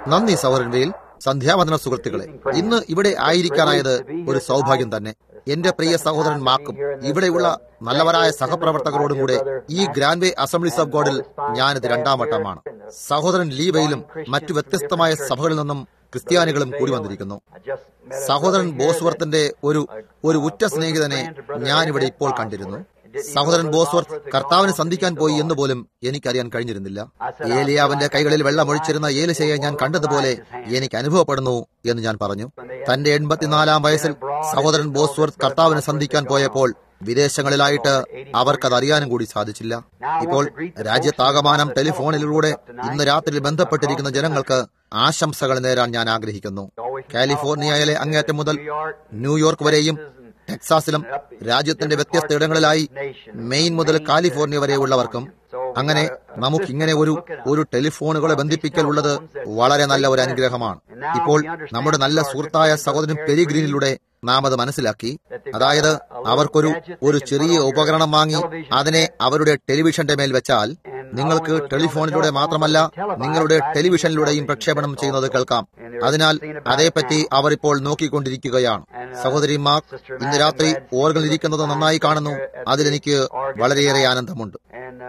നന്ദി സഹോദരൻ വെയിൽ സന്ധ്യാവന്ദന സുഹൃത്തുക്കളെ ഇന്ന് ഇവിടെ ആയിരിക്കാനായത് ഒരു സൗഭാഗ്യം തന്നെ എന്റെ പ്രിയ സഹോദരൻ മാക്കും ഇവിടെയുള്ള നല്ലവരായ സഹപ്രവർത്തകരോടും കൂടെ ഈ ഗ്രാൻഡ് വേ അസംബ്ലീസ് ഓഫ് ഗോഡിൽ ഞാനിത് രണ്ടാം വട്ടമാണ് സഹോദരൻ ലീ വെയിലും മറ്റു വ്യത്യസ്തമായ സഭകളിൽ നിന്നും ക്രിസ്ത്യാനികളും കൂടി വന്നിരിക്കുന്നു സഹോദരൻ ബോസ്വർത്തിന്റെ ഒരു ഒരു ഉറ്റ സ്നേഹിതനെ ഞാൻ ഇവിടെ ഇപ്പോൾ കണ്ടിരുന്നു സഹോദരൻ ബോസ്വർത്ത് കർത്താവിനെ സന്ധിക്കാൻ പോയി എന്ന് പോലും എനിക്കറിയാൻ കഴിഞ്ഞിരുന്നില്ല ഏലിയാവിന്റെ കൈകളിൽ വെള്ളമൊഴിച്ചിരുന്ന ഏലിശയെ ഞാൻ കണ്ടതുപോലെ എനിക്ക് അനുഭവപ്പെടുന്നു എന്ന് ഞാൻ പറഞ്ഞു തന്റെ എൺപത്തിനാലാം വയസ്സിൽ സഹോദരൻ ബോസ്വർത്ത് കർത്താവിനെ സന്ധിക്കാൻ പോയപ്പോൾ വിദേശങ്ങളിലായിട്ട് അവർക്കത് അറിയാനും കൂടി സാധിച്ചില്ല ഇപ്പോൾ രാജ്യത്താകമാനം ടെലിഫോണിലൂടെ ഇന്ന് രാത്രി ബന്ധപ്പെട്ടിരിക്കുന്ന ജനങ്ങൾക്ക് ആശംസകൾ നേരാൻ ഞാൻ ആഗ്രഹിക്കുന്നു കാലിഫോർണിയയിലെ അങ്ങേറ്റം മുതൽ ന്യൂയോർക്ക് വരെയും ടെക്സാസിലും രാജ്യത്തിന്റെ വ്യത്യസ്ത ഇടങ്ങളിലായി മെയിൻ മുതൽ കാലിഫോർണിയ വരെയുള്ളവർക്കും അങ്ങനെ നമുക്ക് ഇങ്ങനെ ഒരു ഒരു ടെലിഫോണുകളെ ബന്ധിപ്പിക്കൽ ഉള്ളത് വളരെ നല്ല ഒരു അനുഗ്രഹമാണ് ഇപ്പോൾ നമ്മുടെ നല്ല സുഹൃത്തായ സഹോദരൻ പെരിഗ്രീനിലൂടെ നാം അത് മനസ്സിലാക്കി അതായത് അവർക്കൊരു ഒരു ചെറിയ ഉപകരണം വാങ്ങി അതിനെ അവരുടെ ടെലിവിഷന്റെ മേൽ വെച്ചാൽ നിങ്ങൾക്ക് ടെലിഫോണിലൂടെ മാത്രമല്ല നിങ്ങളുടെ ടെലിവിഷനിലൂടെയും പ്രക്ഷേപണം ചെയ്യുന്നത് കേൾക്കാം അതിനാൽ അതേപ്പറ്റി അവർ ഇപ്പോൾ നോക്കിക്കൊണ്ടിരിക്കുകയാണ് സഹോദരി മാർക്ക് ഇന്ന് രാത്രി ഓർഗനിൽ ഇരിക്കുന്നത് നന്നായി കാണുന്നു അതിലെനിക്ക് വളരെയേറെ ആനന്ദമുണ്ട്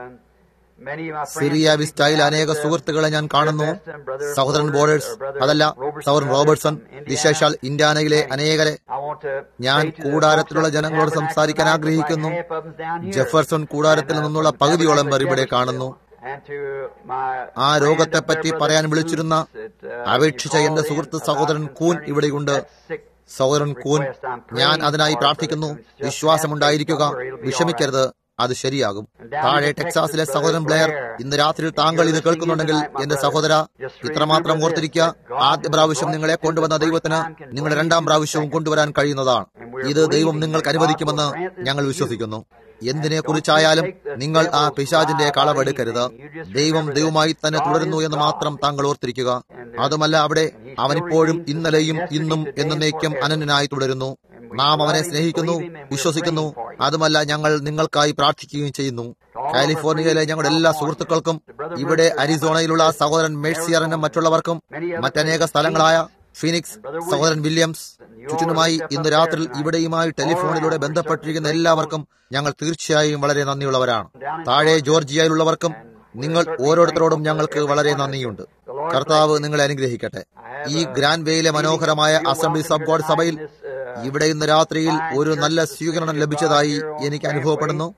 സിറിയ വിസ്റ്റയിൽ അനേക സുഹൃത്തുക്കളെ ഞാൻ കാണുന്നു സഹോദരൻ ബോർഡേഴ്സ് അതല്ല സഹോദരൻ റോബർട്ട്സൺ വിശേഷാൽ ഇന്ത്യാനയിലെ അനേകരെ ഞാൻ കൂടാരത്തിലുള്ള ജനങ്ങളോട് സംസാരിക്കാൻ ആഗ്രഹിക്കുന്നു ജെഫർസൺ കൂടാരത്തിൽ നിന്നുള്ള പകുതിയോളം പേർ ഇവിടെ കാണുന്നു ആ രോഗത്തെപ്പറ്റി പറയാൻ വിളിച്ചിരുന്ന അപേക്ഷിച്ച എന്റെ സുഹൃത്ത് സഹോദരൻ കൂൻ ഇവിടെയുണ്ട് സഹോദരൻ കൂൻ ഞാൻ അതിനായി പ്രാർത്ഥിക്കുന്നു വിശ്വാസമുണ്ടായിരിക്കുക വിഷമിക്കരുത് അത് ശരിയാകും താഴെ ടെക്സാസിലെ സഹോദരൻ ബ്ലെയർ ഇന്ന് രാത്രിയിൽ താങ്കൾ ഇത് കേൾക്കുന്നുണ്ടെങ്കിൽ എന്റെ സഹോദര ഇത്രമാത്രം ഓർത്തിരിക്കുക ആദ്യ പ്രാവശ്യം നിങ്ങളെ കൊണ്ടുവന്ന ദൈവത്തിന് നിങ്ങളുടെ രണ്ടാം പ്രാവശ്യവും കൊണ്ടുവരാൻ കഴിയുന്നതാണ് ഇത് ദൈവം നിങ്ങൾക്ക് അനുവദിക്കുമെന്ന് ഞങ്ങൾ വിശ്വസിക്കുന്നു എന്തിനെ കുറിച്ചായാലും നിങ്ങൾ ആ പിശാചിന്റെ കളവെടുക്കരുത് ദൈവം ദൈവമായി തന്നെ തുടരുന്നു എന്ന് മാത്രം താങ്കൾ ഓർത്തിരിക്കുക അതുമല്ല അവിടെ അവനിപ്പോഴും ഇന്നലെയും ഇന്നും എന്നേക്കും അനന്യനായി തുടരുന്നു നാം അവനെ സ്നേഹിക്കുന്നു വിശ്വസിക്കുന്നു അതുമല്ല ഞങ്ങൾ നിങ്ങൾക്കായി പ്രാർത്ഥിക്കുകയും ചെയ്യുന്നു കാലിഫോർണിയയിലെ ഞങ്ങളുടെ എല്ലാ സുഹൃത്തുക്കൾക്കും ഇവിടെ അരിസോണയിലുള്ള സഹോദരൻ മേഴ്സിയറിനും മറ്റുള്ളവർക്കും മറ്റനേക സ്ഥലങ്ങളായ ഫീനിക്സ് സഹോദരൻ വില്യംസ് ചുറ്റിനുമായി ഇന്ന് രാത്രി ഇവിടെയുമായി ടെലിഫോണിലൂടെ ബന്ധപ്പെട്ടിരിക്കുന്ന എല്ലാവർക്കും ഞങ്ങൾ തീർച്ചയായും വളരെ നന്ദിയുള്ളവരാണ് താഴെ ജോർജിയയിലുള്ളവർക്കും നിങ്ങൾ ഓരോരുത്തരോടും ഞങ്ങൾക്ക് വളരെ നന്ദിയുണ്ട് കർത്താവ് നിങ്ങളെ അനുഗ്രഹിക്കട്ടെ ഈ ഗ്രാൻഡ് വേയിലെ മനോഹരമായ അസംബ്ലീസ് ഓഫ് ഗോഡ് സഭയിൽ ഇവിടെ ഇന്ന് രാത്രിയിൽ ഒരു നല്ല സ്വീകരണം ലഭിച്ചതായി എനിക്ക് അനുഭവപ്പെടുന്നു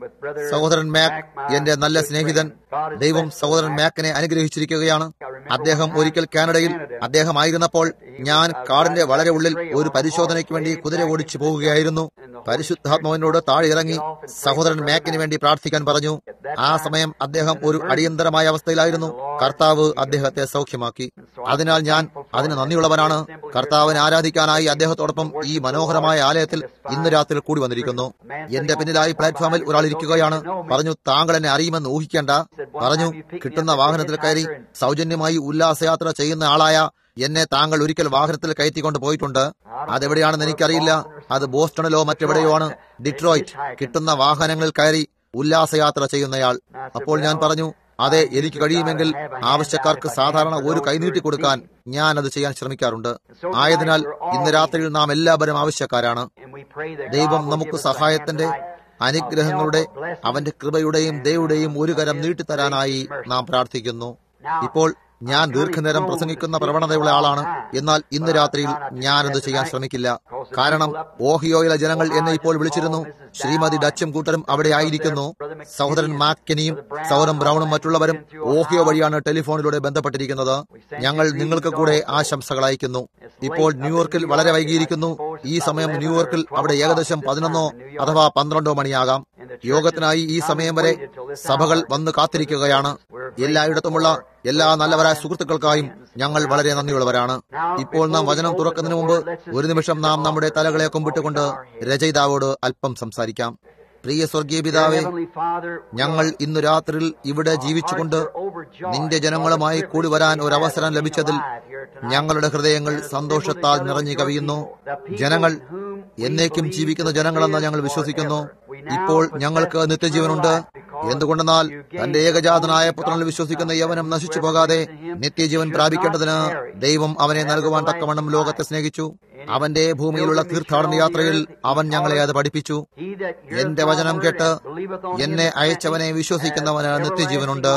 സഹോദരൻ മാക് എന്റെ നല്ല സ്നേഹിതൻ ദൈവം സഹോദരൻ മാക്കിനെ അനുഗ്രഹിച്ചിരിക്കുകയാണ് അദ്ദേഹം ഒരിക്കൽ കാനഡയിൽ അദ്ദേഹം ആയിരുന്നപ്പോൾ ഞാൻ കാടിന്റെ വളരെ ഉള്ളിൽ ഒരു പരിശോധനയ്ക്ക് വേണ്ടി കുതിര ഓടിച്ചു പോവുകയായിരുന്നു പരിശുദ്ധാത്മാവിനോട് താഴെ ഇറങ്ങി സഹോദരൻ മാക്കിന് വേണ്ടി പ്രാർത്ഥിക്കാൻ പറഞ്ഞു ആ സമയം അദ്ദേഹം ഒരു അടിയന്തരമായ അവസ്ഥയിലായിരുന്നു കർത്താവ് അദ്ദേഹത്തെ സൗഖ്യമാക്കി അതിനാൽ ഞാൻ അതിന് നന്ദിയുള്ളവനാണ് കർത്താവിനെ ആരാധിക്കാനായി അദ്ദേഹത്തോടൊപ്പം ഈ മനോഹരമായ ആലയത്തിൽ ഇന്ന് രാത്രി കൂടി വന്നിരിക്കുന്നു എന്റെ പിന്നിലായി പ്ലാറ്റ്ഫോമിൽ ഒരാൾ ഇരിക്കുകയാണ് പറഞ്ഞു താങ്കൾ എന്നെ അറിയുമെന്ന് ഊഹിക്കേണ്ട പറഞ്ഞു കിട്ടുന്ന വാഹനത്തിൽ കയറി സൗജന്യമായി ഉല്ലാസയാത്ര ചെയ്യുന്ന ആളായ എന്നെ താങ്കൾ ഒരിക്കൽ വാഹനത്തിൽ കയറ്റിക്കൊണ്ട് പോയിട്ടുണ്ട് അതെവിടെയാണെന്ന് എനിക്കറിയില്ല അത് ബോസ്റ്റണിലോ മറ്റെവിടെയോ ആണ് ഡിട്രോയിറ്റ് കിട്ടുന്ന വാഹനങ്ങളിൽ കയറി ഉല്ലാസയാത്ര ചെയ്യുന്നയാൾ അപ്പോൾ ഞാൻ പറഞ്ഞു അതെ എനിക്ക് കഴിയുമെങ്കിൽ ആവശ്യക്കാർക്ക് സാധാരണ ഒരു കൈനീട്ടി കൊടുക്കാൻ ഞാൻ അത് ചെയ്യാൻ ശ്രമിക്കാറുണ്ട് ആയതിനാൽ ഇന്ന് രാത്രിയിൽ നാം എല്ലാവരും ആവശ്യക്കാരാണ് ദൈവം നമുക്ക് സഹായത്തിന്റെ അനുഗ്രഹങ്ങളുടെ അവന്റെ കൃപയുടെയും ദൈവയുടെയും ഒരു കരം നീട്ടിത്തരാനായി നാം പ്രാർത്ഥിക്കുന്നു ഇപ്പോൾ ഞാൻ ദീർഘനേരം പ്രസംഗിക്കുന്ന പ്രവണതയുള്ള ആളാണ് എന്നാൽ ഇന്ന് രാത്രിയിൽ ഞാനത് ചെയ്യാൻ ശ്രമിക്കില്ല കാരണം ഓഹിയോയിലെ ജനങ്ങൾ എന്നെ ഇപ്പോൾ വിളിച്ചിരുന്നു ശ്രീമതി ഡച്ചും കൂട്ടരും അവിടെ ആയിരിക്കുന്നു സഹോദരൻ മാക്കനിയും സഹോദരൻ ബ്രൗണും മറ്റുള്ളവരും ഓഹിയോ വഴിയാണ് ടെലിഫോണിലൂടെ ബന്ധപ്പെട്ടിരിക്കുന്നത് ഞങ്ങൾ നിങ്ങൾക്ക് കൂടെ ആശംസകൾ അയക്കുന്നു ഇപ്പോൾ ന്യൂയോർക്കിൽ വളരെ വൈകിയിരിക്കുന്നു ഈ സമയം ന്യൂയോർക്കിൽ അവിടെ ഏകദേശം പതിനൊന്നോ അഥവാ പന്ത്രണ്ടോ മണിയാകാം യോഗത്തിനായി ഈ സമയം വരെ സഭകൾ വന്ന് കാത്തിരിക്കുകയാണ് എല്ലായിടത്തുമുള്ള എല്ലാ നല്ലവരായ സുഹൃത്തുക്കൾക്കായും ഞങ്ങൾ വളരെ നന്ദിയുള്ളവരാണ് ഇപ്പോൾ നാം വചനം തുറക്കുന്നതിന് മുമ്പ് ഒരു നിമിഷം നാം നമ്മുടെ തലകളെ കുമ്പിട്ടുകൊണ്ട് രചയിതാവോട് അല്പം സംസാരിക്കാം പ്രിയ സ്വർഗീയ പിതാവേ ഞങ്ങൾ ഇന്നു രാത്രിയിൽ ഇവിടെ ജീവിച്ചുകൊണ്ട് നിന്റെ ജനങ്ങളുമായി കൂടി വരാൻ ഒരു അവസരം ലഭിച്ചതിൽ ഞങ്ങളുടെ ഹൃദയങ്ങൾ സന്തോഷത്താൽ നിറഞ്ഞു കവിയുന്നു ജനങ്ങൾ എന്നേക്കും ജീവിക്കുന്ന ജനങ്ങളെന്ന് ഞങ്ങൾ വിശ്വസിക്കുന്നു ഇപ്പോൾ ഞങ്ങൾക്ക് നിത്യജീവനുണ്ട് എന്തുകൊണ്ടെന്നാൽ തന്റെ ഏകജാതനായ പുത്രനിൽ വിശ്വസിക്കുന്ന യവനം നശിച്ചു പോകാതെ നിത്യജീവൻ പ്രാപിക്കേണ്ടതിന് ദൈവം അവനെ നൽകുവാൻ തക്കവണ്ണം ലോകത്തെ സ്നേഹിച്ചു അവന്റെ ഭൂമിയിലുള്ള തീർത്ഥാടന യാത്രയിൽ അവൻ ഞങ്ങളെ അത് പഠിപ്പിച്ചു എന്റെ വചനം കേട്ട് എന്നെ അയച്ചവനെ വിശ്വസിക്കുന്നവന് നിത്യജീവനുണ്ട്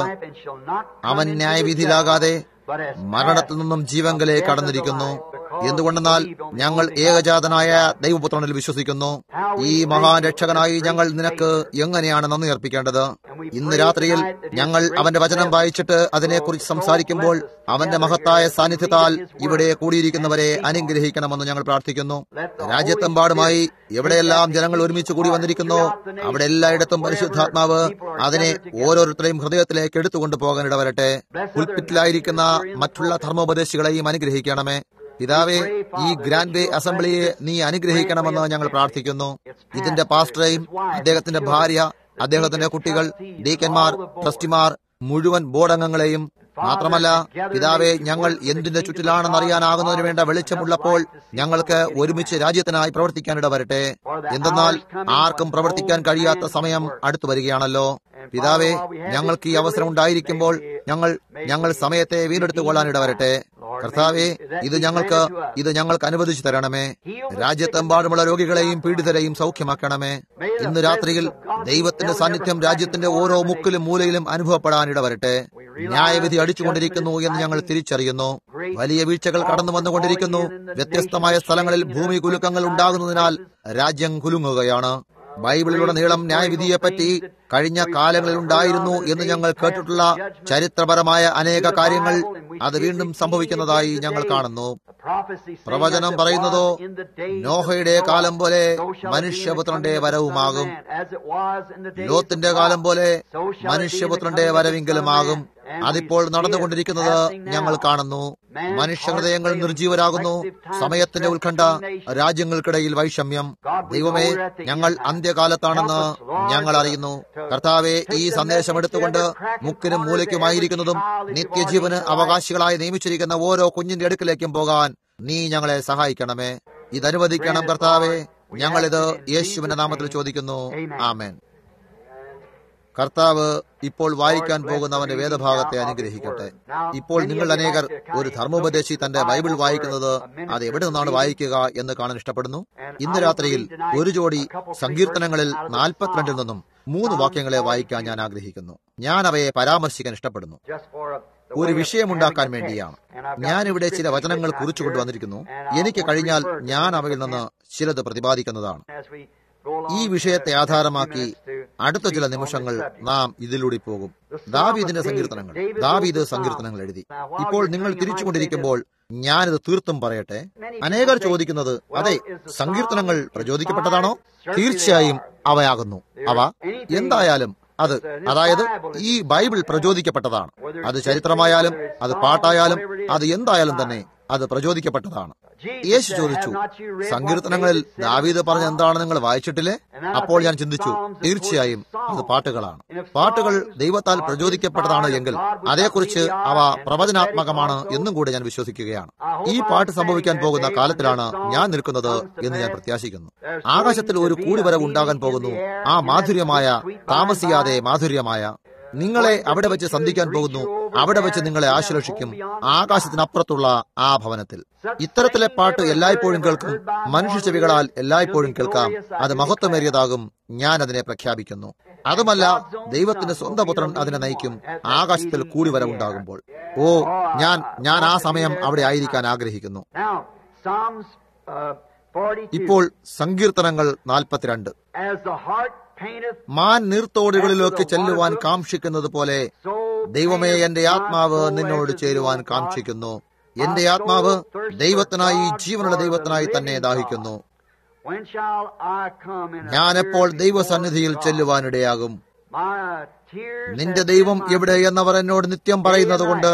അവൻ ന്യായവിധിയിലാകാതെ മരണത്തിൽ നിന്നും ജീവങ്കലെ കടന്നിരിക്കുന്നു എന്തുകൊണ്ടെന്നാൽ ഞങ്ങൾ ഏകജാതനായ ദൈവപുത്രനിൽ വിശ്വസിക്കുന്നു ഈ മഹാൻ രക്ഷകനായി ഞങ്ങൾ നിനക്ക് എങ്ങനെയാണ് നന്ദി അർപ്പിക്കേണ്ടത് ഇന്ന് രാത്രിയിൽ ഞങ്ങൾ അവന്റെ വചനം വായിച്ചിട്ട് അതിനെക്കുറിച്ച് സംസാരിക്കുമ്പോൾ അവന്റെ മഹത്തായ സാന്നിധ്യത്താൽ ഇവിടെ കൂടിയിരിക്കുന്നവരെ അനുഗ്രഹിക്കണമെന്ന് ഞങ്ങൾ പ്രാർത്ഥിക്കുന്നു രാജ്യത്തെമ്പാടുമായി എവിടെയെല്ലാം ജനങ്ങൾ ഒരുമിച്ച് കൂടി വന്നിരിക്കുന്നു അവിടെ എല്ലായിടത്തും പരിശുദ്ധാത്മാവ് അതിനെ ഓരോരുത്തരെയും ഹൃദയത്തിലേക്ക് എടുത്തുകൊണ്ട് പോകാൻ ഇടവരട്ടെ ഉൾപ്പിറ്റിലായിരിക്കുന്ന മറ്റുള്ള ധർമ്മോപദേശികളെയും അനുഗ്രഹിക്കണമേ പിതാവെ ഈ ഗ്രാൻഡ് ബേ അസംബ്ലിയെ നീ അനുഗ്രഹിക്കണമെന്ന് ഞങ്ങൾ പ്രാർത്ഥിക്കുന്നു ഇതിന്റെ പാസ്റ്ററേയും അദ്ദേഹത്തിന്റെ ഭാര്യ അദ്ദേഹത്തിന്റെ കുട്ടികൾ ഡീക്കന്മാർ ട്രസ്റ്റിമാർ മുഴുവൻ ബോർഡ് അംഗങ്ങളെയും മാത്രമല്ല പിതാവെ ഞങ്ങൾ എന്തിന്റെ ചുറ്റിലാണെന്ന് അറിയാനാകുന്നതിന് വേണ്ട വെളിച്ചമുള്ളപ്പോൾ ഞങ്ങൾക്ക് ഒരുമിച്ച് രാജ്യത്തിനായി പ്രവർത്തിക്കാനിട വരട്ടെ എന്തെന്നാൽ ആർക്കും പ്രവർത്തിക്കാൻ കഴിയാത്ത സമയം അടുത്തു വരികയാണല്ലോ പിതാവെ ഞങ്ങൾക്ക് ഈ അവസരം ഉണ്ടായിരിക്കുമ്പോൾ ഞങ്ങൾ ഞങ്ങൾ സമയത്തെ വീണ്ടെടുത്തുകൊള്ളാൻ ഇടവരട്ടെ കർത്താവെ ഇത് ഞങ്ങൾക്ക് ഇത് ഞങ്ങൾക്ക് അനുവദിച്ചു തരണമേ രാജ്യത്തെമ്പാടുമുള്ള രോഗികളെയും പീഡിതരെയും സൗഖ്യമാക്കണമേ ഇന്ന് രാത്രിയിൽ ദൈവത്തിന്റെ സാന്നിധ്യം രാജ്യത്തിന്റെ ഓരോ മുക്കിലും മൂലയിലും അനുഭവപ്പെടാൻ ഇടവരട്ടെ ന്യായവിധി അടിച്ചുകൊണ്ടിരിക്കുന്നു എന്ന് ഞങ്ങൾ തിരിച്ചറിയുന്നു വലിയ വീഴ്ചകൾ കടന്നു വന്നുകൊണ്ടിരിക്കുന്നു വ്യത്യസ്തമായ സ്ഥലങ്ങളിൽ ഭൂമി കുലുക്കങ്ങൾ ഉണ്ടാകുന്നതിനാൽ രാജ്യം കുലുങ്ങുകയാണ് ബൈബിളിലുള്ള നീളം ന്യായവിധിയെപ്പറ്റി കഴിഞ്ഞ കാലങ്ങളിൽ ഉണ്ടായിരുന്നു എന്ന് ഞങ്ങൾ കേട്ടിട്ടുള്ള ചരിത്രപരമായ അനേക കാര്യങ്ങൾ അത് വീണ്ടും സംഭവിക്കുന്നതായി ഞങ്ങൾ കാണുന്നു പ്രവചനം പറയുന്നതോ നോഹയുടെ കാലം പോലെ മനുഷ്യപുത്രന്റെ വരവുമാകും ലോത്തിന്റെ കാലം പോലെ മനുഷ്യപുത്രന്റെ വരവിങ്കലുമാകും അതിപ്പോൾ നടന്നുകൊണ്ടിരിക്കുന്നത് ഞങ്ങൾ കാണുന്നു മനുഷ്യഹൃദയങ്ങൾ നിർജീവരാകുന്നു സമയത്തിന്റെ ഉത്കണ്ഠ രാജ്യങ്ങൾക്കിടയിൽ വൈഷമ്യം ദൈവമേ ഞങ്ങൾ അന്ത്യകാലത്താണെന്ന് ഞങ്ങൾ അറിയുന്നു കർത്താവെ ഈ സന്ദേശം എടുത്തുകൊണ്ട് മുക്കിനും മൂലയ്ക്കുമായിരിക്കുന്നതും നിത്യജീവന് അവകാശികളായി നിയമിച്ചിരിക്കുന്ന ഓരോ കുഞ്ഞിന്റെ അടുക്കിലേക്കും പോകാൻ നീ ഞങ്ങളെ സഹായിക്കണമേ ഇതനുവദിക്കണം കർത്താവെ ഞങ്ങളിത് യേശുവിന്റെ നാമത്തിൽ ചോദിക്കുന്നു ആമേൻ കർത്താവ് ഇപ്പോൾ വായിക്കാൻ പോകുന്നവന്റെ വേദഭാഗത്തെ അനുഗ്രഹിക്കട്ടെ ഇപ്പോൾ നിങ്ങൾ അനേകർ ഒരു ധർമ്മോപദേശി തന്റെ ബൈബിൾ വായിക്കുന്നത് അത് എവിടെ നിന്നാണ് വായിക്കുക എന്ന് കാണാൻ ഇഷ്ടപ്പെടുന്നു ഇന്ന് രാത്രിയിൽ ഒരു ജോഡി സങ്കീർത്തനങ്ങളിൽ നാൽപ്പത്തിരണ്ടിൽ നിന്നും മൂന്ന് വാക്യങ്ങളെ വായിക്കാൻ ഞാൻ ആഗ്രഹിക്കുന്നു ഞാൻ അവയെ പരാമർശിക്കാൻ ഇഷ്ടപ്പെടുന്നു ഒരു വിഷയമുണ്ടാക്കാൻ വേണ്ടിയാണ് ഞാൻ ഇവിടെ ചില വചനങ്ങൾ കുറിച്ചു കൊണ്ടുവന്നിരിക്കുന്നു എനിക്ക് കഴിഞ്ഞാൽ ഞാൻ അവയിൽ നിന്ന് ചിലത് പ്രതിപാദിക്കുന്നതാണ് ഈ വിഷയത്തെ ആധാരമാക്കി അടുത്ത ചില നിമിഷങ്ങൾ നാം ഇതിലൂടെ പോകും ദാവീദിന്റെ സങ്കീർത്തനങ്ങൾ ദാവീദ് സങ്കീർത്തനങ്ങൾ എഴുതി ഇപ്പോൾ നിങ്ങൾ തിരിച്ചുകൊണ്ടിരിക്കുമ്പോൾ ഞാനിത് തീർത്തും പറയട്ടെ അനേകർ ചോദിക്കുന്നത് അതെ സങ്കീർത്തനങ്ങൾ പ്രചോദിക്കപ്പെട്ടതാണോ തീർച്ചയായും അവയാകുന്നു അവ എന്തായാലും അത് അതായത് ഈ ബൈബിൾ പ്രചോദിക്കപ്പെട്ടതാണ് അത് ചരിത്രമായാലും അത് പാട്ടായാലും അത് എന്തായാലും തന്നെ അത് പ്രചോദിക്കപ്പെട്ടതാണ് യേശു ചോദിച്ചു സങ്കീർത്തനങ്ങളിൽ ദാവീദ് പറഞ്ഞ എന്താണ് നിങ്ങൾ വായിച്ചിട്ടില്ലേ അപ്പോൾ ഞാൻ ചിന്തിച്ചു തീർച്ചയായും അത് പാട്ടുകളാണ് പാട്ടുകൾ ദൈവത്താൽ പ്രചോദിക്കപ്പെട്ടതാണ് എങ്കിൽ അതേക്കുറിച്ച് അവ പ്രവചനാത്മകമാണ് എന്നും കൂടെ ഞാൻ വിശ്വസിക്കുകയാണ് ഈ പാട്ട് സംഭവിക്കാൻ പോകുന്ന കാലത്തിലാണ് ഞാൻ നിൽക്കുന്നത് എന്ന് ഞാൻ പ്രത്യാശിക്കുന്നു ആകാശത്തിൽ ഒരു കൂടിവരവ് ഉണ്ടാകാൻ പോകുന്നു ആ മാധുര്യമായ താമസിയാതെ മാധുര്യമായ നിങ്ങളെ അവിടെ വെച്ച് സന്ധിക്കാൻ പോകുന്നു അവിടെ വെച്ച് നിങ്ങളെ ആശ്ലേഷിക്കും ആകാശത്തിനപ്പുറത്തുള്ള ആ ഭവനത്തിൽ ഇത്തരത്തിലെ പാട്ട് എല്ലായ്പ്പോഴും കേൾക്കും മനുഷ്യ ചെവികളാൽ എല്ലായ്പ്പോഴും കേൾക്കാം അത് മഹത്വമേറിയതാകും ഞാൻ അതിനെ പ്രഖ്യാപിക്കുന്നു അതുമല്ല ദൈവത്തിന്റെ സ്വന്തം പുത്രൻ അതിനെ നയിക്കും ആകാശത്തിൽ കൂടി വരവുണ്ടാകുമ്പോൾ ഓ ഞാൻ ഞാൻ ആ സമയം അവിടെ ആയിരിക്കാൻ ആഗ്രഹിക്കുന്നു ഇപ്പോൾ സങ്കീർത്തനങ്ങൾ നാൽപ്പത്തിരണ്ട് മാൻ നീർത്തോടുകളിലേക്ക് ചെല്ലുവാൻ കാക്ഷിക്കുന്നത് പോലെ ദൈവമേ എന്റെ ആത്മാവ് നിന്നോട് ചേരുവാൻ കാക്ഷിക്കുന്നു എന്റെ ആത്മാവ് ദൈവത്തിനായി ജീവനുള്ള ദൈവത്തിനായി തന്നെ ദാഹിക്കുന്നു ഞാനെപ്പോൾ ദൈവസന്നിധിയിൽ ചെല്ലുവാനിടയാകും നിന്റെ ദൈവം എവിടെ എന്നവർ എന്നോട് നിത്യം പറയുന്നത് കൊണ്ട്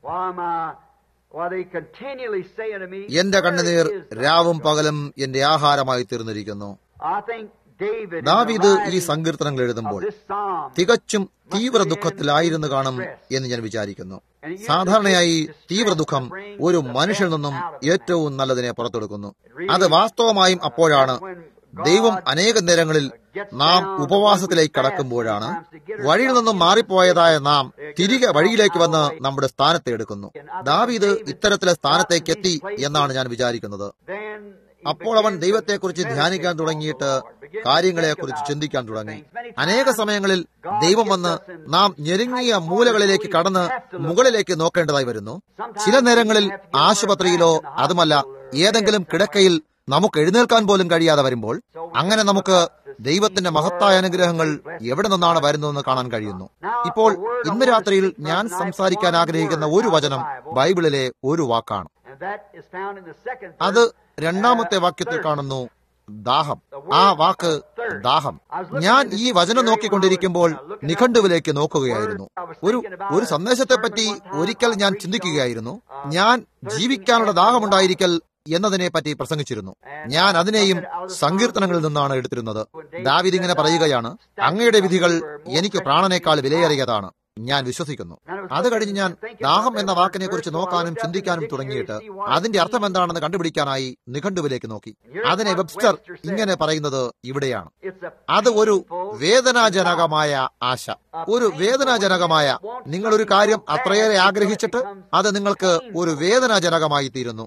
എന്റെ കണ്ണുനീർ രാവും പകലും എന്റെ ആഹാരമായി തീർന്നിരിക്കുന്നു ദാവീദ് ഈ സങ്കീർത്തനങ്ങൾ എഴുതുമ്പോൾ തികച്ചും തീവ്ര ദുഃഖത്തിലായിരുന്നു കാണും എന്ന് ഞാൻ വിചാരിക്കുന്നു സാധാരണയായി തീവ്ര ദുഃഖം ഒരു മനുഷ്യനിൽ നിന്നും ഏറ്റവും നല്ലതിനെ പുറത്തെടുക്കുന്നു അത് വാസ്തവമായും അപ്പോഴാണ് ദൈവം അനേക നേരങ്ങളിൽ നാം ഉപവാസത്തിലേക്ക് കടക്കുമ്പോഴാണ് വഴിയിൽ നിന്നും മാറിപ്പോയതായ നാം തിരികെ വഴിയിലേക്ക് വന്ന് നമ്മുടെ സ്ഥാനത്തെ എടുക്കുന്നു ദാവീദ് ഇത്തരത്തിലെ സ്ഥാനത്തേക്ക് എത്തി എന്നാണ് ഞാൻ വിചാരിക്കുന്നത് അപ്പോൾ അവൻ ദൈവത്തെക്കുറിച്ച് ധ്യാനിക്കാൻ തുടങ്ങിയിട്ട് കാര്യങ്ങളെക്കുറിച്ച് ചിന്തിക്കാൻ തുടങ്ങി അനേക സമയങ്ങളിൽ ദൈവം വന്ന് നാം ഞെരുങ്ങിയ മൂലകളിലേക്ക് കടന്ന് മുകളിലേക്ക് നോക്കേണ്ടതായി വരുന്നു ചില നേരങ്ങളിൽ ആശുപത്രിയിലോ അതുമല്ല ഏതെങ്കിലും കിടക്കയിൽ നമുക്ക് എഴുന്നേൽക്കാൻ പോലും കഴിയാതെ വരുമ്പോൾ അങ്ങനെ നമുക്ക് ദൈവത്തിന്റെ മഹത്തായ അനുഗ്രഹങ്ങൾ എവിടെ നിന്നാണ് വരുന്നതെന്ന് കാണാൻ കഴിയുന്നു ഇപ്പോൾ ഇന്ന് രാത്രിയിൽ ഞാൻ സംസാരിക്കാൻ ആഗ്രഹിക്കുന്ന ഒരു വചനം ബൈബിളിലെ ഒരു വാക്കാണ് അത് രണ്ടാമത്തെ വാക്യത്തിൽ കാണുന്നു ദാഹം ആ വാക്ക് ദാഹം ഞാൻ ഈ വചനം നോക്കിക്കൊണ്ടിരിക്കുമ്പോൾ നിഘണ്ടുവിലേക്ക് നോക്കുകയായിരുന്നു ഒരു ഒരു സന്ദേശത്തെപ്പറ്റി ഒരിക്കൽ ഞാൻ ചിന്തിക്കുകയായിരുന്നു ഞാൻ ജീവിക്കാനുള്ള ദാഹമുണ്ടായിരിക്കൽ എന്നതിനെ പറ്റി പ്രസംഗിച്ചിരുന്നു ഞാൻ അതിനെയും സങ്കീർത്തനങ്ങളിൽ നിന്നാണ് എടുത്തിരുന്നത് ദാവിദ് ഇങ്ങനെ പറയുകയാണ് അങ്ങയുടെ വിധികൾ എനിക്ക് പ്രാണനേക്കാൾ വിലയേറിയതാണ് ഞാൻ വിശ്വസിക്കുന്നു അത് കഴിഞ്ഞ് ഞാൻ ദാഹം എന്ന വാക്കിനെ കുറിച്ച് നോക്കാനും ചിന്തിക്കാനും തുടങ്ങിയിട്ട് അതിന്റെ അർത്ഥം എന്താണെന്ന് കണ്ടുപിടിക്കാനായി നിഘണ്ടുവിലേക്ക് നോക്കി അതിനെ വെബ്സ്റ്റർ ഇങ്ങനെ പറയുന്നത് ഇവിടെയാണ് അത് ഒരു വേദനാജനകമായ ആശ ഒരു വേദനാജനകമായ നിങ്ങൾ ഒരു കാര്യം അത്രയേറെ ആഗ്രഹിച്ചിട്ട് അത് നിങ്ങൾക്ക് ഒരു വേദനാജനകമായി തീരുന്നു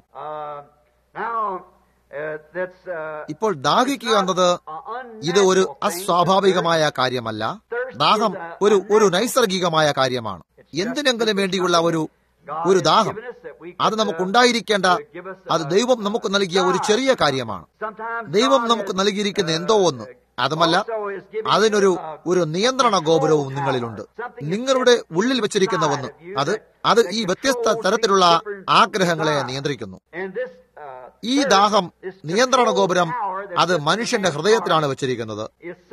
ഇപ്പോൾ ദാഹിക്കുക എന്നത് ഇത് ഒരു അസ്വാഭാവികമായ കാര്യമല്ല ദാഹം ഒരു ഒരു നൈസർഗികമായ കാര്യമാണ് എന്തിനെങ്കിലും വേണ്ടിയുള്ള ഒരു ഒരു ദാഹം അത് നമുക്കുണ്ടായിരിക്കേണ്ട അത് ദൈവം നമുക്ക് നൽകിയ ഒരു ചെറിയ കാര്യമാണ് ദൈവം നമുക്ക് നൽകിയിരിക്കുന്ന എന്തോ ഒന്ന് അതുമല്ല അതിനൊരു ഒരു നിയന്ത്രണ ഗോപുരവും നിങ്ങളിലുണ്ട് നിങ്ങളുടെ ഉള്ളിൽ വെച്ചിരിക്കുന്ന ഒന്ന് അത് അത് ഈ വ്യത്യസ്ത തരത്തിലുള്ള ആഗ്രഹങ്ങളെ നിയന്ത്രിക്കുന്നു ഈ ദാഹം നിയന്ത്രണ ഗോപുരം അത് മനുഷ്യന്റെ ഹൃദയത്തിലാണ് വെച്ചിരിക്കുന്നത്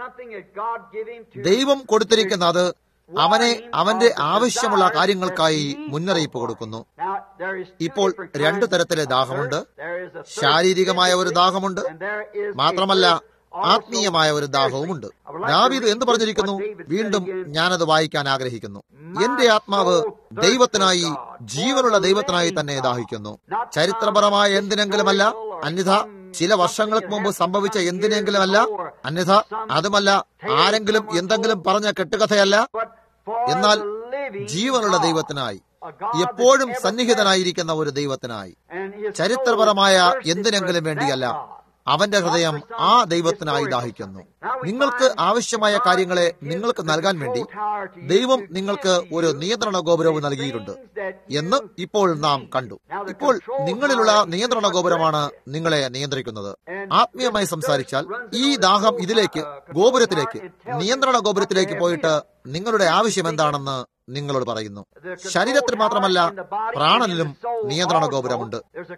ദൈവം കൊടുത്തിരിക്കുന്ന അത് അവനെ അവന്റെ ആവശ്യമുള്ള കാര്യങ്ങൾക്കായി മുന്നറിയിപ്പ് കൊടുക്കുന്നു ഇപ്പോൾ രണ്ടു തരത്തിലെ ദാഹമുണ്ട് ശാരീരികമായ ഒരു ദാഹമുണ്ട് മാത്രമല്ല ആത്മീയമായ ഒരു ദാഹവുമുണ്ട് ദാവീദ് എന്ത് പറഞ്ഞിരിക്കുന്നു വീണ്ടും ഞാനത് വായിക്കാൻ ആഗ്രഹിക്കുന്നു എന്റെ ആത്മാവ് ദൈവത്തിനായി ജീവനുള്ള ദൈവത്തിനായി തന്നെ ദാഹിക്കുന്നു ചരിത്രപരമായ എന്തിനെങ്കിലുമല്ല അന്യഥ ചില വർഷങ്ങൾക്ക് മുമ്പ് സംഭവിച്ച എന്തിനെങ്കിലുമല്ല അന്യഥ അതുമല്ല ആരെങ്കിലും എന്തെങ്കിലും പറഞ്ഞ കെട്ടുകഥയല്ല എന്നാൽ ജീവനുള്ള ദൈവത്തിനായി എപ്പോഴും സന്നിഹിതനായിരിക്കുന്ന ഒരു ദൈവത്തിനായി ചരിത്രപരമായ എന്തിനെങ്കിലും വേണ്ടിയല്ല അവന്റെ ഹൃദയം ആ ദൈവത്തിനായി ദാഹിക്കുന്നു നിങ്ങൾക്ക് ആവശ്യമായ കാര്യങ്ങളെ നിങ്ങൾക്ക് നൽകാൻ വേണ്ടി ദൈവം നിങ്ങൾക്ക് ഒരു നിയന്ത്രണ ഗോപുരവും നൽകിയിട്ടുണ്ട് എന്ന് ഇപ്പോൾ നാം കണ്ടു ഇപ്പോൾ നിങ്ങളിലുള്ള നിയന്ത്രണ ഗോപുരമാണ് നിങ്ങളെ നിയന്ത്രിക്കുന്നത് ആത്മീയമായി സംസാരിച്ചാൽ ഈ ദാഹം ഇതിലേക്ക് ഗോപുരത്തിലേക്ക് നിയന്ത്രണ ഗോപുരത്തിലേക്ക് പോയിട്ട് നിങ്ങളുടെ ആവശ്യം എന്താണെന്ന് നിങ്ങളോട് പറയുന്നു ശരീരത്തിൽ മാത്രമല്ല പ്രാണനിലും നിയന്ത്രണ ഗോപുരമുണ്ട്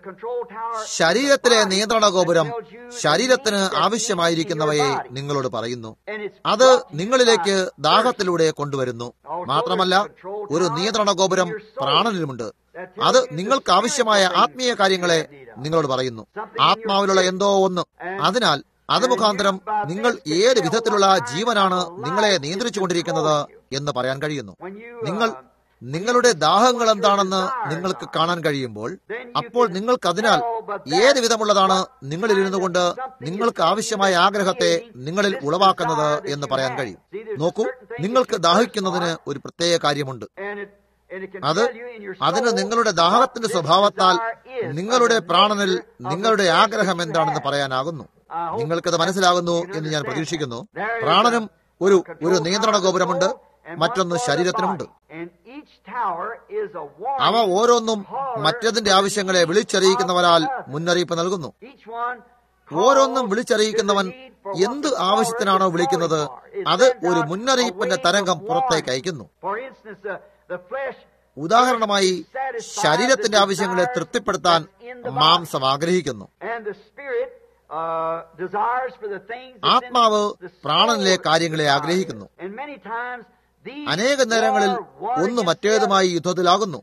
ശരീരത്തിലെ നിയന്ത്രണ ഗോപുരം ശരീരത്തിന് ആവശ്യമായിരിക്കുന്നവയെ നിങ്ങളോട് പറയുന്നു അത് നിങ്ങളിലേക്ക് ദാഹത്തിലൂടെ കൊണ്ടുവരുന്നു മാത്രമല്ല ഒരു നിയന്ത്രണ ഗോപുരം പ്രാണനിലുമുണ്ട് അത് നിങ്ങൾക്ക് ആവശ്യമായ ആത്മീയ കാര്യങ്ങളെ നിങ്ങളോട് പറയുന്നു ആത്മാവിലുള്ള എന്തോ ഒന്ന് അതിനാൽ അത് മുഖാന്തരം നിങ്ങൾ ഏത് വിധത്തിലുള്ള ജീവനാണ് നിങ്ങളെ നിയന്ത്രിച്ചു കൊണ്ടിരിക്കുന്നത് എന്ന് പറയാൻ കഴിയുന്നു നിങ്ങൾ നിങ്ങളുടെ ദാഹങ്ങൾ എന്താണെന്ന് നിങ്ങൾക്ക് കാണാൻ കഴിയുമ്പോൾ അപ്പോൾ നിങ്ങൾക്ക് അതിനാൽ ഏത് വിധമുള്ളതാണ് നിങ്ങളിൽ ഇരുന്നു കൊണ്ട് നിങ്ങൾക്ക് ആവശ്യമായ ആഗ്രഹത്തെ നിങ്ങളിൽ ഉളവാക്കുന്നത് എന്ന് പറയാൻ കഴിയും നോക്കൂ നിങ്ങൾക്ക് ദാഹിക്കുന്നതിന് ഒരു പ്രത്യേക കാര്യമുണ്ട് അത് അതിന് നിങ്ങളുടെ ദാഹത്തിന്റെ സ്വഭാവത്താൽ നിങ്ങളുടെ പ്രാണനിൽ നിങ്ങളുടെ ആഗ്രഹം എന്താണെന്ന് പറയാനാകുന്നു നിങ്ങൾക്കത് മനസ്സിലാകുന്നു എന്ന് ഞാൻ പ്രതീക്ഷിക്കുന്നു പ്രാണനും ഒരു ഒരു നിയന്ത്രണ ഗോപുരമുണ്ട് മറ്റൊന്ന് ശരീരത്തിനുമുണ്ട് അവ ഓരോന്നും മറ്റതിന്റെ ആവശ്യങ്ങളെ വിളിച്ചറിയിക്കുന്നവരാൽ മുന്നറിയിപ്പ് നൽകുന്നു ഓരോന്നും വിളിച്ചറിയിക്കുന്നവൻ എന്ത് ആവശ്യത്തിനാണോ വിളിക്കുന്നത് അത് ഒരു മുന്നറിയിപ്പിന്റെ തരംഗം പുറത്തേക്ക് അയക്കുന്നു ഉദാഹരണമായി ശരീരത്തിന്റെ ആവശ്യങ്ങളെ തൃപ്തിപ്പെടുത്താൻ മാംസം ആഗ്രഹിക്കുന്നു ആത്മാവ് പ്രാണനിലെ കാര്യങ്ങളെ ആഗ്രഹിക്കുന്നു അനേക നേരങ്ങളിൽ ഒന്ന് മറ്റേതുമായി യുദ്ധത്തിലാകുന്നു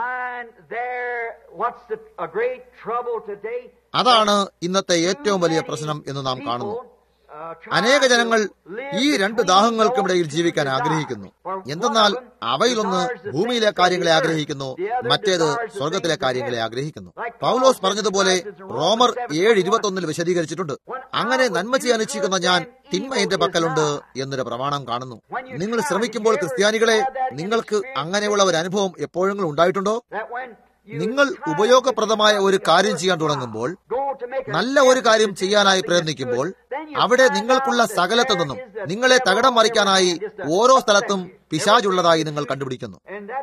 അതാണ് ഇന്നത്തെ ഏറ്റവും വലിയ പ്രശ്നം എന്ന് നാം കാണുന്നു അനേക ജനങ്ങൾ ഈ രണ്ട് ദാഹങ്ങൾക്കുമിടയിൽ ജീവിക്കാൻ ആഗ്രഹിക്കുന്നു എന്തെന്നാൽ അവയിലൊന്ന് ഭൂമിയിലെ കാര്യങ്ങളെ ആഗ്രഹിക്കുന്നു മറ്റേത് സ്വർഗത്തിലെ കാര്യങ്ങളെ ആഗ്രഹിക്കുന്നു പൗലോസ് പറഞ്ഞതുപോലെ റോമർ ഏഴ് ഇരുപത്തൊന്നിൽ വിശദീകരിച്ചിട്ടുണ്ട് അങ്ങനെ നന്മ ചെയ്യാൻ ഇച്ഛിക്കുന്ന ഞാൻ തിന്മ എന്റെ പക്കലുണ്ട് എന്നൊരു പ്രമാണം കാണുന്നു നിങ്ങൾ ശ്രമിക്കുമ്പോൾ ക്രിസ്ത്യാനികളെ നിങ്ങൾക്ക് അങ്ങനെയുള്ള ഒരു അനുഭവം എപ്പോഴെങ്കിലും ഉണ്ടായിട്ടുണ്ടോ നിങ്ങൾ ഉപയോഗപ്രദമായ ഒരു കാര്യം ചെയ്യാൻ തുടങ്ങുമ്പോൾ നല്ല ഒരു കാര്യം ചെയ്യാനായി പ്രയത്നിക്കുമ്പോൾ അവിടെ നിങ്ങൾക്കുള്ള സകലത്തു നിന്നും നിങ്ങളെ തകടം മറിക്കാനായി ഓരോ സ്ഥലത്തും പിശാചുള്ളതായി നിങ്ങൾ കണ്ടുപിടിക്കുന്നു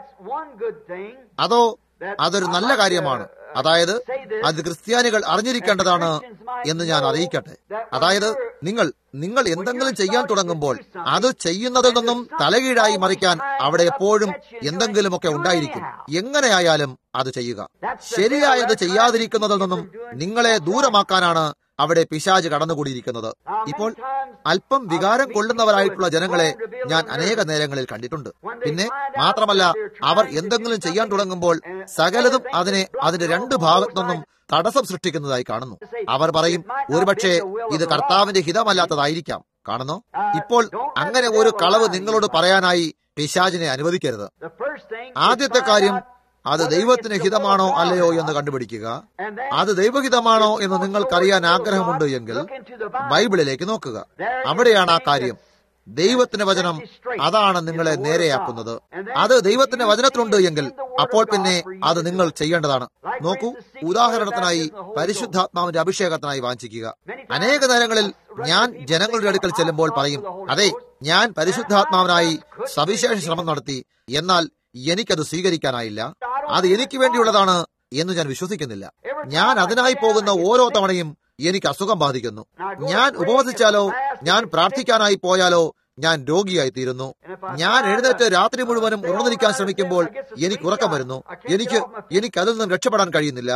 അതോ അതൊരു നല്ല കാര്യമാണ് അതായത് അത് ക്രിസ്ത്യാനികൾ അറിഞ്ഞിരിക്കേണ്ടതാണ് എന്ന് ഞാൻ അറിയിക്കട്ടെ അതായത് നിങ്ങൾ നിങ്ങൾ എന്തെങ്കിലും ചെയ്യാൻ തുടങ്ങുമ്പോൾ അത് ചെയ്യുന്നതിൽ നിന്നും തലകീഴായി മറിക്കാൻ അവിടെ എപ്പോഴും എന്തെങ്കിലുമൊക്കെ ഉണ്ടായിരിക്കും എങ്ങനെയായാലും അത് ചെയ്യുക ശരിയായത് ചെയ്യാതിരിക്കുന്നതിൽ നിന്നും നിങ്ങളെ ദൂരമാക്കാനാണ് അവിടെ പിശാജ് കടന്നുകൂടിയിരിക്കുന്നത് ഇപ്പോൾ അല്പം വികാരം കൊള്ളുന്നവരായിട്ടുള്ള ജനങ്ങളെ ഞാൻ അനേക നേരങ്ങളിൽ കണ്ടിട്ടുണ്ട് പിന്നെ മാത്രമല്ല അവർ എന്തെങ്കിലും ചെയ്യാൻ തുടങ്ങുമ്പോൾ സകലതും അതിനെ അതിന്റെ രണ്ട് ഭാഗത്തു നിന്നും തടസ്സം സൃഷ്ടിക്കുന്നതായി കാണുന്നു അവർ പറയും ഒരുപക്ഷെ ഇത് കർത്താവിന്റെ ഹിതമല്ലാത്തതായിരിക്കാം കാണുന്നു ഇപ്പോൾ അങ്ങനെ ഒരു കളവ് നിങ്ങളോട് പറയാനായി പിശാജിനെ അനുവദിക്കരുത് ആദ്യത്തെ കാര്യം അത് ദൈവത്തിന് ഹിതമാണോ അല്ലയോ എന്ന് കണ്ടുപിടിക്കുക അത് ദൈവഹിതമാണോ എന്ന് നിങ്ങൾക്കറിയാൻ ആഗ്രഹമുണ്ട് എങ്കിൽ ബൈബിളിലേക്ക് നോക്കുക അവിടെയാണ് ആ കാര്യം ദൈവത്തിന്റെ വചനം അതാണ് നിങ്ങളെ നേരെയാക്കുന്നത് അത് ദൈവത്തിന്റെ വചനത്തിലുണ്ട് എങ്കിൽ അപ്പോൾ പിന്നെ അത് നിങ്ങൾ ചെയ്യേണ്ടതാണ് നോക്കൂ ഉദാഹരണത്തിനായി പരിശുദ്ധാത്മാവിന്റെ അഭിഷേകത്തിനായി വാഞ്ചിക്കുക അനേക നേരങ്ങളിൽ ഞാൻ ജനങ്ങളുടെ അടുക്കൽ ചെല്ലുമ്പോൾ പറയും അതെ ഞാൻ പരിശുദ്ധാത്മാവിനായി സവിശേഷ ശ്രമം നടത്തി എന്നാൽ എനിക്കത് സ്വീകരിക്കാനായില്ല അത് എനിക്ക് വേണ്ടിയുള്ളതാണ് എന്ന് ഞാൻ വിശ്വസിക്കുന്നില്ല ഞാൻ അതിനായി പോകുന്ന ഓരോ തവണയും എനിക്ക് അസുഖം ബാധിക്കുന്നു ഞാൻ ഉപവസിച്ചാലോ ഞാൻ പ്രാർത്ഥിക്കാനായി പോയാലോ ഞാൻ രോഗിയായി തീരുന്നു ഞാൻ എഴുന്നേറ്റ് രാത്രി മുഴുവനും ഉണർന്നിരിക്കാൻ ശ്രമിക്കുമ്പോൾ എനിക്ക് ഉറക്കം വരുന്നു എനിക്ക് എനിക്ക് അതിൽ നിന്നും രക്ഷപ്പെടാൻ കഴിയുന്നില്ല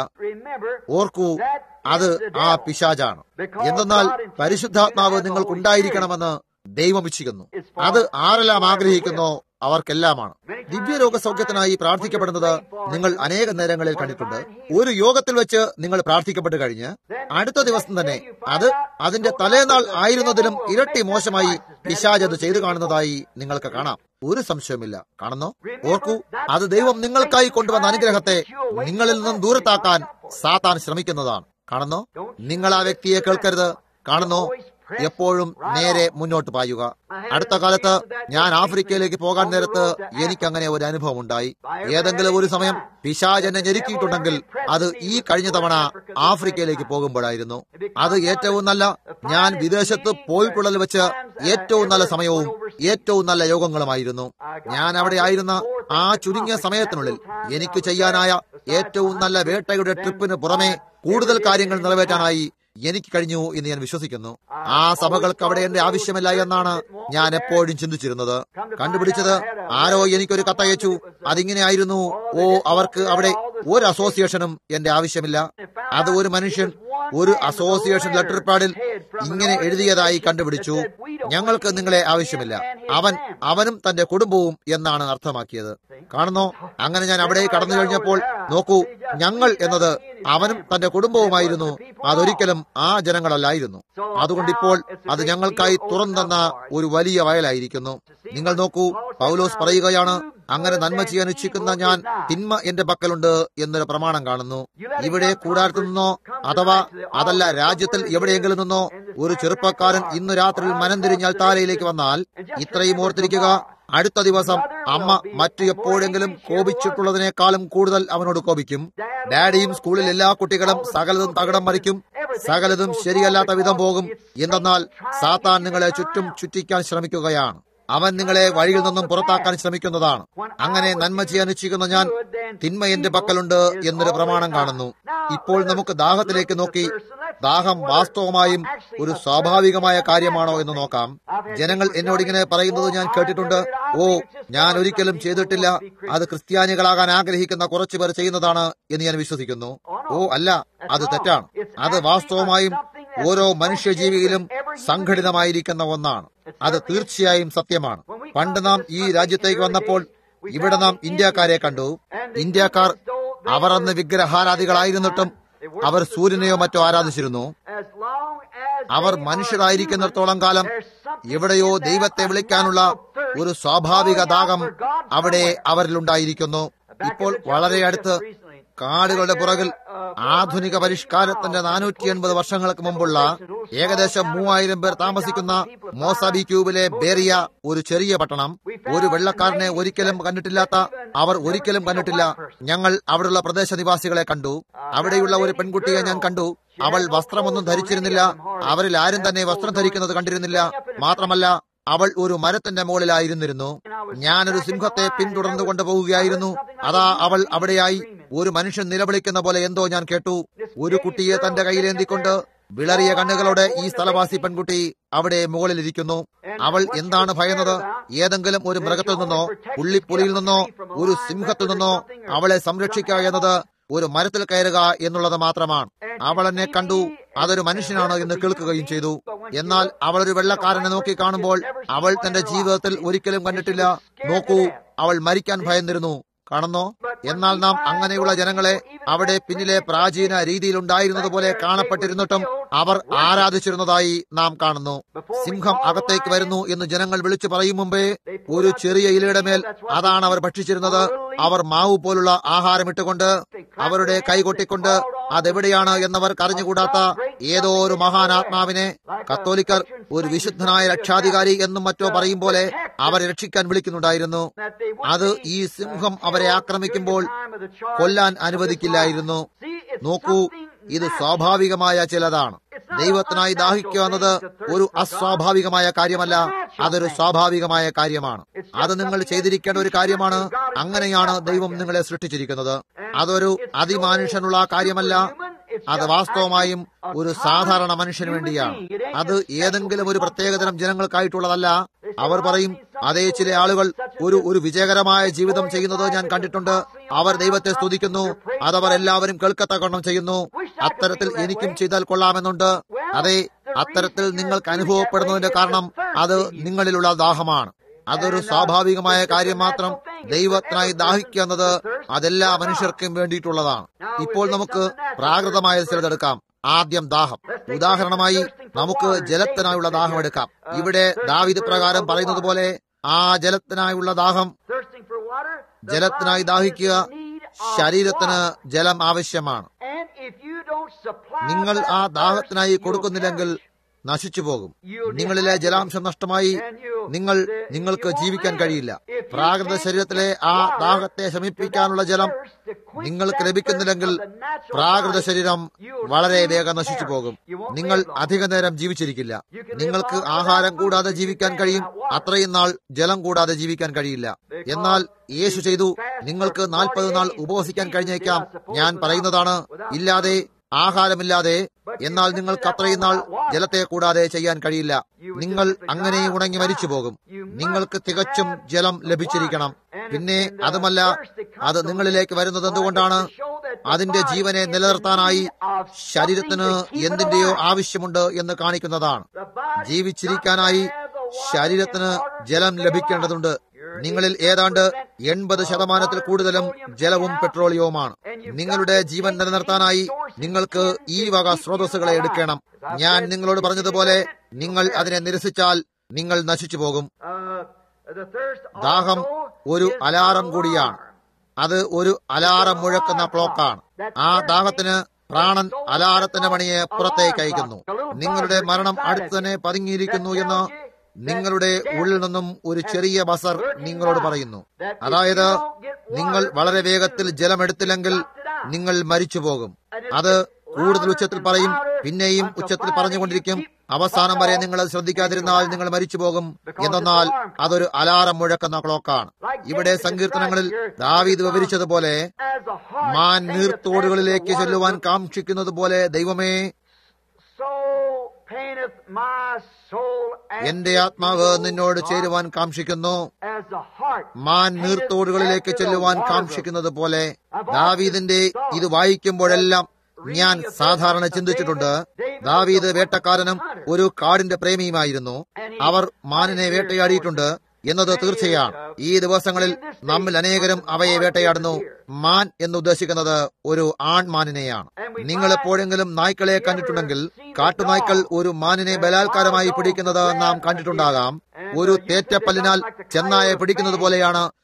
ഓർക്കൂ അത് ആ പിശാജാണ് എന്തെന്നാൽ പരിശുദ്ധാത്മാവ് നിങ്ങൾക്കുണ്ടായിരിക്കണമെന്ന് ദൈവം ഇച്ഛിക്കുന്നു അത് ആരെല്ലാം ആഗ്രഹിക്കുന്നോ അവർക്കെല്ലാമാണ് ദിവ്യരോഗ സൗഖ്യത്തിനായി പ്രാർത്ഥിക്കപ്പെടുന്നത് നിങ്ങൾ അനേക നേരങ്ങളിൽ കണ്ടിട്ടുണ്ട് ഒരു യോഗത്തിൽ വെച്ച് നിങ്ങൾ പ്രാർത്ഥിക്കപ്പെട്ട് കഴിഞ്ഞ് അടുത്ത ദിവസം തന്നെ അത് അതിന്റെ തലേനാൾ ആയിരുന്നതിലും ഇരട്ടി മോശമായി പിശാജ് അത് ചെയ്തു കാണുന്നതായി നിങ്ങൾക്ക് കാണാം ഒരു സംശയമില്ല കാണുന്നോ ഓർക്കൂ അത് ദൈവം നിങ്ങൾക്കായി കൊണ്ടുവന്ന അനുഗ്രഹത്തെ നിങ്ങളിൽ നിന്നും ദൂരത്താക്കാൻ സാത്താൻ ശ്രമിക്കുന്നതാണ് കാണുന്നോ നിങ്ങൾ ആ വ്യക്തിയെ കേൾക്കരുത് കാണുന്നോ എപ്പോഴും നേരെ മുന്നോട്ട് പായുക അടുത്ത കാലത്ത് ഞാൻ ആഫ്രിക്കയിലേക്ക് പോകാൻ നേരത്ത് എനിക്ക് അങ്ങനെ ഒരു അനുഭവം ഉണ്ടായി ഏതെങ്കിലും ഒരു സമയം പിശാജ് എന്നെ ഞെരുക്കിയിട്ടുണ്ടെങ്കിൽ അത് ഈ കഴിഞ്ഞ തവണ ആഫ്രിക്കയിലേക്ക് പോകുമ്പോഴായിരുന്നു അത് ഏറ്റവും നല്ല ഞാൻ വിദേശത്ത് പോയിട്ടുള്ളതിൽ വെച്ച് ഏറ്റവും നല്ല സമയവും ഏറ്റവും നല്ല യോഗങ്ങളുമായിരുന്നു ഞാൻ അവിടെ ആയിരുന്ന ആ ചുരുങ്ങിയ സമയത്തിനുള്ളിൽ എനിക്ക് ചെയ്യാനായ ഏറ്റവും നല്ല വേട്ടയുടെ ട്രിപ്പിന് പുറമെ കൂടുതൽ കാര്യങ്ങൾ നിറവേറ്റാനായി എനിക്ക് കഴിഞ്ഞു എന്ന് ഞാൻ വിശ്വസിക്കുന്നു ആ സഭകൾക്ക് അവിടെ എന്റെ ആവശ്യമില്ല എന്നാണ് ഞാൻ എപ്പോഴും ചിന്തിച്ചിരുന്നത് കണ്ടുപിടിച്ചത് ആരോ എനിക്കൊരു കത്തയച്ചു അതിങ്ങനെ ആയിരുന്നു ഓ അവർക്ക് അവിടെ ഒരു അസോസിയേഷനും എന്റെ ആവശ്യമില്ല അത് ഒരു മനുഷ്യൻ ഒരു അസോസിയേഷൻ ലെറ്റർ പാഡിൽ ഇങ്ങനെ എഴുതിയതായി കണ്ടുപിടിച്ചു ഞങ്ങൾക്ക് നിങ്ങളെ ആവശ്യമില്ല അവൻ അവനും തന്റെ കുടുംബവും എന്നാണ് അർത്ഥമാക്കിയത് കാണുന്നോ അങ്ങനെ ഞാൻ അവിടെ കടന്നു കഴിഞ്ഞപ്പോൾ നോക്കൂ ഞങ്ങൾ എന്നത് അവനും തന്റെ കുടുംബവുമായിരുന്നു അതൊരിക്കലും ആ ജനങ്ങളല്ലായിരുന്നു അതുകൊണ്ട് ഇപ്പോൾ അത് ഞങ്ങൾക്കായി തുറന്നെന്ന ഒരു വലിയ വയലായിരിക്കുന്നു നിങ്ങൾ നോക്കൂ പൗലോസ് പറയുകയാണ് അങ്ങനെ നന്മ ചെയ്യാൻ ഇച്ഛിക്കുന്ന ഞാൻ തിന്മ എന്റെ പക്കലുണ്ട് എന്നൊരു പ്രമാണം കാണുന്നു ഇവിടെ കൂടാരത്തു നിന്നോ അഥവാ അതല്ല രാജ്യത്തിൽ എവിടെയെങ്കിലും നിന്നോ ഒരു ചെറുപ്പക്കാരൻ ഇന്ന് രാത്രിയിൽ മനം തിരിഞ്ഞ് അൽത്താരയിലേക്ക് വന്നാൽ ഇത്രയും ഓർത്തിരിക്കുക അടുത്ത ദിവസം അമ്മ മറ്റു എപ്പോഴെങ്കിലും കോപിച്ചിട്ടുള്ളതിനേക്കാളും കൂടുതൽ അവനോട് കോപിക്കും ഡാഡിയും സ്കൂളിൽ എല്ലാ കുട്ടികളും സകലതും തകടം മറിക്കും സകലതും ശരിയല്ലാത്ത വിധം പോകും എന്തെന്നാൽ സാത്താൻ നിങ്ങളെ ചുറ്റും ചുറ്റിക്കാൻ ശ്രമിക്കുകയാണ് അവൻ നിങ്ങളെ വഴിയിൽ നിന്നും പുറത്താക്കാൻ ശ്രമിക്കുന്നതാണ് അങ്ങനെ നന്മ ചെയ്യാൻ ഇച്ഛിക്കുന്ന ഞാൻ തിന്മ എന്റെ പക്കലുണ്ട് എന്നൊരു പ്രമാണം കാണുന്നു ഇപ്പോൾ നമുക്ക് ദാഹത്തിലേക്ക് നോക്കി ദാഹം വാസ്തവമായും ഒരു സ്വാഭാവികമായ കാര്യമാണോ എന്ന് നോക്കാം ജനങ്ങൾ എന്നോട് ഇങ്ങനെ പറയുന്നത് ഞാൻ കേട്ടിട്ടുണ്ട് ഓ ഞാൻ ഒരിക്കലും ചെയ്തിട്ടില്ല അത് ക്രിസ്ത്യാനികളാകാൻ ആഗ്രഹിക്കുന്ന കുറച്ചു പേർ ചെയ്യുന്നതാണ് എന്ന് ഞാൻ വിശ്വസിക്കുന്നു ഓ അല്ല അത് തെറ്റാണ് അത് വാസ്തവമായും ഓരോ മനുഷ്യജീവിയിലും സംഘടിതമായിരിക്കുന്ന ഒന്നാണ് അത് തീർച്ചയായും സത്യമാണ് പണ്ട് നാം ഈ രാജ്യത്തേക്ക് വന്നപ്പോൾ ഇവിടെ നാം ഇന്ത്യക്കാരെ കണ്ടു ഇന്ത്യക്കാർ അവർ അന്ന് വിഗ്രഹാരാധികളായിരുന്നിട്ടും അവർ സൂര്യനെയോ മറ്റോ ആരാധിച്ചിരുന്നു അവർ മനുഷ്യരായിരിക്കുന്നിടത്തോളം കാലം എവിടെയോ ദൈവത്തെ വിളിക്കാനുള്ള ഒരു സ്വാഭാവിക ദാഹം അവിടെ അവരിലുണ്ടായിരിക്കുന്നു ഇപ്പോൾ വളരെ അടുത്ത് കാടുകളുടെ പുറകിൽ ആധുനിക പരിഷ്കാരത്തിന്റെ നാനൂറ്റി എൺപത് വർഷങ്ങൾക്ക് മുമ്പുള്ള ഏകദേശം മൂവായിരം പേർ താമസിക്കുന്ന മോസാബി ക്യൂബിലെ ബേറിയ ഒരു ചെറിയ പട്ടണം ഒരു വെള്ളക്കാരനെ ഒരിക്കലും കണ്ടിട്ടില്ലാത്ത അവർ ഒരിക്കലും കണ്ടിട്ടില്ല ഞങ്ങൾ അവിടെയുള്ള പ്രദേശ നിവാസികളെ കണ്ടു അവിടെയുള്ള ഒരു പെൺകുട്ടിയെ ഞാൻ കണ്ടു അവൾ വസ്ത്രമൊന്നും ധരിച്ചിരുന്നില്ല അവരിൽ ആരും തന്നെ വസ്ത്രം ധരിക്കുന്നത് കണ്ടിരുന്നില്ല മാത്രമല്ല അവൾ ഒരു മരത്തിന്റെ മുകളിലായിരുന്നിരുന്നു ഞാനൊരു സിംഹത്തെ പിന്തുടർന്നു കൊണ്ടുപോവുകയായിരുന്നു അതാ അവൾ അവിടെയായി ഒരു മനുഷ്യൻ നിലവിളിക്കുന്ന പോലെ എന്തോ ഞാൻ കേട്ടു ഒരു കുട്ടിയെ തന്റെ കയ്യിലേന്തിക്കൊണ്ട് വിളറിയ കണ്ണുകളോടെ ഈ സ്ഥലവാസി പെൺകുട്ടി അവിടെ മുകളിലിരിക്കുന്നു അവൾ എന്താണ് ഭയന്നത് ഏതെങ്കിലും ഒരു മൃഗത്തിൽ നിന്നോ പുള്ളിപ്പുലിയിൽ നിന്നോ ഒരു സിംഹത്തിൽ നിന്നോ അവളെ സംരക്ഷിക്കുക എന്നത് ഒരു മരത്തിൽ കയറുക എന്നുള്ളത് മാത്രമാണ് അവൾ എന്നെ കണ്ടു അതൊരു മനുഷ്യനാണ് എന്ന് കേൾക്കുകയും ചെയ്തു എന്നാൽ അവൾ ഒരു വെള്ളക്കാരനെ നോക്കി കാണുമ്പോൾ അവൾ തന്റെ ജീവിതത്തിൽ ഒരിക്കലും കണ്ടിട്ടില്ല നോക്കൂ അവൾ മരിക്കാൻ ഭയന്നിരുന്നു കാണുന്നോ എന്നാൽ നാം അങ്ങനെയുള്ള ജനങ്ങളെ അവിടെ പിന്നിലെ പ്രാചീന രീതിയിലുണ്ടായിരുന്നത് പോലെ കാണപ്പെട്ടിരുന്നിട്ടും അവർ ആരാധിച്ചിരുന്നതായി നാം കാണുന്നു സിംഹം അകത്തേക്ക് വരുന്നു എന്ന് ജനങ്ങൾ വിളിച്ചു പറയും മുമ്പേ ഒരു ചെറിയ ഇലയുടെ മേൽ അതാണ് അവർ ഭക്ഷിച്ചിരുന്നത് അവർ മാവ് പോലുള്ള ആഹാരം ഇട്ടുകൊണ്ട് അവരുടെ കൈ കൊട്ടിക്കൊണ്ട് അതെവിടെയാണ് എന്നവർ കറിഞ്ഞുകൂടാത്ത ഏതോ ഒരു മഹാനാത്മാവിനെ കത്തോലിക്കർ ഒരു വിശുദ്ധനായ രക്ഷാധികാരി എന്നും മറ്റോ പറയും പോലെ അവരെ രക്ഷിക്കാൻ വിളിക്കുന്നുണ്ടായിരുന്നു അത് ഈ സിംഹം അവരെ ആക്രമിക്കുമ്പോൾ കൊല്ലാൻ അനുവദിക്കില്ലായിരുന്നു നോക്കൂ ഇത് സ്വാഭാവികമായ ചിലതാണ് ദൈവത്തിനായി ദാഹിക്കുക എന്നത് ഒരു അസ്വാഭാവികമായ കാര്യമല്ല അതൊരു സ്വാഭാവികമായ കാര്യമാണ് അത് നിങ്ങൾ ചെയ്തിരിക്കേണ്ട ഒരു കാര്യമാണ് അങ്ങനെയാണ് ദൈവം നിങ്ങളെ സൃഷ്ടിച്ചിരിക്കുന്നത് അതൊരു അതിമാനുഷ്യനുള്ള കാര്യമല്ല അത് വാസ്തവമായും ഒരു സാധാരണ മനുഷ്യന് വേണ്ടിയാണ് അത് ഏതെങ്കിലും ഒരു പ്രത്യേകതരം ജനങ്ങൾക്കായിട്ടുള്ളതല്ല അവർ പറയും അതേ ചില ആളുകൾ ഒരു ഒരു വിജയകരമായ ജീവിതം ചെയ്യുന്നത് ഞാൻ കണ്ടിട്ടുണ്ട് അവർ ദൈവത്തെ സ്തുതിക്കുന്നു അതവർ എല്ലാവരും കേൾക്കത്തക്കണ്ണം ചെയ്യുന്നു അത്തരത്തിൽ എനിക്കും ചെയ്താൽ കൊള്ളാമെന്നുണ്ട് അതെ അത്തരത്തിൽ നിങ്ങൾക്ക് അനുഭവപ്പെടുന്നതിന്റെ കാരണം അത് നിങ്ങളിലുള്ള ദാഹമാണ് അതൊരു സ്വാഭാവികമായ കാര്യം മാത്രം ദൈവത്തിനായി ദാഹിക്കുക എന്നത് അതെല്ലാ മനുഷ്യർക്കും വേണ്ടിയിട്ടുള്ളതാണ് ഇപ്പോൾ നമുക്ക് പ്രാകൃതമായ ചിലതെടുക്കാം ആദ്യം ദാഹം ഉദാഹരണമായി നമുക്ക് ജലത്തിനായുള്ള ദാഹം എടുക്കാം ഇവിടെ ദാവിദ് പ്രകാരം പറയുന്നത് പോലെ ആ ജലത്തിനായുള്ള ദാഹം ജലത്തിനായി ദാഹിക്കുക ശരീരത്തിന് ജലം ആവശ്യമാണ് നിങ്ങൾ ആ ദാഹത്തിനായി കൊടുക്കുന്നില്ലെങ്കിൽ നശിച്ചു പോകും നിങ്ങളിലെ ജലാംശം നഷ്ടമായി നിങ്ങൾ നിങ്ങൾക്ക് ജീവിക്കാൻ കഴിയില്ല പ്രാകൃത ശരീരത്തിലെ ആ ദാഹത്തെ ശമിപ്പിക്കാനുള്ള ജലം നിങ്ങൾക്ക് ലഭിക്കുന്നില്ലെങ്കിൽ പ്രാകൃത ശരീരം വളരെ വേഗം നശിച്ചു പോകും നിങ്ങൾ അധിക നേരം ജീവിച്ചിരിക്കില്ല നിങ്ങൾക്ക് ആഹാരം കൂടാതെ ജീവിക്കാൻ കഴിയും അത്രയും നാൾ ജലം കൂടാതെ ജീവിക്കാൻ കഴിയില്ല എന്നാൽ യേശു ചെയ്തു നിങ്ങൾക്ക് നാൽപ്പത് നാൾ ഉപവസിക്കാൻ കഴിഞ്ഞേക്കാം ഞാൻ പറയുന്നതാണ് ഇല്ലാതെ ആഹാരമില്ലാതെ എന്നാൽ നിങ്ങൾക്ക് അത്രയും നാൾ ജലത്തെ കൂടാതെ ചെയ്യാൻ കഴിയില്ല നിങ്ങൾ അങ്ങനെ ഉണങ്ങി മരിച്ചു പോകും നിങ്ങൾക്ക് തികച്ചും ജലം ലഭിച്ചിരിക്കണം പിന്നെ അതുമല്ല അത് നിങ്ങളിലേക്ക് വരുന്നത് എന്തുകൊണ്ടാണ് അതിന്റെ ജീവനെ നിലനിർത്താനായി ശരീരത്തിന് എന്തിന്റെയോ ആവശ്യമുണ്ട് എന്ന് കാണിക്കുന്നതാണ് ജീവിച്ചിരിക്കാനായി ശരീരത്തിന് ജലം ലഭിക്കേണ്ടതുണ്ട് നിങ്ങളിൽ ഏതാണ്ട് എൺപത് ശതമാനത്തിൽ കൂടുതലും ജലവും പെട്രോളിയവുമാണ് നിങ്ങളുടെ ജീവൻ നിലനിർത്താനായി നിങ്ങൾക്ക് ഈ വക സ്രോതസ്സുകളെ എടുക്കണം ഞാൻ നിങ്ങളോട് പറഞ്ഞതുപോലെ നിങ്ങൾ അതിനെ നിരസിച്ചാൽ നിങ്ങൾ നശിച്ചു പോകും ദാഹം ഒരു അലാറം കൂടിയാണ് അത് ഒരു അലാറം മുഴക്കുന്ന ക്ലോക്കാണ് ആ ദാഹത്തിന് പ്രാണൻ അലാറത്തിന്റെ മണിയെ പുറത്തേക്ക് അയക്കുന്നു നിങ്ങളുടെ മരണം അടുത്ത് തന്നെ പതുങ്ങിയിരിക്കുന്നു എന്ന് നിങ്ങളുടെ ഉള്ളിൽ നിന്നും ഒരു ചെറിയ ബസർ നിങ്ങളോട് പറയുന്നു അതായത് നിങ്ങൾ വളരെ വേഗത്തിൽ ജലമെടുത്തില്ലെങ്കിൽ നിങ്ങൾ മരിച്ചു പോകും അത് കൂടുതൽ ഉച്ചത്തിൽ പറയും പിന്നെയും ഉച്ചത്തിൽ പറഞ്ഞുകൊണ്ടിരിക്കും അവസാനം വരെ നിങ്ങൾ അത് ശ്രദ്ധിക്കാതിരുന്നാൽ നിങ്ങൾ മരിച്ചു പോകും എന്നാൽ അതൊരു അലാറം മുഴക്കുന്ന ക്ലോക്കാണ് ഇവിടെ സങ്കീർത്തനങ്ങളിൽ ദാവീദ് വിവരിച്ചതുപോലെ മാൻ നീർത്തോടുകളിലേക്ക് ചെല്ലുവാൻ കാക്ഷിക്കുന്നത് പോലെ ദൈവമേ എന്റെ ആത്മാവ് നിന്നോട് ചേരുവാൻ കാക്ഷിക്കുന്നു മാൻ നീർത്തോടുകളിലേക്ക് ചെല്ലുവാൻ കാക്ഷിക്കുന്നത് പോലെ ദാവീദിന്റെ ഇത് വായിക്കുമ്പോഴെല്ലാം ഞാൻ സാധാരണ ചിന്തിച്ചിട്ടുണ്ട് ദാവീദ് വേട്ടക്കാരനും ഒരു കാടിന്റെ പ്രേമിയുമായിരുന്നു അവർ മാനിനെ വേട്ടയാടിയിട്ടുണ്ട് എന്നത് തീർച്ചയാണ് ഈ ദിവസങ്ങളിൽ നമ്മിൽ അനേകരും അവയെ വേട്ടയാടുന്നു മാൻ എന്ന് ഉദ്ദേശിക്കുന്നത് ഒരു ആൺമാനിനെയാണ് നിങ്ങൾ എപ്പോഴെങ്കിലും നായ്ക്കളെ കണ്ടിട്ടുണ്ടെങ്കിൽ കാട്ടുനായ്ക്കൾ ഒരു മാനിനെ ബലാത്കാരമായി പിടിക്കുന്നത് നാം കണ്ടിട്ടുണ്ടാകാം ഒരു തേറ്റപ്പല്ലിനാൽ ചെന്നായെ പിടിക്കുന്നത് പോലെയാണ്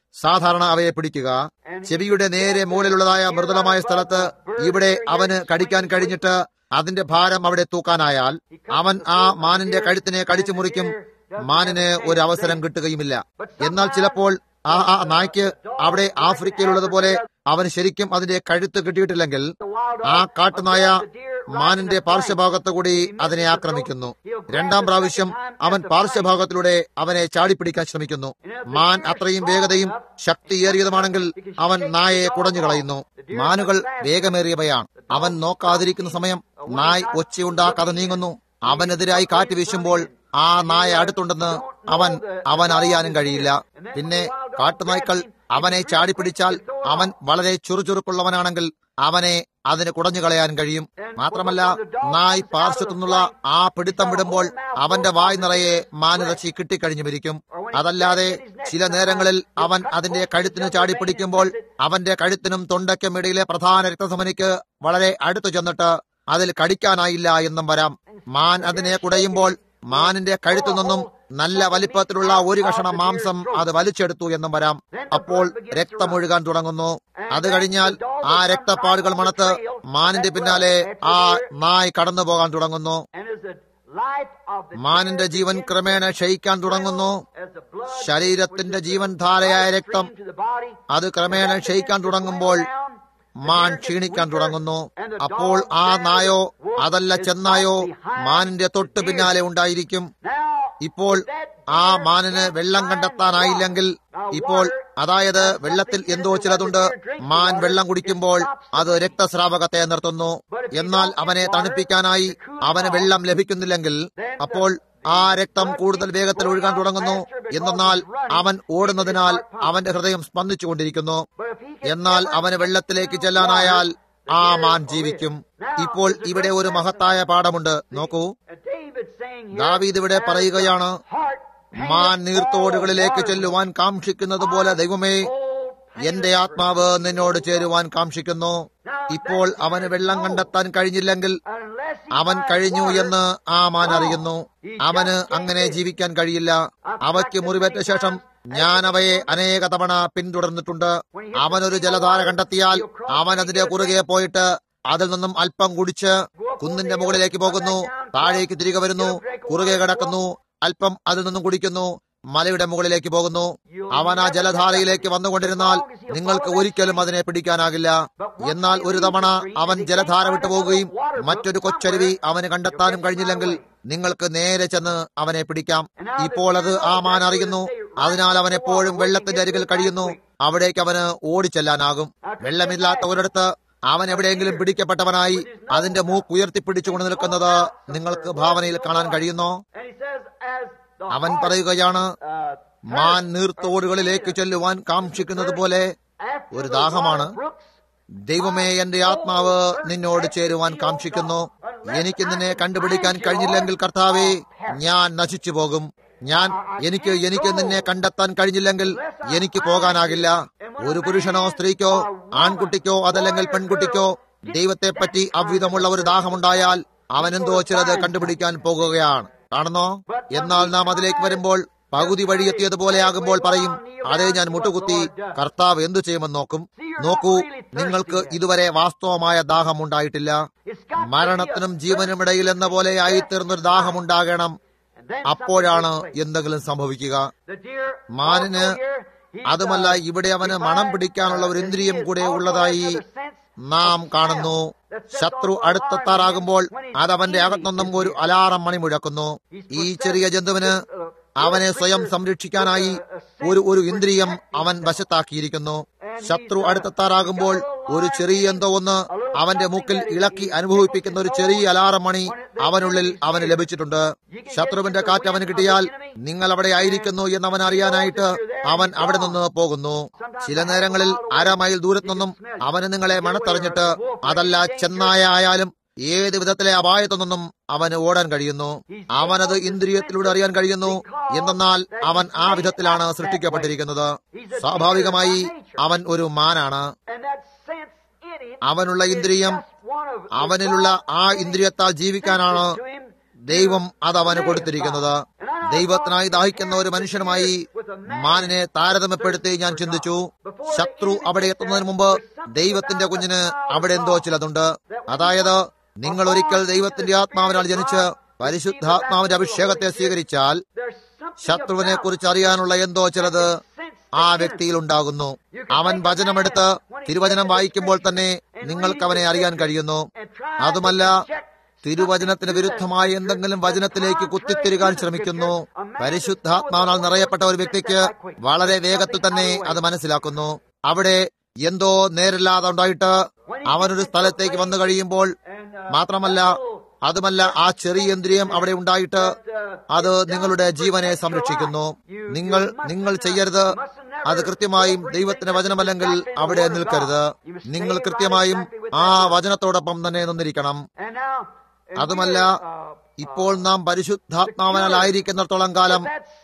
സാധാരണ അവയെ പിടിക്കുക ചെവിയുടെ നേരെ മുകളിലുള്ളതായ മൃദുലമായ സ്ഥലത്ത് ഇവിടെ അവന് കടിക്കാൻ കഴിഞ്ഞിട്ട് അതിന്റെ ഭാരം അവിടെ തൂക്കാനായാൽ അവൻ ആ മാനിന്റെ കഴുത്തിനെ കടിച്ചു മുറിക്കും മാനിന് ഒരു അവസരം കിട്ടുകയുമില്ല എന്നാൽ ചിലപ്പോൾ ആ ആ നായ്ക്ക് അവിടെ ആഫ്രിക്കയിലുള്ളതുപോലെ അവന് ശരിക്കും അതിന്റെ കഴുത്ത് കിട്ടിയിട്ടില്ലെങ്കിൽ ആ കാട്ടുനായ മാനിന്റെ പാർശ്വഭാഗത്ത് കൂടി അതിനെ ആക്രമിക്കുന്നു രണ്ടാം പ്രാവശ്യം അവൻ പാർശ്വഭാഗത്തിലൂടെ അവനെ ചാടിപ്പിടിക്കാൻ ശ്രമിക്കുന്നു മാൻ അത്രയും വേഗതയും ശക്തിയേറിയതുമാണെങ്കിൽ അവൻ നായയെ കുടഞ്ഞു കളയുന്നു മാനുകൾ വേഗമേറിയവയാണ് അവൻ നോക്കാതിരിക്കുന്ന സമയം നായ് ഒച്ചയുണ്ടാക്കാതെ നീങ്ങുന്നു അവനെതിരായി കാറ്റ് വീശുമ്പോൾ ആ നായ അടുത്തുണ്ടെന്ന് അവൻ അവൻ അറിയാനും കഴിയില്ല പിന്നെ കാട്ടുനായ്ക്കൾ അവനെ ചാടിപ്പിടിച്ചാൽ അവൻ വളരെ ചുറുചുറുക്കുള്ളവനാണെങ്കിൽ അവനെ അതിന് കുടഞ്ഞു കളയാൻ കഴിയും മാത്രമല്ല നായ് പാർശ്വത്തുനിന്നുള്ള ആ പിടുത്തം വിടുമ്പോൾ അവന്റെ വായ് നിറയെ മാനിറച്ചി കിട്ടിക്കഴിഞ്ഞു മരിക്കും അതല്ലാതെ ചില നേരങ്ങളിൽ അവൻ അതിന്റെ കഴുത്തിന് ചാടിപ്പിടിക്കുമ്പോൾ അവന്റെ കഴുത്തിനും തൊണ്ടയ്ക്കും ഇടയിലെ പ്രധാന രക്തധമനിക്ക് വളരെ അടുത്തു ചെന്നിട്ട് അതിൽ കടിക്കാനായില്ല എന്നും വരാം മാൻ അതിനെ കുടയുമ്പോൾ മാനിന്റെ കഴുത്തു നിന്നും നല്ല വലിപ്പത്തിലുള്ള ഒരു കഷണം മാംസം അത് വലിച്ചെടുത്തു എന്നും വരാം അപ്പോൾ രക്തമൊഴുകാൻ തുടങ്ങുന്നു അത് കഴിഞ്ഞാൽ ആ രക്തപ്പാടുകൾ മണത്ത് മാനിന്റെ പിന്നാലെ ആ നായ് കടന്നു പോകാൻ തുടങ്ങുന്നു മാനിന്റെ ജീവൻ ക്രമേണ ക്ഷയിക്കാൻ തുടങ്ങുന്നു ശരീരത്തിന്റെ ജീവൻ ധാരയായ രക്തം അത് ക്രമേണ ക്ഷയിക്കാൻ തുടങ്ങുമ്പോൾ മാൻ ക്ഷീണിക്കാൻ തുടങ്ങുന്നു അപ്പോൾ ആ നായോ അതല്ല ചെന്നായോ മാനിന്റെ തൊട്ട് പിന്നാലെ ഉണ്ടായിരിക്കും ഇപ്പോൾ ആ മാനിന് വെള്ളം കണ്ടെത്താനായില്ലെങ്കിൽ ഇപ്പോൾ അതായത് വെള്ളത്തിൽ എന്തോ ചിലതുണ്ട് മാൻ വെള്ളം കുടിക്കുമ്പോൾ അത് രക്തസ്രാവകത്തെ നിർത്തുന്നു എന്നാൽ അവനെ തണുപ്പിക്കാനായി അവന് വെള്ളം ലഭിക്കുന്നില്ലെങ്കിൽ അപ്പോൾ ആ രക്തം കൂടുതൽ വേഗത്തിൽ ഒഴുകാൻ തുടങ്ങുന്നു എന്നാൽ അവൻ ഓടുന്നതിനാൽ അവന്റെ ഹൃദയം സ്പന്ദിച്ചുകൊണ്ടിരിക്കുന്നു എന്നാൽ അവന് വെള്ളത്തിലേക്ക് ചെല്ലാനായാൽ ആ മാൻ ജീവിക്കും ഇപ്പോൾ ഇവിടെ ഒരു മഹത്തായ പാഠമുണ്ട് നോക്കൂ ദാവീദ് ഇവിടെ പറയുകയാണ് മാൻ നീർത്തോടുകളിലേക്ക് ചെല്ലുവാൻ കാക്ഷിക്കുന്നത് പോലെ ദൈവമേ എന്റെ ആത്മാവ് നിന്നോട് ചേരുവാൻ കാക്ഷിക്കുന്നു ഇപ്പോൾ അവന് വെള്ളം കണ്ടെത്താൻ കഴിഞ്ഞില്ലെങ്കിൽ അവൻ കഴിഞ്ഞു എന്ന് ആ മാൻ അറിയുന്നു അവന് അങ്ങനെ ജീവിക്കാൻ കഴിയില്ല അവയ്ക്ക് മുറിവേറ്റ ശേഷം ഞാൻ അവയെ അനേക തവണ പിന്തുടർന്നിട്ടുണ്ട് അവനൊരു ജലധാര കണ്ടെത്തിയാൽ അവൻ അതിന്റെ കുറുകെ പോയിട്ട് അതിൽ നിന്നും അല്പം കുടിച്ച് കുന്നിന്റെ മുകളിലേക്ക് പോകുന്നു താഴേക്ക് തിരികെ വരുന്നു കുറുകെ കിടക്കുന്നു അല്പം അതിൽ നിന്നും കുടിക്കുന്നു മലയുടെ മുകളിലേക്ക് പോകുന്നു അവൻ ആ ജലധാരയിലേക്ക് വന്നുകൊണ്ടിരുന്നാൽ നിങ്ങൾക്ക് ഒരിക്കലും അതിനെ പിടിക്കാനാകില്ല എന്നാൽ ഒരു തവണ അവൻ ജലധാര വിട്ടു പോകുകയും മറ്റൊരു കൊച്ചരുവി അവന് കണ്ടെത്താനും കഴിഞ്ഞില്ലെങ്കിൽ നിങ്ങൾക്ക് നേരെ ചെന്ന് അവനെ പിടിക്കാം ഇപ്പോൾ അത് ആ മാൻ അറിയുന്നു അതിനാൽ അവൻ എപ്പോഴും വെള്ളത്തിന്റെ അരികിൽ കഴിയുന്നു അവിടേക്ക് അവന് ഓടിച്ചെല്ലാനാകും വെള്ളമില്ലാത്ത ഒരിടത്ത് അവൻ എവിടെയെങ്കിലും പിടിക്കപ്പെട്ടവനായി അതിന്റെ മൂക്ക് ഉയർത്തിപ്പിടിച്ചുകൊണ്ട് നിൽക്കുന്നത് നിങ്ങൾക്ക് ഭാവനയിൽ കാണാൻ കഴിയുന്നോ അവൻ പറയുകയാണ് മാൻ നീർത്തോടുകളിലേക്ക് ചെല്ലുവാൻ കാക്ഷിക്കുന്നത് പോലെ ഒരു ദാഹമാണ് ദൈവമേ എന്റെ ആത്മാവ് നിന്നോട് ചേരുവാൻ കാക്ഷിക്കുന്നു എനിക്ക് നിന്നെ കണ്ടുപിടിക്കാൻ കഴിഞ്ഞില്ലെങ്കിൽ കർത്താവേ ഞാൻ നശിച്ചു പോകും ഞാൻ എനിക്ക് എനിക്ക് നിന്നെ കണ്ടെത്താൻ കഴിഞ്ഞില്ലെങ്കിൽ എനിക്ക് പോകാനാകില്ല ഒരു പുരുഷനോ സ്ത്രീക്കോ ആൺകുട്ടിക്കോ അതല്ലെങ്കിൽ പെൺകുട്ടിക്കോ ദൈവത്തെ പറ്റി അவ்விധമുള്ള ഒരു ദാഹമുണ്ടായാൽ അവനെന്തോ ചിലത് കണ്ടുപിടിക്കാൻ പോകുകയാണ് കാണുന്നോ എന്നാൽ നാം അതിലേക്ക് വരുമ്പോൾ പകുതി വഴിയെത്തിയതുപോലെ ആകുമ്പോൾ പറയും അതേ ഞാൻ മുട്ടുകുത്തി കർത്താവ് എന്തു ചെയ്യുമെന്ന് നോക്കും നോക്കൂ നിങ്ങൾക്ക് ഇതുവരെ വാസ്തവമായ ദാഹമുണ്ടായിട്ടില്ല മരണത്തിനും ജീവനും ഇടയിൽ എന്ന പോലെ ആയിത്തീർന്നൊരു ദാഹമുണ്ടാകണം അപ്പോഴാണ് എന്തെങ്കിലും സംഭവിക്കുക മാനിന് അതുമല്ല ഇവിടെ അവന് മണം പിടിക്കാനുള്ള ഒരു ഇന്ദ്രിയം കൂടെ ഉള്ളതായി നാം കാണുന്നു ശത്രു അടുത്തെത്താറാകുമ്പോൾ അത് അവന്റെ അകത്തൊന്നും ഒരു അലാറം മണി മുഴക്കുന്നു ഈ ചെറിയ ജന്തുവിന് അവനെ സ്വയം സംരക്ഷിക്കാനായി ഒരു ഒരു ഇന്ദ്രിയം അവൻ വശത്താക്കിയിരിക്കുന്നു ശത്രു അടുത്തെത്താറാകുമ്പോൾ ഒരു ചെറിയ എന്തോ ഒന്ന് അവന്റെ മൂക്കിൽ ഇളക്കി അനുഭവിപ്പിക്കുന്ന ഒരു ചെറിയ അലാറം മണി അവനുള്ളിൽ അവന് ലഭിച്ചിട്ടുണ്ട് ശത്രുവിന്റെ കാറ്റ് അവന് കിട്ടിയാൽ നിങ്ങൾ അവിടെ ആയിരിക്കുന്നു എന്ന് അവൻ അറിയാനായിട്ട് അവൻ അവിടെ നിന്ന് പോകുന്നു ചില നേരങ്ങളിൽ അര മൈൽ ദൂരത്തു നിന്നും അവന് നിങ്ങളെ മണത്തറിഞ്ഞിട്ട് അതല്ല ചെന്നായ ആയാലും ഏത് വിധത്തിലെ അപായത്തു നിന്നും അവന് ഓടാൻ കഴിയുന്നു അവനത് ഇന്ദ്രിയത്തിലൂടെ അറിയാൻ കഴിയുന്നു എന്തെന്നാൽ അവൻ ആ വിധത്തിലാണ് സൃഷ്ടിക്കപ്പെട്ടിരിക്കുന്നത് സ്വാഭാവികമായി അവൻ ഒരു മാനാണ് അവനുള്ള ഇന്ദ്രിയം അവനിലുള്ള ആ ഇന്ദ്രിയത്താൽ ജീവിക്കാനാണ് ദൈവം അത് അവന് കൊടുത്തിരിക്കുന്നത് ദൈവത്തിനായി ദാഹിക്കുന്ന ഒരു മനുഷ്യനുമായി മാനിനെ താരതമ്യപ്പെടുത്തി ഞാൻ ചിന്തിച്ചു ശത്രു അവിടെ എത്തുന്നതിന് മുമ്പ് ദൈവത്തിന്റെ കുഞ്ഞിന് അവിടെ എന്തോ ചിലതുണ്ട് അതായത് നിങ്ങൾ ഒരിക്കൽ ദൈവത്തിന്റെ ആത്മാവിനാൽ ജനിച്ച് പരിശുദ്ധാത്മാവിന്റെ അഭിഷേകത്തെ സ്വീകരിച്ചാൽ ശത്രുവിനെ കുറിച്ച് അറിയാനുള്ള എന്തോ ചിലത് ആ വ്യക്തിയിൽ ഉണ്ടാകുന്നു അവൻ വചനമെടുത്ത് തിരുവചനം വായിക്കുമ്പോൾ തന്നെ നിങ്ങൾക്ക് അവനെ അറിയാൻ കഴിയുന്നു അതുമല്ല തിരുവചനത്തിന് വിരുദ്ധമായ എന്തെങ്കിലും വചനത്തിലേക്ക് കുത്തിത്തിരുകാൻ ശ്രമിക്കുന്നു പരിശുദ്ധാത്മാവിനാൽ നിറയപ്പെട്ട ഒരു വ്യക്തിക്ക് വളരെ വേഗത്തിൽ തന്നെ അത് മനസ്സിലാക്കുന്നു അവിടെ എന്തോ നേരില്ലാതെ ഉണ്ടായിട്ട് അവനൊരു സ്ഥലത്തേക്ക് വന്നു കഴിയുമ്പോൾ മാത്രമല്ല അതുമല്ല ആ ചെറിയ ഇന്ദ്രിയം അവിടെ ഉണ്ടായിട്ട് അത് നിങ്ങളുടെ ജീവനെ സംരക്ഷിക്കുന്നു നിങ്ങൾ നിങ്ങൾ ചെയ്യരുത് അത് കൃത്യമായും ദൈവത്തിന്റെ വചനമല്ലെങ്കിൽ അവിടെ നിൽക്കരുത് നിങ്ങൾ കൃത്യമായും ആ വചനത്തോടൊപ്പം തന്നെ നിന്നിരിക്കണം അതുമല്ല ഇപ്പോൾ നാം പരിശുദ്ധാത്മാവനാൽ ആയിരിക്കുന്നിടത്തോളം കാലം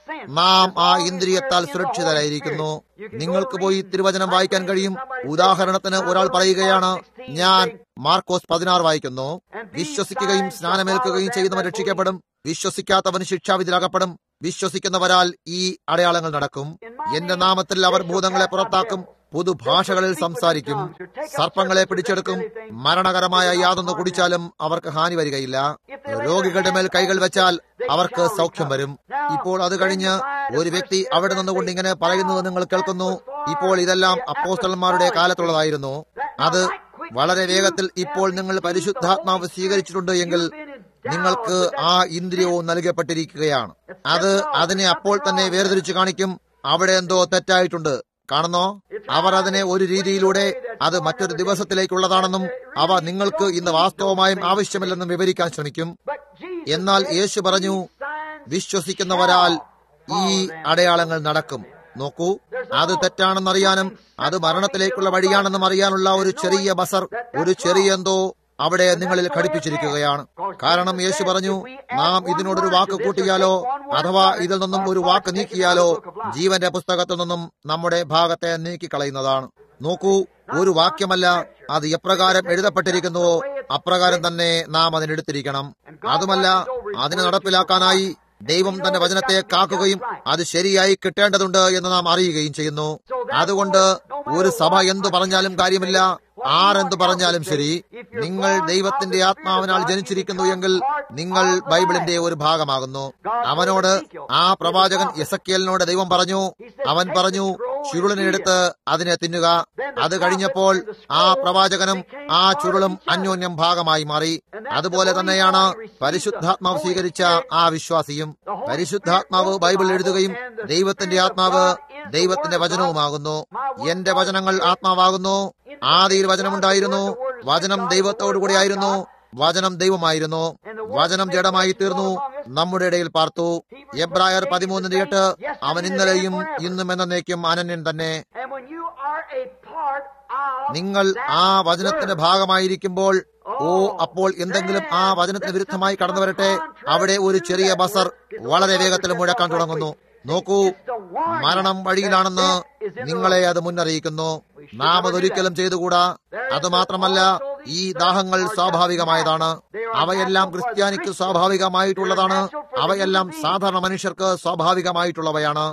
നാം ആ ഇന്ദ്രിയത്താൽ സുരക്ഷിതരായിരിക്കുന്നു നിങ്ങൾക്ക് പോയി തിരുവചനം വായിക്കാൻ കഴിയും ഉദാഹരണത്തിന് ഒരാൾ പറയുകയാണ് ഞാൻ മാർക്കോസ് പതിനാറ് വായിക്കുന്നു വിശ്വസിക്കുകയും സ്നാനമേൽക്കുകയും ചെയ്യുന്നവൻ രക്ഷിക്കപ്പെടും വിശ്വസിക്കാത്തവൻ ശിക്ഷാവിധിയിലാകപ്പെടും വിശ്വസിക്കുന്നവരാൽ ഈ അടയാളങ്ങൾ നടക്കും എന്റെ നാമത്തിൽ അവർ ഭൂതങ്ങളെ പുറത്താക്കും പുതുഭാഷകളിൽ സംസാരിക്കും സർപ്പങ്ങളെ പിടിച്ചെടുക്കും മരണകരമായ യാതൊന്ന് കുടിച്ചാലും അവർക്ക് ഹാനി വരികയില്ല രോഗികളുടെ മേൽ കൈകൾ വെച്ചാൽ അവർക്ക് സൗഖ്യം വരും ഇപ്പോൾ അത് കഴിഞ്ഞ് ഒരു വ്യക്തി അവിടെ നിന്നുകൊണ്ട് ഇങ്ങനെ പറയുന്നത് നിങ്ങൾ കേൾക്കുന്നു ഇപ്പോൾ ഇതെല്ലാം അപ്പോസ്റ്റലന്മാരുടെ കാലത്തുള്ളതായിരുന്നു അത് വളരെ വേഗത്തിൽ ഇപ്പോൾ നിങ്ങൾ പരിശുദ്ധാത്മാവ് സ്വീകരിച്ചിട്ടുണ്ട് എങ്കിൽ നിങ്ങൾക്ക് ആ ഇന്ദ്രിയവും നൽകപ്പെട്ടിരിക്കുകയാണ് അത് അതിനെ അപ്പോൾ തന്നെ വേർതിരിച്ചു കാണിക്കും അവിടെ എന്തോ തെറ്റായിട്ടുണ്ട് കാണുന്നോ അവർ അതിനെ ഒരു രീതിയിലൂടെ അത് മറ്റൊരു ദിവസത്തിലേക്കുള്ളതാണെന്നും അവ നിങ്ങൾക്ക് ഇന്ന് വാസ്തവമായും ആവശ്യമില്ലെന്നും വിവരിക്കാൻ ശ്രമിക്കും എന്നാൽ യേശു പറഞ്ഞു വിശ്വസിക്കുന്നവരാൽ ഈ അടയാളങ്ങൾ നടക്കും നോക്കൂ അത് തെറ്റാണെന്നറിയാനും അത് മരണത്തിലേക്കുള്ള വഴിയാണെന്നും അറിയാനുള്ള ഒരു ചെറിയ ബസർ ഒരു ചെറിയ എന്തോ അവിടെ നിങ്ങളിൽ ഘടിപ്പിച്ചിരിക്കുകയാണ് കാരണം യേശു പറഞ്ഞു നാം ഇതിനോടൊരു വാക്ക് കൂട്ടിയാലോ അഥവാ ഇതിൽ നിന്നും ഒരു വാക്ക് നീക്കിയാലോ ജീവന്റെ പുസ്തകത്തിൽ നിന്നും നമ്മുടെ ഭാഗത്തെ നീക്കിക്കളയുന്നതാണ് നോക്കൂ ഒരു വാക്യമല്ല അത് എപ്രകാരം എഴുതപ്പെട്ടിരിക്കുന്നുവോ അപ്രകാരം തന്നെ നാം അതിനെടുത്തിരിക്കണം അതുമല്ല അതിനെ നടപ്പിലാക്കാനായി ദൈവം തന്റെ വചനത്തെ കാക്കുകയും അത് ശരിയായി കിട്ടേണ്ടതുണ്ട് എന്ന് നാം അറിയുകയും ചെയ്യുന്നു അതുകൊണ്ട് ഒരു സഭ എന്തു പറഞ്ഞാലും കാര്യമില്ല ആരെന്തു പറഞ്ഞാലും ശരി നിങ്ങൾ ദൈവത്തിന്റെ ആത്മാവിനാൽ ജനിച്ചിരിക്കുന്നു എങ്കിൽ നിങ്ങൾ ബൈബിളിന്റെ ഒരു ഭാഗമാകുന്നു അവനോട് ആ പ്രവാചകൻ എസക്കിയലിനോട് ദൈവം പറഞ്ഞു അവൻ പറഞ്ഞു ചുരുളിനെ എടുത്ത് അതിനെ തിന്നുക അത് കഴിഞ്ഞപ്പോൾ ആ പ്രവാചകനും ആ ചുരുളും അന്യോന്യം ഭാഗമായി മാറി അതുപോലെ തന്നെയാണ് പരിശുദ്ധാത്മാവ് സ്വീകരിച്ച ആ വിശ്വാസിയും പരിശുദ്ധാത്മാവ് ബൈബിൾ എഴുതുകയും ദൈവത്തിന്റെ ആത്മാവ് ദൈവത്തിന്റെ വചനവുമാകുന്നു എന്റെ വചനങ്ങൾ ആത്മാവാകുന്നു ആദിയിൽ വചനമുണ്ടായിരുന്നു വചനം ദൈവത്തോടു കൂടിയായിരുന്നു വചനം ദൈവമായിരുന്നു വചനം ജഡമായി തീർന്നു നമ്മുടെ ഇടയിൽ പാർത്തു എബ്രായർ പതിമൂന്നിന്റെ എട്ട് അവൻ ഇന്നലെയും ഇന്നും എന്നേക്കും അനന്യൻ തന്നെ നിങ്ങൾ ആ വചനത്തിന്റെ ഭാഗമായിരിക്കുമ്പോൾ ഓ അപ്പോൾ എന്തെങ്കിലും ആ വചനത്തിന് വിരുദ്ധമായി കടന്നു വരട്ടെ അവിടെ ഒരു ചെറിയ ബസർ വളരെ വേഗത്തിൽ മുഴക്കാൻ തുടങ്ങുന്നു നോക്കൂ മരണം വഴിയിലാണെന്ന് നിങ്ങളെ അത് മുന്നറിയിക്കുന്നു നാം അതൊരിക്കലും ചെയ്തുകൂടാ അതുമാത്രമല്ല ഈ ദാഹങ്ങൾ സ്വാഭാവികമായതാണ് അവയെല്ലാം ക്രിസ്ത്യാനിക്ക് സ്വാഭാവികമായിട്ടുള്ളതാണ് അവയെല്ലാം സാധാരണ മനുഷ്യർക്ക് സ്വാഭാവികമായിട്ടുള്ളവയാണ്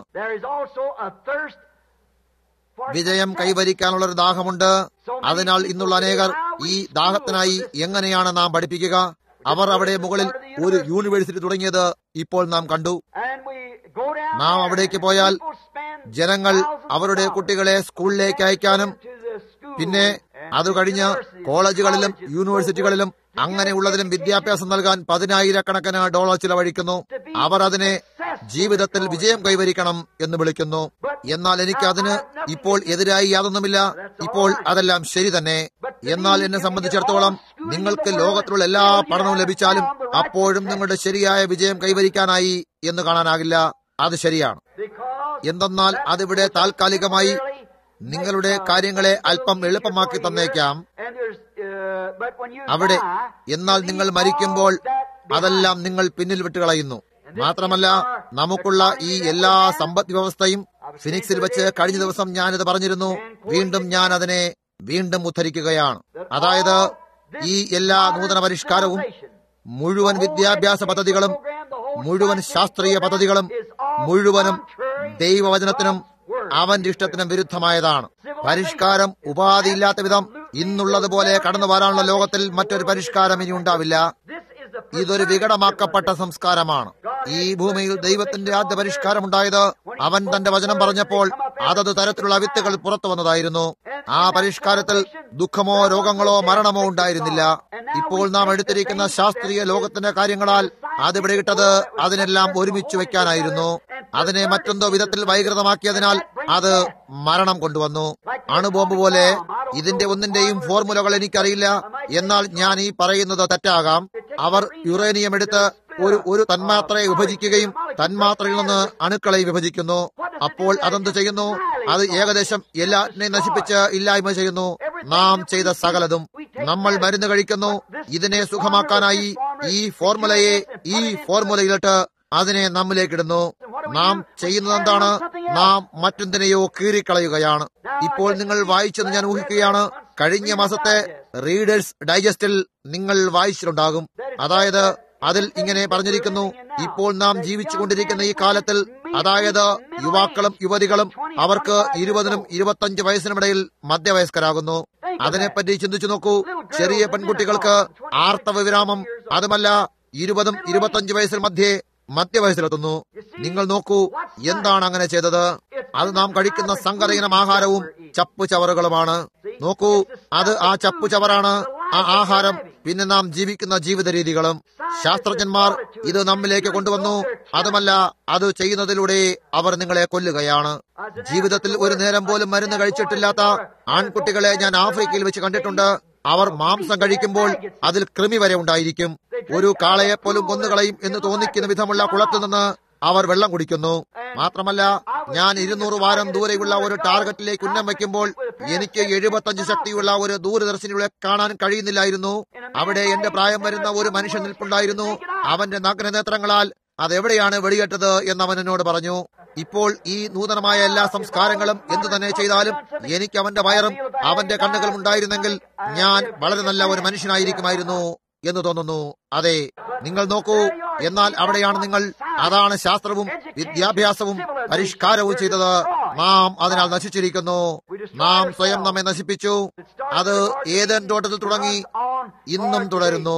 വിജയം കൈവരിക്കാനുള്ള ഒരു ദാഹമുണ്ട് അതിനാൽ ഇന്നുള്ള അനേകർ ഈ ദാഹത്തിനായി എങ്ങനെയാണ് നാം പഠിപ്പിക്കുക അവർ അവിടെ മുകളിൽ ഒരു യൂണിവേഴ്സിറ്റി തുടങ്ങിയത് ഇപ്പോൾ നാം കണ്ടു നാം അവിടേക്ക് പോയാൽ ജനങ്ങൾ അവരുടെ കുട്ടികളെ സ്കൂളിലേക്ക് അയക്കാനും പിന്നെ അത് കഴിഞ്ഞ് കോളേജുകളിലും യൂണിവേഴ്സിറ്റികളിലും അങ്ങനെയുള്ളതിലും വിദ്യാഭ്യാസം നൽകാൻ പതിനായിരക്കണക്കിന് ഡോളർ ചിലവഴിക്കുന്നു അവർ അതിനെ ജീവിതത്തിൽ വിജയം കൈവരിക്കണം എന്ന് വിളിക്കുന്നു എന്നാൽ എനിക്ക് അതിന് ഇപ്പോൾ എതിരായി യാതൊന്നുമില്ല ഇപ്പോൾ അതെല്ലാം ശരി തന്നെ എന്നാൽ എന്നെ സംബന്ധിച്ചിടത്തോളം നിങ്ങൾക്ക് ലോകത്തിലുള്ള എല്ലാ പഠനവും ലഭിച്ചാലും അപ്പോഴും നിങ്ങളുടെ ശരിയായ വിജയം കൈവരിക്കാനായി എന്ന് കാണാനാകില്ല അത് ശരിയാണ് എന്തെന്നാൽ അതിവിടെ താൽക്കാലികമായി നിങ്ങളുടെ കാര്യങ്ങളെ അല്പം എളുപ്പമാക്കി തന്നേക്കാം അവിടെ എന്നാൽ നിങ്ങൾ മരിക്കുമ്പോൾ അതെല്ലാം നിങ്ങൾ പിന്നിൽ വിട്ടുകളയുന്നു മാത്രമല്ല നമുക്കുള്ള ഈ എല്ലാ സമ്പദ് വ്യവസ്ഥയും ഫിനിക്സിൽ വെച്ച് കഴിഞ്ഞ ദിവസം ഞാനിത് പറഞ്ഞിരുന്നു വീണ്ടും ഞാൻ അതിനെ വീണ്ടും ഉദ്ധരിക്കുകയാണ് അതായത് ഈ എല്ലാ നൂതന പരിഷ്കാരവും മുഴുവൻ വിദ്യാഭ്യാസ പദ്ധതികളും മുഴുവൻ ശാസ്ത്രീയ പദ്ധതികളും മുഴുവനും ദൈവവചനത്തിനും അവന്റെ ഇഷ്ടത്തിനും വിരുദ്ധമായതാണ് പരിഷ്കാരം ഉപാധിയില്ലാത്ത വിധം ഇന്നുള്ളതുപോലെ കടന്നു വരാനുള്ള ലോകത്തിൽ മറ്റൊരു പരിഷ്കാരം ഇനി ഉണ്ടാവില്ല ഇതൊരു വികടമാക്കപ്പെട്ട സംസ്കാരമാണ് ഈ ഭൂമിയിൽ ദൈവത്തിന്റെ ആദ്യ പരിഷ്കാരം ഉണ്ടായത് അവൻ തന്റെ വചനം പറഞ്ഞപ്പോൾ അതത് തരത്തിലുള്ള വിത്തുകൾ പുറത്തു വന്നതായിരുന്നു ആ പരിഷ്കാരത്തിൽ ദുഃഖമോ രോഗങ്ങളോ മരണമോ ഉണ്ടായിരുന്നില്ല ഇപ്പോൾ നാം എടുത്തിരിക്കുന്ന ശാസ്ത്രീയ ലോകത്തിന്റെ കാര്യങ്ങളാൽ അതിവിടെ ഇട്ടത് അതിനെല്ലാം ഒരുമിച്ച് വെക്കാനായിരുന്നു അതിനെ മറ്റെന്തോ വിധത്തിൽ വൈകൃതമാക്കിയതിനാൽ അത് മരണം കൊണ്ടുവന്നു അണുബോംബ് പോലെ ഇതിന്റെ ഒന്നിന്റെയും ഫോർമുലകൾ എനിക്കറിയില്ല എന്നാൽ ഞാൻ ഈ പറയുന്നത് തെറ്റാകാം അവർ യുറേനിയം എടുത്ത് ഒരു ഒരു തന്മാത്രയെ വിഭജിക്കുകയും തന്മാത്രയിൽ നിന്ന് അണുക്കളെ വിഭജിക്കുന്നു അപ്പോൾ അതെന്ത് ചെയ്യുന്നു അത് ഏകദേശം എല്ലാറ്റിനെയും നശിപ്പിച്ച് ഇല്ലായ്മ ചെയ്യുന്നു നാം ചെയ്ത സകലതും നമ്മൾ മരുന്ന് കഴിക്കുന്നു ഇതിനെ സുഖമാക്കാനായി ഈ ഫോർമുലയെ ഈ ഫോർമുലയിലിട്ട് അതിനെ നമ്മിലേക്കിടുന്നു നാം ചെയ്യുന്നത് എന്താണ് നാം മറ്റെന്തിനെയോ കീറിക്കളയുകയാണ് ഇപ്പോൾ നിങ്ങൾ വായിച്ചെന്ന് ഞാൻ ഊഹിക്കുകയാണ് കഴിഞ്ഞ മാസത്തെ റീഡേഴ്സ് ഡൈജസ്റ്റിൽ നിങ്ങൾ വായിച്ചിട്ടുണ്ടാകും അതായത് അതിൽ ഇങ്ങനെ പറഞ്ഞിരിക്കുന്നു ഇപ്പോൾ നാം ജീവിച്ചു കൊണ്ടിരിക്കുന്ന ഈ കാലത്തിൽ അതായത് യുവാക്കളും യുവതികളും അവർക്ക് ഇരുപതിനും ഇരുപത്തഞ്ച് വയസ്സിനുമിടയിൽ മധ്യവയസ്കരാകുന്നു അതിനെപ്പറ്റി ചിന്തിച്ചു നോക്കൂ ചെറിയ പെൺകുട്ടികൾക്ക് ആർത്തവ വിരാമം അതുമല്ല ഇരുപതും ഇരുപത്തഞ്ച് വയസ്സിൽ മധ്യേ മധ്യവയസ്സിലെത്തുന്നു നിങ്ങൾ നോക്കൂ എന്താണ് അങ്ങനെ ചെയ്തത് അത് നാം കഴിക്കുന്ന സങ്കരയിനം ആഹാരവും ചപ്പു ചവറുകളുമാണ് നോക്കൂ അത് ആ ചപ്പു ചവറാണ് ആ ആഹാരം പിന്നെ നാം ജീവിക്കുന്ന ജീവിത രീതികളും ശാസ്ത്രജ്ഞന്മാർ ഇത് നമ്മിലേക്ക് കൊണ്ടുവന്നു അതുമല്ല അത് ചെയ്യുന്നതിലൂടെ അവർ നിങ്ങളെ കൊല്ലുകയാണ് ജീവിതത്തിൽ ഒരു നേരം പോലും മരുന്ന് കഴിച്ചിട്ടില്ലാത്ത ആൺകുട്ടികളെ ഞാൻ ആഫ്രിക്കയിൽ വെച്ച് കണ്ടിട്ടുണ്ട് അവർ മാംസം കഴിക്കുമ്പോൾ അതിൽ കൃമി വരെ ഉണ്ടായിരിക്കും ഒരു കാളയെ പോലും കൊന്നുകളയും എന്ന് തോന്നിക്കുന്ന വിധമുള്ള കുളത്തിൽ നിന്ന് അവർ വെള്ളം കുടിക്കുന്നു മാത്രമല്ല ഞാൻ ഇരുന്നൂറ് വാരം ദൂരെയുള്ള ഒരു ടാർഗറ്റിലേക്ക് ഉന്നം വയ്ക്കുമ്പോൾ എനിക്ക് എഴുപത്തഞ്ച് ശക്തിയുള്ള ഒരു ദൂരദർശിനികളെ കാണാൻ കഴിയുന്നില്ലായിരുന്നു അവിടെ എന്റെ പ്രായം വരുന്ന ഒരു മനുഷ്യൻ നിൽപ്പുണ്ടായിരുന്നു അവന്റെ നഗ്ന നേത്രങ്ങളാൽ അതെവിടെയാണ് വെടികെട്ടത് എന്ന് അവൻ എന്നോട് പറഞ്ഞു ഇപ്പോൾ ഈ നൂതനമായ എല്ലാ സംസ്കാരങ്ങളും എന്തു തന്നെ ചെയ്താലും എനിക്ക് അവന്റെ വയറും അവന്റെ കണ്ണുകളും ഉണ്ടായിരുന്നെങ്കിൽ ഞാൻ വളരെ നല്ല ഒരു മനുഷ്യനായിരിക്കുമായിരുന്നു എന്ന് തോന്നുന്നു അതെ നിങ്ങൾ നോക്കൂ എന്നാൽ അവിടെയാണ് നിങ്ങൾ അതാണ് ശാസ്ത്രവും വിദ്യാഭ്യാസവും പരിഷ്കാരവും ചെയ്തത് നാം അതിനാൽ നശിച്ചിരിക്കുന്നു നാം സ്വയം നമ്മെ നശിപ്പിച്ചു അത് ഏതൻ തോട്ടത്തിൽ തുടങ്ങി ഇന്നും തുടരുന്നു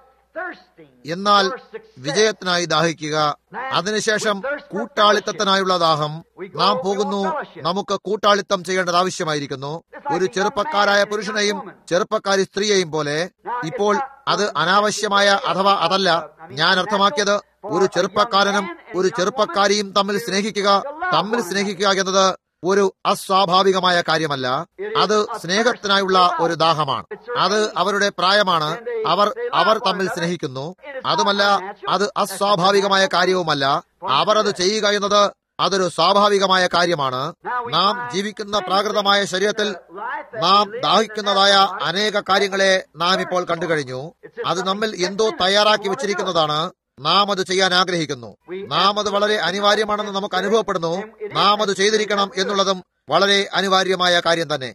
എന്നാൽ വിജയത്തിനായി ദാഹിക്കുക അതിനുശേഷം കൂട്ടാളിത്തത്തിനായുള്ള ദാഹം നാം പോകുന്നു നമുക്ക് കൂട്ടാളിത്തം ചെയ്യേണ്ടത് ആവശ്യമായിരിക്കുന്നു ഒരു ചെറുപ്പക്കാരായ പുരുഷനെയും ചെറുപ്പക്കാരി സ്ത്രീയെയും പോലെ ഇപ്പോൾ അത് അനാവശ്യമായ അഥവാ അതല്ല ഞാൻ അർത്ഥമാക്കിയത് ഒരു ചെറുപ്പക്കാരനും ഒരു ചെറുപ്പക്കാരിയും തമ്മിൽ സ്നേഹിക്കുക തമ്മിൽ സ്നേഹിക്കുക എന്നത് ഒരു അസ്വാഭാവികമായ കാര്യമല്ല അത് സ്നേഹത്തിനായുള്ള ഒരു ദാഹമാണ് അത് അവരുടെ പ്രായമാണ് അവർ അവർ തമ്മിൽ സ്നേഹിക്കുന്നു അതുമല്ല അത് അസ്വാഭാവികമായ കാര്യവുമല്ല അവർ അത് ചെയ്യുക എന്നത് അതൊരു സ്വാഭാവികമായ കാര്യമാണ് നാം ജീവിക്കുന്ന പ്രാകൃതമായ ശരീരത്തിൽ നാം ദാഹിക്കുന്നതായ അനേക കാര്യങ്ങളെ നാം ഇപ്പോൾ കണ്ടു കഴിഞ്ഞു അത് നമ്മിൽ എന്തോ തയ്യാറാക്കി വെച്ചിരിക്കുന്നതാണ് നാം അത് ചെയ്യാൻ ആഗ്രഹിക്കുന്നു നാം അത് വളരെ അനിവാര്യമാണെന്ന് നമുക്ക് അനുഭവപ്പെടുന്നു നാം അത് ചെയ്തിരിക്കണം എന്നുള്ളതും വളരെ അനിവാര്യമായ കാര്യം തന്നെ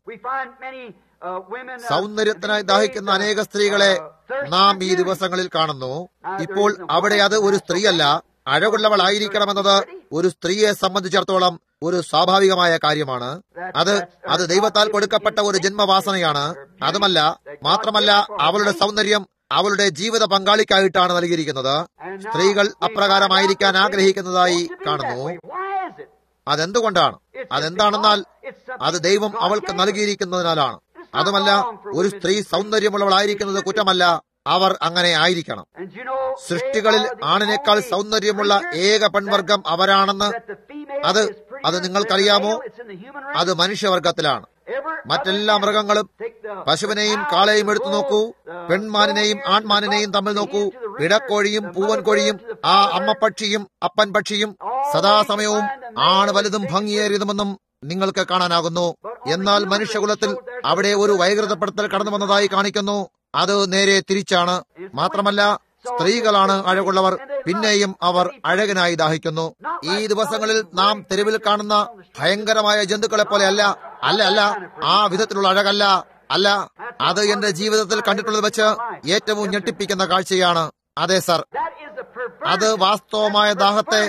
സൗന്ദര്യത്തിനായി ദാഹിക്കുന്ന അനേക സ്ത്രീകളെ നാം ഈ ദിവസങ്ങളിൽ കാണുന്നു ഇപ്പോൾ അവിടെ അത് ഒരു സ്ത്രീയല്ല അഴകുള്ളവളായിരിക്കണമെന്നത് ഒരു സ്ത്രീയെ സംബന്ധിച്ചിടത്തോളം ഒരു സ്വാഭാവികമായ കാര്യമാണ് അത് അത് ദൈവത്താൽ കൊടുക്കപ്പെട്ട ഒരു ജന്മവാസനയാണ് അതുമല്ല മാത്രമല്ല അവളുടെ സൗന്ദര്യം അവളുടെ ജീവിത പങ്കാളിക്കായിട്ടാണ് നൽകിയിരിക്കുന്നത് സ്ത്രീകൾ അപ്രകാരമായിരിക്കാൻ ആഗ്രഹിക്കുന്നതായി കാണുന്നു അതെന്തുകൊണ്ടാണ് അതെന്താണെന്നാൽ അത് ദൈവം അവൾക്ക് നൽകിയിരിക്കുന്നതിനാലാണ് അതുമല്ല ഒരു സ്ത്രീ സൗന്ദര്യമുള്ളവളായിരിക്കുന്നത് കുറ്റമല്ല അവർ അങ്ങനെ ആയിരിക്കണം സൃഷ്ടികളിൽ ആണിനേക്കാൾ സൗന്ദര്യമുള്ള ഏക പെൺവർഗം അവരാണെന്ന് അത് അത് നിങ്ങൾക്കറിയാമോ അത് മനുഷ്യവർഗത്തിലാണ് മറ്റെല്ലാ മൃഗങ്ങളും പശുവിനെയും കാളയും എടുത്തു നോക്കൂ പെൺമാനിനെയും ആൺമാനിനെയും തമ്മിൽ നോക്കൂ ഇടക്കോഴിയും പൂവൻ കോഴിയും ആ അമ്മപ്പക്ഷിയും അപ്പൻ പക്ഷിയും സദാസമയവും ആണ് വലുതും ഭംഗിയേറിയതുമെന്നും നിങ്ങൾക്ക് കാണാനാകുന്നു എന്നാൽ മനുഷ്യകുലത്തിൽ അവിടെ ഒരു വൈകൃതപ്പെടുത്തൽ കടന്നു വന്നതായി കാണിക്കുന്നു അത് നേരെ തിരിച്ചാണ് മാത്രമല്ല സ്ത്രീകളാണ് അഴകുള്ളവർ പിന്നെയും അവർ അഴകനായി ദാഹിക്കുന്നു ഈ ദിവസങ്ങളിൽ നാം തെരുവിൽ കാണുന്ന ഭയങ്കരമായ ജന്തുക്കളെ പോലെ അല്ല അല്ല അല്ല ആ വിധത്തിലുള്ള അഴകല്ല അല്ല അത് എന്റെ ജീവിതത്തിൽ കണ്ടിട്ടുള്ളത് വെച്ച് ഏറ്റവും ഞെട്ടിപ്പിക്കുന്ന കാഴ്ചയാണ് അതെ സർ അത് വാസ്തവമായ ദാഹത്തെ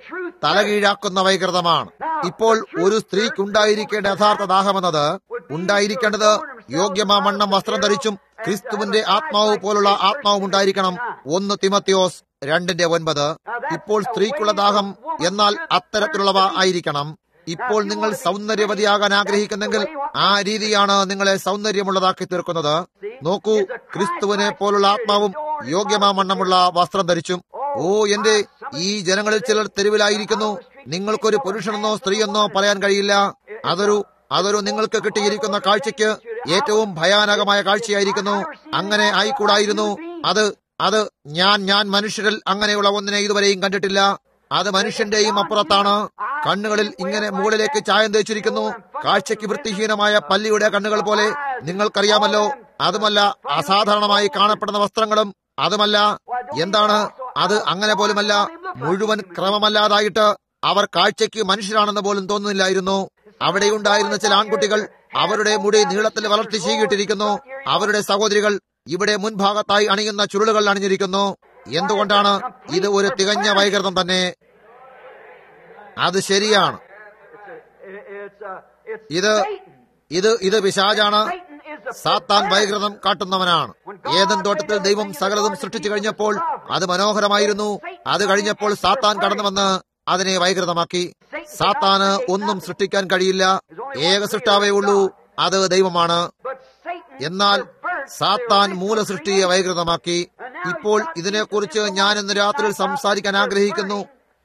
തലകീഴാക്കുന്ന വൈകൃതമാണ് ഇപ്പോൾ ഒരു സ്ത്രീക്കുണ്ടായിരിക്കേണ്ട യഥാർത്ഥ ദാഹമെന്നത് ഉണ്ടായിരിക്കേണ്ടത് യോഗ്യമാമണ്ണം വസ്ത്രം ധരിച്ചും ക്രിസ്തുവിന്റെ ആത്മാവ് പോലുള്ള ആത്മാവും ഉണ്ടായിരിക്കണം ഒന്ന് തിമത്യോസ് രണ്ടിന്റെ ഒൻപത് ഇപ്പോൾ സ്ത്രീക്കുള്ള ദാഹം എന്നാൽ അത്തരത്തിലുള്ളവ ആയിരിക്കണം ഇപ്പോൾ നിങ്ങൾ സൗന്ദര്യവതിയാകാൻ ആഗ്രഹിക്കുന്നെങ്കിൽ ആ രീതിയാണ് നിങ്ങളെ സൗന്ദര്യമുള്ളതാക്കി തീർക്കുന്നത് നോക്കൂ ക്രിസ്തുവിനെ പോലുള്ള ആത്മാവും യോഗ്യമാമണ്ണമുള്ള വസ്ത്രം ധരിച്ചും ഓ എന്റെ ഈ ജനങ്ങളിൽ ചിലർ തെരുവിലായിരിക്കുന്നു നിങ്ങൾക്കൊരു പുരുഷനെന്നോ സ്ത്രീയെന്നോ പറയാൻ കഴിയില്ല അതൊരു അതൊരു നിങ്ങൾക്ക് കിട്ടിയിരിക്കുന്ന കാഴ്ചയ്ക്ക് ഏറ്റവും ഭയാനകമായ കാഴ്ചയായിരിക്കുന്നു അങ്ങനെ ആയിക്കൂടായിരുന്നു അത് അത് ഞാൻ ഞാൻ മനുഷ്യരിൽ അങ്ങനെയുള്ള ഒന്നിനെ ഇതുവരെയും കണ്ടിട്ടില്ല അത് മനുഷ്യന്റെയും അപ്പുറത്താണ് കണ്ണുകളിൽ ഇങ്ങനെ മുകളിലേക്ക് ചായം തേച്ചിരിക്കുന്നു കാഴ്ചയ്ക്ക് വൃത്തിഹീനമായ പല്ലിയുടെ കണ്ണുകൾ പോലെ നിങ്ങൾക്കറിയാമല്ലോ അതുമല്ല അസാധാരണമായി കാണപ്പെടുന്ന വസ്ത്രങ്ങളും അതുമല്ല എന്താണ് അത് അങ്ങനെ പോലുമല്ല മുഴുവൻ ക്രമമല്ലാതായിട്ട് അവർ കാഴ്ചയ്ക്ക് മനുഷ്യരാണെന്ന് പോലും തോന്നുന്നില്ലായിരുന്നു അവിടെയുണ്ടായിരുന്ന ചില ആൺകുട്ടികൾ അവരുടെ മുടി നീളത്തിൽ വളർത്തി ചീകിട്ടിരിക്കുന്നു അവരുടെ സഹോദരികൾ ഇവിടെ മുൻഭാഗത്തായി അണിയുന്ന ചുരുളുകൾ അണിഞ്ഞിരിക്കുന്നു എന്തുകൊണ്ടാണ് ഇത് ഒരു തികഞ്ഞ വൈകൃതം തന്നെ അത് ശരിയാണ് ഇത് ഇത് ഇത് പിശാജാണ് സാത്താൻ വൈകൃതം കാട്ടുന്നവനാണ് ഏതൻ തോട്ടത്തിൽ ദൈവം സകലതും സൃഷ്ടിച്ചു കഴിഞ്ഞപ്പോൾ അത് മനോഹരമായിരുന്നു അത് കഴിഞ്ഞപ്പോൾ സാത്താൻ കടന്നുവന്ന് അതിനെ വൈകൃതമാക്കി സാത്താന് ഒന്നും സൃഷ്ടിക്കാൻ കഴിയില്ല ഏക സൃഷ്ടാവേ ഉള്ളൂ അത് ദൈവമാണ് എന്നാൽ സാത്താൻ മൂലസൃഷ്ടിയെ വൈകൃതമാക്കി ഇപ്പോൾ ഇതിനെക്കുറിച്ച് ഞാൻ ഇന്ന് രാത്രിയിൽ സംസാരിക്കാൻ ആഗ്രഹിക്കുന്നു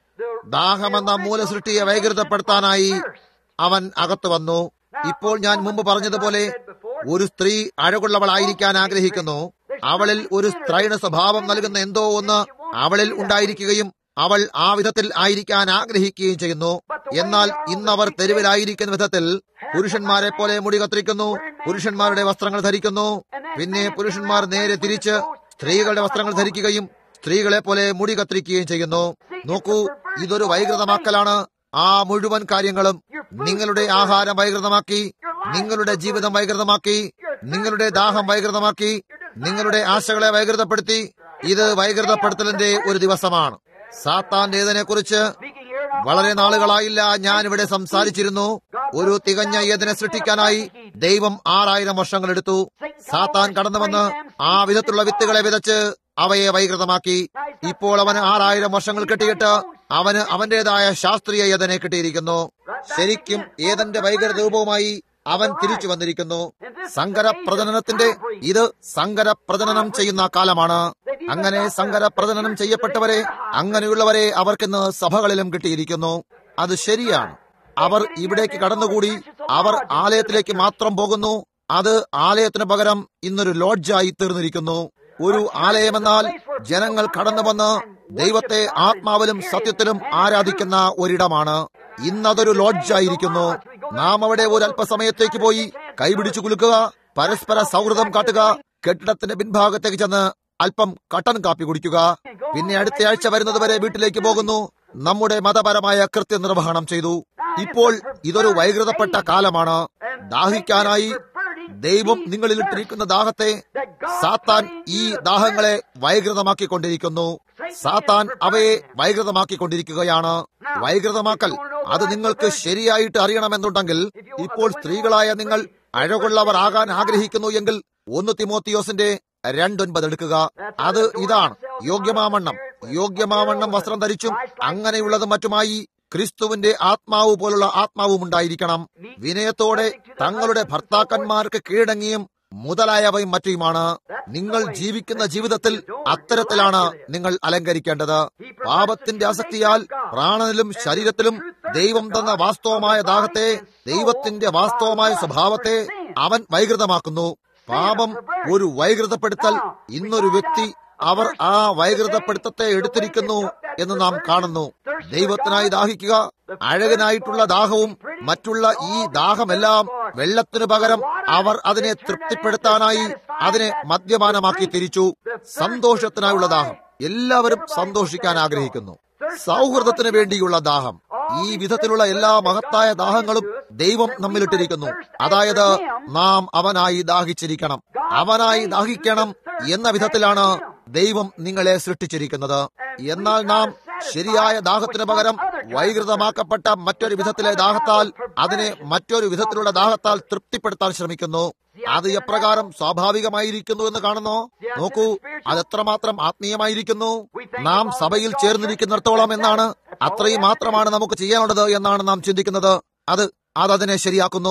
ദാഹമെന്ന മൂലസൃഷ്ടിയെ വൈകൃതപ്പെടുത്താനായി അവൻ അകത്തു വന്നു ഇപ്പോൾ ഞാൻ മുമ്പ് പറഞ്ഞതുപോലെ ഒരു സ്ത്രീ അഴകുള്ളവളായിരിക്കാൻ ആഗ്രഹിക്കുന്നു അവളിൽ ഒരു സ്ത്രൈണ സ്വഭാവം നൽകുന്ന എന്തോ ഒന്ന് അവളിൽ ഉണ്ടായിരിക്കുകയും അവൾ ആ വിധത്തിൽ ആയിരിക്കാൻ ആഗ്രഹിക്കുകയും ചെയ്യുന്നു എന്നാൽ ഇന്നവർ തെരുവിലായിരിക്കുന്ന വിധത്തിൽ പുരുഷന്മാരെ പോലെ മുടി കത്തിരിക്കുന്നു പുരുഷന്മാരുടെ വസ്ത്രങ്ങൾ ധരിക്കുന്നു പിന്നെ പുരുഷന്മാർ നേരെ തിരിച്ച് സ്ത്രീകളുടെ വസ്ത്രങ്ങൾ ധരിക്കുകയും സ്ത്രീകളെ പോലെ മുടി കത്തിരിക്കുകയും ചെയ്യുന്നു നോക്കൂ ഇതൊരു വൈകൃതമാക്കലാണ് ആ മുഴുവൻ കാര്യങ്ങളും നിങ്ങളുടെ ആഹാരം വൈകൃതമാക്കി നിങ്ങളുടെ ജീവിതം വൈകൃതമാക്കി നിങ്ങളുടെ ദാഹം വൈകൃതമാക്കി നിങ്ങളുടെ ആശകളെ വൈകൃതപ്പെടുത്തി ഇത് വൈകൃതപ്പെടുത്തലിന്റെ ഒരു ദിവസമാണ് സാത്താന്റേതിനെ കുറിച്ച് വളരെ നാളുകളായില്ല ഞാൻ ഇവിടെ സംസാരിച്ചിരുന്നു ഒരു തികഞ്ഞ ഏതിനെ സൃഷ്ടിക്കാനായി ദൈവം ആറായിരം വർഷങ്ങൾ എടുത്തു സാത്താൻ കടന്നുവന്ന് ആ വിധത്തിലുള്ള വിത്തുകളെ വിതച്ച് അവയെ വൈകൃതമാക്കി ഇപ്പോൾ അവന് ആറായിരം വർഷങ്ങൾ കിട്ടിയിട്ട് അവന് അവന്റേതായ ശാസ്ത്രീയ ഏതനെ കിട്ടിയിരിക്കുന്നു ശരിക്കും ഏതന്റെ വൈകൃത രൂപവുമായി അവൻ തിരിച്ചു വന്നിരിക്കുന്നു സങ്കര പ്രജനനത്തിന്റെ ഇത് സങ്കര പ്രജനനം ചെയ്യുന്ന കാലമാണ് അങ്ങനെ സങ്കര പ്രജനനം ചെയ്യപ്പെട്ടവരെ അങ്ങനെയുള്ളവരെ അവർക്കിന്ന് സഭകളിലും കിട്ടിയിരിക്കുന്നു അത് ശരിയാണ് അവർ ഇവിടേക്ക് കടന്നുകൂടി അവർ ആലയത്തിലേക്ക് മാത്രം പോകുന്നു അത് ആലയത്തിന് പകരം ഇന്നൊരു ലോഡ്ജായി തീർന്നിരിക്കുന്നു ഒരു ആലയമെന്നാൽ ജനങ്ങൾ കടന്നു വന്ന് ദൈവത്തെ ആത്മാവിലും സത്യത്തിലും ആരാധിക്കുന്ന ഒരിടമാണ് ഇന്നതൊരു ലോഡ്ജായിരിക്കുന്നു നാം അവിടെ ഒരു അല്പസമയത്തേക്ക് പോയി കൈപിടിച്ചു കുലുക്കുക പരസ്പര സൗഹൃദം കാട്ടുക കെട്ടിടത്തിന്റെ പിൻഭാഗത്തേക്ക് ചെന്ന് അല്പം കട്ടൻ കാപ്പി കുടിക്കുക പിന്നെ അടുത്ത ആഴ്ച വരുന്നതുവരെ വീട്ടിലേക്ക് പോകുന്നു നമ്മുടെ മതപരമായ കൃത്യനിർവഹണം ചെയ്തു ഇപ്പോൾ ഇതൊരു വൈകൃതപ്പെട്ട കാലമാണ് ദാഹിക്കാനായി ദൈവം നിങ്ങളിൽ ഇട്ടിരിക്കുന്ന ദാഹത്തെ സാത്താൻ ഈ ദാഹങ്ങളെ വൈകൃതമാക്കിക്കൊണ്ടിരിക്കുന്നു സാത്താൻ അവയെ വൈകൃതമാക്കിക്കൊണ്ടിരിക്കുകയാണ് വൈകൃതമാക്കൽ അത് നിങ്ങൾക്ക് ശരിയായിട്ട് അറിയണമെന്നുണ്ടെങ്കിൽ ഇപ്പോൾ സ്ത്രീകളായ നിങ്ങൾ അഴകുള്ളവർ ആകാൻ ആഗ്രഹിക്കുന്നു എങ്കിൽ ഒന്ന് തിമോത്തിയോസിന്റെ രണ്ടൊൻപത് എടുക്കുക അത് ഇതാണ് യോഗ്യമാവണ്ണം യോഗ്യമാവണ്ണം വസ്ത്രം ധരിച്ചും അങ്ങനെയുള്ളതും മറ്റുമായി ക്രിസ്തുവിന്റെ ആത്മാവ് പോലുള്ള ആത്മാവും ഉണ്ടായിരിക്കണം വിനയത്തോടെ തങ്ങളുടെ ഭർത്താക്കന്മാർക്ക് കീഴടങ്ങിയും മുതലായവയും മറ്റുമാണ് നിങ്ങൾ ജീവിക്കുന്ന ജീവിതത്തിൽ അത്തരത്തിലാണ് നിങ്ങൾ അലങ്കരിക്കേണ്ടത് പാപത്തിന്റെ ആസക്തിയാൽ പ്രാണനിലും ശരീരത്തിലും ദൈവം തന്ന വാസ്തവമായ ദാഹത്തെ ദൈവത്തിന്റെ വാസ്തവമായ സ്വഭാവത്തെ അവൻ വൈകൃതമാക്കുന്നു പാപം ഒരു വൈകൃതപ്പെടുത്തൽ ഇന്നൊരു വ്യക്തി അവർ ആ വൈകൃതപ്പെടുത്തത്തെ എടുത്തിരിക്കുന്നു എന്ന് നാം കാണുന്നു ദൈവത്തിനായി ദാഹിക്കുക അഴകനായിട്ടുള്ള ദാഹവും മറ്റുള്ള ഈ ദാഹമെല്ലാം വെള്ളത്തിനു പകരം അവർ അതിനെ തൃപ്തിപ്പെടുത്താനായി അതിനെ മദ്യപാനമാക്കി തിരിച്ചു സന്തോഷത്തിനായുള്ള ദാഹം എല്ലാവരും സന്തോഷിക്കാൻ ആഗ്രഹിക്കുന്നു സൗഹൃദത്തിന് വേണ്ടിയുള്ള ദാഹം ഈ വിധത്തിലുള്ള എല്ലാ മഹത്തായ ദാഹങ്ങളും ദൈവം നമ്മിലിട്ടിരിക്കുന്നു അതായത് നാം അവനായി ദാഹിച്ചിരിക്കണം അവനായി ദാഹിക്കണം എന്ന വിധത്തിലാണ് ദൈവം നിങ്ങളെ സൃഷ്ടിച്ചിരിക്കുന്നത് എന്നാൽ നാം ശരിയായ ദാഹത്തിന് പകരം വൈകൃതമാക്കപ്പെട്ട മറ്റൊരു വിധത്തിലെ ദാഹത്താൽ അതിനെ മറ്റൊരു വിധത്തിലുള്ള ദാഹത്താൽ തൃപ്തിപ്പെടുത്താൻ ശ്രമിക്കുന്നു അത് എപ്രകാരം സ്വാഭാവികമായിരിക്കുന്നു എന്ന് കാണുന്നു നോക്കൂ അത് എത്രമാത്രം ആത്മീയമായിരിക്കുന്നു നാം സഭയിൽ ചേർന്നിരിക്കുന്നിടത്തോളം എന്നാണ് അത്രയും മാത്രമാണ് നമുക്ക് ചെയ്യാനുള്ളത് എന്നാണ് നാം ചിന്തിക്കുന്നത് അത് അത് അതിനെ ശരിയാക്കുന്നു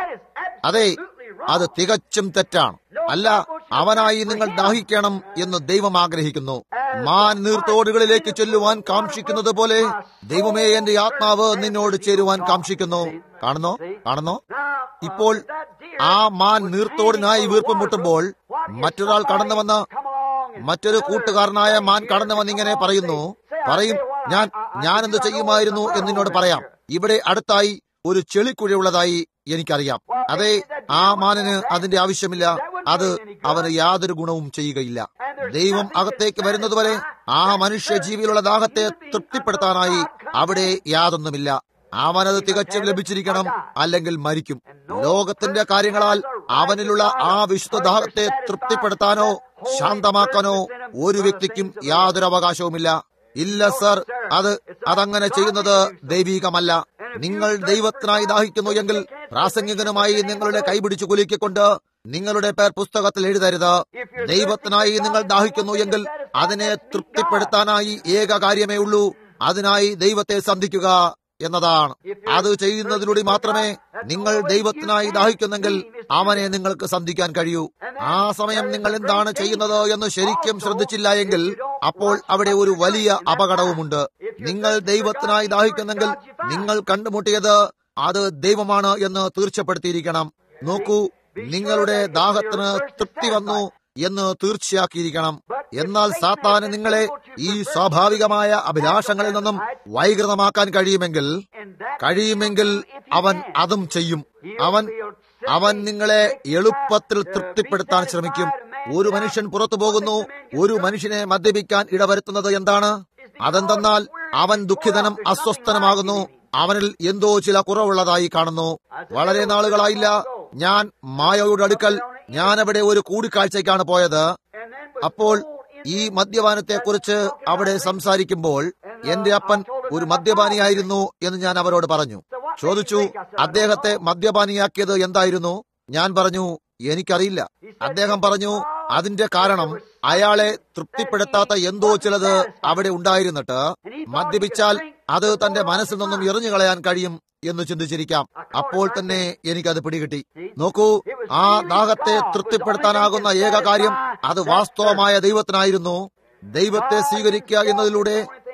അതെ അത് തികച്ചും തെറ്റാണ് അല്ല അവനായി നിങ്ങൾ ദാഹിക്കണം എന്ന് ദൈവം ആഗ്രഹിക്കുന്നു മാൻ നീർത്തോടുകളിലേക്ക് ചെല്ലുവാൻ കാക്ഷിക്കുന്നത് പോലെ ദൈവമേ എന്റെ ആത്മാവ് നിന്നോട് ചേരുവാൻ കാക്ഷിക്കുന്നു കാണുന്നോ കാണുന്നോ ഇപ്പോൾ ആ മാൻ നീർത്തോടിനായി വീർപ്പം മുട്ടുമ്പോൾ മറ്റൊരാൾ കടന്നു വന്ന് മറ്റൊരു കൂട്ടുകാരനായ മാൻ കടന്നു വന്നിങ്ങനെ പറയുന്നു പറയും ഞാൻ ഞാൻ എന്ത് ചെയ്യുമായിരുന്നു എന്ന് നിന്നോട് പറയാം ഇവിടെ അടുത്തായി ഒരു ചെളിക്കുഴയുള്ളതായി എനിക്കറിയാം അതെ ആ മാനിന് അതിന്റെ ആവശ്യമില്ല അത് അവന് യാതൊരു ഗുണവും ചെയ്യുകയില്ല ദൈവം അകത്തേക്ക് വരുന്നതുവരെ ആ മനുഷ്യ ജീവിയിലുള്ള ദാഹത്തെ തൃപ്തിപ്പെടുത്താനായി അവിടെ യാതൊന്നുമില്ല അവനത് തികച്ചും ലഭിച്ചിരിക്കണം അല്ലെങ്കിൽ മരിക്കും ലോകത്തിന്റെ കാര്യങ്ങളാൽ അവനിലുള്ള ആ വിശുദ്ധ ദാഹത്തെ തൃപ്തിപ്പെടുത്താനോ ശാന്തമാക്കാനോ ഒരു വ്യക്തിക്കും യാതൊരു അവകാശവുമില്ല ഇല്ല സർ അത് അതങ്ങനെ ചെയ്യുന്നത് ദൈവീകമല്ല നിങ്ങൾ ദൈവത്തിനായി ദാഹിക്കുന്നു എങ്കിൽ പ്രാസംഗികനുമായി നിങ്ങളുടെ കൈപിടിച്ചു കുലുക്കിക്കൊണ്ട് നിങ്ങളുടെ പേർ പുസ്തകത്തിൽ എഴുതരുത് ദൈവത്തിനായി നിങ്ങൾ ദാഹിക്കുന്നു എങ്കിൽ അതിനെ തൃപ്തിപ്പെടുത്താനായി ഏക കാര്യമേ ഉള്ളൂ അതിനായി ദൈവത്തെ സന്ധിക്കുക എന്നതാണ് അത് ചെയ്യുന്നതിലൂടെ മാത്രമേ നിങ്ങൾ ദൈവത്തിനായി ദാഹിക്കുന്നെങ്കിൽ അവനെ നിങ്ങൾക്ക് സന്ധിക്കാൻ കഴിയൂ ആ സമയം നിങ്ങൾ എന്താണ് ചെയ്യുന്നത് എന്ന് ശരിക്കും ശ്രദ്ധിച്ചില്ല എങ്കിൽ അപ്പോൾ അവിടെ ഒരു വലിയ അപകടവുമുണ്ട് നിങ്ങൾ ദൈവത്തിനായി ദാഹിക്കുന്നെങ്കിൽ നിങ്ങൾ കണ്ടുമുട്ടിയത് അത് ദൈവമാണ് എന്ന് തീർച്ചപ്പെടുത്തിയിരിക്കണം നോക്കൂ നിങ്ങളുടെ ദാഹത്തിന് തൃപ്തി വന്നു എന്ന് തീർച്ചയാക്കിയിരിക്കണം എന്നാൽ സാത്താന് നിങ്ങളെ ഈ സ്വാഭാവികമായ അഭിലാഷങ്ങളിൽ നിന്നും വൈകൃതമാക്കാൻ കഴിയുമെങ്കിൽ കഴിയുമെങ്കിൽ അവൻ അതും ചെയ്യും അവൻ അവൻ നിങ്ങളെ എളുപ്പത്തിൽ തൃപ്തിപ്പെടുത്താൻ ശ്രമിക്കും ഒരു മനുഷ്യൻ പുറത്തു പോകുന്നു ഒരു മനുഷ്യനെ മദ്യപിക്കാൻ ഇടവരുത്തുന്നത് എന്താണ് അതെന്തെന്നാൽ അവൻ ദുഃഖിതനും അസ്വസ്ഥനുമാകുന്നു അവനിൽ എന്തോ ചില കുറവുള്ളതായി കാണുന്നു വളരെ നാളുകളായില്ല ഞാൻ മായയുടെ അടുക്കൽ ഞാൻ അവിടെ ഒരു കൂടിക്കാഴ്ചയ്ക്കാണ് പോയത് അപ്പോൾ ഈ മദ്യപാനത്തെ കുറിച്ച് അവിടെ സംസാരിക്കുമ്പോൾ എന്റെ അപ്പൻ ഒരു മദ്യപാനിയായിരുന്നു എന്ന് ഞാൻ അവരോട് പറഞ്ഞു ചോദിച്ചു അദ്ദേഹത്തെ മദ്യപാനിയാക്കിയത് എന്തായിരുന്നു ഞാൻ പറഞ്ഞു എനിക്കറിയില്ല അദ്ദേഹം പറഞ്ഞു അതിന്റെ കാരണം അയാളെ തൃപ്തിപ്പെടുത്താത്ത എന്തോ ചിലത് അവിടെ ഉണ്ടായിരുന്നിട്ട് മദ്യപിച്ചാൽ അത് തന്റെ മനസ്സിൽ നിന്നും എറിഞ്ഞു കളയാൻ കഴിയും എന്ന് ചിന്തിച്ചിരിക്കാം അപ്പോൾ തന്നെ എനിക്കത് പിടികിട്ടി നോക്കൂ ആ ദാഹത്തെ തൃപ്തിപ്പെടുത്താനാകുന്ന ഏക കാര്യം അത് വാസ്തവമായ ദൈവത്തിനായിരുന്നു ദൈവത്തെ സ്വീകരിക്കുക എന്നതിലൂടെ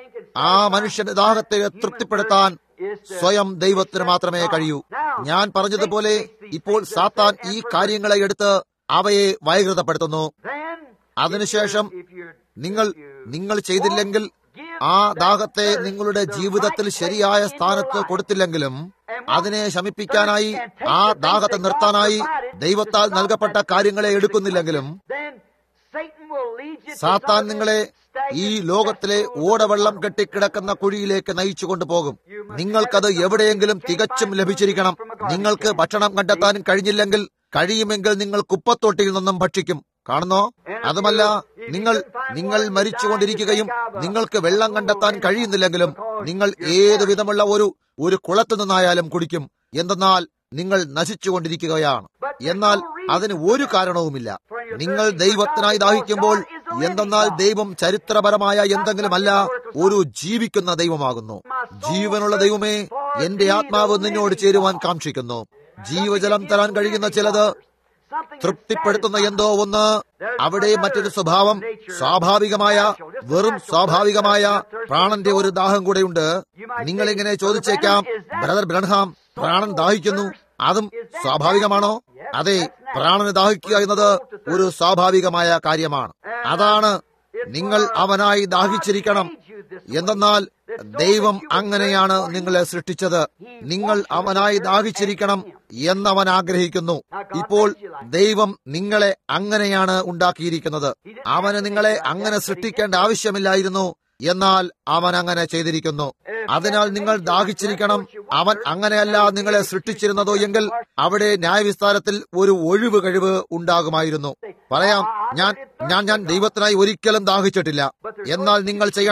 ആ മനുഷ്യന്റെ ദാഹത്തെ തൃപ്തിപ്പെടുത്താൻ സ്വയം ദൈവത്തിന് മാത്രമേ കഴിയൂ ഞാൻ പറഞ്ഞതുപോലെ ഇപ്പോൾ സാത്താൻ ഈ കാര്യങ്ങളെ എടുത്ത് അവയെ വൈകൃതപ്പെടുത്തുന്നു അതിനുശേഷം നിങ്ങൾ നിങ്ങൾ ചെയ്തില്ലെങ്കിൽ ആ ദാഹത്തെ നിങ്ങളുടെ ജീവിതത്തിൽ ശരിയായ സ്ഥാനത്ത് കൊടുത്തില്ലെങ്കിലും അതിനെ ശമിപ്പിക്കാനായി ആ ദാഹത്തെ നിർത്താനായി ദൈവത്താൽ നൽകപ്പെട്ട കാര്യങ്ങളെ എടുക്കുന്നില്ലെങ്കിലും സാത്താൻ നിങ്ങളെ ഈ ലോകത്തിലെ ഓടവെള്ളം കെട്ടിക്കിടക്കുന്ന കുഴിയിലേക്ക് നയിച്ചു കൊണ്ടുപോകും നിങ്ങൾക്കത് എവിടെയെങ്കിലും തികച്ചും ലഭിച്ചിരിക്കണം നിങ്ങൾക്ക് ഭക്ഷണം കണ്ടെത്താനും കഴിഞ്ഞില്ലെങ്കിൽ കഴിയുമെങ്കിൽ നിങ്ങൾ കുപ്പത്തൊട്ടിയിൽ നിന്നും ഭക്ഷിക്കും കാണുന്നോ അതുമല്ല നിങ്ങൾ നിങ്ങൾ മരിച്ചുകൊണ്ടിരിക്കുകയും നിങ്ങൾക്ക് വെള്ളം കണ്ടെത്താൻ കഴിയുന്നില്ലെങ്കിലും നിങ്ങൾ ഏതു വിധമുള്ള ഒരു ഒരു കുളത്തിൽ നിന്നായാലും കുടിക്കും എന്തെന്നാൽ നിങ്ങൾ നശിച്ചുകൊണ്ടിരിക്കുകയാണ് എന്നാൽ അതിന് ഒരു കാരണവുമില്ല നിങ്ങൾ ദൈവത്തിനായി ദാഹിക്കുമ്പോൾ എന്തെന്നാൽ ദൈവം ചരിത്രപരമായ എന്തെങ്കിലുമല്ല ഒരു ജീവിക്കുന്ന ദൈവമാകുന്നു ജീവനുള്ള ദൈവമേ എന്റെ ആത്മാവ് നിന്നോട് ചേരുവാൻ കാക്ഷിക്കുന്നു ജീവജലം തരാൻ കഴിയുന്ന ചിലത് തൃപ്തിപ്പെടുത്തുന്ന എന്തോ ഒന്ന് അവിടെ മറ്റൊരു സ്വഭാവം സ്വാഭാവികമായ വെറും സ്വാഭാവികമായ പ്രാണന്റെ ഒരു ദാഹം കൂടെയുണ്ട് നിങ്ങൾ ഇങ്ങനെ ചോദിച്ചേക്കാം ബ്രദർ ബ്രൺഹാം പ്രാണൻ ദാഹിക്കുന്നു അതും സ്വാഭാവികമാണോ അതെ പ്രാണന് ദാഹിക്കുക എന്നത് ഒരു സ്വാഭാവികമായ കാര്യമാണ് അതാണ് നിങ്ങൾ അവനായി ദാഹിച്ചിരിക്കണം എന്തെന്നാൽ ദൈവം അങ്ങനെയാണ് നിങ്ങളെ സൃഷ്ടിച്ചത് നിങ്ങൾ അവനായി ദാഹിച്ചിരിക്കണം എന്നവൻ ആഗ്രഹിക്കുന്നു ഇപ്പോൾ ദൈവം നിങ്ങളെ അങ്ങനെയാണ് ഉണ്ടാക്കിയിരിക്കുന്നത് അവന് നിങ്ങളെ അങ്ങനെ സൃഷ്ടിക്കേണ്ട ആവശ്യമില്ലായിരുന്നു എന്നാൽ അവൻ അങ്ങനെ ചെയ്തിരിക്കുന്നു അതിനാൽ നിങ്ങൾ ദാഹിച്ചിരിക്കണം അവൻ അങ്ങനെയല്ല നിങ്ങളെ സൃഷ്ടിച്ചിരുന്നതോ എങ്കിൽ അവിടെ ന്യായവിസ്താരത്തിൽ ഒരു ഒഴിവ് കഴിവ് ഉണ്ടാകുമായിരുന്നു പറയാം ഞാൻ ഞാൻ ഞാൻ ദൈവത്തിനായി ഒരിക്കലും ദാഹിച്ചിട്ടില്ല എന്നാൽ നിങ്ങൾ ചെയ്യണം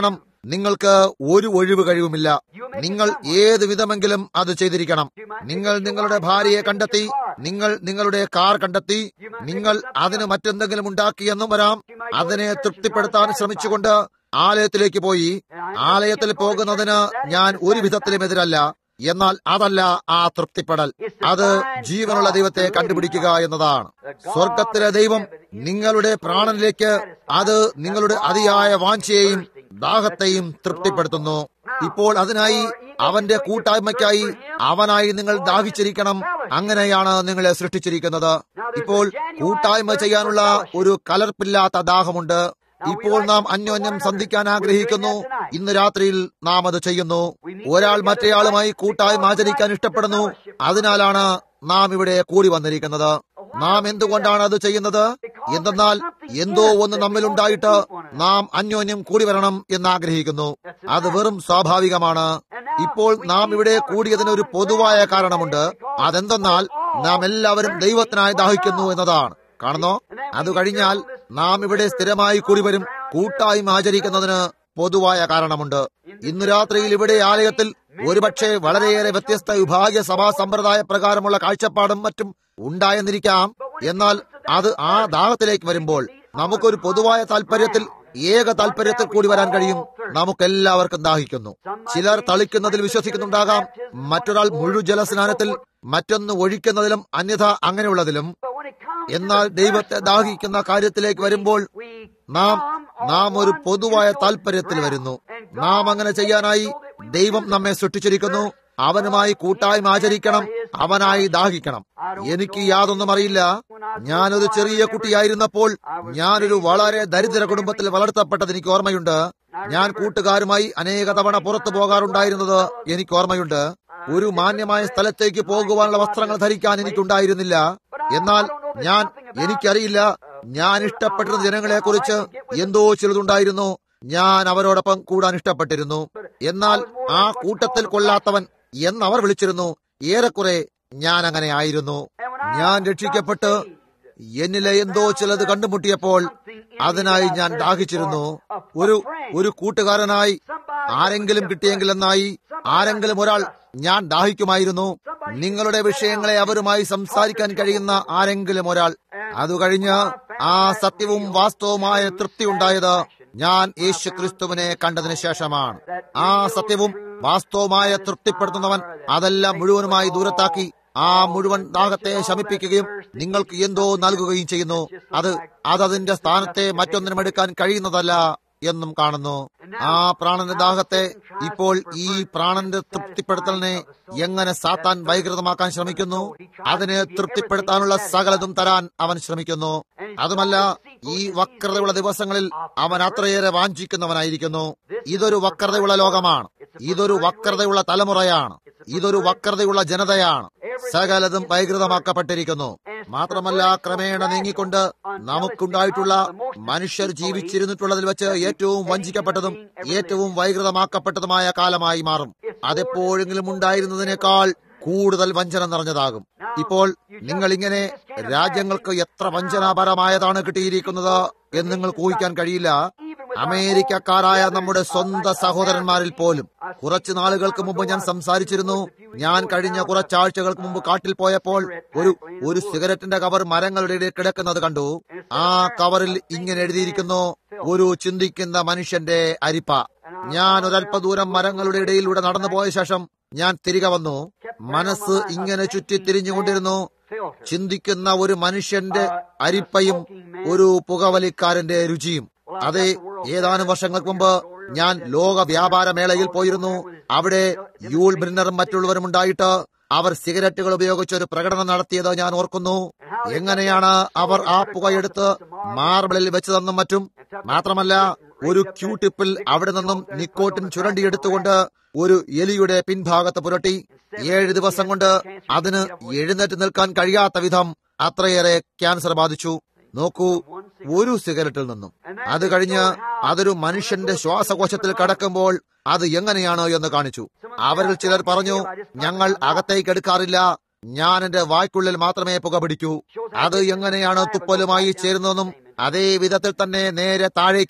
നിങ്ങൾക്ക് ഒരു ഒഴിവ് കഴിവുമില്ല നിങ്ങൾ ഏത് വിധമെങ്കിലും അത് ചെയ്തിരിക്കണം നിങ്ങൾ നിങ്ങളുടെ ഭാര്യയെ കണ്ടെത്തി നിങ്ങൾ നിങ്ങളുടെ കാർ കണ്ടെത്തി നിങ്ങൾ അതിന് മറ്റെന്തെങ്കിലും ഉണ്ടാക്കിയെന്നും വരാം അതിനെ തൃപ്തിപ്പെടുത്താൻ ശ്രമിച്ചുകൊണ്ട് ആലയത്തിലേക്ക് പോയി ആലയത്തിൽ പോകുന്നതിന് ഞാൻ ഒരു വിധത്തിലും എതിരല്ല എന്നാൽ അതല്ല ആ തൃപ്തിപ്പെടൽ അത് ജീവനുള്ള ദൈവത്തെ കണ്ടുപിടിക്കുക എന്നതാണ് സ്വർഗത്തിലെ ദൈവം നിങ്ങളുടെ പ്രാണനിലേക്ക് അത് നിങ്ങളുടെ അതിയായ വാഞ്ചയെയും ദാഹത്തെയും തൃപ്തിപ്പെടുത്തുന്നു ഇപ്പോൾ അതിനായി അവന്റെ കൂട്ടായ്മയ്ക്കായി അവനായി നിങ്ങൾ ദാഹിച്ചിരിക്കണം അങ്ങനെയാണ് നിങ്ങളെ സൃഷ്ടിച്ചിരിക്കുന്നത് ഇപ്പോൾ കൂട്ടായ്മ ചെയ്യാനുള്ള ഒരു കലർപ്പില്ലാത്ത ദാഹമുണ്ട് ഇപ്പോൾ നാം അന്യോന്യം സന്ധിക്കാൻ ആഗ്രഹിക്കുന്നു ഇന്ന് രാത്രിയിൽ നാം അത് ചെയ്യുന്നു ഒരാൾ മറ്റേയാളുമായി കൂട്ടായ്മ ആചരിക്കാൻ ഇഷ്ടപ്പെടുന്നു അതിനാലാണ് നാം ഇവിടെ കൂടി വന്നിരിക്കുന്നത് നാം എന്തുകൊണ്ടാണ് അത് ചെയ്യുന്നത് എന്തെന്നാൽ എന്തോ ഒന്ന് നമ്മിലുണ്ടായിട്ട് നാം അന്യോന്യം കൂടി വരണം എന്ന് ആഗ്രഹിക്കുന്നു അത് വെറും സ്വാഭാവികമാണ് ഇപ്പോൾ നാം ഇവിടെ കൂടിയതിന് ഒരു പൊതുവായ കാരണമുണ്ട് അതെന്തെന്നാൽ നാം എല്ലാവരും ദൈവത്തിനായി ദാഹിക്കുന്നു എന്നതാണ് കാണുന്നോ അത് കഴിഞ്ഞാൽ നാം ഇവിടെ സ്ഥിരമായി കൂടി വരും കൂട്ടായ്മ ആചരിക്കുന്നതിന് പൊതുവായ കാരണമുണ്ട് ഇന്ന് രാത്രിയിൽ ഇവിടെ ആലയത്തിൽ ഒരുപക്ഷെ വളരെയേറെ വ്യത്യസ്ത വിഭാഗീയ സഭാ സമ്പ്രദായ പ്രകാരമുള്ള കാഴ്ചപ്പാടും മറ്റും ഉണ്ടായെന്നിരിക്കാം എന്നാൽ അത് ആ ദാഹത്തിലേക്ക് വരുമ്പോൾ നമുക്കൊരു പൊതുവായ താല്പര്യത്തിൽ ഏക താല്പര്യത്തിൽ കൂടി വരാൻ കഴിയും നമുക്കെല്ലാവർക്കും ദാഹിക്കുന്നു ചിലർ തളിക്കുന്നതിൽ വിശ്വസിക്കുന്നുണ്ടാകാം മറ്റൊരാൾ മുഴുജലസ്നാനത്തിൽ മറ്റൊന്ന് ഒഴിക്കുന്നതിലും അന്യഥ അങ്ങനെയുള്ളതിലും എന്നാൽ ദൈവത്തെ ദാഹിക്കുന്ന കാര്യത്തിലേക്ക് വരുമ്പോൾ നാം നാം ഒരു പൊതുവായ താല്പര്യത്തിൽ വരുന്നു നാം അങ്ങനെ ചെയ്യാനായി ദൈവം നമ്മെ സൃഷ്ടിച്ചിരിക്കുന്നു അവനുമായി കൂട്ടായ്മ ആചരിക്കണം അവനായി ദാഹിക്കണം എനിക്ക് യാതൊന്നും അറിയില്ല ഞാനൊരു ചെറിയ കുട്ടിയായിരുന്നപ്പോൾ ഞാനൊരു വളരെ ദരിദ്ര കുടുംബത്തിൽ വളർത്തപ്പെട്ടത് എനിക്ക് ഓർമ്മയുണ്ട് ഞാൻ കൂട്ടുകാരുമായി അനേക തവണ പുറത്തു പോകാറുണ്ടായിരുന്നത് എനിക്ക് ഓർമ്മയുണ്ട് ഒരു മാന്യമായ സ്ഥലത്തേക്ക് പോകുവാനുള്ള വസ്ത്രങ്ങൾ ധരിക്കാൻ എനിക്കുണ്ടായിരുന്നില്ല എന്നാൽ ഞാൻ എനിക്കറിയില്ല ഞാൻ ഇഷ്ടപ്പെട്ടിരുന്ന ജനങ്ങളെ കുറിച്ച് എന്തോ ചിലതുണ്ടായിരുന്നു ഞാൻ അവരോടൊപ്പം കൂടാൻ ഇഷ്ടപ്പെട്ടിരുന്നു എന്നാൽ ആ കൂട്ടത്തിൽ കൊള്ളാത്തവൻ എന്നവർ വിളിച്ചിരുന്നു ഏറെക്കുറെ ഞാൻ അങ്ങനെ ആയിരുന്നു ഞാൻ രക്ഷിക്കപ്പെട്ട് എന്നിലെ എന്തോ ചിലത് കണ്ടുമുട്ടിയപ്പോൾ അതിനായി ഞാൻ ദാഹിച്ചിരുന്നു ഒരു ഒരു കൂട്ടുകാരനായി ആരെങ്കിലും കിട്ടിയെങ്കിലെന്നായി ആരെങ്കിലും ഒരാൾ ഞാൻ ദാഹിക്കുമായിരുന്നു നിങ്ങളുടെ വിഷയങ്ങളെ അവരുമായി സംസാരിക്കാൻ കഴിയുന്ന ആരെങ്കിലും ഒരാൾ അത് കഴിഞ്ഞ് ആ സത്യവും വാസ്തവമായ തൃപ്തി ഉണ്ടായത് ഞാൻ യേശു ക്രിസ്തുവിനെ കണ്ടതിന് ശേഷമാണ് ആ സത്യവും വാസ്തവമായ തൃപ്തിപ്പെടുത്തുന്നവൻ അതെല്ലാം മുഴുവനുമായി ദൂരത്താക്കി ആ മുഴുവൻ ദാഹത്തെ ശമിപ്പിക്കുകയും നിങ്ങൾക്ക് എന്തോ നൽകുകയും ചെയ്യുന്നു അത് അതതിന്റെ സ്ഥാനത്തെ മറ്റൊന്നിനും എടുക്കാൻ കഴിയുന്നതല്ല എന്നും കാണുന്നു ആ പ്രാണന്റെ ദാഹത്തെ ഇപ്പോൾ ഈ പ്രാണന്റെ തൃപ്തിപ്പെടുത്തലിനെ എങ്ങനെ സാത്താൻ വൈകൃതമാക്കാൻ ശ്രമിക്കുന്നു അതിനെ തൃപ്തിപ്പെടുത്താനുള്ള സകലതും തരാൻ അവൻ ശ്രമിക്കുന്നു അതുമല്ല ഈ വക്രതയുള്ള ദിവസങ്ങളിൽ അവൻ അത്രയേറെ വാഞ്ചിക്കുന്നവനായിരിക്കുന്നു ഇതൊരു വക്രതയുള്ള ലോകമാണ് ഇതൊരു വക്രതയുള്ള തലമുറയാണ് ഇതൊരു വക്രതയുള്ള ജനതയാണ് സകലതും വൈകൃതമാക്കപ്പെട്ടിരിക്കുന്നു മാത്രമല്ല ക്രമേണ നീങ്ങിക്കൊണ്ട് നമുക്കുണ്ടായിട്ടുള്ള മനുഷ്യർ ജീവിച്ചിരുന്നിട്ടുള്ളതിൽ വെച്ച് ഏറ്റവും വഞ്ചിക്കപ്പെട്ടതും ഏറ്റവും വൈകൃതമാക്കപ്പെട്ടതുമായ കാലമായി മാറും അതെപ്പോഴെങ്കിലും ഉണ്ടായിരുന്നതിനേക്കാൾ കൂടുതൽ വഞ്ചന നിറഞ്ഞതാകും ഇപ്പോൾ നിങ്ങൾ ഇങ്ങനെ രാജ്യങ്ങൾക്ക് എത്ര വഞ്ചനാപരമായതാണ് കിട്ടിയിരിക്കുന്നത് എന്ന് നിങ്ങൾക്ക് ഊഹിക്കാൻ കഴിയില്ല അമേരിക്കക്കാരായ നമ്മുടെ സ്വന്തം സഹോദരന്മാരിൽ പോലും കുറച്ചു നാളുകൾക്ക് മുമ്പ് ഞാൻ സംസാരിച്ചിരുന്നു ഞാൻ കഴിഞ്ഞ കുറച്ചാഴ്ചകൾക്ക് മുമ്പ് കാട്ടിൽ പോയപ്പോൾ ഒരു ഒരു സിഗരറ്റിന്റെ കവർ മരങ്ങളുടെ ഇടയിൽ കിടക്കുന്നത് കണ്ടു ആ കവറിൽ ഇങ്ങനെ എഴുതിയിരിക്കുന്നു ഒരു ചിന്തിക്കുന്ന മനുഷ്യന്റെ അരിപ്പ ഞാൻ ഒരല്പ ദൂരം മരങ്ങളുടെ ഇടയിലൂടെ നടന്നു പോയ ശേഷം ഞാൻ തിരികെ വന്നു മനസ്സ് ഇങ്ങനെ ചുറ്റി തിരിഞ്ഞുകൊണ്ടിരുന്നു ചിന്തിക്കുന്ന ഒരു മനുഷ്യന്റെ അരിപ്പയും ഒരു പുകവലിക്കാരന്റെ രുചിയും അതെ ഏതാനും വർഷങ്ങൾക്ക് മുമ്പ് ഞാൻ ലോക വ്യാപാര മേളയിൽ പോയിരുന്നു അവിടെ യൂൾ ബ്രിന്നറും മറ്റുള്ളവരും ഉണ്ടായിട്ട് അവർ സിഗരറ്റുകൾ ഉപയോഗിച്ച് ഒരു പ്രകടനം നടത്തിയത് ഞാൻ ഓർക്കുന്നു എങ്ങനെയാണ് അവർ ആ പുകയെടുത്ത് മാർബിളിൽ വെച്ചതെന്നും മറ്റും മാത്രമല്ല ഒരു ക്യൂട്ടിപ്പിൽ അവിടെ നിന്നും നിക്കോട്ടിൻ ചുരണ്ടിയെടുത്തുകൊണ്ട് ഒരു എലിയുടെ പിൻഭാഗത്ത് പുരട്ടി ഏഴ് ദിവസം കൊണ്ട് അതിന് എഴുന്നേറ്റ് നിൽക്കാൻ കഴിയാത്ത വിധം അത്രയേറെ ക്യാൻസർ ബാധിച്ചു നോക്കൂ ഒരു സിഗരറ്റിൽ നിന്നും അത് കഴിഞ്ഞ് അതൊരു മനുഷ്യന്റെ ശ്വാസകോശത്തിൽ കടക്കുമ്പോൾ അത് എങ്ങനെയാണ് എന്ന് കാണിച്ചു അവരിൽ ചിലർ പറഞ്ഞു ഞങ്ങൾ അകത്തേക്ക് എടുക്കാറില്ല ഞാൻ എന്റെ വായ്ക്കുള്ളിൽ മാത്രമേ പുക പിടിക്കൂ അത് എങ്ങനെയാണ് തുപ്പലുമായി ചേരുന്നതെന്നും അതേ വിധത്തിൽ തന്നെ നേരെ താഴേക്ക്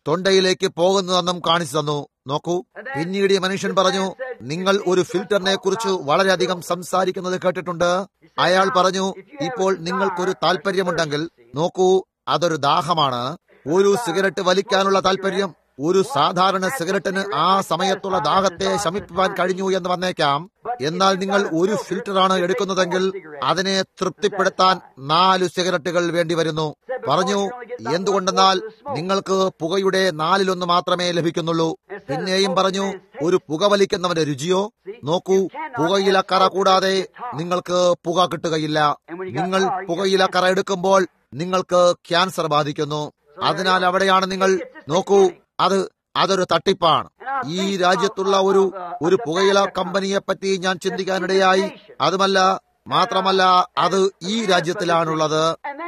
തൊണ്ടയിലേക്ക് പോകുന്നതെന്നും കാണിച്ചു തന്നു നോക്കൂ പിന്നീട് ഈ മനുഷ്യൻ പറഞ്ഞു നിങ്ങൾ ഒരു ഫിൽറ്ററിനെ കുറിച്ച് വളരെയധികം സംസാരിക്കുന്നത് കേട്ടിട്ടുണ്ട് അയാൾ പറഞ്ഞു ഇപ്പോൾ നിങ്ങൾക്കൊരു താല്പര്യമുണ്ടെങ്കിൽ നോക്കൂ അതൊരു ദാഹമാണ് ഒരു സിഗരറ്റ് വലിക്കാനുള്ള താല്പര്യം ഒരു സാധാരണ സിഗരറ്റിന് ആ സമയത്തുള്ള ദാഹത്തെ ശമിപ്പിക്കാൻ കഴിഞ്ഞു എന്ന് വന്നേക്കാം എന്നാൽ നിങ്ങൾ ഒരു ഫിൽറ്ററാണ് എടുക്കുന്നതെങ്കിൽ അതിനെ തൃപ്തിപ്പെടുത്താൻ നാല് സിഗരറ്റുകൾ വേണ്ടി വരുന്നു പറഞ്ഞു എന്തുകൊണ്ടെന്നാൽ നിങ്ങൾക്ക് പുകയുടെ നാലിലൊന്ന് മാത്രമേ ലഭിക്കുന്നുള്ളൂ പിന്നെയും പറഞ്ഞു ഒരു പുക വലിക്കുന്നവന്റെ രുചിയോ നോക്കൂ പുകയില കറ കൂടാതെ നിങ്ങൾക്ക് പുക കിട്ടുകയില്ല നിങ്ങൾ പുകയില കറ എടുക്കുമ്പോൾ നിങ്ങൾക്ക് ക്യാൻസർ ബാധിക്കുന്നു അതിനാൽ അവിടെയാണ് നിങ്ങൾ നോക്കൂ അത് അതൊരു തട്ടിപ്പാണ് ഈ രാജ്യത്തുള്ള ഒരു ഒരു പുകയില കമ്പനിയെ പറ്റി ഞാൻ ചിന്തിക്കാനിടയായി അതുമല്ല മാത്രമല്ല അത് ഈ രാജ്യത്തിലാണുള്ളത്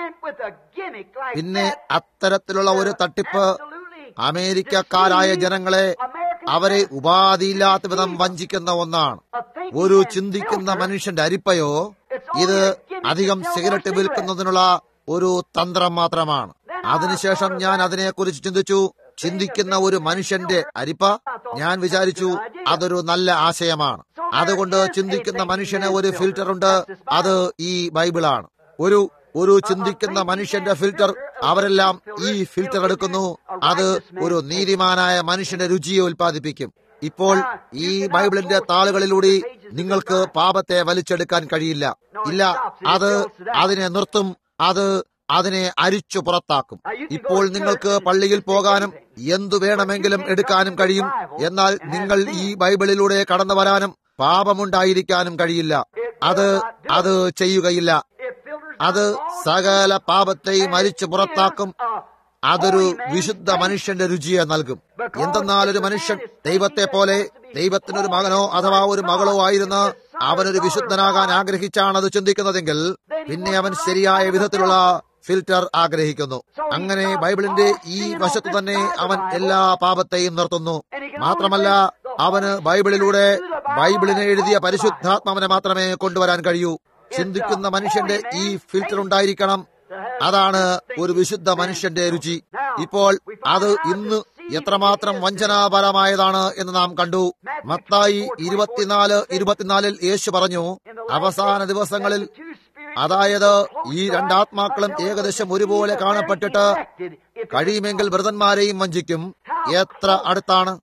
പിന്നെ അത്തരത്തിലുള്ള ഒരു തട്ടിപ്പ് അമേരിക്കക്കാരായ ജനങ്ങളെ അവരെ ഉപാധിയില്ലാത്ത വിധം വഞ്ചിക്കുന്ന ഒന്നാണ് ഒരു ചിന്തിക്കുന്ന മനുഷ്യന്റെ അരിപ്പയോ ഇത് അധികം സിഗരറ്റ് വിൽക്കുന്നതിനുള്ള ഒരു തന്ത്രം മാത്രമാണ് അതിനുശേഷം ഞാൻ അതിനെക്കുറിച്ച് ചിന്തിച്ചു ചിന്തിക്കുന്ന ഒരു മനുഷ്യന്റെ അരിപ്പ ഞാൻ വിചാരിച്ചു അതൊരു നല്ല ആശയമാണ് അതുകൊണ്ട് ചിന്തിക്കുന്ന മനുഷ്യന് ഒരു ഫിൽറ്റർ ഉണ്ട് അത് ഈ ബൈബിളാണ് ഒരു ഒരു ചിന്തിക്കുന്ന മനുഷ്യന്റെ ഫിൽറ്റർ അവരെല്ലാം ഈ ഫിൽറ്റർ എടുക്കുന്നു അത് ഒരു നീതിമാനായ മനുഷ്യന്റെ രുചിയെ ഉൽപ്പാദിപ്പിക്കും ഇപ്പോൾ ഈ ബൈബിളിന്റെ താളുകളിലൂടെ നിങ്ങൾക്ക് പാപത്തെ വലിച്ചെടുക്കാൻ കഴിയില്ല ഇല്ല അത് അതിനെ നിർത്തും അത് അതിനെ അരിച്ചു പുറത്താക്കും ഇപ്പോൾ നിങ്ങൾക്ക് പള്ളിയിൽ പോകാനും എന്തു വേണമെങ്കിലും എടുക്കാനും കഴിയും എന്നാൽ നിങ്ങൾ ഈ ബൈബിളിലൂടെ കടന്നു വരാനും പാപമുണ്ടായിരിക്കാനും കഴിയില്ല അത് അത് ചെയ്യുകയില്ല അത് സകല പാപത്തെയും അരിച്ചു പുറത്താക്കും അതൊരു വിശുദ്ധ മനുഷ്യന്റെ രുചിയെ നൽകും എന്തെന്നാൽ ഒരു മനുഷ്യൻ ദൈവത്തെ പോലെ ദൈവത്തിനൊരു മകനോ അഥവാ ഒരു മകളോ ആയിരുന്ന അവനൊരു വിശുദ്ധനാകാൻ ആഗ്രഹിച്ചാണ് അത് ചിന്തിക്കുന്നതെങ്കിൽ പിന്നെ അവൻ ശരിയായ വിധത്തിലുള്ള ഫിൽറ്റർ ആഗ്രഹിക്കുന്നു അങ്ങനെ ബൈബിളിന്റെ ഈ വശത്തു തന്നെ അവൻ എല്ലാ പാപത്തെയും നിർത്തുന്നു മാത്രമല്ല അവന് ബൈബിളിലൂടെ ബൈബിളിനെ എഴുതിയ പരിശുദ്ധാത്മാവിനെ മാത്രമേ കൊണ്ടുവരാൻ കഴിയൂ ചിന്തിക്കുന്ന മനുഷ്യന്റെ ഈ ഫിൽറ്റർ ഉണ്ടായിരിക്കണം അതാണ് ഒരു വിശുദ്ധ മനുഷ്യന്റെ രുചി ഇപ്പോൾ അത് ഇന്ന് എത്രമാത്രം വഞ്ചനാപരമായതാണ് എന്ന് നാം കണ്ടു മത്തായി ഇരുപത്തിനാല് ഇരുപത്തിനാലിൽ യേശു പറഞ്ഞു അവസാന ദിവസങ്ങളിൽ അതായത് ഈ രണ്ടാത്മാക്കളും ഏകദേശം ഒരുപോലെ കാണപ്പെട്ടിട്ട് കഴിയുമെങ്കിൽ വ്രതന്മാരെയും വഞ്ചിക്കും എത്ര അടുത്താണ്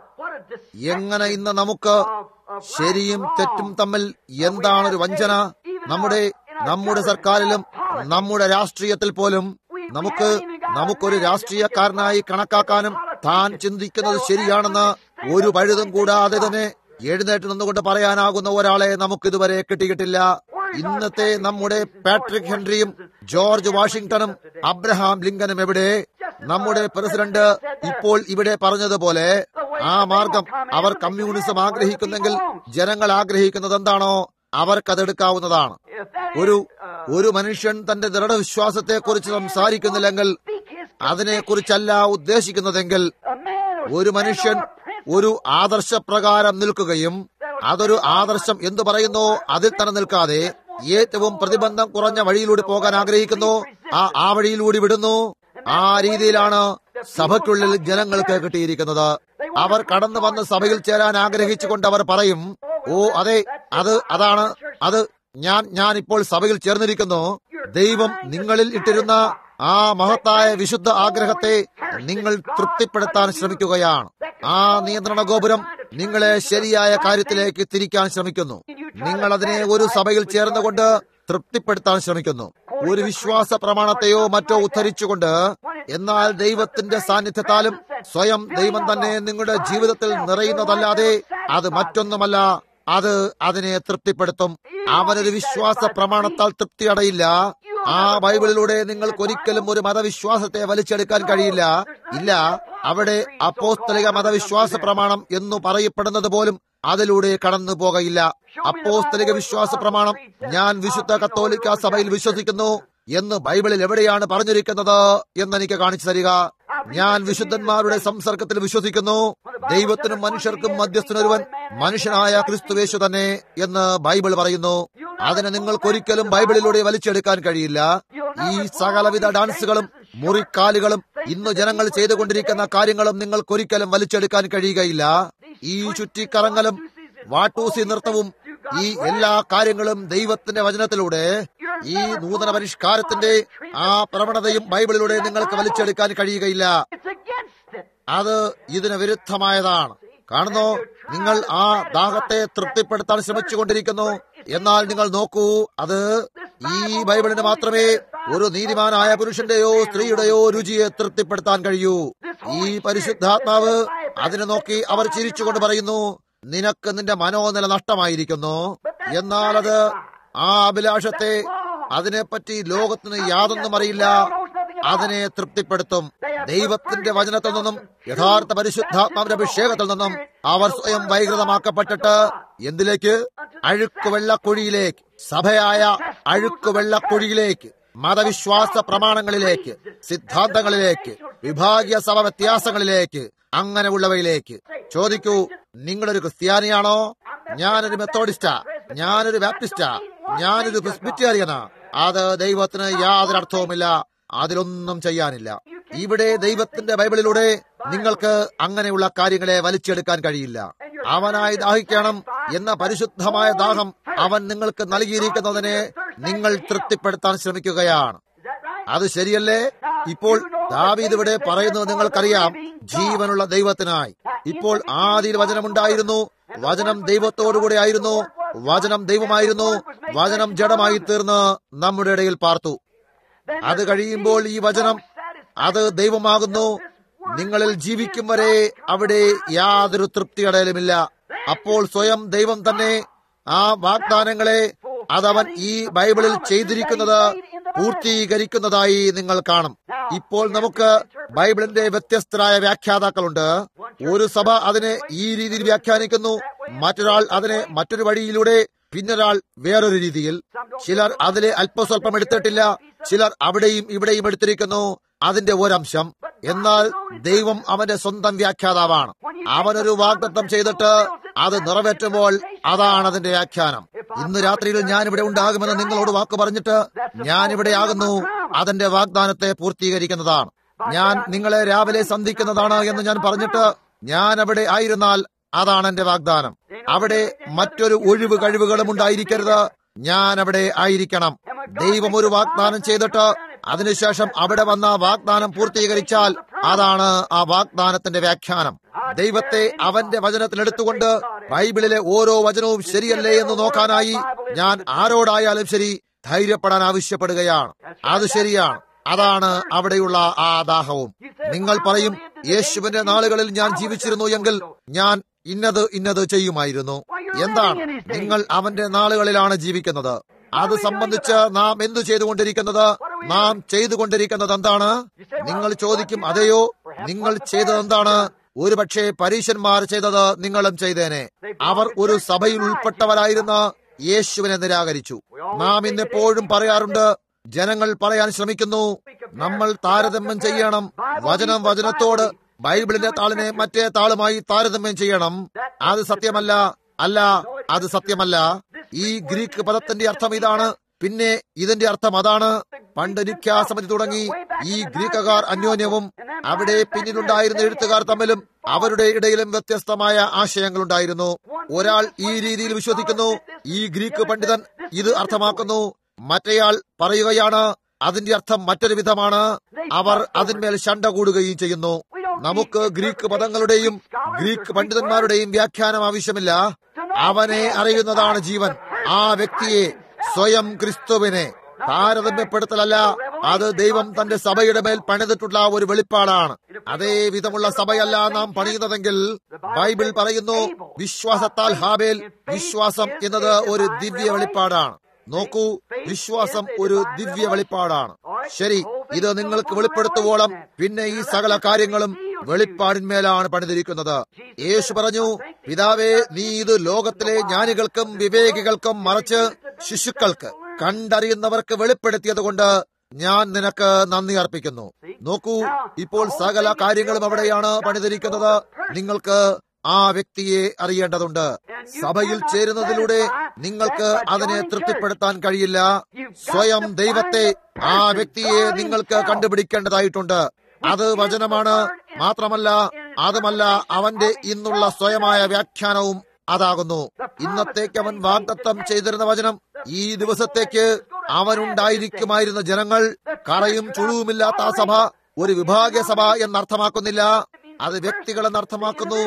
എങ്ങനെ ഇന്ന് നമുക്ക് ശരിയും തെറ്റും തമ്മിൽ എന്താണ് ഒരു വഞ്ചന നമ്മുടെ നമ്മുടെ സർക്കാരിലും നമ്മുടെ രാഷ്ട്രീയത്തിൽ പോലും നമുക്ക് നമുക്കൊരു രാഷ്ട്രീയക്കാരനായി കണക്കാക്കാനും താൻ ചിന്തിക്കുന്നത് ശരിയാണെന്ന് ഒരു പഴുതും കൂടാതെ തന്നെ എഴുന്നേറ്റ് നിന്നുകൊണ്ട് പറയാനാകുന്ന ഒരാളെ നമുക്കിതുവരെ കിട്ടിയിട്ടില്ല ഇന്നത്തെ നമ്മുടെ പാട്രിക് ഹെൻറിയും ജോർജ് വാഷിംഗ്ടണും അബ്രഹാം ലിങ്കനും എവിടെ നമ്മുടെ പ്രസിഡന്റ് ഇപ്പോൾ ഇവിടെ പറഞ്ഞതുപോലെ ആ മാർഗം അവർ കമ്മ്യൂണിസം ആഗ്രഹിക്കുന്നെങ്കിൽ ജനങ്ങൾ ആഗ്രഹിക്കുന്നത് എന്താണോ അവർക്കതെടുക്കാവുന്നതാണ് ഒരു ഒരു മനുഷ്യൻ തന്റെ ദൃഢവിശ്വാസത്തെ കുറിച്ച് സംസാരിക്കുന്നില്ലെങ്കിൽ അതിനെക്കുറിച്ചല്ല ഉദ്ദേശിക്കുന്നതെങ്കിൽ ഒരു മനുഷ്യൻ ഒരു ആദർശപ്രകാരം നിൽക്കുകയും അതൊരു ആദർശം എന്തു പറയുന്നോ അതിൽ തന്നെ നിൽക്കാതെ ഏറ്റവും പ്രതിബന്ധം കുറഞ്ഞ വഴിയിലൂടെ പോകാൻ ആഗ്രഹിക്കുന്നു ആ ആ വഴിയിലൂടെ വിടുന്നു ആ രീതിയിലാണ് സഭയ്ക്കുള്ളിൽ ജനങ്ങൾക്ക് കിട്ടിയിരിക്കുന്നത് അവർ കടന്നു വന്ന് സഭയിൽ ചേരാൻ ആഗ്രഹിച്ചുകൊണ്ട് അവർ പറയും ഓ അതെ അത് അതാണ് അത് ഞാൻ ഞാൻ ഇപ്പോൾ സഭയിൽ ചേർന്നിരിക്കുന്നു ദൈവം നിങ്ങളിൽ ഇട്ടിരുന്ന ആ മഹത്തായ വിശുദ്ധ ആഗ്രഹത്തെ നിങ്ങൾ തൃപ്തിപ്പെടുത്താൻ ശ്രമിക്കുകയാണ് ആ നിയന്ത്രണ ഗോപുരം നിങ്ങളെ ശരിയായ കാര്യത്തിലേക്ക് തിരിക്കാൻ ശ്രമിക്കുന്നു നിങ്ങൾ അതിനെ ഒരു സഭയിൽ ചേർന്നുകൊണ്ട് തൃപ്തിപ്പെടുത്താൻ ശ്രമിക്കുന്നു ഒരു വിശ്വാസ പ്രമാണത്തെയോ മറ്റോ ഉദ്ധരിച്ചുകൊണ്ട് എന്നാൽ ദൈവത്തിന്റെ സാന്നിധ്യത്താലും സ്വയം ദൈവം തന്നെ നിങ്ങളുടെ ജീവിതത്തിൽ നിറയുന്നതല്ലാതെ അത് മറ്റൊന്നുമല്ല അത് അതിനെ തൃപ്തിപ്പെടുത്തും അവനൊരു വിശ്വാസ പ്രമാണത്താൽ തൃപ്തി അടയില്ല ആ ബൈബിളിലൂടെ നിങ്ങൾക്ക് ഒരിക്കലും ഒരു മതവിശ്വാസത്തെ വലിച്ചെടുക്കാൻ കഴിയില്ല ഇല്ല അവിടെ അപ്പോസ്തലിക മതവിശ്വാസ പ്രമാണം എന്നു പറയപ്പെടുന്നത് പോലും അതിലൂടെ കടന്നു പോകയില്ല അപ്പോസ്തലിക വിശ്വാസ പ്രമാണം ഞാൻ വിശുദ്ധ കത്തോലിക്ക സഭയിൽ വിശ്വസിക്കുന്നു എന്ന് ബൈബിളിൽ എവിടെയാണ് പറഞ്ഞിരിക്കുന്നത് എന്നെനിക്ക് കാണിച്ചു തരിക ഞാൻ വിശുദ്ധന്മാരുടെ സംസർഗത്തിൽ വിശ്വസിക്കുന്നു ദൈവത്തിനും മനുഷ്യർക്കും മധ്യസ്ഥനൊരുവൻ മനുഷ്യനായ ക്രിസ്തുവേശു തന്നെ എന്ന് ബൈബിൾ പറയുന്നു അതിനെ നിങ്ങൾക്ക് ഒരിക്കലും ബൈബിളിലൂടെ വലിച്ചെടുക്കാൻ കഴിയില്ല ഈ സകലവിധ ഡാൻസുകളും മുറിക്കാലുകളും ഇന്ന് ജനങ്ങൾ ചെയ്തുകൊണ്ടിരിക്കുന്ന കാര്യങ്ങളും നിങ്ങൾക്കൊരിക്കലും വലിച്ചെടുക്കാൻ കഴിയുകയില്ല ഈ ചുറ്റിക്കറങ്ങലും വാട്ടൂസി നൃത്തവും ഈ എല്ലാ കാര്യങ്ങളും ദൈവത്തിന്റെ വചനത്തിലൂടെ ഈ നൂതന പരിഷ്കാരത്തിന്റെ ആ പ്രവണതയും ബൈബിളിലൂടെ നിങ്ങൾക്ക് വലിച്ചെടുക്കാൻ കഴിയുകയില്ല It's against it. അത് ഇതിന് വിരുദ്ധമായതാണ് കാണുന്നോ നിങ്ങൾ ആ ദാഹത്തെ തൃപ്തിപ്പെടുത്താൻ ശ്രമിച്ചുകൊണ്ടിരിക്കുന്നു എന്നാൽ നിങ്ങൾ നോക്കൂ അത് ഈ ബൈബിളിന് മാത്രമേ ഒരു നീതിമാനായ പുരുഷന്റെയോ സ്ത്രീയുടെയോ രുചിയെ തൃപ്തിപ്പെടുത്താൻ കഴിയൂ ഈ പരിശുദ്ധാത്മാവ് അതിനെ നോക്കി അവർ ചിരിച്ചുകൊണ്ട് പറയുന്നു നിനക്ക് നിന്റെ മനോനില നഷ്ടമായിരിക്കുന്നു എന്നാൽ അത് ആ അഭിലാഷത്തെ അതിനെപ്പറ്റി ലോകത്തിന് യാതൊന്നും അറിയില്ല അതിനെ തൃപ്തിപ്പെടുത്തും ദൈവത്തിന്റെ വചനത്തിൽ നിന്നും യഥാർത്ഥ പരിശുദ്ധാത്മാവിന്റെ അഭിഷേകത്തിൽ നിന്നും അവർ സ്വയം വൈകൃതമാക്കപ്പെട്ടിട്ട് എന്തിലേക്ക് അഴുക്കുവെള്ളക്കുഴിയിലേക്ക് സഭയായ അഴുക്കുവെള്ളക്കുഴിയിലേക്ക് മതവിശ്വാസ പ്രമാണങ്ങളിലേക്ക് സിദ്ധാന്തങ്ങളിലേക്ക് വിഭാഗീയ സഭ വ്യത്യാസങ്ങളിലേക്ക് അങ്ങനെയുള്ളവയിലേക്ക് ചോദിക്കൂ നിങ്ങളൊരു ക്രിസ്ത്യാനിയാണോ ഞാനൊരു മെത്തോഡിസ്റ്റാ ഞാനൊരു ബാപ്റ്റിസ്റ്റാ ഞാനൊരു പ്രിസ്ബിറ്റേറിയനാ അത് ദൈവത്തിന് യാതൊരു അർത്ഥവുമില്ല അതിലൊന്നും ചെയ്യാനില്ല ഇവിടെ ദൈവത്തിന്റെ ബൈബിളിലൂടെ നിങ്ങൾക്ക് അങ്ങനെയുള്ള കാര്യങ്ങളെ വലിച്ചെടുക്കാൻ കഴിയില്ല അവനായി ദാഹിക്കണം എന്ന പരിശുദ്ധമായ ദാഹം അവൻ നിങ്ങൾക്ക് നൽകിയിരിക്കുന്നതിനെ നിങ്ങൾ തൃപ്തിപ്പെടുത്താൻ ശ്രമിക്കുകയാണ് Is that right? അത് ശരിയല്ലേ ഇപ്പോൾ ദാവീദ് ഇവിടെ പറയുന്നത് നിങ്ങൾക്കറിയാം ജീവനുള്ള ദൈവത്തിനായി ഇപ്പോൾ ആദിയിൽ വചനമുണ്ടായിരുന്നു വചനം ദൈവത്തോടുകൂടെ ആയിരുന്നു വചനം ദൈവമായിരുന്നു വചനം ജഡമായി തീർന്ന് നമ്മുടെ ഇടയിൽ പാർത്തു Then അത് കഴിയുമ്പോൾ ഈ വചനം അത് ദൈവമാകുന്നു നിങ്ങളിൽ ജീവിക്കും വരെ അവിടെ യാതൊരു തൃപ്തിയടയലുമില്ല അപ്പോൾ സ്വയം ദൈവം തന്നെ ആ വാഗ്ദാനങ്ങളെ അതവൻ ഈ ബൈബിളിൽ ചെയ്തിരിക്കുന്നത് പൂർത്തീകരിക്കുന്നതായി നിങ്ങൾ കാണും ഇപ്പോൾ നമുക്ക് ബൈബിളിന്റെ വ്യത്യസ്തരായ വ്യാഖ്യാതാക്കളുണ്ട് ഒരു സഭ അതിനെ ഈ രീതിയിൽ വ്യാഖ്യാനിക്കുന്നു മറ്റൊരാൾ അതിനെ മറ്റൊരു വഴിയിലൂടെ പിന്നൊരാൾ വേറൊരു രീതിയിൽ ചിലർ അതിലെ അല്പസ്വല്പം എടുത്തിട്ടില്ല ചിലർ അവിടെയും ഇവിടെയും എടുത്തിരിക്കുന്നു അതിന്റെ ഒരംശം എന്നാൽ ദൈവം അവന്റെ സ്വന്തം വ്യാഖ്യാതാവാണ് അവനൊരു വാഗ്ദത്തം ചെയ്തിട്ട് അത് നിറവേറ്റുമ്പോൾ അതാണ് അതിന്റെ വ്യാഖ്യാനം ഇന്ന് രാത്രിയിൽ ഞാൻ ഇവിടെ ഉണ്ടാകുമെന്ന് നിങ്ങളോട് വാക്ക് പറഞ്ഞിട്ട് ഞാൻ ഇവിടെ ആകുന്നു അതിന്റെ വാഗ്ദാനത്തെ പൂർത്തീകരിക്കുന്നതാണ് ഞാൻ നിങ്ങളെ രാവിലെ സന്ധിക്കുന്നതാണ് എന്ന് ഞാൻ പറഞ്ഞിട്ട് ഞാൻ അവിടെ ആയിരുന്നാൽ അതാണ് എന്റെ വാഗ്ദാനം അവിടെ മറ്റൊരു ഒഴിവ് കഴിവുകളും ഉണ്ടായിരിക്കരുത് ഞാൻ അവിടെ ആയിരിക്കണം ദൈവം ഒരു വാഗ്ദാനം ചെയ്തിട്ട് അതിനുശേഷം അവിടെ വന്ന വാഗ്ദാനം പൂർത്തീകരിച്ചാൽ അതാണ് ആ വാഗ്ദാനത്തിന്റെ വ്യാഖ്യാനം ദൈവത്തെ അവന്റെ വചനത്തിൽ എടുത്തുകൊണ്ട് ബൈബിളിലെ ഓരോ വചനവും ശരിയല്ലേ എന്ന് നോക്കാനായി ഞാൻ ആരോടായാലും ശരി ധൈര്യപ്പെടാൻ ആവശ്യപ്പെടുകയാണ് അത് ശരിയാണ് അതാണ് അവിടെയുള്ള ആ ദാഹവും നിങ്ങൾ പറയും യേശുവിന്റെ നാളുകളിൽ ഞാൻ ജീവിച്ചിരുന്നു എങ്കിൽ ഞാൻ ഇന്നത് ഇന്നത് ചെയ്യുമായിരുന്നു എന്താണ് നിങ്ങൾ അവന്റെ നാളുകളിലാണ് ജീവിക്കുന്നത് അത് സംബന്ധിച്ച് നാം എന്തു ചെയ്തുകൊണ്ടിരിക്കുന്നത് നാം ചെയ്തുകൊണ്ടിരിക്കുന്നത് എന്താണ് നിങ്ങൾ ചോദിക്കും അതെയോ നിങ്ങൾ ചെയ്തത് എന്താണ് ഒരുപക്ഷെ പരീശന്മാർ ചെയ്തത് നിങ്ങളും ചെയ്തേനെ അവർ ഒരു സഭയിൽ ഉൾപ്പെട്ടവരായിരുന്ന യേശുവിനെ നിരാകരിച്ചു നാം ഇന്നെപ്പോഴും പറയാറുണ്ട് ജനങ്ങൾ പറയാൻ ശ്രമിക്കുന്നു നമ്മൾ താരതമ്യം ചെയ്യണം വചനം വചനത്തോട് ബൈബിളിന്റെ താളിനെ മറ്റേ താളുമായി താരതമ്യം ചെയ്യണം അത് സത്യമല്ല അല്ല അത് സത്യമല്ല ഈ ഗ്രീക്ക് പദത്തിന്റെ അർത്ഥം ഇതാണ് പിന്നെ ഇതിന്റെ അർത്ഥം അതാണ് പണ്ട് നിഖ്യാസമിതി തുടങ്ങി ഈ ഗ്രീക്കുകാർ അന്യോന്യവും അവിടെ പിന്നിലുണ്ടായിരുന്ന എഴുത്തുകാർ തമ്മിലും അവരുടെ ഇടയിലും വ്യത്യസ്തമായ ആശയങ്ങളുണ്ടായിരുന്നു ഒരാൾ ഈ രീതിയിൽ വിശ്വസിക്കുന്നു ഈ ഗ്രീക്ക് പണ്ഡിതൻ ഇത് അർത്ഥമാക്കുന്നു മറ്റേയാൾ പറയുകയാണ് അതിന്റെ അർത്ഥം മറ്റൊരു വിധമാണ് അവർ അതിന്മേൽ ശണ്ട കൂടുകയും ചെയ്യുന്നു നമുക്ക് ഗ്രീക്ക് പദങ്ങളുടെയും ഗ്രീക്ക് പണ്ഡിതന്മാരുടെയും വ്യാഖ്യാനം ആവശ്യമില്ല അവനെ അറിയുന്നതാണ് ജീവൻ ആ വ്യക്തിയെ സ്വയം ക്രിസ്തുവിനെ താരതമ്യപ്പെടുത്തലല്ല അത് ദൈവം തന്റെ സഭയുടെ മേൽ പണിതിട്ടുള്ള ഒരു വെളിപ്പാടാണ് അതേ വിധമുള്ള സഭയല്ല നാം പണിയുന്നതെങ്കിൽ ബൈബിൾ പറയുന്നു വിശ്വാസത്താൽ ഹാബേൽ വിശ്വാസം എന്നത് ഒരു ദിവ്യ വെളിപ്പാടാണ് നോക്കൂ വിശ്വാസം ഒരു ദിവ്യ വെളിപ്പാടാണ് ശരി ഇത് നിങ്ങൾക്ക് വെളിപ്പെടുത്തുവോളം പിന്നെ ഈ സകല കാര്യങ്ങളും വെളിപ്പാടിന്മേലാണ് പണിതിരിക്കുന്നത് യേശു പറഞ്ഞു പിതാവേ നീ ഇത് ലോകത്തിലെ ജ്ഞാനികൾക്കും വിവേകികൾക്കും മറച്ച് ശിശുക്കൾക്ക് കണ്ടറിയുന്നവർക്ക് വെളിപ്പെടുത്തിയത് കൊണ്ട് ഞാൻ നിനക്ക് നന്ദി അർപ്പിക്കുന്നു നോക്കൂ ഇപ്പോൾ സകല കാര്യങ്ങളും അവിടെയാണ് പണിതിരിക്കുന്നത് നിങ്ങൾക്ക് ആ വ്യക്തിയെ അറിയേണ്ടതുണ്ട് സഭയിൽ ചേരുന്നതിലൂടെ നിങ്ങൾക്ക് അതിനെ തൃപ്തിപ്പെടുത്താൻ കഴിയില്ല സ്വയം ദൈവത്തെ ആ വ്യക്തിയെ നിങ്ങൾക്ക് കണ്ടുപിടിക്കേണ്ടതായിട്ടുണ്ട് അത് വചനമാണ് മാത്രമല്ല അതുമല്ല അവന്റെ ഇന്നുള്ള സ്വയമായ വ്യാഖ്യാനവും അതാകുന്നു ഇന്നത്തേക്ക് അവൻ വാഗ്ദത്തം ചെയ്തിരുന്ന വചനം ഈ ദിവസത്തേക്ക് അവനുണ്ടായിരിക്കുമായിരുന്ന ജനങ്ങൾ കറയും ചുഴുവുമില്ലാത്ത ആ സഭ ഒരു വിഭാഗീയ സഭ എന്നർത്ഥമാക്കുന്നില്ല അത് വ്യക്തികളെന്നർത്ഥമാക്കുന്നു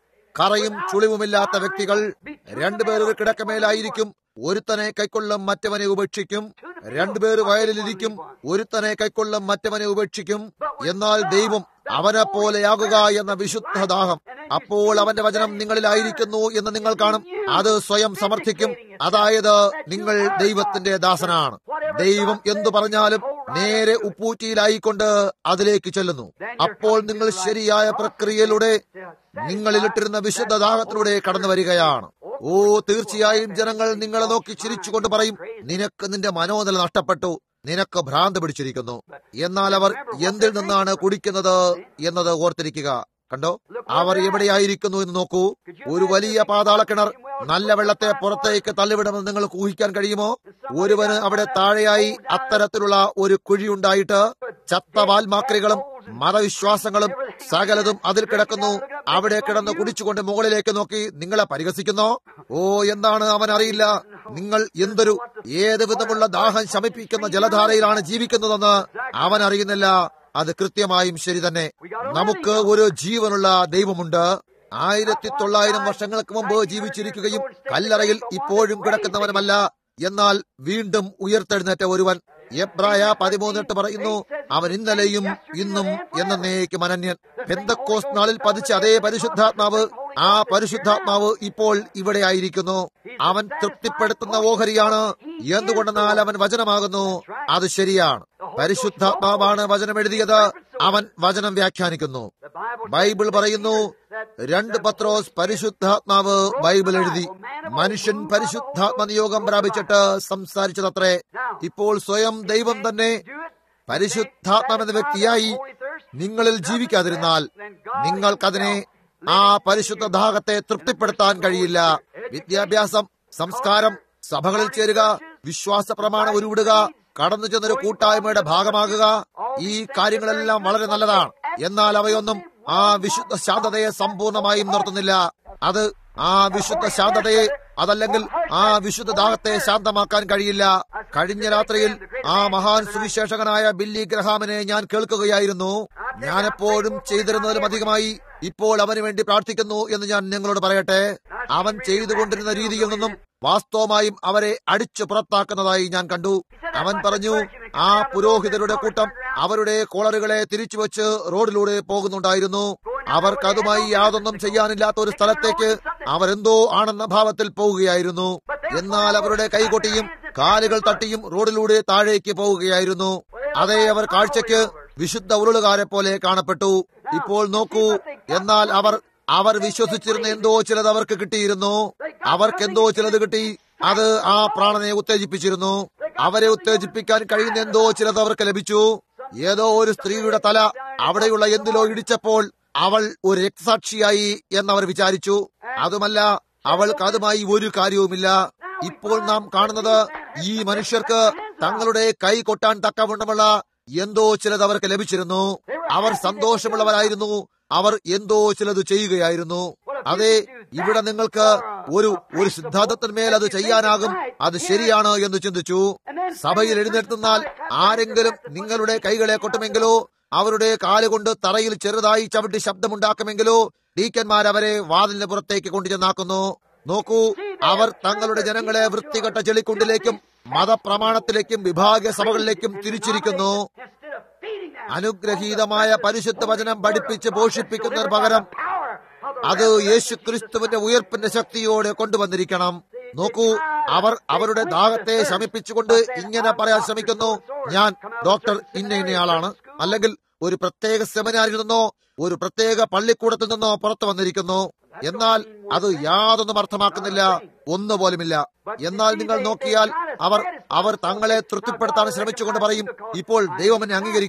കറയും ചുളിവുമില്ലാത്ത വ്യക്തികൾ രണ്ടുപേർ ഒരു കിടക്കമേലായിരിക്കും ഒരുത്തനെ കൈക്കൊള്ളും മറ്റവനെ ഉപേക്ഷിക്കും രണ്ടുപേർ വയലിലിരിക്കും ഒരുത്തനെ കൈക്കൊള്ളും മറ്റവനെ ഉപേക്ഷിക്കും എന്നാൽ ദൈവം അവനെ പോലെയാകുക എന്ന വിശുദ്ധ ദാഹം അപ്പോൾ അവന്റെ വചനം നിങ്ങളിലായിരിക്കുന്നു എന്ന് നിങ്ങൾ കാണും അത് സ്വയം സമർത്ഥിക്കും അതായത് നിങ്ങൾ ദൈവത്തിന്റെ ദാസനാണ് ദൈവം എന്തു പറഞ്ഞാലും നേരെ ഉപ്പൂറ്റിയിലായിക്കൊണ്ട് അതിലേക്ക് ചെല്ലുന്നു അപ്പോൾ നിങ്ങൾ ശരിയായ പ്രക്രിയയിലൂടെ നിങ്ങളിലിട്ടിരുന്ന വിശുദ്ധ ദാഹത്തിലൂടെ കടന്നു വരികയാണ് ഓ തീർച്ചയായും ജനങ്ങൾ നിങ്ങളെ നോക്കി ചിരിച്ചുകൊണ്ട് പറയും നിനക്ക് നിന്റെ മനോനില നഷ്ടപ്പെട്ടു നിനക്ക് ഭ്രാന്ത് പിടിച്ചിരിക്കുന്നു എന്നാൽ അവർ എന്തിൽ നിന്നാണ് കുടിക്കുന്നത് എന്നത് ഓർത്തിരിക്കുക കണ്ടോ അവർ എവിടെയായിരിക്കുന്നു എന്ന് നോക്കൂ ഒരു വലിയ പാതാള കിണർ നല്ല വെള്ളത്തെ പുറത്തേക്ക് തള്ളിവിടുമെന്ന് നിങ്ങൾക്ക് ഊഹിക്കാൻ കഴിയുമോ ഒരുവന് അവിടെ താഴെയായി അത്തരത്തിലുള്ള ഒരു കുഴിയുണ്ടായിട്ട് ചത്ത വാൽമാക്രികളും മതവിശ്വാസങ്ങളും സകലതും അതിൽ കിടക്കുന്നു അവിടെ കിടന്ന് കുടിച്ചുകൊണ്ട് മുകളിലേക്ക് നോക്കി നിങ്ങളെ പരിഹസിക്കുന്നോ ഓ എന്താണ് അവൻ അറിയില്ല നിങ്ങൾ എന്തൊരു ഏത് വിധമുള്ള ദാഹം ശമിപ്പിക്കുന്ന ജലധാരയിലാണ് ജീവിക്കുന്നതെന്ന് അവൻ അറിയുന്നില്ല അത് കൃത്യമായും ശരി തന്നെ നമുക്ക് ഒരു ജീവനുള്ള ദൈവമുണ്ട് ആയിരത്തി തൊള്ളായിരം വർഷങ്ങൾക്ക് മുമ്പ് ജീവിച്ചിരിക്കുകയും കല്ലറയിൽ ഇപ്പോഴും കിടക്കുന്നവനുമല്ല എന്നാൽ വീണ്ടും ഉയർത്തെഴുന്നേറ്റ ഒരുവൻ എബ്രായ പതിമൂന്നെട്ട് പറയുന്നു അവൻ ഇന്നലെയും ഇന്നും എന്നേക്കും അനന്യൻ പെന്തക്കോസ് നാളിൽ പതിച്ച അതേ പരിശുദ്ധാത്മാവ് ആ പരിശുദ്ധാത്മാവ് ഇപ്പോൾ ഇവിടെ ആയിരിക്കുന്നു അവൻ തൃപ്തിപ്പെടുത്തുന്ന ഓഹരിയാണ് എന്തുകൊണ്ടെന്നാൽ അവൻ വചനമാകുന്നു അത് ശരിയാണ് പരിശുദ്ധാത്മാവാണ് വചനം എഴുതിയത് അവൻ വചനം വ്യാഖ്യാനിക്കുന്നു ബൈബിൾ പറയുന്നു രണ്ട് പത്രോസ് പരിശുദ്ധാത്മാവ് ബൈബിൾ എഴുതി മനുഷ്യൻ പരിശുദ്ധാത്മ നിയോഗം പ്രാപിച്ചിട്ട് സംസാരിച്ചതത്രേ ഇപ്പോൾ സ്വയം ദൈവം തന്നെ പരിശുദ്ധാത്മം എന്ന വ്യക്തിയായി നിങ്ങളിൽ ജീവിക്കാതിരുന്നാൽ നിങ്ങൾക്കതിനെ ആ പരിശുദ്ധ ദാഹത്തെ തൃപ്തിപ്പെടുത്താൻ കഴിയില്ല വിദ്യാഭ്യാസം സംസ്കാരം സഭകളിൽ ചേരുക വിശ്വാസ പ്രമാണം ഉരുവിടുക കടന്നു ചെന്നൊരു കൂട്ടായ്മയുടെ ഭാഗമാകുക ഈ കാര്യങ്ങളെല്ലാം വളരെ നല്ലതാണ് എന്നാൽ അവയൊന്നും ആ വിശുദ്ധ ശാന്തതയെ സമ്പൂർണമായും നിർത്തുന്നില്ല അത് ആ വിശുദ്ധ ശാന്തതയെ അതല്ലെങ്കിൽ ആ വിശുദ്ധ ദാഹത്തെ ശാന്തമാക്കാൻ കഴിയില്ല കഴിഞ്ഞ രാത്രിയിൽ ആ മഹാൻ സുവിശേഷകനായ ബില്ലി ഗ്രഹാമിനെ ഞാൻ കേൾക്കുകയായിരുന്നു ഞാൻ എപ്പോഴും ചെയ്തിരുന്നതിലും അധികമായി ഇപ്പോൾ അവന് വേണ്ടി പ്രാർത്ഥിക്കുന്നു എന്ന് ഞാൻ നിങ്ങളോട് പറയട്ടെ അവൻ ചെയ്തുകൊണ്ടിരുന്ന രീതിയിൽ നിന്നും വാസ്തവമായും അവരെ അടിച്ചു പുറത്താക്കുന്നതായി ഞാൻ കണ്ടു അവൻ പറഞ്ഞു ആ പുരോഹിതരുടെ കൂട്ടം അവരുടെ കോളറുകളെ തിരിച്ചു വെച്ച് റോഡിലൂടെ പോകുന്നുണ്ടായിരുന്നു അവർക്ക് അതുമായി യാതൊന്നും ചെയ്യാനില്ലാത്ത ഒരു സ്ഥലത്തേക്ക് അവരെന്തോ ആണെന്ന ഭാവത്തിൽ പോവുകയായിരുന്നു എന്നാൽ അവരുടെ കൈകൊട്ടിയും കാലുകൾ തട്ടിയും റോഡിലൂടെ താഴേക്ക് പോവുകയായിരുന്നു അതേ അവർ കാഴ്ചയ്ക്ക് വിശുദ്ധ ഉരുളുകാരെ പോലെ കാണപ്പെട്ടു ഇപ്പോൾ നോക്കൂ എന്നാൽ അവർ അവർ വിശ്വസിച്ചിരുന്ന എന്തോ ചിലത് അവർക്ക് കിട്ടിയിരുന്നു അവർക്ക് എന്തോ ചിലത് കിട്ടി അത് ആ പ്രാണനെ ഉത്തേജിപ്പിച്ചിരുന്നു അവരെ ഉത്തേജിപ്പിക്കാൻ കഴിയുന്ന എന്തോ ചിലത് അവർക്ക് ലഭിച്ചു ഏതോ ഒരു സ്ത്രീയുടെ തല അവിടെയുള്ള എന്തിലോ ഇടിച്ചപ്പോൾ അവൾ ഒരു രക്തസാക്ഷിയായി എന്നവർ വിചാരിച്ചു അതുമല്ല അവൾക്ക് അതുമായി ഒരു കാര്യവുമില്ല ഇപ്പോൾ നാം കാണുന്നത് ഈ മനുഷ്യർക്ക് തങ്ങളുടെ കൈ കൊട്ടാൻ തക്കവണ്ണമുള്ള എന്തോ ചിലത് അവർക്ക് ലഭിച്ചിരുന്നു അവർ സന്തോഷമുള്ളവരായിരുന്നു അവർ എന്തോ ചിലത് ചെയ്യുകയായിരുന്നു അതെ ഇവിടെ നിങ്ങൾക്ക് ഒരു ഒരു സിദ്ധാന്തത്തിന്മേൽ അത് ചെയ്യാനാകും അത് ശരിയാണ് എന്ന് ചിന്തിച്ചു സഭയിൽ എഴുന്നേറ്റുന്നാൽ ആരെങ്കിലും നിങ്ങളുടെ കൈകളെ കൊട്ടുമെങ്കിലോ അവരുടെ കാലുകൊണ്ട് തറയിൽ ചെറുതായി ചവിട്ടി ശബ്ദമുണ്ടാക്കുമെങ്കിലോ ഡീക്കന്മാർ അവരെ വാതിലിന് പുറത്തേക്ക് കൊണ്ടുചെന്നാക്കുന്നു നോക്കൂ അവർ തങ്ങളുടെ ജനങ്ങളെ വൃത്തികെട്ട ചെളിക്കുണ്ടിലേക്കും മതപ്രമാണത്തിലേക്കും വിഭാഗീയ സഭകളിലേക്കും തിരിച്ചിരിക്കുന്നു അനുഗ്രഹീതമായ പരിശുദ്ധ വചനം പഠിപ്പിച്ച് പോഷിപ്പിക്കുന്നതിന് പകരം അത് യേശു ക്രിസ്തുവിന്റെ ഉയർപ്പിന്റെ ശക്തിയോടെ കൊണ്ടുവന്നിരിക്കണം നോക്കൂ അവർ അവരുടെ ദാഹത്തെ ശമിപ്പിച്ചുകൊണ്ട് ഇങ്ങനെ പറയാൻ ശ്രമിക്കുന്നു ഞാൻ ഡോക്ടർ ഇന്ന ഇന്നയാളാണ് അല്ലെങ്കിൽ ഒരു പ്രത്യേക സെമിനാരിൽ നിന്നോ ഒരു പ്രത്യേക പള്ളിക്കൂടത്തിൽ നിന്നോ പുറത്തു വന്നിരിക്കുന്നു എന്നാൽ അത് യാതൊന്നും അർത്ഥമാക്കുന്നില്ല ഒന്നുപോലുമില്ല എന്നാൽ നിങ്ങൾ നോക്കിയാൽ അവർ അവർ തങ്ങളെ തൃപ്തിപ്പെടുത്താൻ ശ്രമിച്ചുകൊണ്ട് പറയും ഇപ്പോൾ ദൈവം എന്നെ അംഗീകരിക്കും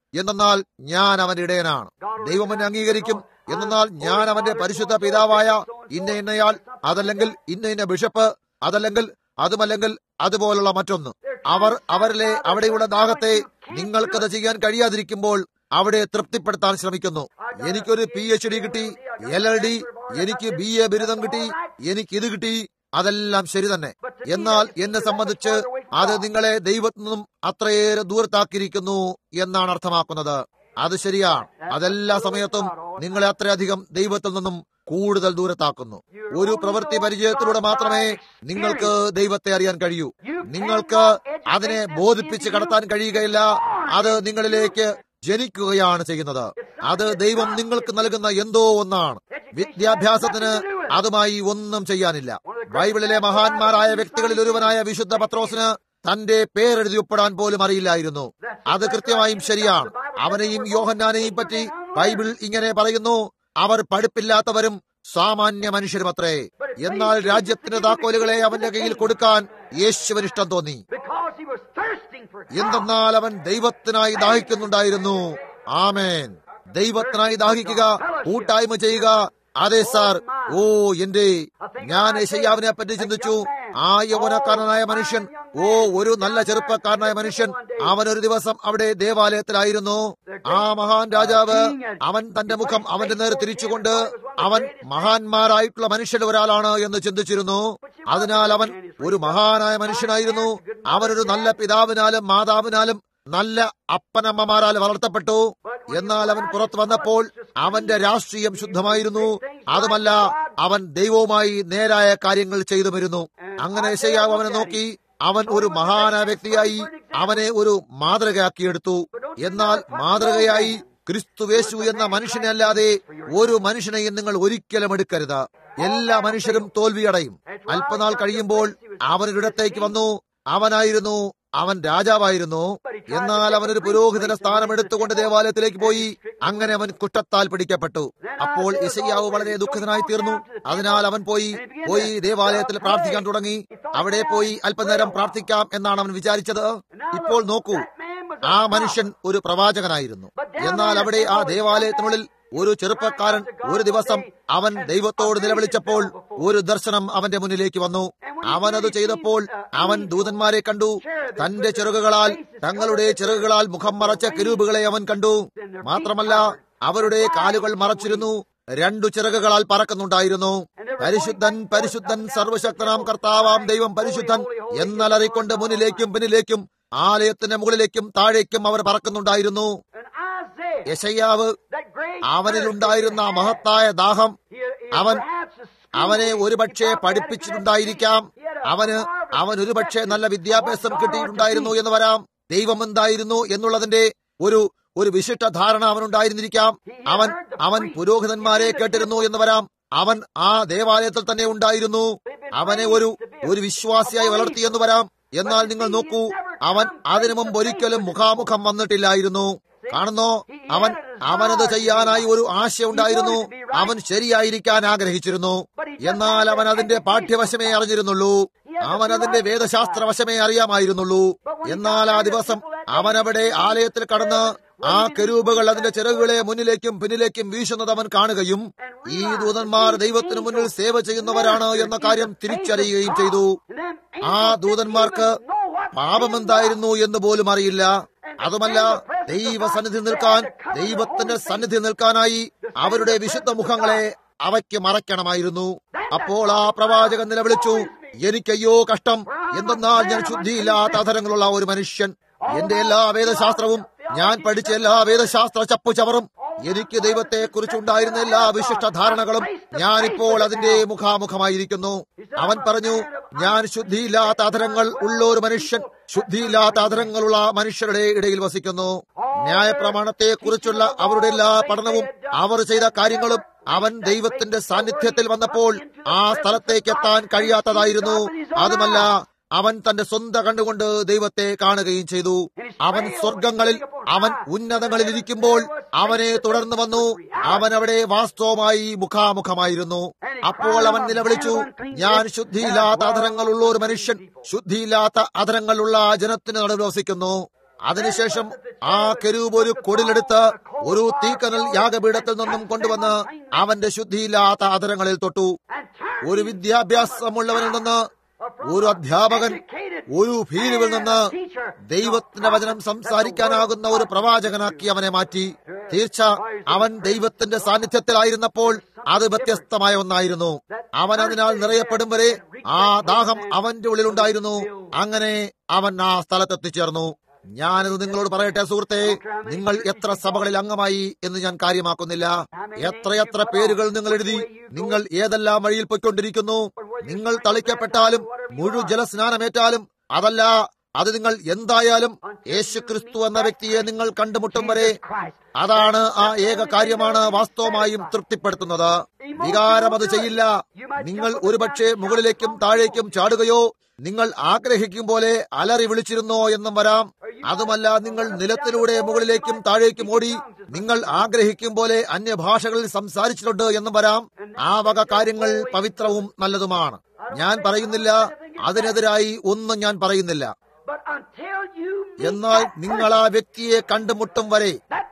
എന്നാൽ ഞാൻ അവന്റെ ഇടയനാണ് ദൈവം എന്നെ അംഗീകരിക്കും എന്നാൽ ഞാൻ അവന്റെ പരിശുദ്ധ പിതാവായ ഇന്ന ഇന്നയാൾ അതല്ലെങ്കിൽ ഇന്ന ഇന്ന ബിഷപ്പ് അതല്ലെങ്കിൽ അതുമല്ലെങ്കിൽ അതുപോലുള്ള മറ്റൊന്ന് അവർ അവരിലെ അവിടെയുള്ള ദാഹത്തെ നിങ്ങൾക്കത് ചെയ്യാൻ കഴിയാതിരിക്കുമ്പോൾ അവിടെ തൃപ്തിപ്പെടുത്താൻ ശ്രമിക്കുന്നു എനിക്കൊരു പി എച്ച് ഡി കിട്ടി എൽ എൽ ഡി എനിക്ക് ബി എ ബിരുദം കിട്ടി എനിക്ക് ഇത് കിട്ടി അതെല്ലാം ശരി തന്നെ എന്നാൽ എന്നെ സംബന്ധിച്ച് അത് നിങ്ങളെ ദൈവത്തിൽ നിന്നും അത്രയേറെ ദൂരത്താക്കിയിരിക്കുന്നു എന്നാണ് അർത്ഥമാക്കുന്നത് അത് ശരിയാണ് അതെല്ലാ സമയത്തും നിങ്ങളെ അത്രയധികം ദൈവത്തിൽ നിന്നും കൂടുതൽ ദൂരത്താക്കുന്നു ഒരു പ്രവൃത്തി പരിചയത്തിലൂടെ മാത്രമേ നിങ്ങൾക്ക് ദൈവത്തെ അറിയാൻ കഴിയൂ നിങ്ങൾക്ക് അതിനെ ബോധിപ്പിച്ച് കടത്താൻ കഴിയുകയില്ല അത് നിങ്ങളിലേക്ക് ജനിക്കുകയാണ് ചെയ്യുന്നത് അത് ദൈവം നിങ്ങൾക്ക് നൽകുന്ന എന്തോ ഒന്നാണ് വിദ്യാഭ്യാസത്തിന് അതുമായി ഒന്നും ചെയ്യാനില്ല ബൈബിളിലെ മഹാന്മാരായ വ്യക്തികളിൽ ഒരുവനായ വിശുദ്ധ പത്രോസിന് തന്റെ പേരെഴുതി ഒപ്പിടാൻ പോലും അറിയില്ലായിരുന്നു അത് കൃത്യമായും ശരിയാണ് അവനെയും യോഹന്നാനെയും പറ്റി ബൈബിൾ ഇങ്ങനെ പറയുന്നു അവർ പഠിപ്പില്ലാത്തവരും സാമാന്യ മനുഷ്യരുമത്രേ എന്നാൽ രാജ്യത്തിന്റെ താക്കോലുകളെ അവന്റെ കയ്യിൽ കൊടുക്കാൻ യേശുവിന് ഇഷ്ടം തോന്നി Because he was thirsting for God. എന്തെന്നാൽ അവൻ ദൈവത്തിനായി ദാഹിക്കുന്നുണ്ടായിരുന്നു ആമേൻ ദൈവത്തിനായി ദാഹിക്കുക കൂട്ടായ്മ ചെയ്യുക അതെ സാർ ഓ എന്റെ ഞാൻ യശയ്യാവിനെ പറ്റി ചിന്തിച്ചു ആ യൗവനക്കാരനായ മനുഷ്യൻ ഓ ഒരു നല്ല ചെറുപ്പക്കാരനായ മനുഷ്യൻ അവൻ ഒരു ദിവസം അവിടെ ദേവാലയത്തിലായിരുന്നു ആ മഹാൻ രാജാവ് അവൻ തന്റെ മുഖം അവന്റെ നേരെ തിരിച്ചുകൊണ്ട് അവൻ മഹാന്മാരായിട്ടുള്ള മനുഷ്യരിൽ ഒരാളാണ് എന്ന് ചിന്തിച്ചിരുന്നു അതിനാൽ അവൻ ഒരു മഹാനായ മനുഷ്യനായിരുന്നു അവനൊരു നല്ല പിതാവിനാലും മാതാവിനാലും നല്ല അപ്പനമ്മമാരാൽ വളർത്തപ്പെട്ടു എന്നാൽ അവൻ പുറത്തു വന്നപ്പോൾ അവന്റെ രാഷ്ട്രീയം ശുദ്ധമായിരുന്നു അതുമല്ല അവൻ ദൈവവുമായി നേരായ കാര്യങ്ങൾ ചെയ്തു വരുന്നു അങ്ങനെ യശയ്യാവ് അവനെ നോക്കി അവൻ ഒരു മഹാനായ വ്യക്തിയായി അവനെ ഒരു മാതൃകയാക്കിയെടുത്തു എന്നാൽ മാതൃകയായി ക്രിസ്തുവേശു എന്ന മനുഷ്യനെ അല്ലാതെ ഒരു മനുഷ്യനെയും നിങ്ങൾ ഒരിക്കലും എടുക്കരുത് എല്ലാ മനുഷ്യരും തോൽവിയടയും അല്പനാൾ കഴിയുമ്പോൾ അവനൊരിടത്തേക്ക് വന്നു അവനായിരുന്നു അവൻ രാജാവായിരുന്നു എന്നാൽ അവനൊരു പുരോഹിതന സ്ഥാനം എടുത്തുകൊണ്ട് ദേവാലയത്തിലേക്ക് പോയി അങ്ങനെ അവൻ കുറ്റത്താൽ പിടിക്കപ്പെട്ടു അപ്പോൾ ഇസയ്യാവ് വളരെ ദുഃഖിതനായി തീർന്നു അതിനാൽ അവൻ പോയി പോയി ദേവാലയത്തിൽ പ്രാർത്ഥിക്കാൻ തുടങ്ങി അവിടെ പോയി അല്പനേരം പ്രാർത്ഥിക്കാം എന്നാണ് അവൻ വിചാരിച്ചത് ഇപ്പോൾ നോക്കൂ ആ മനുഷ്യൻ ഒരു പ്രവാചകനായിരുന്നു എന്നാൽ അവിടെ ആ ദേവാലയത്തിനുള്ളിൽ ഒരു ചെറുപ്പക്കാരൻ ഒരു ദിവസം അവൻ ദൈവത്തോട് നിലവിളിച്ചപ്പോൾ ഒരു ദർശനം അവന്റെ മുന്നിലേക്ക് വന്നു അവൻ അത് ചെയ്തപ്പോൾ അവൻ ദൂതന്മാരെ കണ്ടു തന്റെ ചിറകുകളാൽ തങ്ങളുടെ ചിറകുകളാൽ മുഖം മറച്ച കിരൂപുകളെ അവൻ കണ്ടു മാത്രമല്ല അവരുടെ കാലുകൾ മറച്ചിരുന്നു രണ്ടു ചിറകുകളാൽ പറക്കുന്നുണ്ടായിരുന്നു പരിശുദ്ധൻ പരിശുദ്ധൻ സർവശക്തനാം കർത്താവാം ദൈവം പരിശുദ്ധൻ എന്നലറിക്കൊണ്ട് മുന്നിലേക്കും പിന്നിലേക്കും ആലയത്തിന്റെ മുകളിലേക്കും താഴേക്കും അവർ പറക്കുന്നുണ്ടായിരുന്നു And Isaiah, യശയ്യാവ് that great അവനിലുണ്ടായിരുന്ന ആ മഹത്തായ ദാഹം he, he അവൻ perhaps a school അവനെ teacher. ഒരുപക്ഷെ He probably had a പഠിപ്പിച്ചിട്ടുണ്ടായിരിക്കാം good education. He had a അവന് marvelous അവൻ ഒരുപക്ഷെ നല്ല perception വിദ്യാഭ്യാസം of what God കിട്ടിയിട്ടുണ്ടായിരുന്നു ought to എന്ന് വരാം ദൈവം എന്തായിരുന്നു എന്നുള്ളതിന്റെ ഒരു ഒരു വിശിഷ്ട ധാരണ അവനുണ്ടായിരുന്നിരിക്കാം അവൻ അവൻ പുരോഹിതന്മാരെ കേട്ടിരുന്നു എന്ന് വരാം അവൻ ആ ദേവാലയത്തിൽ തന്നെ ഉണ്ടായിരുന്നു അവനെ ഒരു ഒരു വിശ്വാസിയായി വളർത്തി എന്ന് വരാം എന്നാൽ നിങ്ങൾ നോക്കൂ അവൻ അതിനു മുമ്പ് ഒരിക്കലും മുഖാമുഖം വന്നിട്ടില്ലായിരുന്നു കാണുന്നോ അവൻ അവനത് ചെയ്യാനായി ഒരു ആശയുണ്ടായിരുന്നു അവൻ ശരിയായിരിക്കാൻ ആഗ്രഹിച്ചിരുന്നു എന്നാൽ അവൻ അതിന്റെ പാഠ്യവശമേ അറിഞ്ഞിരുന്നുള്ളൂ അവൻ അതിന്റെ വേദശാസ്ത്ര വശമേ അറിയാമായിരുന്നുള്ളൂ എന്നാൽ ആ ദിവസം അവൻ അവിടെ ആലയത്തിൽ കടന്ന് ആ കരൂപകൾ അതിന്റെ ചിറകുകളെ മുന്നിലേക്കും പിന്നിലേക്കും വീശുന്നത് അവൻ കാണുകയും ഈ ദൂതന്മാർ ദൈവത്തിനു മുന്നിൽ സേവ ചെയ്യുന്നവരാണ് എന്ന കാര്യം തിരിച്ചറിയുകയും ചെയ്തു ആ ദൂതന്മാർക്ക് പാപമെന്തായിരുന്നു എന്ന് പോലും അറിയില്ല അതുമല്ല ദൈവ സന്നിധി നിൽക്കാൻ ദൈവത്തിന്റെ സന്നിധി നിൽക്കാനായി അവരുടെ വിശുദ്ധ മുഖങ്ങളെ അവയ്ക്ക് മറയ്ക്കണമായിരുന്നു അപ്പോൾ ആ പ്രവാചകൻ നിലവിളിച്ചു എനിക്കയ്യോ കഷ്ടം എന്തെന്നാൽ ഞാൻ ശുദ്ധിയില്ലാത്ത അധരങ്ങളുള്ള ഒരു മനുഷ്യൻ എന്റെ എല്ലാ വേദശാസ്ത്രവും ഞാൻ പഠിച്ച എല്ലാ വേദശാസ്ത്ര ചപ്പു ചവറും എനിക്ക് ദൈവത്തെ കുറിച്ചുണ്ടായിരുന്ന എല്ലാ വിശിഷ്ട ധാരണകളും ഞാനിപ്പോൾ അതിന്റെ മുഖാമുഖമായിരിക്കുന്നു അവൻ പറഞ്ഞു ഞാൻ ശുദ്ധിയില്ലാത്ത അധരങ്ങൾ ഉള്ള ഒരു മനുഷ്യൻ ശുദ്ധിയില്ലാത്ത അധരങ്ങളുള്ള മനുഷ്യരുടെ ഇടയിൽ വസിക്കുന്നു ന്യായപ്രമാണത്തെ കുറിച്ചുള്ള അവരുടെ എല്ലാ പഠനവും അവർ ചെയ്ത കാര്യങ്ങളും അവൻ ദൈവത്തിന്റെ സാന്നിധ്യത്തിൽ വന്നപ്പോൾ ആ സ്ഥലത്തേക്ക് എത്താൻ കഴിയാത്തതായിരുന്നു അതുമല്ല അവൻ തന്റെ സ്വന്തം കണ്ടുകൊണ്ട് ദൈവത്തെ കാണുകയും ചെയ്തു അവൻ സ്വർഗങ്ങളിൽ അവൻ ഉന്നതങ്ങളിൽ ഇരിക്കുമ്പോൾ അവനെ തുടർന്ന് വന്നു അവൻ അവിടെ വാസ്തവമായി മുഖാമുഖമായിരുന്നു അപ്പോൾ അവൻ നിലവിളിച്ചു ഞാൻ ശുദ്ധിയില്ലാത്ത അധരങ്ങളുള്ള ഒരു മനുഷ്യൻ ശുദ്ധിയില്ലാത്ത അധരങ്ങളുള്ള ജനത്തിന് നടുവിൽ വസിക്കുന്നു അതിനുശേഷം ആ കെരൂബ് ഒരു കൊടിലെടുത്ത് ഒരു തീക്കനൽ യാഗപീഠത്തിൽ നിന്നും കൊണ്ടുവന്ന് അവന്റെ ശുദ്ധിയില്ലാത്ത അതരങ്ങളിൽ തൊട്ടു ഒരു വിദ്യാഭ്യാസമുള്ളവനിൽ നിന്ന് ഒരു അധ്യാപകൻ ഒരു ഭീരുവിൽ നിന്ന് ദൈവത്തിന്റെ വചനം സംസാരിക്കാനാകുന്ന ഒരു പ്രവാചകനാക്കി അവനെ മാറ്റി തീർച്ച അവൻ ദൈവത്തിന്റെ സാന്നിധ്യത്തിലായിരുന്നപ്പോൾ അത് വ്യത്യസ്തമായ ഒന്നായിരുന്നു അവൻ അതിനാൽ നിറയപ്പെടും വരെ ആ ദാഹം അവന്റെ ഉള്ളിലുണ്ടായിരുന്നു അങ്ങനെ അവൻ ആ സ്ഥലത്തെത്തിച്ചേർന്നു ഞാനിത് നിങ്ങളോട് പറയട്ടെ സുഹൃത്തെ നിങ്ങൾ എത്ര സഭകളിൽ അംഗമായി എന്ന് ഞാൻ കാര്യമാക്കുന്നില്ല എത്രയെത്ര പേരുകൾ നിങ്ങൾ എഴുതി നിങ്ങൾ ഏതെല്ലാം വഴിയിൽ പോയിക്കൊണ്ടിരിക്കുന്നു നിങ്ങൾ തളിക്കപ്പെട്ടാലും മുഴു ജലസ്നാനമേറ്റാലും അതല്ല അത് നിങ്ങൾ എന്തായാലും യേശു ക്രിസ്തു എന്ന വ്യക്തിയെ നിങ്ങൾ കണ്ടുമുട്ടും വരെ അതാണ് ആ ഏക കാര്യമാണ് വാസ്തവമായും തൃപ്തിപ്പെടുത്തുന്നത് വികാരം അത് ചെയ്യില്ല നിങ്ങൾ ഒരുപക്ഷെ മുകളിലേക്കും താഴേക്കും ചാടുകയോ നിങ്ങൾ ആഗ്രഹിക്കും പോലെ അലറി വിളിച്ചിരുന്നോ എന്നും വരാം അതുമല്ല നിങ്ങൾ നിലത്തിലൂടെ മുകളിലേക്കും താഴേക്കും ഓടി നിങ്ങൾ ആഗ്രഹിക്കും പോലെ അന്യഭാഷകളിൽ സംസാരിച്ചിട്ടുണ്ട് എന്നും വരാം ആ വക കാര്യങ്ങൾ പവിത്രവും നല്ലതുമാണ് ഞാൻ പറയുന്നില്ല അതിനെതിരായി ഒന്നും ഞാൻ പറയുന്നില്ല But until you meet എന്നാൽ that നിങ്ങൾ ആ വ്യക്തിയെ കണ്ടുമുട്ടും വരെ that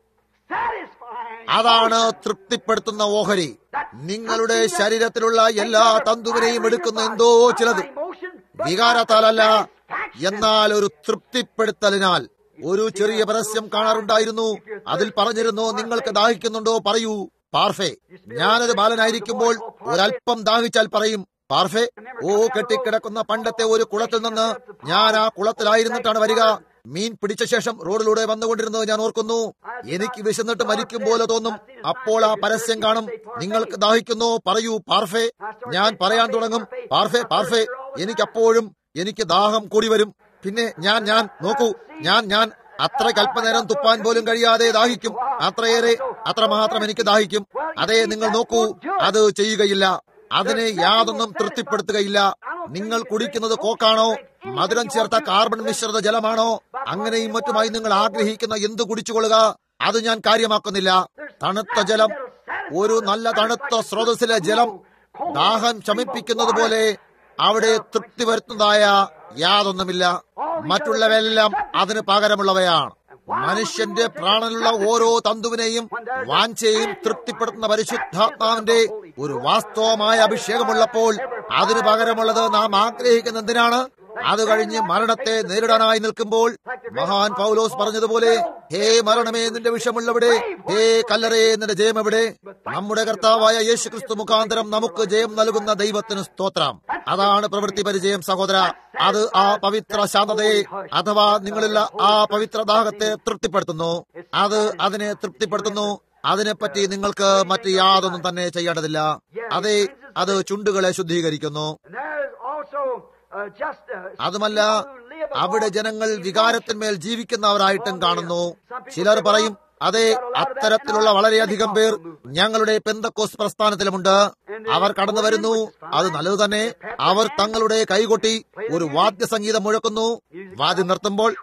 satisfying അതാണ് തൃപ്തിപ്പെടുത്തുന്ന ഓഹരി നിങ്ങളുടെ ശരീരത്തിലുള്ള എല്ലാ തന്തുവിനെയും എടുക്കുന്ന എന്തോ ചിലത് വികാരത്താലല്ല എന്നാൽ ഒരു തൃപ്തിപ്പെടുത്തലിനാൽ ഒരു ചെറിയ പരസ്യം കാണാറുണ്ടായിരുന്നു അതിൽ പറഞ്ഞിരുന്നു നിങ്ങൾക്ക് ദാഹിക്കുന്നുണ്ടോ പറയൂ പാർഫേ ഞാനൊരു ബാലനായിരിക്കുമ്പോൾ ഒരല്പം ദാഹിച്ചാൽ പറയും പാർഫേ ഓ കെട്ടിക്കിടക്കുന്ന പണ്ടത്തെ ഒരു കുളത്തിൽ നിന്ന് ഞാൻ ആ കുളത്തിലായിരുന്നിട്ടാണ് വരിക മീൻ പിടിച്ച ശേഷം റോഡിലൂടെ വന്നുകൊണ്ടിരുന്നത് ഞാൻ ഓർക്കുന്നു എനിക്ക് വിശന്നിട്ട് മരിക്കും പോലെ തോന്നും അപ്പോൾ ആ പരസ്യം കാണും നിങ്ങൾക്ക് ദാഹിക്കുന്നു പറയൂ പാർഫേ ഞാൻ പറയാൻ തുടങ്ങും പാർഫേ പാർഫേ എനിക്കപ്പോഴും എനിക്ക് ദാഹം കൂടി വരും പിന്നെ ഞാൻ ഞാൻ നോക്കൂ ഞാൻ ഞാൻ അത്ര കൽപ്പനേരം തുപ്പാൻ പോലും കഴിയാതെ ദാഹിക്കും അത്രയേറെ അത്രമാത്രം എനിക്ക് ദാഹിക്കും അതേ നിങ്ങൾ നോക്കൂ അത് ചെയ്യുകയില്ല അതിനെ യാതൊന്നും തൃപ്തിപ്പെടുത്തുകയില്ല നിങ്ങൾ കുടിക്കുന്നത് കോക്കാണോ മധുരം ചേർത്ത കാർബൺ മിശ്രിത ജലമാണോ അങ്ങനെയും മറ്റുമായി നിങ്ങൾ ആഗ്രഹിക്കുന്ന എന്ത് കുടിച്ചുകൊള്ളുക അത് ഞാൻ കാര്യമാക്കുന്നില്ല തണുത്ത ജലം ഒരു നല്ല തണുത്ത സ്രോതസ്സിലെ ജലം ദാഹം ശമിപ്പിക്കുന്നത് പോലെ അവിടെ തൃപ്തി വരുത്തുന്നതായ യാതൊന്നുമില്ല മറ്റുള്ളവയെല്ലാം അതിന് പകരമുള്ളവയാണ് മനുഷ്യന്റെ പ്രാണനുള്ള ഓരോ തന്തുവിനെയും വാഞ്ചയെയും തൃപ്തിപ്പെടുത്തുന്ന പരിശുദ്ധാത്മാവിന്റെ ഒരു വാസ്തവമായ അഭിഷേകമുള്ളപ്പോൾ അതിന് പകരമുള്ളത് നാം ആഗ്രഹിക്കുന്ന എന്തിനാണ് അത് കഴിഞ്ഞ് മരണത്തെ നേരിടാനായി നിൽക്കുമ്പോൾ മഹാൻ പൗലോസ് പറഞ്ഞതുപോലെ ഹേ മരണമേ നിന്റെ വിഷമുള്ളവിടെ ഹേ കല്ലറേ നിന്റെ ജയം എവിടെ നമ്മുടെ കർത്താവായ യേശു ക്രിസ്തു മുഖാന്തരം നമുക്ക് ജയം നൽകുന്ന ദൈവത്തിന് സ്തോത്രം അതാണ് പ്രവൃത്തി പരിചയം സഹോദര അത് ആ പവിത്ര ശാന്തതയെ അഥവാ നിങ്ങളുള്ള ആ പവിത്ര ദാഹത്തെ തൃപ്തിപ്പെടുത്തുന്നു അത് അതിനെ തൃപ്തിപ്പെടുത്തുന്നു അതിനെപ്പറ്റി നിങ്ങൾക്ക് മറ്റ് യാതൊന്നും തന്നെ ചെയ്യേണ്ടതില്ല അതെ അത് ചുണ്ടുകളെ ശുദ്ധീകരിക്കുന്നു And there's also uh, just uh, അതുമല്ല people who live അവിടെ upon ജനങ്ങൾ emotions. വികാരത്തിന്മേൽ ജീവിക്കുന്നവരായിട്ടും കാണുന്നു ചിലർ പറയും അതെ അത്തരത്തിലുള്ള വളരെയധികം പേർ ഞങ്ങളുടെ പെന്തക്കോസ് പ്രസ്ഥാനത്തിലുമുണ്ട് അവർ കടന്നു വരുന്നു അത് നല്ലത് തന്നെ അവർ തങ്ങളുടെ കൈകൊട്ടി ഒരു വാദ്യസംഗീതം മുഴക്കുന്നു വാദ്യം നിർത്തുമ്പോൾ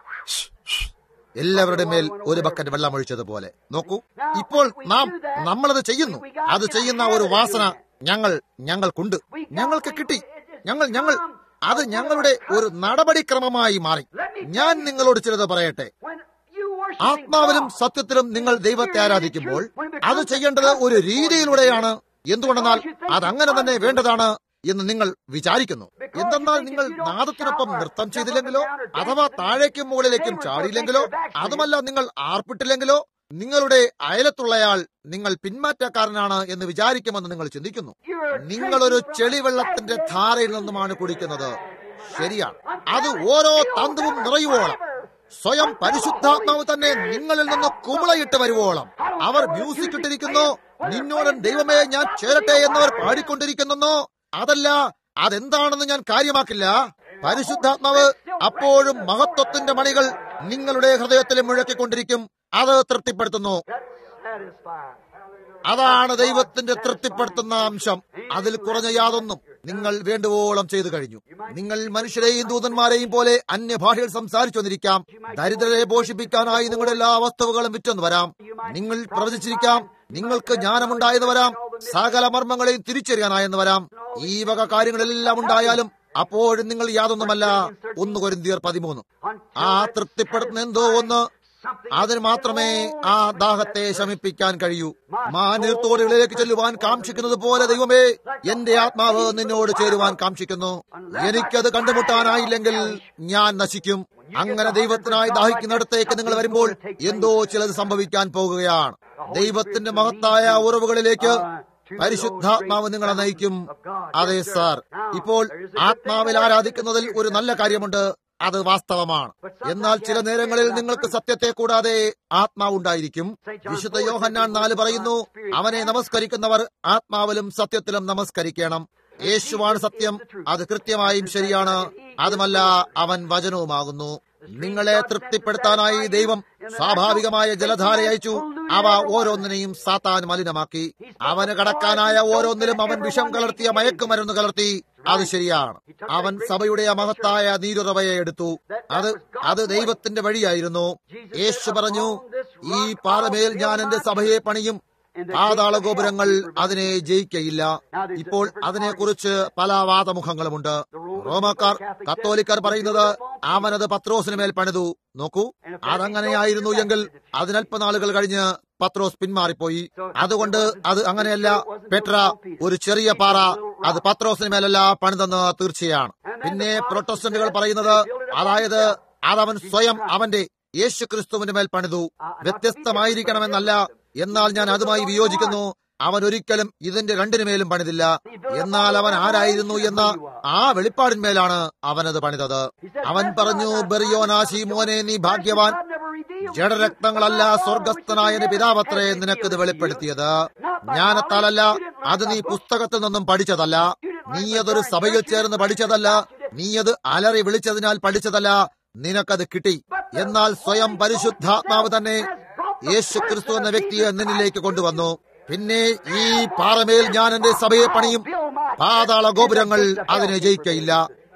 എല്ലാവരുടെ മേൽ ഒരു ബക്കറ്റ് വെള്ളം ഒഴിച്ചതുപോലെ നോക്കൂ ഇപ്പോൾ നാം നമ്മളത് ചെയ്യുന്നു അത് ചെയ്യുന്ന ഒരു വാസന ഞങ്ങൾ ഞങ്ങൾക്കുണ്ട് ഞങ്ങൾക്ക് കിട്ടി ഞങ്ങൾ ഞങ്ങൾ അത് ഞങ്ങളുടെ ഒരു നടപടിക്രമമായി മാറി ഞാൻ നിങ്ങളോട് ചിലത് പറയട്ടെ When you worship ആത്മാവിലും സത്യത്തിലും നിങ്ങൾ ദൈവത്തെ ആരാധിക്കുമ്പോൾ അത് ചെയ്യേണ്ടത് ഒരു രീതിയിലൂടെയാണ് എന്തുകൊണ്ടെന്നാൽ അതങ്ങനെ തന്നെ വേണ്ടതാണ് എന്ന് നിങ്ങൾ വിചാരിക്കുന്നു എന്തെന്നാൽ നിങ്ങൾ നാദത്തിനൊപ്പം നൃത്തം ചെയ്തില്ലെങ്കിലോ അഥവാ താഴേക്കും മുകളിലേക്കും ചാടിയില്ലെങ്കിലോ അതുമല്ല നിങ്ങൾ ആർപ്പിട്ടില്ലെങ്കിലോ നിങ്ങളുടെ അയലത്തുള്ളയാൾ നിങ്ങൾ പിന്മാറ്റക്കാരനാണ് എന്ന് വിചാരിക്കുമെന്ന് നിങ്ങൾ ചിന്തിക്കുന്നു നിങ്ങളൊരു ചെളിവെള്ളത്തിന്റെ ധാരയിൽ നിന്നുമാണ് കുടിക്കുന്നത് ശരിയാണ് അത് ഓരോ തന്തുവും നിറയുവോളം സ്വയം പരിശുദ്ധാത്മാവ് തന്നെ നിങ്ങളിൽ നിന്ന് കുമിളയിട്ട് വരുവോളം അവർ മ്യൂസിക് ഇട്ടിരിക്കുന്നു നിന്നോടൻ ദൈവമേ ഞാൻ ചേരട്ടെ എന്നവർ പാടിക്കൊണ്ടിരിക്കുന്നു അതല്ല അതെന്താണെന്ന് ഞാൻ കാര്യമാക്കില്ല പരിശുദ്ധാത്മാവ് അപ്പോഴും മഹത്വത്തിന്റെ മണികൾ നിങ്ങളുടെ ഹൃദയത്തിൽ മുഴക്കിക്കൊണ്ടിരിക്കും അത് തൃപ്തിപ്പെടുത്തുന്നു satisfied. അതാണ് ദൈവത്തിന്റെ തൃപ്തിപ്പെടുത്തുന്ന അംശം അതിൽ കുറഞ്ഞ യാതൊന്നും നിങ്ങൾ വേണ്ടുവോളം ചെയ്തു കഴിഞ്ഞു നിങ്ങൾ മനുഷ്യരെയും ദൂതന്മാരെയും പോലെ അന്യഭാഷയിൽ സംസാരിച്ചു വന്നിരിക്കാം ദരിദ്രരെ പോഷിപ്പിക്കാനായി നിങ്ങളുടെ എല്ലാ വസ്തുവകളും വിറ്റെന്ന് വരാം നിങ്ങൾ പ്രവചിച്ചിരിക്കാം നിങ്ങൾക്ക് ജ്ഞാനമുണ്ടായെന്ന് വരാം സകല മർമ്മങ്ങളെയും തിരിച്ചറിയാനായെന്ന് വരാം ഈ വക കാര്യങ്ങളെല്ലാം ഉണ്ടായാലും അപ്പോഴും നിങ്ങൾ യാതൊന്നുമല്ല ഒന്ന് കൊരിന്തിയർ പതിമൂന്ന് ആ തൃപ്തിപ്പെടുത്തുന്ന എന്തോ ഒന്ന് അതിന് മാത്രമേ ആ ദാഹത്തെ ശമിപ്പിക്കാൻ കഴിയൂ മാനീർത്തോടുകളിലേക്ക് ചെല്ലുവാൻ കാക്ഷിക്കുന്നത് പോലെ ദൈവമേ എന്റെ ആത്മാവ് നിന്നോട് ചേരുവാൻ കാക്ഷിക്കുന്നു എനിക്കത് കണ്ടുമുട്ടാനായില്ലെങ്കിൽ ഞാൻ നശിക്കും അങ്ങനെ ദൈവത്തിനായി ദാഹിക്കുന്നിടത്തേക്ക് നിങ്ങൾ വരുമ്പോൾ എന്തോ ചിലത് സംഭവിക്കാൻ പോകുകയാണ് ദൈവത്തിന്റെ മഹത്തായ ഉറവുകളിലേക്ക് പരിശുദ്ധാത്മാവ് നിങ്ങളെ നയിക്കും അതെ സാർ ഇപ്പോൾ ആത്മാവിൽ ആരാധിക്കുന്നതിൽ ഒരു നല്ല കാര്യമുണ്ട് അത് വാസ്തവമാണ് എന്നാൽ ചില നേരങ്ങളിൽ നിങ്ങൾക്ക് സത്യത്തെ കൂടാതെ ആത്മാവുണ്ടായിരിക്കും വിശുദ്ധ യോഹന്നാൻ നാല് പറയുന്നു അവനെ നമസ്കരിക്കുന്നവർ ആത്മാവിലും സത്യത്തിലും നമസ്കരിക്കണം യേശുവാണ് സത്യം അത് കൃത്യമായും ശരിയാണ് അതുമല്ല അവൻ വചനവുമാകുന്നു നിങ്ങളെ തൃപ്തിപ്പെടുത്താനായി ദൈവം സ്വാഭാവികമായ ജലധാര അയച്ചു അവ ഓരോന്നിനെയും സാത്താൻ മലിനമാക്കി അവന് കടക്കാനായ ഓരോന്നിലും അവൻ വിഷം കലർത്തിയ മയക്കുമരുന്ന് കലർത്തി അത് ശരിയാണ് അവൻ സഭയുടെ മഹത്തായ നീരുറവയെ എടുത്തു അത് അത് ദൈവത്തിന്റെ വഴിയായിരുന്നു യേശു പറഞ്ഞു ഈ പാറമേൽ ഞാൻ എന്റെ സഭയെ പണിയും പാതാള ഗോപുരങ്ങൾ അതിനെ ജയിക്കയില്ല ഇപ്പോൾ അതിനെക്കുറിച്ച് പല വാദമുഖങ്ങളുമുണ്ട് റോമക്കാർ കത്തോലിക്കർ പറയുന്നത് അവനത് പത്രോസിന് മേൽ പണിതു നോക്കൂ അതങ്ങനെയായിരുന്നു എങ്കിൽ അതിനല്പനാളുകൾ കഴിഞ്ഞ് പത്രോസ് പിന്മാറിപ്പോയി അതുകൊണ്ട് അത് അങ്ങനെയല്ല പെട്ര ഒരു ചെറിയ പാറ അത് പത്രോസിന് മേലല്ല പണിതെന്ന് തീർച്ചയാണ് പിന്നെ പ്രൊട്ടസ്റ്റന്റുകൾ പറയുന്നത് അതായത് അതവൻ സ്വയം അവന്റെ യേശു ക്രിസ്തുവിന്റെ മേൽ പണിതു വ്യത്യസ്തമായിരിക്കണമെന്നല്ല എന്നാൽ ഞാൻ അതുമായി വിയോജിക്കുന്നു അവൻ ഒരിക്കലും ഇതിന്റെ രണ്ടിനുമേലും പണിതില്ല എന്നാൽ അവൻ ആരായിരുന്നു എന്ന ആ വെളിപ്പാടിന്മേലാണ് അവനത് പണിതത് അവൻ പറഞ്ഞു ബെറിയോനാശി മോനെ നീ ഭാഗ്യവാൻ ജഡരക്തങ്ങളല്ല സ്വർഗസ്ഥനായ എന്റെ പിതാവത്രേ നിനക്കിത് വെളിപ്പെടുത്തിയത് ജ്ഞാനത്താലല്ല അത് നീ പുസ്തകത്തിൽ നിന്നും പഠിച്ചതല്ല നീ അതൊരു സഭയിൽ ചേർന്ന് പഠിച്ചതല്ല നീ അത് അലറി വിളിച്ചതിനാൽ പഠിച്ചതല്ല നിനക്കത് കിട്ടി എന്നാൽ സ്വയം പരിശുദ്ധാത്മാവ് തന്നെ യേശു ക്രിസ്തു എന്ന വ്യക്തിയെ നിന്നിലേക്ക് കൊണ്ടുവന്നു പിന്നെ ഈ പാറമേൽ ഞാൻ എന്റെ സഭയെ പണിയും പാതാള ഗോപുരങ്ങൾ അതിനെ ജയിക്കയില്ല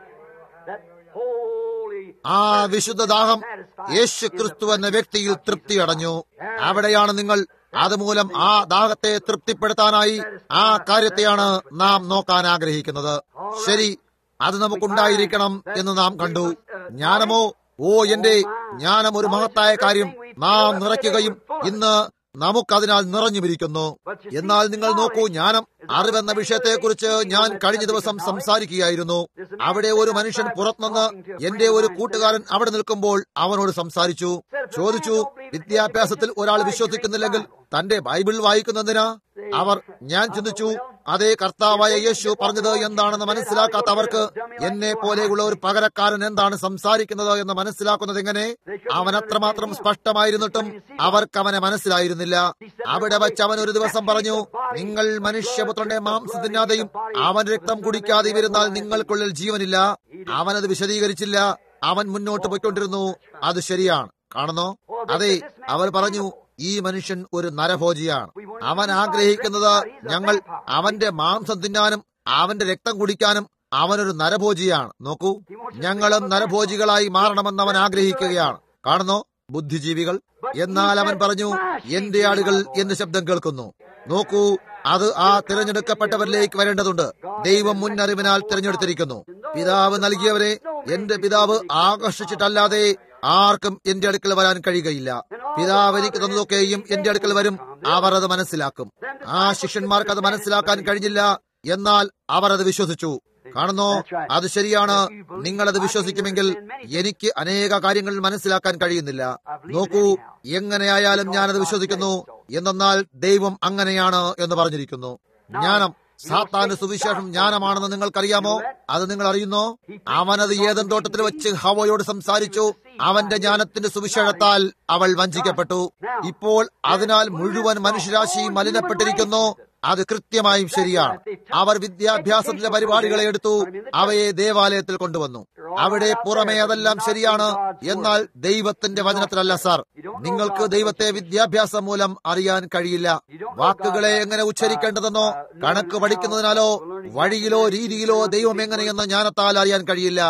ആ വിശുദ്ധ ദാഹം യേശു ക്രിസ്തു എന്ന വ്യക്തിയിൽ തൃപ്തിയടഞ്ഞു അവിടെയാണ് നിങ്ങൾ അതുമൂലം ആ ദാഹത്തെ തൃപ്തിപ്പെടുത്താനായി ആ കാര്യത്തെയാണ് നാം നോക്കാൻ ആഗ്രഹിക്കുന്നത് ശരി അത് നമുക്കുണ്ടായിരിക്കണം എന്ന് നാം കണ്ടു ജ്ഞാനമോ ഓ എന്റെ ജ്ഞാനം ഒരു മഹത്തായ കാര്യം നാം നിറയ്ക്കുകയും ഇന്ന് നമുക്കതിനാൽ നിറഞ്ഞുമിരിക്കുന്നു എന്നാൽ നിങ്ങൾ നോക്കൂ ജ്ഞാനം അറിവെന്ന വിഷയത്തെക്കുറിച്ച് ഞാൻ കഴിഞ്ഞ ദിവസം സംസാരിക്കുകയായിരുന്നു അവിടെ ഒരു മനുഷ്യൻ പുറത്തുനിന്ന് എന്റെ ഒരു കൂട്ടുകാരൻ അവിടെ നിൽക്കുമ്പോൾ അവനോട് സംസാരിച്ചു ചോദിച്ചു വിദ്യാഭ്യാസത്തിൽ ഒരാൾ വിശ്വസിക്കുന്നില്ലെങ്കിൽ തന്റെ ബൈബിൾ വായിക്കുന്നതിനാ അവർ ഞാൻ ചിന്തിച്ചു അതേ കർത്താവായ യേശു പറഞ്ഞത് എന്താണെന്ന് മനസ്സിലാക്കാത്ത അവർക്ക് എന്നെ പോലെയുള്ള ഒരു പകരക്കാരൻ എന്താണ് സംസാരിക്കുന്നത് എന്ന് മനസ്സിലാക്കുന്നത് എങ്ങനെ അവൻ അത്രമാത്രം സ്പഷ്ടമായിരുന്നിട്ടും അവർക്ക് അവനെ മനസ്സിലായിരുന്നില്ല അവിടെ വച്ച് അവൻ ഒരു ദിവസം പറഞ്ഞു നിങ്ങൾ മനുഷ്യപുത്രന്റെ മാംസം തിന്നാതെയും അവൻ രക്തം കുടിക്കാതെയും ഇരുന്നാൽ നിങ്ങൾക്കുള്ളിൽ ജീവനില്ല അവനത് വിശദീകരിച്ചില്ല അവൻ മുന്നോട്ട് പോയിക്കൊണ്ടിരുന്നു അത് ശരിയാണ് കാണുന്നോ അതെ അവർ പറഞ്ഞു ഈ മനുഷ്യൻ ഒരു നരഭോജിയാണ് അവൻ ആഗ്രഹിക്കുന്നത് ഞങ്ങൾ അവന്റെ മാംസം തിന്നാനും അവന്റെ രക്തം കുടിക്കാനും അവനൊരു നരഭോജിയാണ് നോക്കൂ ഞങ്ങളും നരഭോജികളായി മാറണമെന്ന് അവൻ ആഗ്രഹിക്കുകയാണ് കാണുന്നോ ബുദ്ധിജീവികൾ എന്നാൽ അവൻ പറഞ്ഞു എന്റെ ആളുകൾ എന്റെ ശബ്ദം കേൾക്കുന്നു നോക്കൂ അത് ആ തിരഞ്ഞെടുക്കപ്പെട്ടവരിലേക്ക് വരേണ്ടതുണ്ട് ദൈവം മുന്നറിവിനാൽ തിരഞ്ഞെടുത്തിരിക്കുന്നു പിതാവ് നൽകിയവരെ എന്റെ പിതാവ് ആകർഷിച്ചിട്ടല്ലാതെ ആർക്കും എന്റെ അടുക്കൽ വരാൻ കഴിയുകയില്ല പിതാവ് എനിക്ക് തന്നതൊക്കെയും എന്റെ അടുക്കൽ വരും അവർ അത് മനസ്സിലാക്കും ആ ശിഷ്യന്മാർക്ക് അത് മനസ്സിലാക്കാൻ കഴിഞ്ഞില്ല എന്നാൽ അവർ അത് വിശ്വസിച്ചു കാണുന്നോ അത് ശരിയാണ് നിങ്ങളത് വിശ്വസിക്കുമെങ്കിൽ എനിക്ക് അനേക കാര്യങ്ങൾ മനസ്സിലാക്കാൻ കഴിയുന്നില്ല നോക്കൂ എങ്ങനെയായാലും ഞാനത് വിശ്വസിക്കുന്നു എന്നാൽ ദൈവം അങ്ങനെയാണ് എന്ന് പറഞ്ഞിരിക്കുന്നു ജ്ഞാനം സാത്താന്റെ സുവിശേഷം ജ്ഞാനമാണെന്ന് നിങ്ങൾക്കറിയാമോ അത് നിങ്ങൾ അറിയുന്നോ അവനത് ഏതൻ തോട്ടത്തിൽ വെച്ച് ഹവയോട് സംസാരിച്ചു അവന്റെ ജ്ഞാനത്തിന്റെ സുവിശേഷത്താൽ അവൾ വഞ്ചിക്കപ്പെട്ടു ഇപ്പോൾ അതിനാൽ മുഴുവൻ മനുഷ്യരാശിയും മലിനപ്പെട്ടിരിക്കുന്നു അത് കൃത്യമായും ശരിയാണ് അവർ വിദ്യാഭ്യാസത്തിന്റെ പരിപാടികളെ എടുത്തു അവയെ ദേവാലയത്തിൽ കൊണ്ടുവന്നു അവിടെ പുറമേ അതെല്ലാം ശരിയാണ് എന്നാൽ ദൈവത്തിന്റെ വചനത്തിലല്ല സാർ നിങ്ങൾക്ക് ദൈവത്തെ വിദ്യാഭ്യാസം മൂലം അറിയാൻ കഴിയില്ല വാക്കുകളെ എങ്ങനെ ഉച്ചരിക്കേണ്ടതെന്നോ കണക്ക് പഠിക്കുന്നതിനാലോ വഴിയിലോ രീതിയിലോ ദൈവം എങ്ങനെയെന്ന് ജ്ഞാനത്താൽ അറിയാൻ കഴിയില്ല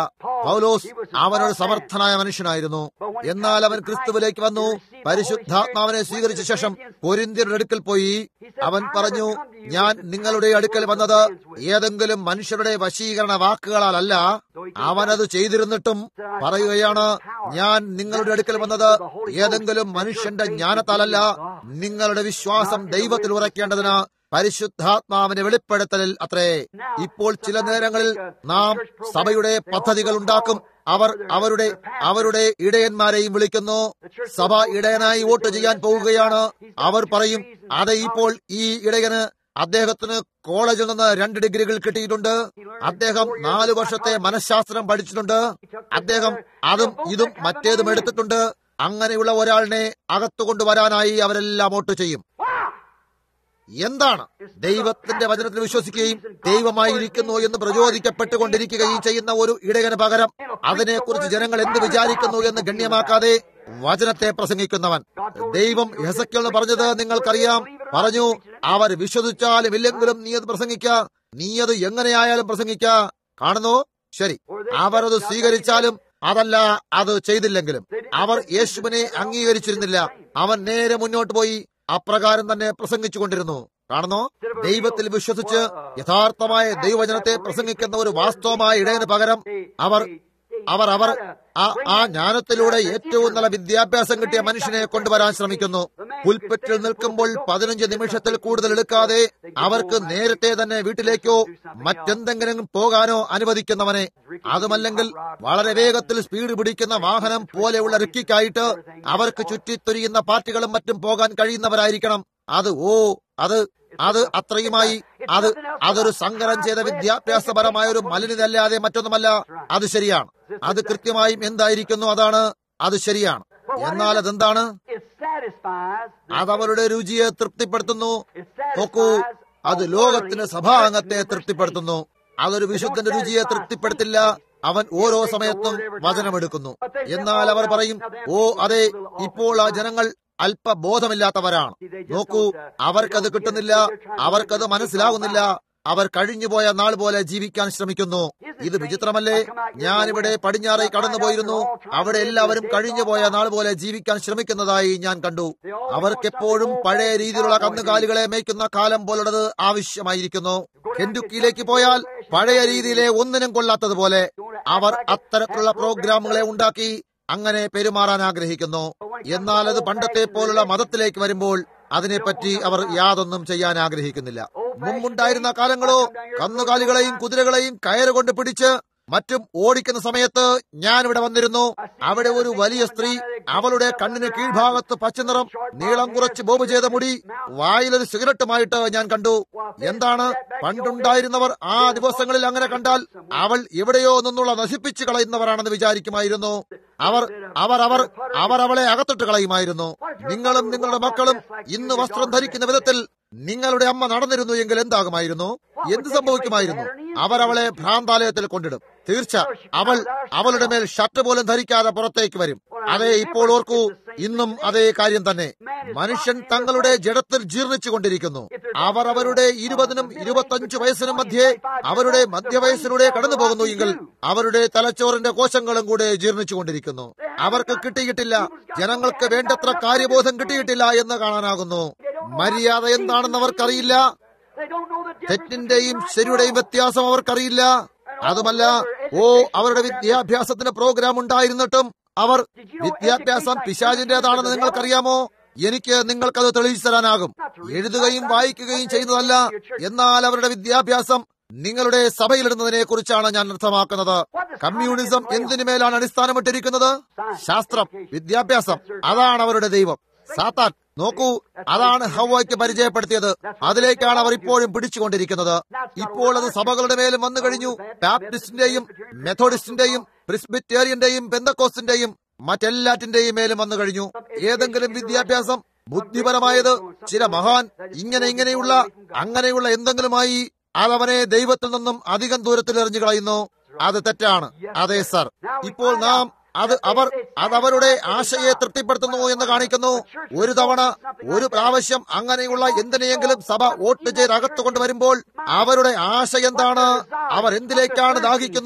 പൗലോസ് അവനൊരു സമർത്ഥനായ മനുഷ്യനായിരുന്നു എന്നാൽ അവൻ ക്രിസ്തുവിലേക്ക് വന്നു പരിശുദ്ധാത്മാവിനെ സ്വീകരിച്ച ശേഷം കൊരിന്ത്യരുടെ അടുക്കൽ പോയി അവൻ പറഞ്ഞു ഞാൻ നിങ്ങളുടെ അടുക്കൽ വന്നത് ഏതെങ്കിലും മനുഷ്യരുടെ വശീകരണ വാക്കുകളാലല്ല അവനത് ചെയ്തിരുന്നിട്ടും പറയുകയാണ് ഞാൻ നിങ്ങളുടെ അടുക്കൽ വന്നത് ഏതെങ്കിലും മനുഷ്യന്റെ ജ്ഞാനത്താലല്ല നിങ്ങളുടെ വിശ്വാസം ദൈവത്തിൽ ഉറക്കേണ്ടതിന് പരിശുദ്ധാത്മാവിന്റെ വെളിപ്പെടുത്തലിൽ അത്രേ ഇപ്പോൾ ചില നേരങ്ങളിൽ നാം സഭയുടെ പദ്ധതികൾ ഉണ്ടാക്കും അവർ അവരുടെ അവരുടെ ഇടയന്മാരെയും വിളിക്കുന്നു സഭ ഇടയനായി വോട്ട് ചെയ്യാൻ പോവുകയാണ് അവർ പറയും അതെ ഇപ്പോൾ ഈ ഇടയന് അദ്ദേഹത്തിന് കോളേജിൽ നിന്ന് രണ്ട് ഡിഗ്രികൾ കിട്ടിയിട്ടുണ്ട് അദ്ദേഹം നാലു വർഷത്തെ മനഃശാസ്ത്രം പഠിച്ചിട്ടുണ്ട് അദ്ദേഹം അതും ഇതും മറ്റേതും എടുത്തിട്ടുണ്ട് അങ്ങനെയുള്ള ഒരാളിനെ അകത്തു കൊണ്ടുവരാനായി അവരെല്ലാം വോട്ട് ചെയ്യും എന്താണ് ദൈവത്തിന്റെ വചനത്തിൽ വിശ്വസിക്കുകയും ദൈവമായിരിക്കുന്നു എന്ന് പ്രചോദിക്കപ്പെട്ടുകൊണ്ടിരിക്കുകയും ചെയ്യുന്ന ഒരു ഇടയന് പകരം അതിനെക്കുറിച്ച് ജനങ്ങൾ എന്ത് വിചാരിക്കുന്നു എന്ന് ഗണ്യമാക്കാതെ വചനത്തെ പ്രസംഗിക്കുന്നവൻ ദൈവം യസക്കെന്ന് പറഞ്ഞത് നിങ്ങൾക്കറിയാം പറഞ്ഞു അവർ വിശ്വസിച്ചാലും ഇല്ലെങ്കിലും നീ അത് പ്രസംഗിക്ക നീ അത് എങ്ങനെയായാലും പ്രസംഗിക്ക കാണുന്നു ശരി അവർ അത് സ്വീകരിച്ചാലും അതല്ല അത് ചെയ്തില്ലെങ്കിലും അവർ യേശുവിനെ അംഗീകരിച്ചിരുന്നില്ല അവൻ നേരെ മുന്നോട്ട് പോയി അപ്രകാരം തന്നെ പ്രസംഗിച്ചു കൊണ്ടിരുന്നു കാണുന്നോ ദൈവത്തിൽ വിശ്വസിച്ച് യഥാർത്ഥമായ ദൈവവചനത്തെ പ്രസംഗിക്കുന്ന ഒരു വാസ്തവമായ ഇടയന് പകരം അവർ അവർ അവർ ആ ആ ജ്ഞാനത്തിലൂടെ ഏറ്റവും നല്ല വിദ്യാഭ്യാസം കിട്ടിയ മനുഷ്യനെ കൊണ്ടുവരാൻ ശ്രമിക്കുന്നു പുൽപ്പറ്റിൽ നിൽക്കുമ്പോൾ പതിനഞ്ച് നിമിഷത്തിൽ കൂടുതൽ എടുക്കാതെ അവർക്ക് നേരത്തെ തന്നെ വീട്ടിലേക്കോ മറ്റെന്തെങ്കിലും പോകാനോ അനുവദിക്കുന്നവനെ അതുമല്ലെങ്കിൽ വളരെ വേഗത്തിൽ സ്പീഡ് പിടിക്കുന്ന വാഹനം പോലെയുള്ള റിക്കിക്കായിട്ട് അവർക്ക് ചുറ്റിത്തൊരിയുന്ന പാർട്ടികളും മറ്റും പോകാൻ കഴിയുന്നവരായിരിക്കണം അത് ഓ അത് അത് അത്രയുമായി അത് അതൊരു സങ്കരം ചെയ്ത വിദ്യാഭ്യാസപരമായ ഒരു മലിനതല്ലാതെ മറ്റൊന്നുമല്ല അത് ശരിയാണ് അത് കൃത്യമായും എന്തായിരിക്കുന്നു അതാണ് അത് ശരിയാണ് എന്നാൽ അതെന്താണ് അതവരുടെ രുചിയെ തൃപ്തിപ്പെടുത്തുന്നു നോക്കൂ അത് ലോകത്തിന് സഭാംഗത്തെ തൃപ്തിപ്പെടുത്തുന്നു അതൊരു വിശുദ്ധന്റെ രുചിയെ തൃപ്തിപ്പെടുത്തില്ല അവൻ ഓരോ സമയത്തും വചനമെടുക്കുന്നു എന്നാൽ അവർ പറയും ഓ അതെ ഇപ്പോൾ ആ ജനങ്ങൾ അല്പബോധമില്ലാത്തവരാണ് നോക്കൂ അവർക്കത് കിട്ടുന്നില്ല അവർക്കത് മനസ്സിലാകുന്നില്ല അവർ കഴിഞ്ഞുപോയ നാൾ പോലെ ജീവിക്കാൻ ശ്രമിക്കുന്നു ഇത് വിചിത്രമല്ലേ ഞാനിവിടെ പടിഞ്ഞാറേ കടന്നുപോയിരുന്നു അവിടെ എല്ലാവരും കഴിഞ്ഞുപോയ നാൾ പോലെ ജീവിക്കാൻ ശ്രമിക്കുന്നതായി ഞാൻ കണ്ടു അവർക്കെപ്പോഴും പഴയ രീതിയിലുള്ള കന്നുകാലികളെ മേയ്ക്കുന്ന കാലം പോലുള്ളത് ആവശ്യമായിരിക്കുന്നു കെൻഡുക്കിയിലേക്ക് പോയാൽ പഴയ രീതിയിലെ ഒന്നിനും കൊള്ളാത്തതുപോലെ അവർ അത്തരത്തിലുള്ള പ്രോഗ്രാമുകളെ ഉണ്ടാക്കി അങ്ങനെ പെരുമാറാൻ ആഗ്രഹിക്കുന്നു എന്നാൽ അത് പണ്ടത്തെ പോലുള്ള മതത്തിലേക്ക് വരുമ്പോൾ അതിനെപ്പറ്റി അവർ യാതൊന്നും ചെയ്യാൻ ആഗ്രഹിക്കുന്നില്ല മുമ്പുണ്ടായിരുന്ന കാലങ്ങളോ കന്നുകാലികളെയും കുതിരകളെയും കയറുകൊണ്ട് പിടിച്ച് മറ്റും ഓടിക്കുന്ന സമയത്ത് ഞാൻ ഇവിടെ വന്നിരുന്നു അവിടെ ഒരു വലിയ സ്ത്രീ അവളുടെ കണ്ണിന് കീഴ്ഭാഗത്ത് പച്ചനിറം നീളം കുറച്ച് ബോബ് ചെയ്ത മുടി വായിലൊരു സിഗരറ്റുമായിട്ട് ഞാൻ കണ്ടു എന്താണ് പണ്ടുണ്ടായിരുന്നവർ ആ ദിവസങ്ങളിൽ അങ്ങനെ കണ്ടാൽ അവൾ എവിടെയോ നിന്നുള്ള നശിപ്പിച്ചു കളയുന്നവരാണെന്ന് വിചാരിക്കുമായിരുന്നു അവർ അവർ അവർ അവർ അവളെ അകത്തിട്ട് കളയുമായിരുന്നു നിങ്ങളും നിങ്ങളുടെ മക്കളും ഇന്ന് വസ്ത്രം ധരിക്കുന്ന വിധത്തിൽ നിങ്ങളുടെ അമ്മ നടന്നിരുന്നു എങ്കിൽ എന്താകുമായിരുന്നു എന്ത് സംഭവിക്കുമായിരുന്നു അവർ അവളെ ഭ്രാന്താലയത്തിൽ കൊണ്ടിടും തീർച്ച അവൾ അവളുടെ മേൽ ഷർട്ട് പോലും ധരിക്കാതെ പുറത്തേക്ക് വരും അതെ ഇപ്പോൾ ഓർക്കൂ ഇന്നും അതേ കാര്യം തന്നെ മനുഷ്യൻ തങ്ങളുടെ ജഡത്തിൽ ജീർണിച്ചു കൊണ്ടിരിക്കുന്നു അവർ അവരുടെ ഇരുപതിനും ഇരുപത്തഞ്ചു വയസ്സിനും മധ്യേ അവരുടെ മധ്യവയസ്സിലൂടെ കടന്നു പോകുന്നു എങ്കിൽ അവരുടെ തലച്ചോറിന്റെ കോശങ്ങളും കൂടെ ജീർണിച്ചു കൊണ്ടിരിക്കുന്നു അവർക്ക് കിട്ടിയിട്ടില്ല ജനങ്ങൾക്ക് വേണ്ടത്ര കാര്യബോധം കിട്ടിയിട്ടില്ല എന്ന് കാണാനാകുന്നു മര്യാദ എന്താണെന്ന് അവർക്കറിയില്ല തെറ്റിന്റെയും ശരിയുടെയും വ്യത്യാസം അവർക്കറിയില്ല അതുമല്ല ഓ അവരുടെ വിദ്യാഭ്യാസത്തിന് പ്രോഗ്രാം ഉണ്ടായിരുന്നിട്ടും അവർ വിദ്യാഭ്യാസം പിശാചിന്റേതാണെന്ന് നിങ്ങൾക്കറിയാമോ എനിക്ക് നിങ്ങൾക്കത് തെളിയിച്ചു തരാനാകും എഴുതുകയും വായിക്കുകയും ചെയ്യുന്നതല്ല എന്നാൽ അവരുടെ വിദ്യാഭ്യാസം നിങ്ങളുടെ സഭയിലിടുന്നതിനെ കുറിച്ചാണ് ഞാൻ അർത്ഥമാക്കുന്നത് കമ്മ്യൂണിസം എന്തിനു മേലാണ് അടിസ്ഥാനമിട്ടിരിക്കുന്നത് ശാസ്ത്രം വിദ്യാഭ്യാസം അതാണ് അവരുടെ ദൈവം സാത്താൻ നോക്കൂ അതാണ് ഹവയ്ക്ക് പരിചയപ്പെടുത്തിയത് അതിലേക്കാണ് അവർ ഇപ്പോഴും പിടിച്ചുകൊണ്ടിരിക്കുന്നത് ഇപ്പോൾ അത് സഭകളുടെ മേലും വന്നു കഴിഞ്ഞു ബാപ്റ്റിസ്റ്റിന്റെയും മെത്തോഡിസ്റ്റിന്റെയും പ്രിസ്ബിറ്റേറിയന്റെയും പെന്തക്കോസ്റ്റിന്റെയും മറ്റെല്ലാറ്റിന്റെയും മേലും വന്നു കഴിഞ്ഞു ഏതെങ്കിലും വിദ്യാഭ്യാസം ബുദ്ധിപരമായത് ചില മഹാൻ ഇങ്ങനെ ഇങ്ങനെയുള്ള അങ്ങനെയുള്ള എന്തെങ്കിലുമായി അതവനെ ദൈവത്തിൽ നിന്നും അധികം ദൂരത്തിൽ എറിഞ്ഞു കളയുന്നു അത് തെറ്റാണ് അതെ സർ ഇപ്പോൾ നാം അത് അവർ അതവരുടെ ആശയെ തൃപ്തിപ്പെടുത്തുന്നു എന്ന് കാണിക്കുന്നു ഒരു തവണ ഒരു പ്രാവശ്യം അങ്ങനെയുള്ള എന്തിനെയെങ്കിലും സഭ വോട്ട് ചെയ്ത് അകത്തു കൊണ്ടുവരുമ്പോൾ അവരുടെ ആശ എന്താണ് അവർ എന്തിലേക്കാണ് ദാഹിക്കുന്നു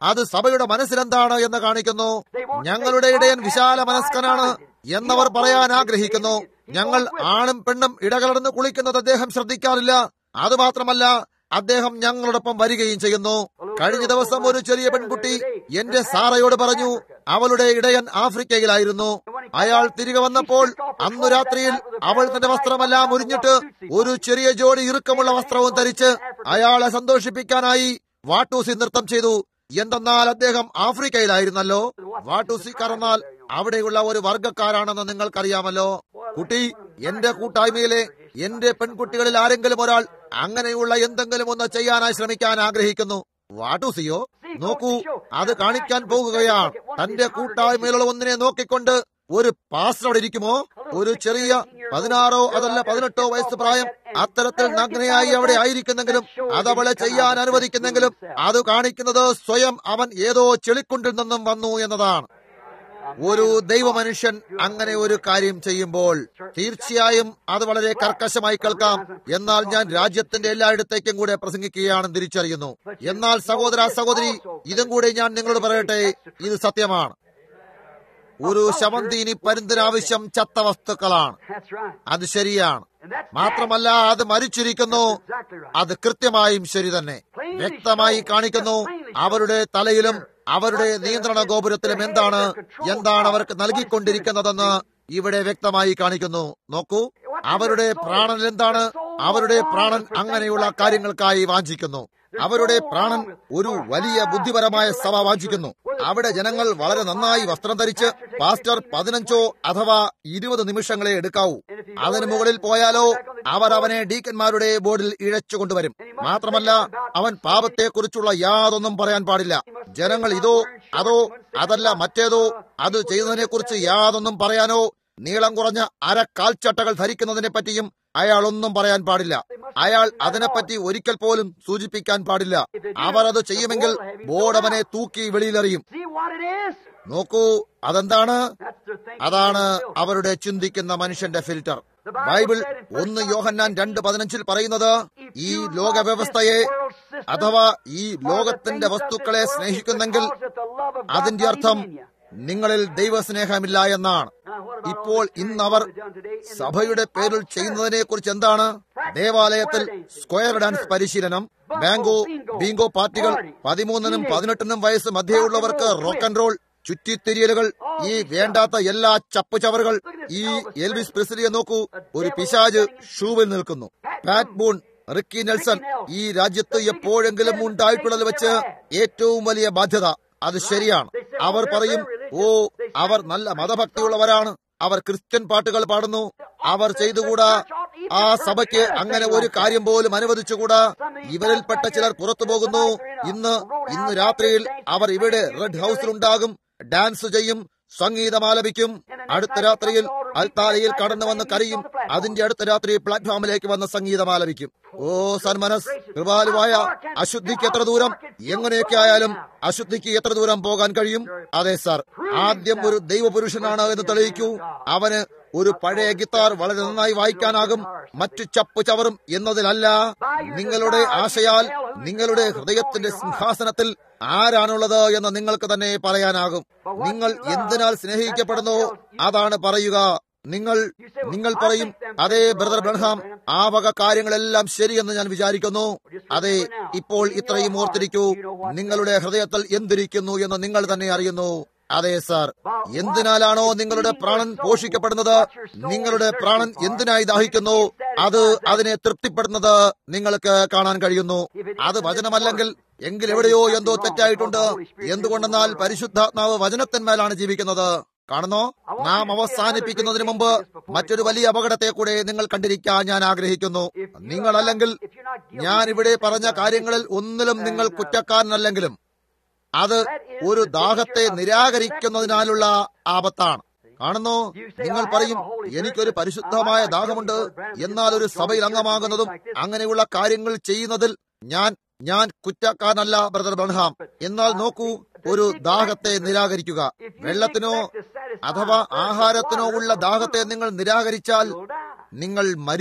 അത് സഭയുടെ മനസ്സിലെന്താണ് എന്ന് കാണിക്കുന്നു ഞങ്ങളുടെ ഇടയൻ വിശാല മനസ്കനാണ് എന്നവർ പറയാൻ ആഗ്രഹിക്കുന്നു ഞങ്ങൾ ആണും പെണ്ണും ഇടകലർന്ന് കുളിക്കുന്നത് അദ്ദേഹം ശ്രദ്ധിക്കാറില്ല അതുമാത്രമല്ല അദ്ദേഹം ഞങ്ങളോടൊപ്പം വരികയും ചെയ്യുന്നു കഴിഞ്ഞ ദിവസം ഒരു ചെറിയ പെൺകുട്ടി എന്റെ സാറയോട് പറഞ്ഞു അവളുടെ ഇടയൻ ആഫ്രിക്കയിലായിരുന്നു അയാൾ തിരികെ വന്നപ്പോൾ അന്നു രാത്രിയിൽ അവൾ തന്റെ വസ്ത്രമെല്ലാം ഉരിഞ്ഞിട്ട് ഒരു ചെറിയ ജോഡി ഇറുക്കമുള്ള വസ്ത്രവും ധരിച്ച് അയാളെ സന്തോഷിപ്പിക്കാനായി വാട്ടൂസി നൃത്തം ചെയ്തു എന്തെന്നാൽ അദ്ദേഹം ആഫ്രിക്കയിലായിരുന്നല്ലോ വാട്ടൂസി കറന്നാൽ അവിടെയുള്ള ഒരു വർഗക്കാരാണെന്ന് നിങ്ങൾക്കറിയാമല്ലോ കുട്ടി എന്റെ കൂട്ടായ്മയിലെ എന്റെ പെൺകുട്ടികളിൽ ആരെങ്കിലും ഒരാൾ അങ്ങനെയുള്ള എന്തെങ്കിലും ഒന്ന് ചെയ്യാനായി ശ്രമിക്കാൻ ആഗ്രഹിക്കുന്നു വാട്ടൂസിയോ നോക്കൂ അത് കാണിക്കാൻ പോകുകയാണ് തന്റെ കൂട്ടായ്മയിലുള്ള ഒന്നിനെ നോക്കിക്കൊണ്ട് ഒരു പാസ്റ്റർ അവിടെ ഇരിക്കുമോ ഒരു ചെറിയ പതിനാറോ അതല്ല പതിനെട്ടോ വയസ്സ് പ്രായം അത്തരത്തിൽ നഗ്നയായി അവിടെ ആയിരിക്കുന്നെങ്കിലും അതവളെ ചെയ്യാൻ അനുവദിക്കുന്നെങ്കിലും അത് കാണിക്കുന്നത് സ്വയം അവൻ ഏതോ ചെളിക്കുണ്ടിൽ നിന്നും വന്നു എന്നതാണ് ഒരു ദൈവമനുഷ്യൻ അങ്ങനെ ഒരു കാര്യം ചെയ്യുമ്പോൾ തീർച്ചയായും അത് വളരെ കർക്കശമായി കേൾക്കാം എന്നാൽ ഞാൻ രാജ്യത്തിന്റെ എല്ലായിടത്തേക്കും കൂടെ പ്രസംഗിക്കുകയാണെന്ന് തിരിച്ചറിയുന്നു എന്നാൽ സഹോദര സഹോദരി ഇതും കൂടെ ഞാൻ നിങ്ങളോട് പറയട്ടെ ഇത് സത്യമാണ് ഒരു ശവന്തീനി പരുന്തിനാവശ്യം ചത്ത വസ്തുക്കളാണ് That's right. അത് ശരിയാണ് And that's മാത്രമല്ല അത് മരിച്ചിരിക്കുന്നു exactly right. അത് കൃത്യമായും ശരി തന്നെ വ്യക്തമായി കാണിക്കുന്നു അവരുടെ തലയിലും അവരുടെ നിയന്ത്രണ ഗോപുരത്തിലും എന്താണ് എന്താണ് അവർക്ക് നൽകിക്കൊണ്ടിരിക്കുന്നതെന്ന് ഇവിടെ വ്യക്തമായി കാണിക്കുന്നു നോക്കൂ അവരുടെ പ്രാണൻ എന്താണ് അവരുടെ പ്രാണൻ അങ്ങനെയുള്ള കാര്യങ്ങൾക്കായി വാഞ്ചിക്കുന്നു അവരുടെ പ്രാണൻ ഒരു വലിയ ബുദ്ധിപരമായ സഭ വാഞ്ചിക്കുന്നു അവിടെ ജനങ്ങൾ വളരെ നന്നായി വസ്ത്രം ധരിച്ച് പാസ്റ്റർ പതിനഞ്ചോ അഥവാ ഇരുപത് നിമിഷങ്ങളെ എടുക്കാവൂ അതിനു മുകളിൽ പോയാലോ അവർ അവനെ ഡീക്കന്മാരുടെ ബോർഡിൽ ഇഴച്ചു കൊണ്ടുവരും മാത്രമല്ല അവൻ പാപത്തെക്കുറിച്ചുള്ള യാതൊന്നും പറയാൻ പാടില്ല ജനങ്ങൾ ഇതോ അതോ അതല്ല മറ്റേതോ അത് ചെയ്യുന്നതിനെ കുറിച്ച് യാതൊന്നും പറയാനോ നീളം കുറഞ്ഞ അര കാൽച്ചട്ടകൾ ധരിക്കുന്നതിനെ പറ്റിയും അയാൾ ഒന്നും പറയാൻ പാടില്ല അയാൾ അതിനെപ്പറ്റി ഒരിക്കൽ പോലും സൂചിപ്പിക്കാൻ പാടില്ല അവർ അത് ചെയ്യുമെങ്കിൽ ബോർഡ് അവനെ തൂക്കി വെളിയിലെറിയും See what it is? നോക്കൂ അതെന്താണ് That's their thinking. അതാണ് അവരുടെ ചിന്തിക്കുന്ന മനുഷ്യന്റെ ഫിൽറ്റർ ബൈബിൾ ഒന്ന് യോഹന്നാൻ രണ്ട് പതിനഞ്ചിൽ പറയുന്നത് ഈ ലോക വ്യവസ്ഥയെ അഥവാ ഈ ലോകത്തിന്റെ വസ്തുക്കളെ സ്നേഹിക്കുന്നെങ്കിൽ അതിന്റെ അർത്ഥം നിങ്ങളിൽ ദൈവസ്നേഹമില്ല എന്നാണ് ഇപ്പോൾ ഇന്നവർ സഭയുടെ പേരിൽ ചെയ്യുന്നതിനെ കുറിച്ച് എന്താണ് ദേവാലയത്തിൽ സ്ക്വയർ ഡാൻസ് പരിശീലനം ബാങ്കോ ബീങ്കോ പാർട്ടികൾ പതിമൂന്നിനും പതിനെട്ടിനും വയസ്സ് മധ്യയുള്ളവർക്ക് റോക്ക് ആൻഡ് റോൾ ചുറ്റിത്തിരിയലുകൾ ഈ വേണ്ടാത്ത എല്ലാ ചപ്പുചവറുകൾ ഈ എൽവിസ് പ്രിസ്ലിയെ നോക്കൂ ഒരു പിശാജ് ഷൂവിൽ നിൽക്കുന്നു പാറ്റ് ബൂൺ റിക്കി നെൽസൺ ഈ രാജ്യത്ത് എപ്പോഴെങ്കിലും ഉണ്ടായിട്ടുള്ളത് വെച്ച് ഏറ്റവും വലിയ ബാധ്യത അത് ശരിയാണ് അവർ പറയും ഓ അവർ നല്ല മതഭക്തിയുള്ളവരാണ് അവർ ക്രിസ്ത്യൻ പാട്ടുകൾ പാടുന്നു അവർ ചെയ്തുകൂടാ ആ സഭയ്ക്ക് അങ്ങനെ ഒരു കാര്യം പോലും അനുവദിച്ചുകൂടാ ഇവരിൽപ്പെട്ട ചിലർ പുറത്തു പോകുന്നു ഇന്ന് ഇന്ന് രാത്രിയിൽ അവർ ഇവിടെ റെഡ് ഹൌസിൽ ഉണ്ടാകും ഡാൻസ് ചെയ്യും സംഗീതം ആലപിക്കും അടുത്ത രാത്രിയിൽ അൽത്താരയിൽ കടന്നു വന്ന് കരയും അതിന്റെ അടുത്ത രാത്രി പ്ലാറ്റ്ഫോമിലേക്ക് വന്ന് സംഗീതം ആലപിക്കും ഓ സന്മനസ് കൃപാലുവായ അശുദ്ധിക്ക് എത്ര ദൂരം എങ്ങനെയൊക്കെ ആയാലും അശുദ്ധിക്ക് എത്ര ദൂരം പോകാൻ കഴിയും അതെ സാർ ആദ്യം ഒരു ദൈവപുരുഷനാണ് എന്ന് തെളിയിക്കൂ അവന് ഒരു പഴയ ഗിത്താർ വളരെ നന്നായി വായിക്കാനാകും മറ്റു ചപ്പ് ചവറും എന്നതിലല്ല നിങ്ങളുടെ ആശയാൽ നിങ്ങളുടെ ഹൃദയത്തിന്റെ സിംഹാസനത്തിൽ ആരാണുള്ളത് എന്ന് നിങ്ങൾക്ക് തന്നെ പറയാനാകും നിങ്ങൾ എന്തിനാൽ സ്നേഹിക്കപ്പെടുന്നു അതാണ് പറയുക നിങ്ങൾ നിങ്ങൾ പറയും അതേ ബ്രദർ ബ്രഹാം ആ വക കാര്യങ്ങളെല്ലാം ശരിയെന്ന് ഞാൻ വിചാരിക്കുന്നു അതെ ഇപ്പോൾ ഇത്രയും ഓർത്തിരിക്കൂ നിങ്ങളുടെ ഹൃദയത്തിൽ എന്തിരിക്കുന്നു എന്ന് നിങ്ങൾ തന്നെ അറിയുന്നു അതെ സാർ എന്തിനാലാണോ നിങ്ങളുടെ പ്രാണൻ പോഷിക്കപ്പെടുന്നത് നിങ്ങളുടെ പ്രാണൻ എന്തിനായി ദാഹിക്കുന്നു അത് അതിനെ തൃപ്തിപ്പെടുന്നത് നിങ്ങൾക്ക് കാണാൻ കഴിയുന്നു അത് വചനമല്ലെങ്കിൽ എങ്കിൽ എവിടെയോ എന്തോ തെറ്റായിട്ടുണ്ട് എന്തുകൊണ്ടെന്നാൽ പരിശുദ്ധാത്മാവ് വചനത്തിന്മേലാണ് ജീവിക്കുന്നത് കാണുന്നോ നാം അവസാനിപ്പിക്കുന്നതിന് മുമ്പ് മറ്റൊരു വലിയ അപകടത്തെ കൂടെ നിങ്ങൾ കണ്ടിരിക്കാൻ ഞാൻ ആഗ്രഹിക്കുന്നു നിങ്ങളല്ലെങ്കിൽ ഞാൻ ഇവിടെ പറഞ്ഞ കാര്യങ്ങളിൽ ഒന്നിലും നിങ്ങൾ കുറ്റക്കാരനല്ലെങ്കിലും അത് ഒരു ദാഹത്തെ നിരാകരിക്കുന്നതിനാലുള്ള ആപത്താണ് കാണുന്നു നിങ്ങൾ പറയും എനിക്കൊരു പരിശുദ്ധമായ ദാഹമുണ്ട് എന്നാൽ ഒരു സഭയിൽ അംഗമാകുന്നതും അങ്ങനെയുള്ള കാര്യങ്ങൾ ചെയ്യുന്നതിൽ ഞാൻ ഞാൻ കുറ്റക്കാരനല്ല ബ്രദർ ബ്രഹാം എന്നാൽ നോക്കൂ ഒരു ദാഹത്തെ നിരാകരിക്കുക വെള്ളത്തിനോ അഥവാ ആഹാരത്തിനോ ഉള്ള ദാഹത്തെ നിങ്ങൾ നിരാകരിച്ചാൽ നിങ്ങൾ മരിക്കും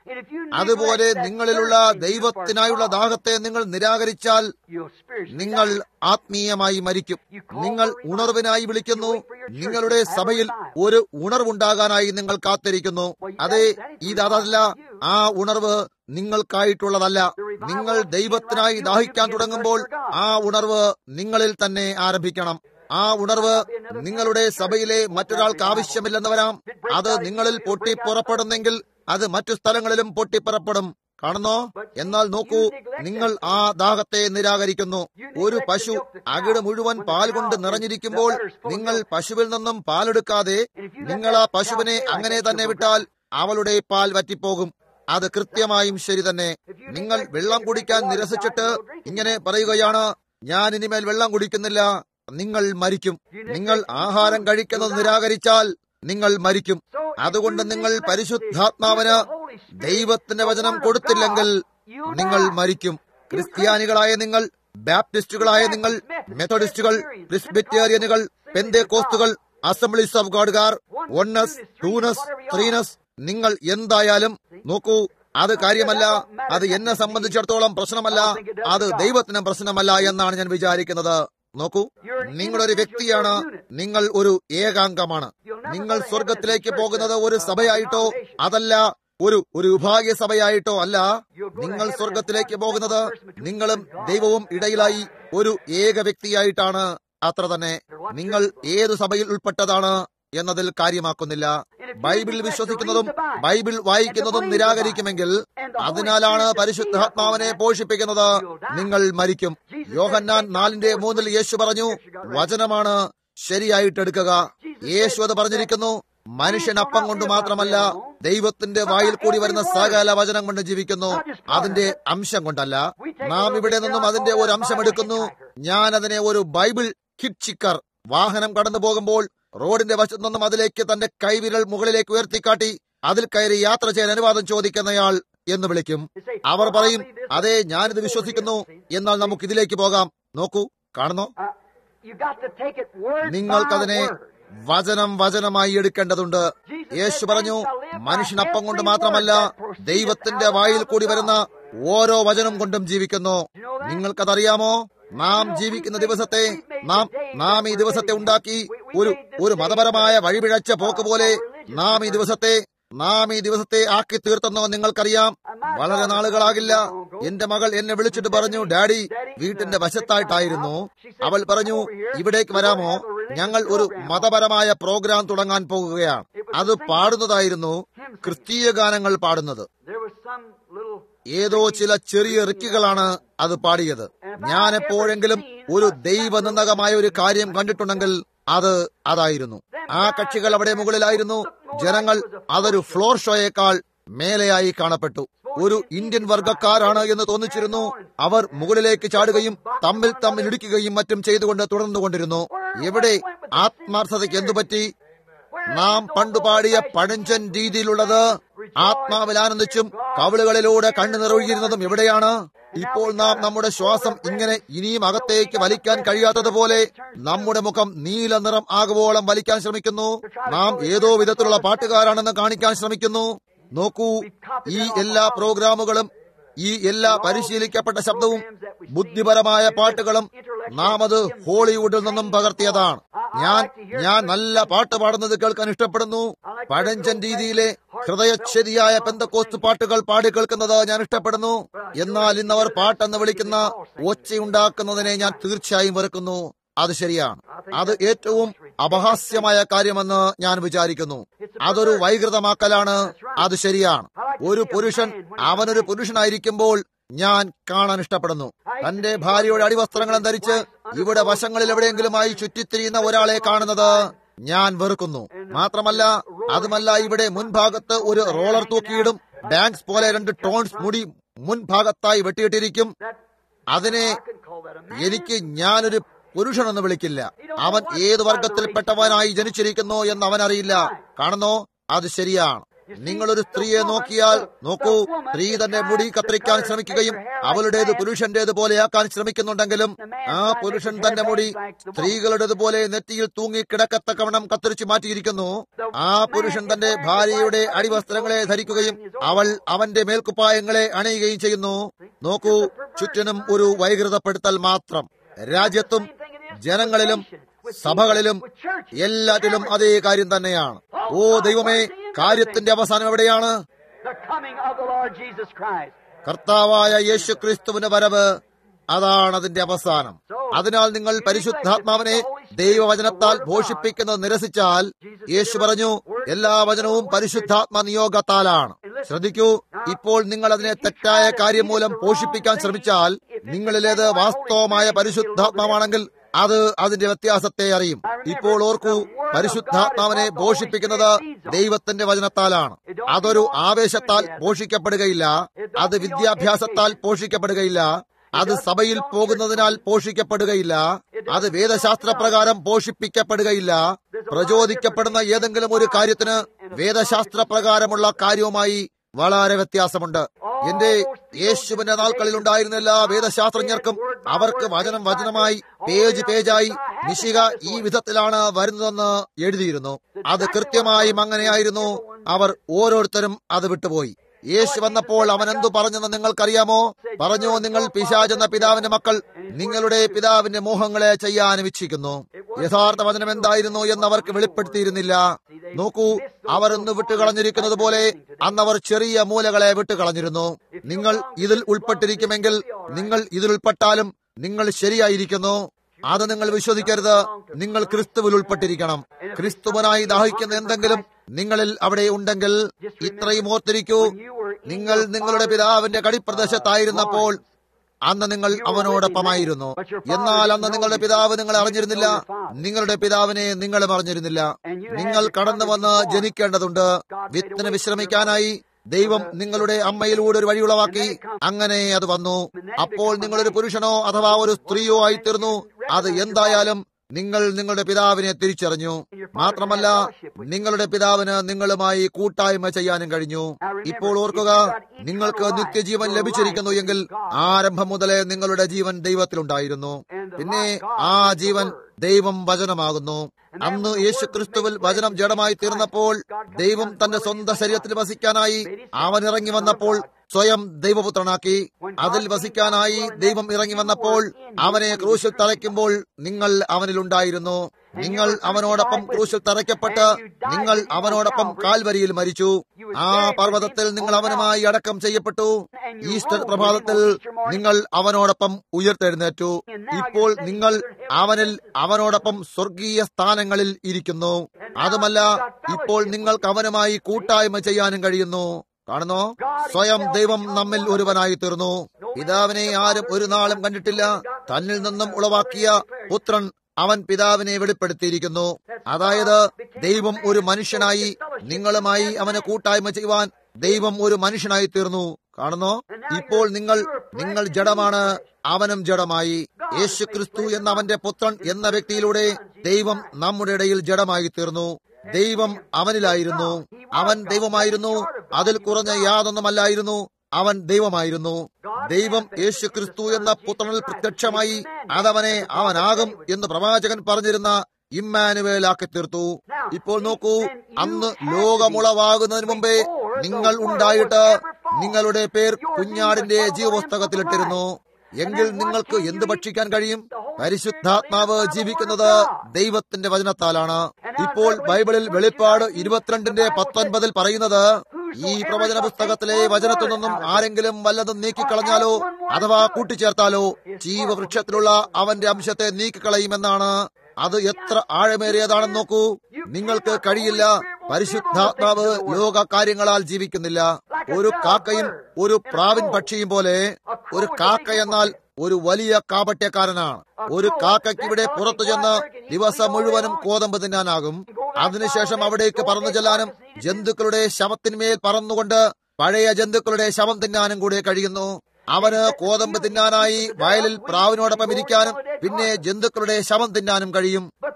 And if you അതുപോലെ neglect that നിങ്ങളിലുള്ള thirst in you for ദൈവത്തിനായുള്ള God, ദാഹത്തെ നിങ്ങൾ നിരാകരിച്ചാൽ you'll spiritually നിങ്ങൾ die. ആത്മീയമായി മരിക്കും നിങ്ങൾ ഉണർവിനായി വിളിക്കുന്നു നിങ്ങളുടെ സഭയിൽ ഒരു ഒരു ഉണർവുണ്ടാകാനായി നിങ്ങൾ കാത്തിരിക്കുന്നു അതെ ഇതല്ല ആ ഉണർവ് നിങ്ങൾക്കായിട്ടുള്ളതല്ല നിങ്ങൾ ദൈവത്തിനായി ദാഹിക്കാൻ തുടങ്ങുമ്പോൾ ആ ഉണർവ് നിങ്ങളിൽ തന്നെ ആരംഭിക്കണം ആ ഉണർവ് നിങ്ങളുടെ സഭയിലെ മറ്റൊരാൾക്ക് ആവശ്യമില്ലെന്ന് വരാം അത് നിങ്ങളിൽ പൊട്ടിപ്പുറപ്പെടുന്നെങ്കിൽ അത് മറ്റു സ്ഥലങ്ങളിലും പൊട്ടിപ്പുറപ്പെടും കാണുന്നോ എന്നാൽ നോക്കൂ നിങ്ങൾ ആ ദാഹത്തെ നിരാകരിക്കുന്നു ഒരു പശു അകിട് മുഴുവൻ പാൽ കൊണ്ട് നിറഞ്ഞിരിക്കുമ്പോൾ നിങ്ങൾ പശുവിൽ നിന്നും പാലെടുക്കാതെ നിങ്ങൾ ആ പശുവിനെ അങ്ങനെ തന്നെ വിട്ടാൽ അവളുടെ പാൽ വറ്റിപ്പോകും അത് കൃത്യമായും ശരി തന്നെ നിങ്ങൾ വെള്ളം കുടിക്കാൻ നിരസിച്ചിട്ട് ഇങ്ങനെ പറയുകയാണ് ഞാൻ ഇനിമേൽ വെള്ളം കുടിക്കുന്നില്ല നിങ്ങൾ മരിക്കും നിങ്ങൾ ആഹാരം കഴിക്കുന്നത് നിരാകരിച്ചാൽ നിങ്ങൾ മരിക്കും അതുകൊണ്ട് നിങ്ങൾ പരിശുദ്ധാത്മാവിന് ദൈവത്തിന്റെ വചനം കൊടുത്തില്ലെങ്കിൽ നിങ്ങൾ മരിക്കും ക്രിസ്ത്യാനികളായ നിങ്ങൾ ബാപ്റ്റിസ്റ്റുകളായ നിങ്ങൾ മെത്തഡിസ്റ്റുകൾ ക്രിസ്ബിറ്റേറിയനുകൾ പെന്തേക്കോസ്തുകൾ അസംബ്ലീസ് ഓഫ് ഗോഡുകാർ ഒന്നസ് ടൂനസ് ത്രീനസ് നിങ്ങൾ എന്തായാലും നോക്കൂ അത് കാര്യമല്ല അത് എന്നെ സംബന്ധിച്ചിടത്തോളം പ്രശ്നമല്ല അത് ദൈവത്തിന് പ്രശ്നമല്ല എന്നാണ് ഞാൻ വിചാരിക്കുന്നത് നോക്കൂ നിങ്ങളൊരു വ്യക്തിയാണ് നിങ്ങൾ ഒരു ഏകാംഗമാണ് നിങ്ങൾ സ്വർഗത്തിലേക്ക് പോകുന്നത് ഒരു സഭയായിട്ടോ അതല്ല ഒരു ഒരു വിഭാഗീയ സഭയായിട്ടോ അല്ല നിങ്ങൾ സ്വർഗത്തിലേക്ക് പോകുന്നത് നിങ്ങളും ദൈവവും ഇടയിലായി ഒരു ഏക വ്യക്തിയായിട്ടാണ് അത്ര തന്നെ നിങ്ങൾ ഏതു സഭയിൽ ഉൾപ്പെട്ടതാണ് എന്നതിൽ കാര്യമാക്കുന്നില്ല ബൈബിൾ വിശ്വസിക്കുന്നതും ബൈബിൾ വായിക്കുന്നതും നിരാകരിക്കുമെങ്കിൽ അതിനാലാണ് പരിശുദ്ധാത്മാവിനെ പോഷിപ്പിക്കുന്നത് നിങ്ങൾ മരിക്കും യോഹന്നാൻ നാലിന്റെ മൂന്നിൽ യേശു പറഞ്ഞു വചനമാണ് ശരിയായിട്ടെടുക്കുക യേശു അത് പറഞ്ഞിരിക്കുന്നു മനുഷ്യൻ അപ്പം കൊണ്ട് മാത്രമല്ല ദൈവത്തിന്റെ വായിൽ കൂടി വരുന്ന സകല വചനം കൊണ്ട് ജീവിക്കുന്നു അതിന്റെ അംശം കൊണ്ടല്ല നാം ഇവിടെ നിന്നും അതിന്റെ ഒരു അംശം എടുക്കുന്നു ഞാൻ അതിനെ ഒരു ബൈബിൾ ഹിറ്റ്ചിക്കർ വാഹനം കടന്നു പോകുമ്പോൾ റോഡിന്റെ വശത്തു നിന്നും അതിലേക്ക് തന്റെ കൈവിരൽ മുകളിലേക്ക് ഉയർത്തിക്കാട്ടി അതിൽ കയറി യാത്ര ചെയ്യാൻ അനുവാദം ചോദിക്കുന്നയാൾ എന്ന് വിളിക്കും അവർ പറയും അതെ ഞാനിത് വിശ്വസിക്കുന്നു എന്നാൽ നമുക്ക് ഇതിലേക്ക് പോകാം നോക്കൂ കാണുന്നോ You got to take it word നിങ്ങൾക്കതിനെ by word. വചനം വചനമായി എടുക്കേണ്ടതുണ്ട് യേശു പറഞ്ഞു മനുഷ്യനപ്പം കൊണ്ട് മാത്രമല്ല ദൈവത്തിന്റെ വായിൽ കൂടി വരുന്ന ഓരോ വചനം കൊണ്ടും ജീവിക്കുന്നു നിങ്ങൾക്കതറിയാമോ നാം ജീവിക്കുന്ന ദിവസത്തെ നാം നാം ഈ ദിവസത്തെ ഉണ്ടാക്കി ഒരു ഒരു മതപരമായ വഴിപിഴച്ച പോക്ക് പോലെ നാം ഈ ദിവസത്തെ നാം ഈ ദിവസത്തെ ആക്കി തീർത്തെന്നോ നിങ്ങൾക്കറിയാം വളരെ നാളുകളാകില്ല എന്റെ മകൾ എന്നെ വിളിച്ചിട്ട് പറഞ്ഞു ഡാഡി വീട്ടിന്റെ വശത്തായിട്ടായിരുന്നു അവൾ പറഞ്ഞു ഇവിടേക്ക് വരാമോ ഞങ്ങൾ ഒരു മതപരമായ പ്രോഗ്രാം തുടങ്ങാൻ പോകുകയാണ് അത് പാടുന്നതായിരുന്നു ക്രിസ്തീയ ഗാനങ്ങൾ പാടുന്നത് There was some little ഏതോ ചില ചെറിയ റിക്കുകളാണ് അത് പാടിയത് ഞാൻ എപ്പോഴെങ്കിലും ഒരു ദൈവനിന്ദകമായ ഒരു കാര്യം കണ്ടിട്ടുണ്ടെങ്കിൽ അത് അതായിരുന്നു ആ കക്ഷികൾ അവിടെ മുകളിലായിരുന്നു ജനങ്ങൾ അതൊരു ഫ്ലോർ ഷോയേക്കാൾ മേലെയായി കാണപ്പെട്ടു ഒരു ഇന്ത്യൻ വർഗക്കാരാണ് എന്ന് തോന്നിച്ചിരുന്നു അവർ മുകളിലേക്ക് ചാടുകയും തമ്മിൽ തമ്മിൽ ഇടിക്കുകയും മറ്റും ചെയ്തുകൊണ്ട് തുടർന്നുകൊണ്ടിരുന്നു എവിടെ ആത്മാർത്ഥതയ്ക്ക് എന്തുപറ്റി നാം പണ്ടുപാടിയ പഴഞ്ചൻ രീതിയിലുള്ളത് ആത്മാവിൽ ആനന്ദിച്ചും കവിളുകളിലൂടെ കണ്ണു നിറൊഴിയിരുന്നതും എവിടെയാണ് ഇപ്പോൾ നാം നമ്മുടെ ശ്വാസം ഇങ്ങനെ ഇനിയും അകത്തേക്ക് വലിക്കാൻ കഴിയാത്തതുപോലെ നമ്മുടെ മുഖം നീല നിറം ആകുവോളം വലിക്കാൻ ശ്രമിക്കുന്നു നാം ഏതോ വിധത്തിലുള്ള പാട്ടുകാരാണെന്ന് കാണിക്കാൻ ശ്രമിക്കുന്നു നോക്കൂ ഈ എല്ലാ പ്രോഗ്രാമുകളും ഈ എല്ലാ പരിശീലിക്കപ്പെട്ട ശബ്ദവും ബുദ്ധിപരമായ പാട്ടുകളും നാം അത് ഹോളിവുഡിൽ നിന്നും പകർത്തിയതാണ് ഞാൻ ഞാൻ നല്ല പാട്ട് പാടുന്നത് കേൾക്കാൻ ഇഷ്ടപ്പെടുന്നു പഴഞ്ചൻ രീതിയിലെ ഹൃദയച്ഛരിയായ പെന്തക്കോസ്ത് പാട്ടുകൾ പാടി കേൾക്കുന്നത് ഞാൻ ഇഷ്ടപ്പെടുന്നു എന്നാൽ ഇന്നവർ പാട്ടെന്ന് വിളിക്കുന്ന ഒച്ചയുണ്ടാക്കുന്നതിനെ ഞാൻ തീർച്ചയായും വെറുക്കുന്നു അത് ശരിയാണ് അത് ഏറ്റവും അപഹാസ്യമായ കാര്യമെന്ന് ഞാൻ വിചാരിക്കുന്നു അതൊരു വൈകൃതമാക്കലാണ് അത് ശരിയാണ് ഒരു പുരുഷൻ അവനൊരു പുരുഷനായിരിക്കുമ്പോൾ ഞാൻ കാണാൻ ഇഷ്ടപ്പെടുന്നു തന്റെ ഭാര്യയുടെ അടിവസ്ത്രങ്ങളും ധരിച്ച് ഇവിടെ വശങ്ങളിൽ എവിടെയെങ്കിലുമായി ചുറ്റിത്തിരിയുന്ന ഒരാളെ കാണുന്നത് ഞാൻ വെറുക്കുന്നു മാത്രമല്ല അതുമല്ല ഇവിടെ മുൻഭാഗത്ത് ഒരു റോളർ തൂക്കിയിടും ബാങ്ക്സ് പോലെ രണ്ട് ടോൺസ് മുടി മുൻഭാഗത്തായി വെട്ടിയിട്ടിരിക്കും അതിനെ എനിക്ക് ഞാനൊരു പുരുഷനെന്ന് വിളിക്കില്ല അവൻ ഏത് വർഗത്തിൽപ്പെട്ടവനായി ജനിച്ചിരിക്കുന്നു എന്ന് അവൻ അറിയില്ല കാണുന്നോ അത് ശരിയാണ് നിങ്ങളൊരു സ്ത്രീയെ നോക്കിയാൽ നോക്കൂ സ്ത്രീ തന്റെ മുടി കത്തിരിക്കാൻ ശ്രമിക്കുകയും അവളുടേത് പുരുഷന്റേത് പോലെയാക്കാൻ ശ്രമിക്കുന്നുണ്ടെങ്കിലും ആ പുരുഷൻ തന്റെ മുടി സ്ത്രീകളുടേതുപോലെ നെറ്റിയിൽ തൂങ്ങി കിടക്കത്തക്കവണ്ണം കത്തിരിച്ചു മാറ്റിയിരിക്കുന്നു ആ പുരുഷൻ തന്റെ ഭാര്യയുടെ അടിവസ്ത്രങ്ങളെ ധരിക്കുകയും അവൾ അവന്റെ മേൽക്കുപ്പായങ്ങളെ അണിയുകയും ചെയ്യുന്നു നോക്കൂ ചുറ്റിനും ഒരു വൈകൃതപ്പെടുത്തൽ മാത്രം രാജ്യത്തും ജനങ്ങളിലും സഭകളിലും എല്ലാറ്റിലും അതേ കാര്യം തന്നെയാണ് ഓ ദൈവമേ കാര്യത്തിന്റെ അവസാനം എവിടെയാണ് The coming of the Lord Jesus Christ. കർത്താവായ യേശു ക്രിസ്തുവിന്റെ വരവ് അതാണ് അതിന്റെ അവസാനം അതിനാൽ നിങ്ങൾ പരിശുദ്ധാത്മാവിനെ ദൈവവചനത്താൽ പോഷിപ്പിക്കുന്നത് നിരസിച്ചാൽ യേശു പറഞ്ഞു എല്ലാ വചനവും പരിശുദ്ധാത്മ നിയോഗത്താലാണ് ശ്രദ്ധിക്കൂ ഇപ്പോൾ നിങ്ങൾ അതിനെ തെറ്റായ കാര്യം മൂലം പോഷിപ്പിക്കാൻ ശ്രമിച്ചാൽ നിങ്ങളിലേത് വാസ്തവമായ പരിശുദ്ധാത്മാവാണെങ്കിൽ അത് അതിന്റെ വ്യത്യാസത്തെ അറിയും ഇപ്പോൾ ഓർക്കൂ പരിശുദ്ധാത്മാവിനെ പോഷിപ്പിക്കുന്നത് ദൈവത്തിന്റെ വചനത്താലാണ് അതൊരു ആവേശത്താൽ പോഷിക്കപ്പെടുകയില്ല അത് വിദ്യാഭ്യാസത്താൽ പോഷിക്കപ്പെടുകയില്ല അത് സഭയിൽ പോകുന്നതിനാൽ പോഷിക്കപ്പെടുകയില്ല അത് വേദശാസ്ത്ര പ്രകാരം പോഷിപ്പിക്കപ്പെടുകയില്ല പ്രചോദിക്കപ്പെടുന്ന ഏതെങ്കിലും ഒരു കാര്യത്തിന് വേദശാസ്ത്ര പ്രകാരമുള്ള കാര്യവുമായി വളരെ വ്യത്യാസമുണ്ട് എന്റെ യേശുവിന്റെ നാൾക്കളിൽ ഉണ്ടായിരുന്ന എല്ലാ വേദശാസ്ത്രജ്ഞർക്കും അവർക്ക് വചനം വചനമായി പേജ് പേജായി നിശിക ഈ വിധത്തിലാണ് വരുന്നതെന്ന് എഴുതിയിരുന്നു അത് കൃത്യമായും അങ്ങനെയായിരുന്നു അവർ ഓരോരുത്തരും അത് വിട്ടുപോയി യേശു വന്നപ്പോൾ അവൻ എന്തു പറഞ്ഞെന്ന് നിങ്ങൾക്കറിയാമോ പറഞ്ഞു നിങ്ങൾ പിശാചെന്ന പിതാവിന്റെ മക്കൾ നിങ്ങളുടെ പിതാവിന്റെ മോഹങ്ങളെ ചെയ്യാൻ ഇച്ഛിക്കുന്നു യഥാർത്ഥ വചനം എന്തായിരുന്നു എന്ന് അവർക്ക് വെളിപ്പെടുത്തിയിരുന്നില്ല നോക്കൂ അവർ ഒന്ന് വിട്ടുകളഞ്ഞിരിക്കുന്നത് പോലെ അന്നവർ ചെറിയ മൂലകളെ വിട്ടുകളഞ്ഞിരുന്നു നിങ്ങൾ ഇതിൽ ഉൾപ്പെട്ടിരിക്കുമെങ്കിൽ നിങ്ങൾ ഇതിൽ ഉൾപ്പെട്ടാലും നിങ്ങൾ ശരിയായിരിക്കുന്നു അത് നിങ്ങൾ വിശ്വസിക്കരുത് നിങ്ങൾ ക്രിസ്തുവിൽ ഉൾപ്പെട്ടിരിക്കണം ക്രിസ്തുവനായി ദാഹിക്കുന്ന എന്തെങ്കിലും നിങ്ങളിൽ അവിടെ ഉണ്ടെങ്കിൽ ഇത്രയും ഓർത്തിരിക്കൂ നിങ്ങൾ നിങ്ങളുടെ പിതാവിന്റെ കടിപ്രദേശത്തായിരുന്നപ്പോൾ അന്ന് നിങ്ങൾ അവനോടൊപ്പമായിരുന്നു എന്നാൽ അന്ന് നിങ്ങളുടെ പിതാവ് നിങ്ങളെ അറിഞ്ഞിരുന്നില്ല നിങ്ങളുടെ പിതാവിനെ നിങ്ങളും അറിഞ്ഞിരുന്നില്ല നിങ്ങൾ കടന്നു വന്ന് ജനിക്കേണ്ടതുണ്ട് വിത്തിന് വിശ്രമിക്കാനായി ദൈവം നിങ്ങളുടെ അമ്മയിലൂടെ ഒരു വഴി ഉളവാക്കി അങ്ങനെ അത് വന്നു അപ്പോൾ നിങ്ങളൊരു പുരുഷനോ അഥവാ ഒരു സ്ത്രീയോ ആയിത്തീർന്നു അത് എന്തായാലും നിങ്ങൾ നിങ്ങളുടെ പിതാവിനെ തിരിച്ചറിഞ്ഞു മാത്രമല്ല നിങ്ങളുടെ പിതാവിന് നിങ്ങളുമായി കൂട്ടായ്മ ചെയ്യാനും കഴിഞ്ഞു ഇപ്പോൾ ഓർക്കുക നിങ്ങൾക്ക് നിത്യജീവൻ ലഭിച്ചിരിക്കുന്നു എങ്കിൽ ആരംഭം മുതലേ നിങ്ങളുടെ ജീവൻ ദൈവത്തിലുണ്ടായിരുന്നു പിന്നെ ആ ജീവൻ ദൈവം വചനമാകുന്നു അന്ന് യേശു ക്രിസ്തുവിൽ വചനം ജഡമായി തീർന്നപ്പോൾ ദൈവം തന്റെ സ്വന്തം ശരീരത്തിൽ വസിക്കാനായി അവൻ ഇറങ്ങി വന്നപ്പോൾ സ്വയം ദൈവപുത്രനാക്കി അതിൽ വസിക്കാനായി ദൈവം ഇറങ്ങി വന്നപ്പോൾ അവനെ ക്രൂശിൽ തറയ്ക്കുമ്പോൾ നിങ്ങൾ അവനിലുണ്ടായിരുന്നു നിങ്ങൾ അവനോടൊപ്പം ക്രൂശിൽ തറയ്ക്കപ്പെട്ട് നിങ്ങൾ അവനോടൊപ്പം കാൽവരിയിൽ മരിച്ചു ആ പർവ്വതത്തിൽ നിങ്ങൾ അവനുമായി അടക്കം ചെയ്യപ്പെട്ടു ഈസ്റ്റർ പ്രഭാതത്തിൽ നിങ്ങൾ അവനോടൊപ്പം ഉയർത്തെഴുന്നേറ്റു ഇപ്പോൾ നിങ്ങൾ അവനിൽ അവനോടൊപ്പം സ്വർഗീയ സ്ഥാനങ്ങളിൽ ഇരിക്കുന്നു അതുമല്ല ഇപ്പോൾ നിങ്ങൾക്ക് അവനുമായി കൂട്ടായ്മ ചെയ്യാനും കഴിയുന്നു കാണുന്നോ സ്വയം ദൈവം നമ്മിൽ ഒരുവനായി തീർന്നു പിതാവിനെ ആരും ഒരു നാളും കണ്ടിട്ടില്ല തന്നിൽ നിന്നും ഉളവാക്കിയ പുത്രൻ അവൻ പിതാവിനെ വെളിപ്പെടുത്തിയിരിക്കുന്നു അതായത് ദൈവം ഒരു മനുഷ്യനായി നിങ്ങളുമായി അവനെ കൂട്ടായ്മ ചെയ്യുവാൻ ദൈവം ഒരു മനുഷ്യനായി തീർന്നു കാണുന്നോ ഇപ്പോൾ നിങ്ങൾ നിങ്ങൾ ജഡമാണ് അവനും ജഡമായി യേശു ക്രിസ്തു എന്ന അവന്റെ പുത്രൻ എന്ന വ്യക്തിയിലൂടെ ദൈവം നമ്മുടെ ഇടയിൽ ജഡമായി തീർന്നു ദൈവം അവനിലായിരുന്നു അവൻ ദൈവമായിരുന്നു അതിൽ കുറഞ്ഞ യാതൊന്നുമല്ലായിരുന്നു അവൻ ദൈവമായിരുന്നു ദൈവം യേശു ക്രിസ്തു എന്ന പുത്രനിൽ പ്രത്യക്ഷമായി അതവനെ അവനാകും എന്ന് പ്രവാചകൻ പറഞ്ഞിരുന്ന ഇമ്മാനുവേലാക്കി തീർത്തു ഇപ്പോൾ നോക്കൂ അന്ന് ലോകമുളവാകുന്നതിന് മുമ്പേ നിങ്ങൾ ഉണ്ടായിട്ട് നിങ്ങളുടെ പേർ കുഞ്ഞാടിന്റെ ജീവപുസ്തകത്തിലിട്ടിരുന്നു എങ്കിൽ നിങ്ങൾക്ക് എന്ത് ഭക്ഷിക്കാൻ കഴിയും പരിശുദ്ധാത്മാവ് ജീവിക്കുന്നത് ദൈവത്തിന്റെ വചനത്താലാണ് ഇപ്പോൾ ബൈബിളിൽ വെളിപ്പാട് ഇരുപത്തിരണ്ടിന്റെ പത്തൊൻപതിൽ പറയുന്നത് ഈ പ്രവചന പുസ്തകത്തിലെ വചനത്തിൽ നിന്നും ആരെങ്കിലും വല്ലതും നീക്കിക്കളഞ്ഞാലോ അഥവാ കൂട്ടിച്ചേർത്താലോ ജീവവൃക്ഷത്തിലുള്ള അവന്റെ അംശത്തെ നീക്കിക്കളയുമെന്നാണ് അത് എത്ര ആഴമേറിയതാണെന്ന് നോക്കൂ നിങ്ങൾക്ക് കഴിയില്ല പരിശുദ്ധാത്മാവ് ലോക കാര്യങ്ങളാൽ ജീവിക്കുന്നില്ല ഒരു കാക്കയും ഒരു പ്രാവിൻ പക്ഷിയും പോലെ ഒരു കാക്ക എന്നാൽ ഒരു വലിയ കാപട്യക്കാരനാണ് ഒരു കാക്കയ്ക്ക് ഇവിടെ പുറത്തു ചെന്ന് ദിവസം മുഴുവനും കോതമ്പ് തിന്നാനാകും അതിനുശേഷം അവിടേക്ക് പറന്നു ചെല്ലാനും ജന്തുക്കളുടെ ശവത്തിന്മേൽ പറന്നുകൊണ്ട് പഴയ ജന്തുക്കളുടെ ശവം തിന്നാനും കൂടെ കഴിയുന്നു അവന് കോതമ്പ് തിന്നാനായി വയലിൽ പ്രാവിനോടൊപ്പം ഇരിക്കാനും പിന്നെ ജന്തുക്കളുടെ ശവം തിന്നാനും കഴിയും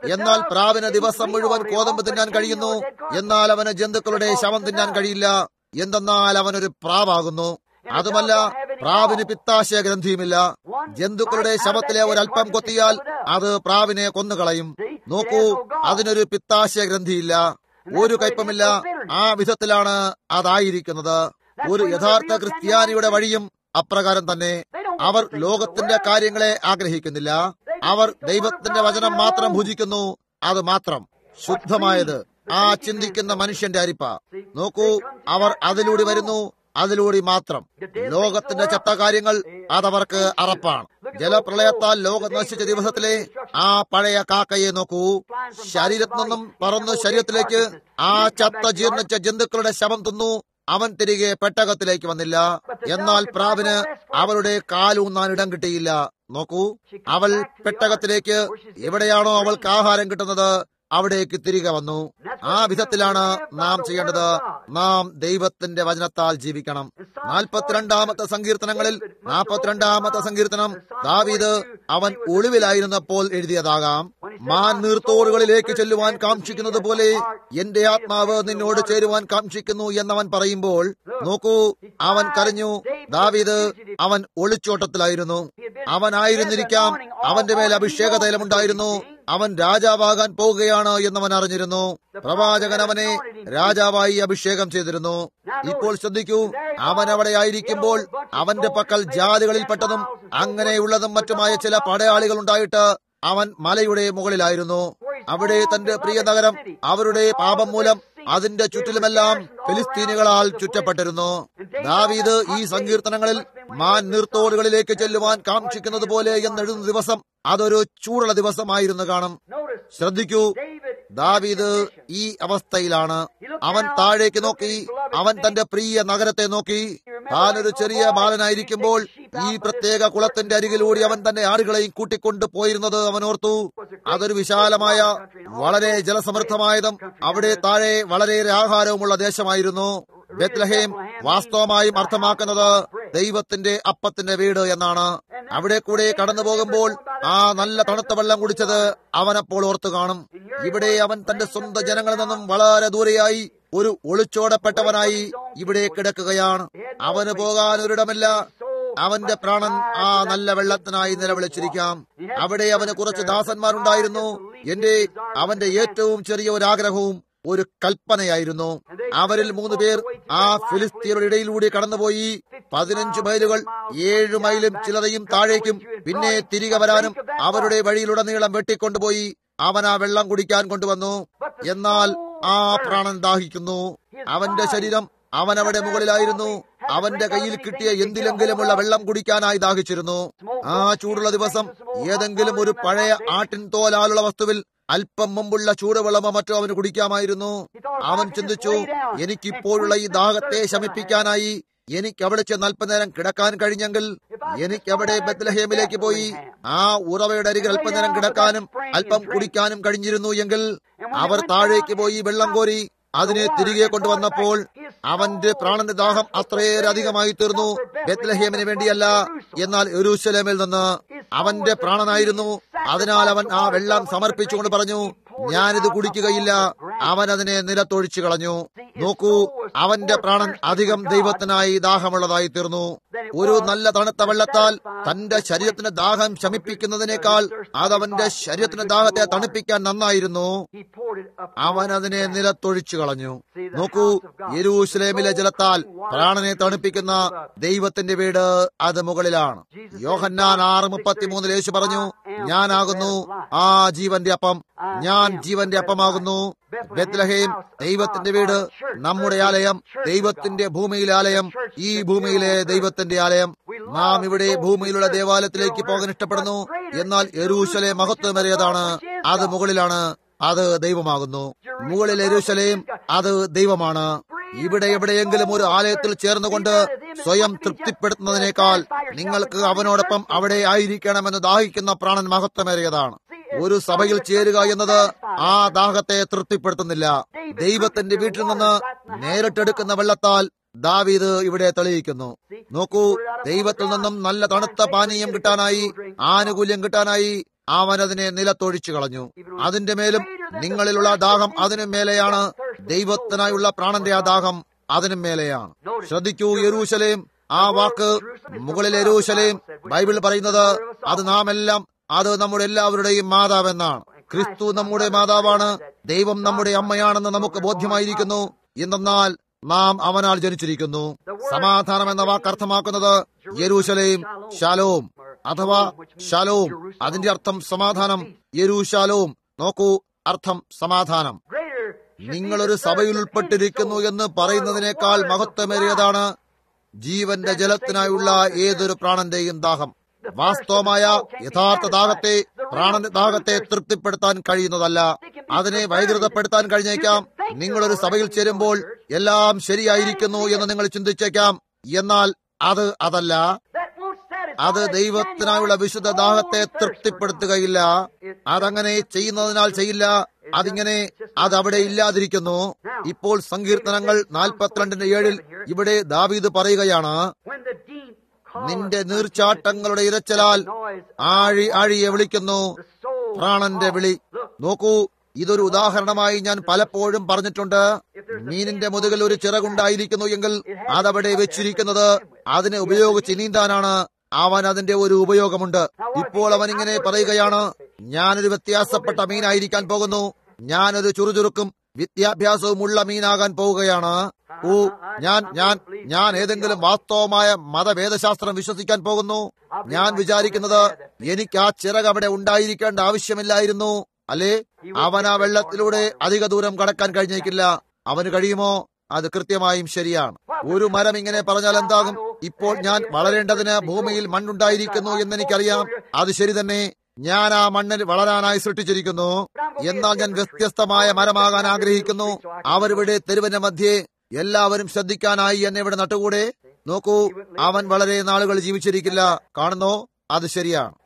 എന്നാൽ പ്രാവിന് ദിവസം മുഴുവൻ കോതമ്പ് തിന്നാൻ കഴിയുന്നു എന്നാൽ അവന് ജന്തുക്കളുടെ ശവം തിന്നാൻ കഴിയില്ല എന്തെന്നാൽ അവനൊരു പ്രാവാകുന്നു അതുമല്ല പ്രാവിന് പിത്താശയ ഗ്രന്ഥിയുമില്ല ജന്തുക്കളുടെ ശവത്തിലെ ഒരല്പം കൊത്തിയാൽ അത് പ്രാവിനെ കൊന്നുകളയും നോക്കൂ അതിനൊരു പിത്താശയ ഗ്രന്ഥിയില്ല ഒരു കയ്പമില്ല ആ വിധത്തിലാണ് അതായിരിക്കുന്നത് ഒരു യഥാർത്ഥ ക്രിസ്ത്യാനിയുടെ വഴിയും അപ്രകാരം തന്നെ അവർ ലോകത്തിന്റെ കാര്യങ്ങളെ ആഗ്രഹിക്കുന്നില്ല അവർ ദൈവത്തിന്റെ വചനം മാത്രം ഭുജിക്കുന്നു അത് മാത്രം ശുദ്ധമായത് ആ ചിന്തിക്കുന്ന മനുഷ്യന്റെ അരിപ്പ നോക്കൂ അവർ അതിലൂടെ വരുന്നു അതിലൂടെ മാത്രം ലോകത്തിന്റെ ചത്ത കാര്യങ്ങൾ അതവർക്ക് അറപ്പാണ് ജലപ്രളയത്താൽ ലോകം നശിച്ച ദിവസത്തിലെ ആ പഴയ കാക്കയെ നോക്കൂ ശരീരത്തിൽ നിന്നും പറന്ന് ശരീരത്തിലേക്ക് ആ ചത്ത ജീർണിച്ച ജന്തുക്കളുടെ ശവം തിന്നു അവൻ തിരികെ പെട്ടകത്തിലേക്ക് വന്നില്ല എന്നാൽ പ്രാവിന് അവളുടെ കാലൂന്നാൻ ഇടം കിട്ടിയില്ല നോക്കൂ അവൾ പെട്ടകത്തിലേക്ക് എവിടെയാണോ അവൾക്ക് ആഹാരം കിട്ടുന്നത് അവിടേക്ക് തിരികെ വന്നു ആ വിധത്തിലാണ് നാം ചെയ്യേണ്ടത് നാം ദൈവത്തിന്റെ വചനത്താൽ ജീവിക്കണം നാൽപ്പത്തിരണ്ടാമത്തെ സങ്കീർത്തനങ്ങളിൽ നാൽപ്പത്തിരണ്ടാമത്തെ സങ്കീർത്തനം ദാവീദ് അവൻ ഒളിവിലായിരുന്നപ്പോൾ എഴുതിയതാകാം മാൻ നീർത്തോടുകളിലേക്ക് ചെല്ലുവാൻ കാക്ഷിക്കുന്നത് പോലെ എന്റെ ആത്മാവ് നിന്നോട് ചേരുവാൻ കാക്ഷിക്കുന്നു എന്നവൻ പറയുമ്പോൾ നോക്കൂ അവൻ കരഞ്ഞു ദാവീദ് അവൻ ഒളിച്ചോട്ടത്തിലായിരുന്നു അവനായിരുന്നിരിക്കാം അവന്റെ മേൽ അഭിഷേക തൈലമുണ്ടായിരുന്നു അവൻ രാജാവാകാൻ പോവുകയാണ് എന്നവൻ അറിഞ്ഞിരുന്നു പ്രവാചകൻ അവനെ രാജാവായി അഭിഷേകം ചെയ്തിരുന്നു ഇപ്പോൾ ശ്രദ്ധിക്കൂ അവൻ അവിടെ ആയിരിക്കുമ്പോൾ അവന്റെ പക്കൽ ജാതികളിൽപ്പെട്ടതും അങ്ങനെയുള്ളതും മറ്റുമായ ചില പടയാളികൾ ഉണ്ടായിട്ട് അവൻ മലയുടെ മുകളിലായിരുന്നു അവിടെ തന്റെ പ്രിയ നഗരം അവരുടെ പാപം മൂലം അതിന്റെ ചുറ്റിലുമെല്ലാം ഫിലിസ്തീനുകളാൽ ചുറ്റപ്പെട്ടിരുന്നു ദാവീദ് ഈ സങ്കീർത്തനങ്ങളിൽ മാൻ നീർത്തോടുകളിലേക്ക് ചെല്ലുവാൻ കാക്ഷിക്കുന്നത് പോലെ എന്നെഴുതുന്ന ദിവസം അതൊരു ചൂടുള്ള ദിവസമായിരുന്നു കാണും ശ്രദ്ധിക്കൂ ദാവീദ് ഈ അവസ്ഥയിലാണ് അവൻ താഴേക്ക് നോക്കി അവൻ തന്റെ പ്രിയ നഗരത്തെ നോക്കി താനൊരു ചെറിയ ബാലനായിരിക്കുമ്പോൾ ഈ പ്രത്യേക കുളത്തിന്റെ അരികിലൂടെ അവൻ തന്റെ ആടുകളെയും കൂട്ടിക്കൊണ്ട് പോയിരുന്നത് അവൻ ഓർത്തു അതൊരു വിശാലമായ വളരെ ജലസമൃദ്ധമായതും അവിടെ താഴെ വളരെയേറെ ആഹാരവുമുള്ള ദേശമായിരുന്നു ബെത്ലഹേം വാസ്തവമായും അർത്ഥമാക്കുന്നത് ദൈവത്തിന്റെ അപ്പത്തിന്റെ വീട് എന്നാണ് അവിടെ കൂടെ കടന്നു പോകുമ്പോൾ ആ നല്ല തണുത്ത വെള്ളം കുടിച്ചത് അവനപ്പോൾ ഓർത്തു കാണും ഇവിടെ അവൻ തന്റെ സ്വന്തം ജനങ്ങളിൽ നിന്നും വളരെ ദൂരെയായി ഒരു ഒളിച്ചോടപ്പെട്ടവനായി ഇവിടെ കിടക്കുകയാണ് അവന് പോകാൻ ഒരിടമില്ല അവന്റെ പ്രാണൻ ആ നല്ല വെള്ളത്തിനായി നിലവിളിച്ചിരിക്കാം അവിടെ അവന് കുറച്ച് ദാസന്മാരുണ്ടായിരുന്നു എന്റെ അവന്റെ ഏറ്റവും ചെറിയ ഒരു ആഗ്രഹവും ഒരു കൽപ്പനയായിരുന്നു അവരിൽ മൂന്ന് പേർ ആ ഫിലിസ്തീനയുടെ ഇടയിലൂടെ കടന്നുപോയി പതിനഞ്ച് മൈലുകൾ ഏഴ് മൈലും ചിലതയും താഴേക്കും പിന്നെ തിരികെ വരാനും അവരുടെ വഴിയിലുടനീളം വെട്ടിക്കൊണ്ടുപോയി അവൻ ആ വെള്ളം കുടിക്കാൻ കൊണ്ടുവന്നു എന്നാൽ ആ പ്രാണൻ ദാഹിക്കുന്നു അവന്റെ ശരീരം അവൻ അവിടെ മുകളിലായിരുന്നു അവന്റെ കയ്യിൽ കിട്ടിയ എന്തിലെങ്കിലുമുള്ള വെള്ളം കുടിക്കാനായി ദാഹിച്ചിരുന്നു ആ ചൂടുള്ള ദിവസം ഏതെങ്കിലും ഒരു പഴയ ആട്ടിൻ തോലാലുള്ള വസ്തുവിൽ അല്പം മുമ്പുള്ള ചൂടുവെള്ളമോ മറ്റോ അവന് കുടിക്കാമായിരുന്നു അവൻ ചിന്തിച്ചു എനിക്കിപ്പോഴുള്ള ഈ ദാഹത്തെ ശമിപ്പിക്കാനായി എനിക്ക് അവിടെ ചെന്ന് അല്പനേരം കിടക്കാൻ കഴിഞ്ഞെങ്കിൽ എനിക്ക് അവിടെ ബത്ലഹേമിലേക്ക് പോയി ആ ഉറവയുടെ അരികിൽ അല്പനേരം കിടക്കാനും അല്പം കുടിക്കാനും കഴിഞ്ഞിരുന്നു എങ്കിൽ അവർ താഴേക്ക് പോയി വെള്ളം കോരി അതിനെ തിരികെ കൊണ്ടുവന്നപ്പോൾ അവന്റെ പ്രാണന്റെ ദാഹം അത്രയേറെ അധികമായി തീർന്നു ബെത്ലഹേമിന് വേണ്ടിയല്ല എന്നാൽ യെരൂശലേമിൽ നിന്ന് അവന്റെ പ്രാണനായിരുന്നു അതിനാൽ അവൻ ആ വെള്ളം സമർപ്പിച്ചുകൊണ്ട് പറഞ്ഞു ഞാനിത് കുടിക്കുകയില്ല അവൻ അതിനെ നിലത്തൊഴിച്ചു കളഞ്ഞു നോക്കൂ അവന്റെ പ്രാണൻ അധികം ദൈവത്തിനായി ദാഹമുള്ളതായി തീർന്നു ഒരു നല്ല തണുത്ത വെള്ളത്താൽ തന്റെ ശരീരത്തിന് ദാഹം ശമിപ്പിക്കുന്നതിനേക്കാൾ അതവന്റെ ശരീരത്തിന്റെ ദാഹത്തെ തണുപ്പിക്കാൻ നന്നായിരുന്നു അവൻ അതിനെ നിലത്തൊഴിച്ചു കളഞ്ഞു നോക്കൂ യെരൂശലേമിലെ ജലത്താൽ പ്രാണനെ തണുപ്പിക്കുന്ന ദൈവത്തിന്റെ വീട് അത് മുകളിലാണ് യോഹന്നാൻ ആറ് മുപ്പത്തിമൂന്നിൽ യേശു പറഞ്ഞു ഞാനാകുന്നു ആ ജീവന്റെ അപ്പം ഞാൻ ജീവന്റെ അപ്പമാകുന്നു ബെത്ലഹേം ദൈവത്തിന്റെ വീട് നമ്മുടെ ആലയം ദൈവത്തിന്റെ ഭൂമിയിലെ ആലയം ഈ ഭൂമിയിലെ ദൈവത്തിന്റെ ആലയം നാം ഇവിടെ ഭൂമിയിലുള്ള ദേവാലയത്തിലേക്ക് പോകാൻ ഇഷ്ടപ്പെടുന്നു എന്നാൽ യെരൂശലെ മഹത്വമേറിയതാണ് അത് മുകളിലാണ് അത് ദൈവമാകുന്നു മുകളിൽ യെരൂശലേം അത് ദൈവമാണ് ഇവിടെ എവിടെയെങ്കിലും ഒരു ആലയത്തിൽ ചേർന്നുകൊണ്ട് സ്വയം തൃപ്തിപ്പെടുത്തുന്നതിനേക്കാൾ നിങ്ങൾക്ക് അവനോടൊപ്പം അവിടെ ആയിരിക്കണമെന്ന് ദാഹിക്കുന്ന പ്രാണൻ മഹത്വമേറിയതാണ് ഒരു സഭയിൽ ചേരുക എന്നത് ആ ദാഹത്തെ തൃപ്തിപ്പെടുത്തുന്നില്ല ദൈവത്തിന്റെ വീട്ടിൽ നിന്ന് നേരിട്ടെടുക്കുന്ന വെള്ളത്താൽ ദാവീദ് ഇവിടെ തെളിയിക്കുന്നു നോക്കൂ ദൈവത്തിൽ നിന്നും നല്ല തണുത്ത പാനീയം കിട്ടാനായി ആനുകൂല്യം കിട്ടാനായി അവൻ അതിനെ നിലത്തൊഴിച്ചു കളഞ്ഞു അതിന്റെ മേലും നിങ്ങളിലുള്ള ദാഹം അതിനു മേലെയാണ് ദൈവത്തിനായുള്ള പ്രാണന്റെ ആ ദാഹം അതിനും മേലെയാണ് ശ്രദ്ധിക്കൂ യെരൂശലേം ആ വാക്ക് മുകളിൽ യെരൂശലേം ബൈബിൾ പറയുന്നത് അത് നാം എല്ലാം അത് നമ്മുടെ എല്ലാവരുടെയും മാതാവെന്നാണ് ക്രിസ്തു നമ്മുടെ മാതാവാണ് ദൈവം നമ്മുടെ അമ്മയാണെന്ന് നമുക്ക് ബോധ്യമായിരിക്കുന്നു എന്തെന്നാൽ നാം അവനാൽ ജനിച്ചിരിക്കുന്നു സമാധാനം എന്ന വാക്ക് അർത്ഥമാക്കുന്നത് യെരൂശലേം ശാലോം അഥവാ ശാലോം അതിന്റെ അർത്ഥം സമാധാനം യെരൂശാലോം നോക്കൂ അർത്ഥം സമാധാനം നിങ്ങളൊരു സഭയിൽ ഉൾപ്പെട്ടിരിക്കുന്നു എന്ന് പറയുന്നതിനേക്കാൾ മഹത്വമേറിയതാണ് ജീവന്റെ ജലത്തിനായുള്ള ഏതൊരു പ്രാണന്റെയും ദാഹം വാസ്തവമായ യഥാർത്ഥ ദാഹത്തെ പ്രാണന്റെ ദാഹത്തെ തൃപ്തിപ്പെടുത്താൻ കഴിയുന്നതല്ല അതിനെ വൈകൃതപ്പെടുത്താൻ കഴിഞ്ഞേക്കാം നിങ്ങളൊരു സഭയിൽ ചേരുമ്പോൾ എല്ലാം ശരിയായിരിക്കുന്നു എന്ന് നിങ്ങൾ ചിന്തിച്ചേക്കാം എന്നാൽ അത് അതല്ല അത് ദൈവത്തിനായുള്ള വിശുദ്ധ ദാഹത്തെ തൃപ്തിപ്പെടുത്തുകയില്ല അതങ്ങനെ ചെയ്യുന്നതിനാൽ ചെയ്യില്ല അതിങ്ങനെ അത് അവിടെ ഇല്ലാതിരിക്കുന്നു ഇപ്പോൾ സങ്കീർത്തനങ്ങൾ നാൽപ്പത്തിരണ്ടിന്റെ ഏഴിൽ ഇവിടെ ദാവീദ് പറയുകയാണ് നിന്റെ നീർച്ചാട്ടങ്ങളുടെ ഇരച്ചലാൽ ആഴി ആഴിയെ വിളിക്കുന്നു പ്രാണന്റെ വിളി നോക്കൂ ഇതൊരു ഉദാഹരണമായി ഞാൻ പലപ്പോഴും പറഞ്ഞിട്ടുണ്ട് മീനിന്റെ മുതുകിൽ ഒരു ചിറകുണ്ടായിരിക്കുന്നു എങ്കിൽ അതവിടെ വെച്ചിരിക്കുന്നത് അതിനെ ഉപയോഗിച്ച് നീന്താനാണ് അവൻ അതിന്റെ ഒരു ഉപയോഗമുണ്ട് ഇപ്പോൾ അവൻ ഇങ്ങനെ പറയുകയാണ് ഞാനൊരു വ്യത്യാസപ്പെട്ട മീനായിരിക്കാൻ പോകുന്നു ഞാനൊരു ചുറുചുറുക്കും വിദ്യാഭ്യാസവും ഉള്ള മീനാകാൻ പോവുകയാണ് ഓ ഞാൻ ഞാൻ ഞാൻ ഏതെങ്കിലും വാസ്തവമായ മതവേദശാസ്ത്രം വിശ്വസിക്കാൻ പോകുന്നു ഞാൻ വിചാരിക്കുന്നത് എനിക്ക് ആ ചിറക് അവിടെ ഉണ്ടായിരിക്കേണ്ട ആവശ്യമില്ലായിരുന്നു അല്ലേ അവൻ ആ വെള്ളത്തിലൂടെ അധിക ദൂരം കടക്കാൻ കഴിഞ്ഞേക്കില്ല അവന് കഴിയുമോ അത് കൃത്യമായും ശരിയാണ് ഒരു മരം ഇങ്ങനെ പറഞ്ഞാൽ എന്താകും ഇപ്പോൾ ഞാൻ വളരേണ്ടതിന് ഭൂമിയിൽ മണ്ണുണ്ടായിരിക്കുന്നു എന്ന് എനിക്കറിയാം അത് ശരി തന്നെ ഞാൻ ആ മണ്ണിൽ വളരാനായി സൃഷ്ടിച്ചിരിക്കുന്നു എന്നാൽ ഞാൻ വ്യത്യസ്തമായ മരമാകാൻ ആഗ്രഹിക്കുന്നു അവരിവിടെ തെരുവിന്റെ മധ്യേ എല്ലാവരും ശ്രദ്ധിക്കാനായി എന്നെ ഇവിടെ നട്ടുകൂടെ നോക്കൂ അവൻ വളരെ നാളുകൾ ജീവിച്ചിരിക്കില്ല കാണുന്നോ അത് ശരിയാണ്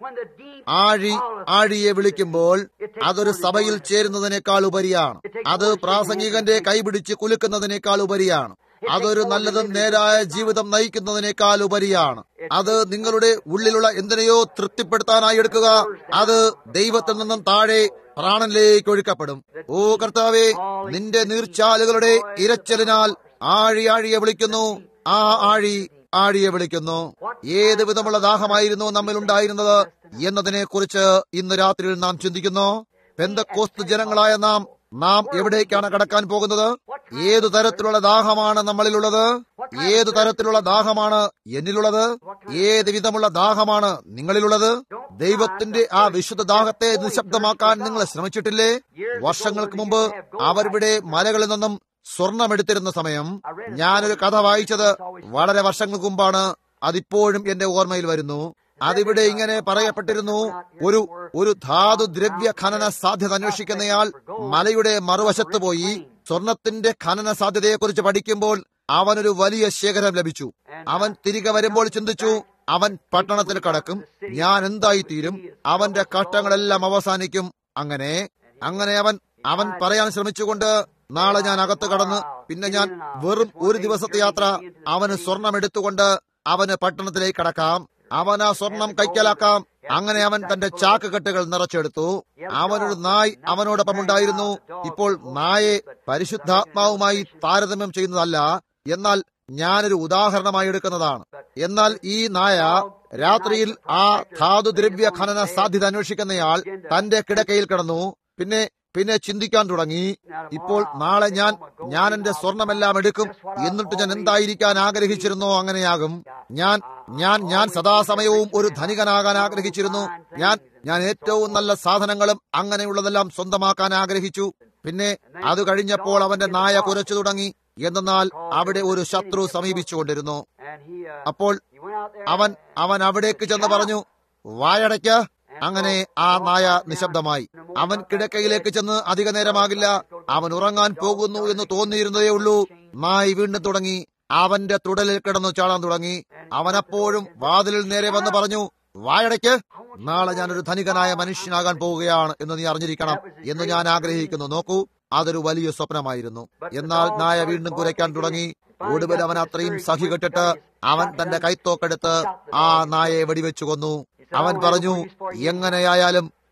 ആഴി ആഴിയെ വിളിക്കുമ്പോൾ അതൊരു സഭയിൽ ചേരുന്നതിനേക്കാൾ ഉപരിയാണ് അത് പ്രാസംഗികന്റെ കൈപിടിച്ച് കുലുക്കുന്നതിനേക്കാൾ ഉപരിയാണ് അതൊരു നല്ലതും നേരായ ജീവിതം നയിക്കുന്നതിനേക്കാൾ ഉപരിയാണ് അത് നിങ്ങളുടെ ഉള്ളിലുള്ള എന്തിനെയോ തൃപ്തിപ്പെടുത്താനായി എടുക്കുക അത് ദൈവത്തിൽ നിന്നും താഴെ പ്രാണനിലേക്ക് ഒഴുക്കപ്പെടും ഓ കർത്താവെ നിന്റെ നീർച്ചാലുകളുടെ ഇരച്ചലിനാൽ ആഴി ആഴിയെ വിളിക്കുന്നു ആ ആഴി ആഴിയെ വിളിക്കുന്നു ഏത് വിധമുള്ള ദാഹമായിരുന്നു നമ്മിൽ ഉണ്ടായിരുന്നത് എന്നതിനെ കുറിച്ച് ഇന്ന് രാത്രിയിൽ നാം ചിന്തിക്കുന്നു പെന്തക്കോസ്തു ജനങ്ങളായ നാം നാം എവിടേക്കാണ് കടക്കാൻ പോകുന്നത് ഏതു തരത്തിലുള്ള ദാഹമാണ് നമ്മളിലുള്ളത് ഏതു തരത്തിലുള്ള ദാഹമാണ് എന്നിലുള്ളത് ഏത് വിധമുള്ള ദാഹമാണ് നിങ്ങളിലുള്ളത് ദൈവത്തിന്റെ ആ വിശുദ്ധ ദാഹത്തെ നിശബ്ദമാക്കാൻ നിങ്ങൾ ശ്രമിച്ചിട്ടില്ലേ വർഷങ്ങൾക്ക് മുമ്പ് അവരിവിടെ മലകളിൽ നിന്നും സ്വർണമെടുത്തിരുന്ന സമയം ഞാനൊരു കഥ വായിച്ചത് വളരെ വർഷങ്ങൾക്ക് മുമ്പാണ് അതിപ്പോഴും എന്റെ ഓർമ്മയിൽ വരുന്നു അതിവിടെ ഇങ്ങനെ പറയപ്പെട്ടിരുന്നു ഒരു ഒരു ധാതു ദ്രവ്യ ഖനന സാധ്യത അന്വേഷിക്കുന്നയാൾ മലയുടെ മറുവശത്ത് പോയി സ്വർണത്തിന്റെ ഖനന സാധ്യതയെക്കുറിച്ച് പഠിക്കുമ്പോൾ അവനൊരു വലിയ ശേഖരം ലഭിച്ചു അവൻ തിരികെ വരുമ്പോൾ ചിന്തിച്ചു അവൻ പട്ടണത്തിൽ കടക്കും ഞാൻ എന്തായി തീരും അവന്റെ കഷ്ടങ്ങളെല്ലാം അവസാനിക്കും അങ്ങനെ അങ്ങനെ അവൻ അവൻ പറയാൻ ശ്രമിച്ചുകൊണ്ട് നാളെ ഞാൻ അകത്ത് കടന്ന് പിന്നെ ഞാൻ വെറും ഒരു ദിവസത്തെ യാത്ര അവന് സ്വർണം എടുത്തുകൊണ്ട് അവന് പട്ടണത്തിലേക്ക് കടക്കാം അവൻ ആ സ്വർണം കൈക്കലാക്കാം അങ്ങനെ അവൻ തന്റെ ചാക്കുകെട്ടുകൾ നിറച്ചെടുത്തു അവനൊരു നായ് അവനോടൊപ്പം ഉണ്ടായിരുന്നു ഇപ്പോൾ നായെ പരിശുദ്ധാത്മാവുമായി താരതമ്യം ചെയ്യുന്നതല്ല എന്നാൽ ഞാനൊരു ഉദാഹരണമായി എടുക്കുന്നതാണ് എന്നാൽ ഈ നായ രാത്രിയിൽ ആ ധാതുദ്രവ്യ ഖനന സാധ്യത അന്വേഷിക്കുന്നയാൾ തന്റെ കിടക്കയിൽ കിടന്നു പിന്നെ പിന്നെ ചിന്തിക്കാൻ തുടങ്ങി ഇപ്പോൾ നാളെ ഞാൻ ഞാൻ എന്റെ സ്വർണമെല്ലാം എടുക്കും എന്നിട്ട് ഞാൻ എന്തായിരിക്കാൻ ആഗ്രഹിച്ചിരുന്നോ അങ്ങനെയാകും ഞാൻ ഞാൻ ഞാൻ സദാസമയവും ഒരു ധനികനാകാൻ ആഗ്രഹിച്ചിരുന്നു ഞാൻ ഞാൻ ഏറ്റവും നല്ല സാധനങ്ങളും അങ്ങനെയുള്ളതെല്ലാം സ്വന്തമാക്കാൻ ആഗ്രഹിച്ചു പിന്നെ അത് കഴിഞ്ഞപ്പോൾ അവന്റെ നായ കുരച്ചു തുടങ്ങി എന്നാൽ അവിടെ ഒരു ശത്രു സമീപിച്ചുകൊണ്ടിരുന്നു അപ്പോൾ അവൻ അവൻ അവിടേക്ക് ചെന്ന് പറഞ്ഞു വായടയ്ക്ക അങ്ങനെ ആ നായ നിശബ്ദമായി അവൻ കിടക്കയിലേക്ക് ചെന്ന് അധിക നേരമാകില്ല അവൻ ഉറങ്ങാൻ പോകുന്നു എന്ന് തോന്നിയിരുന്നതേ ഉള്ളൂ നായ് വീണ്ടും തുടങ്ങി അവന്റെ തുടലിൽ കിടന്നു ചാടാൻ തുടങ്ങി അവനപ്പോഴും വാതിലിൽ നേരെ വന്ന് പറഞ്ഞു വായടയ്ക്ക് നാളെ ഞാനൊരു ധനികനായ മനുഷ്യനാകാൻ പോവുകയാണ് എന്ന് നീ അറിഞ്ഞിരിക്കണം എന്ന് ഞാൻ ആഗ്രഹിക്കുന്നു നോക്കൂ അതൊരു വലിയ സ്വപ്നമായിരുന്നു എന്നാൽ നായ വീണ്ടും കുരയ്ക്കാൻ തുടങ്ങി ഒടുവിൽ അവൻ അത്രയും സഹി കെട്ടിട്ട് അവൻ തന്റെ കൈത്തോക്കെടുത്ത് ആ നായയെ വെടിവെച്ചു കൊന്നു അവൻ പറഞ്ഞു എങ്ങനെയായാലും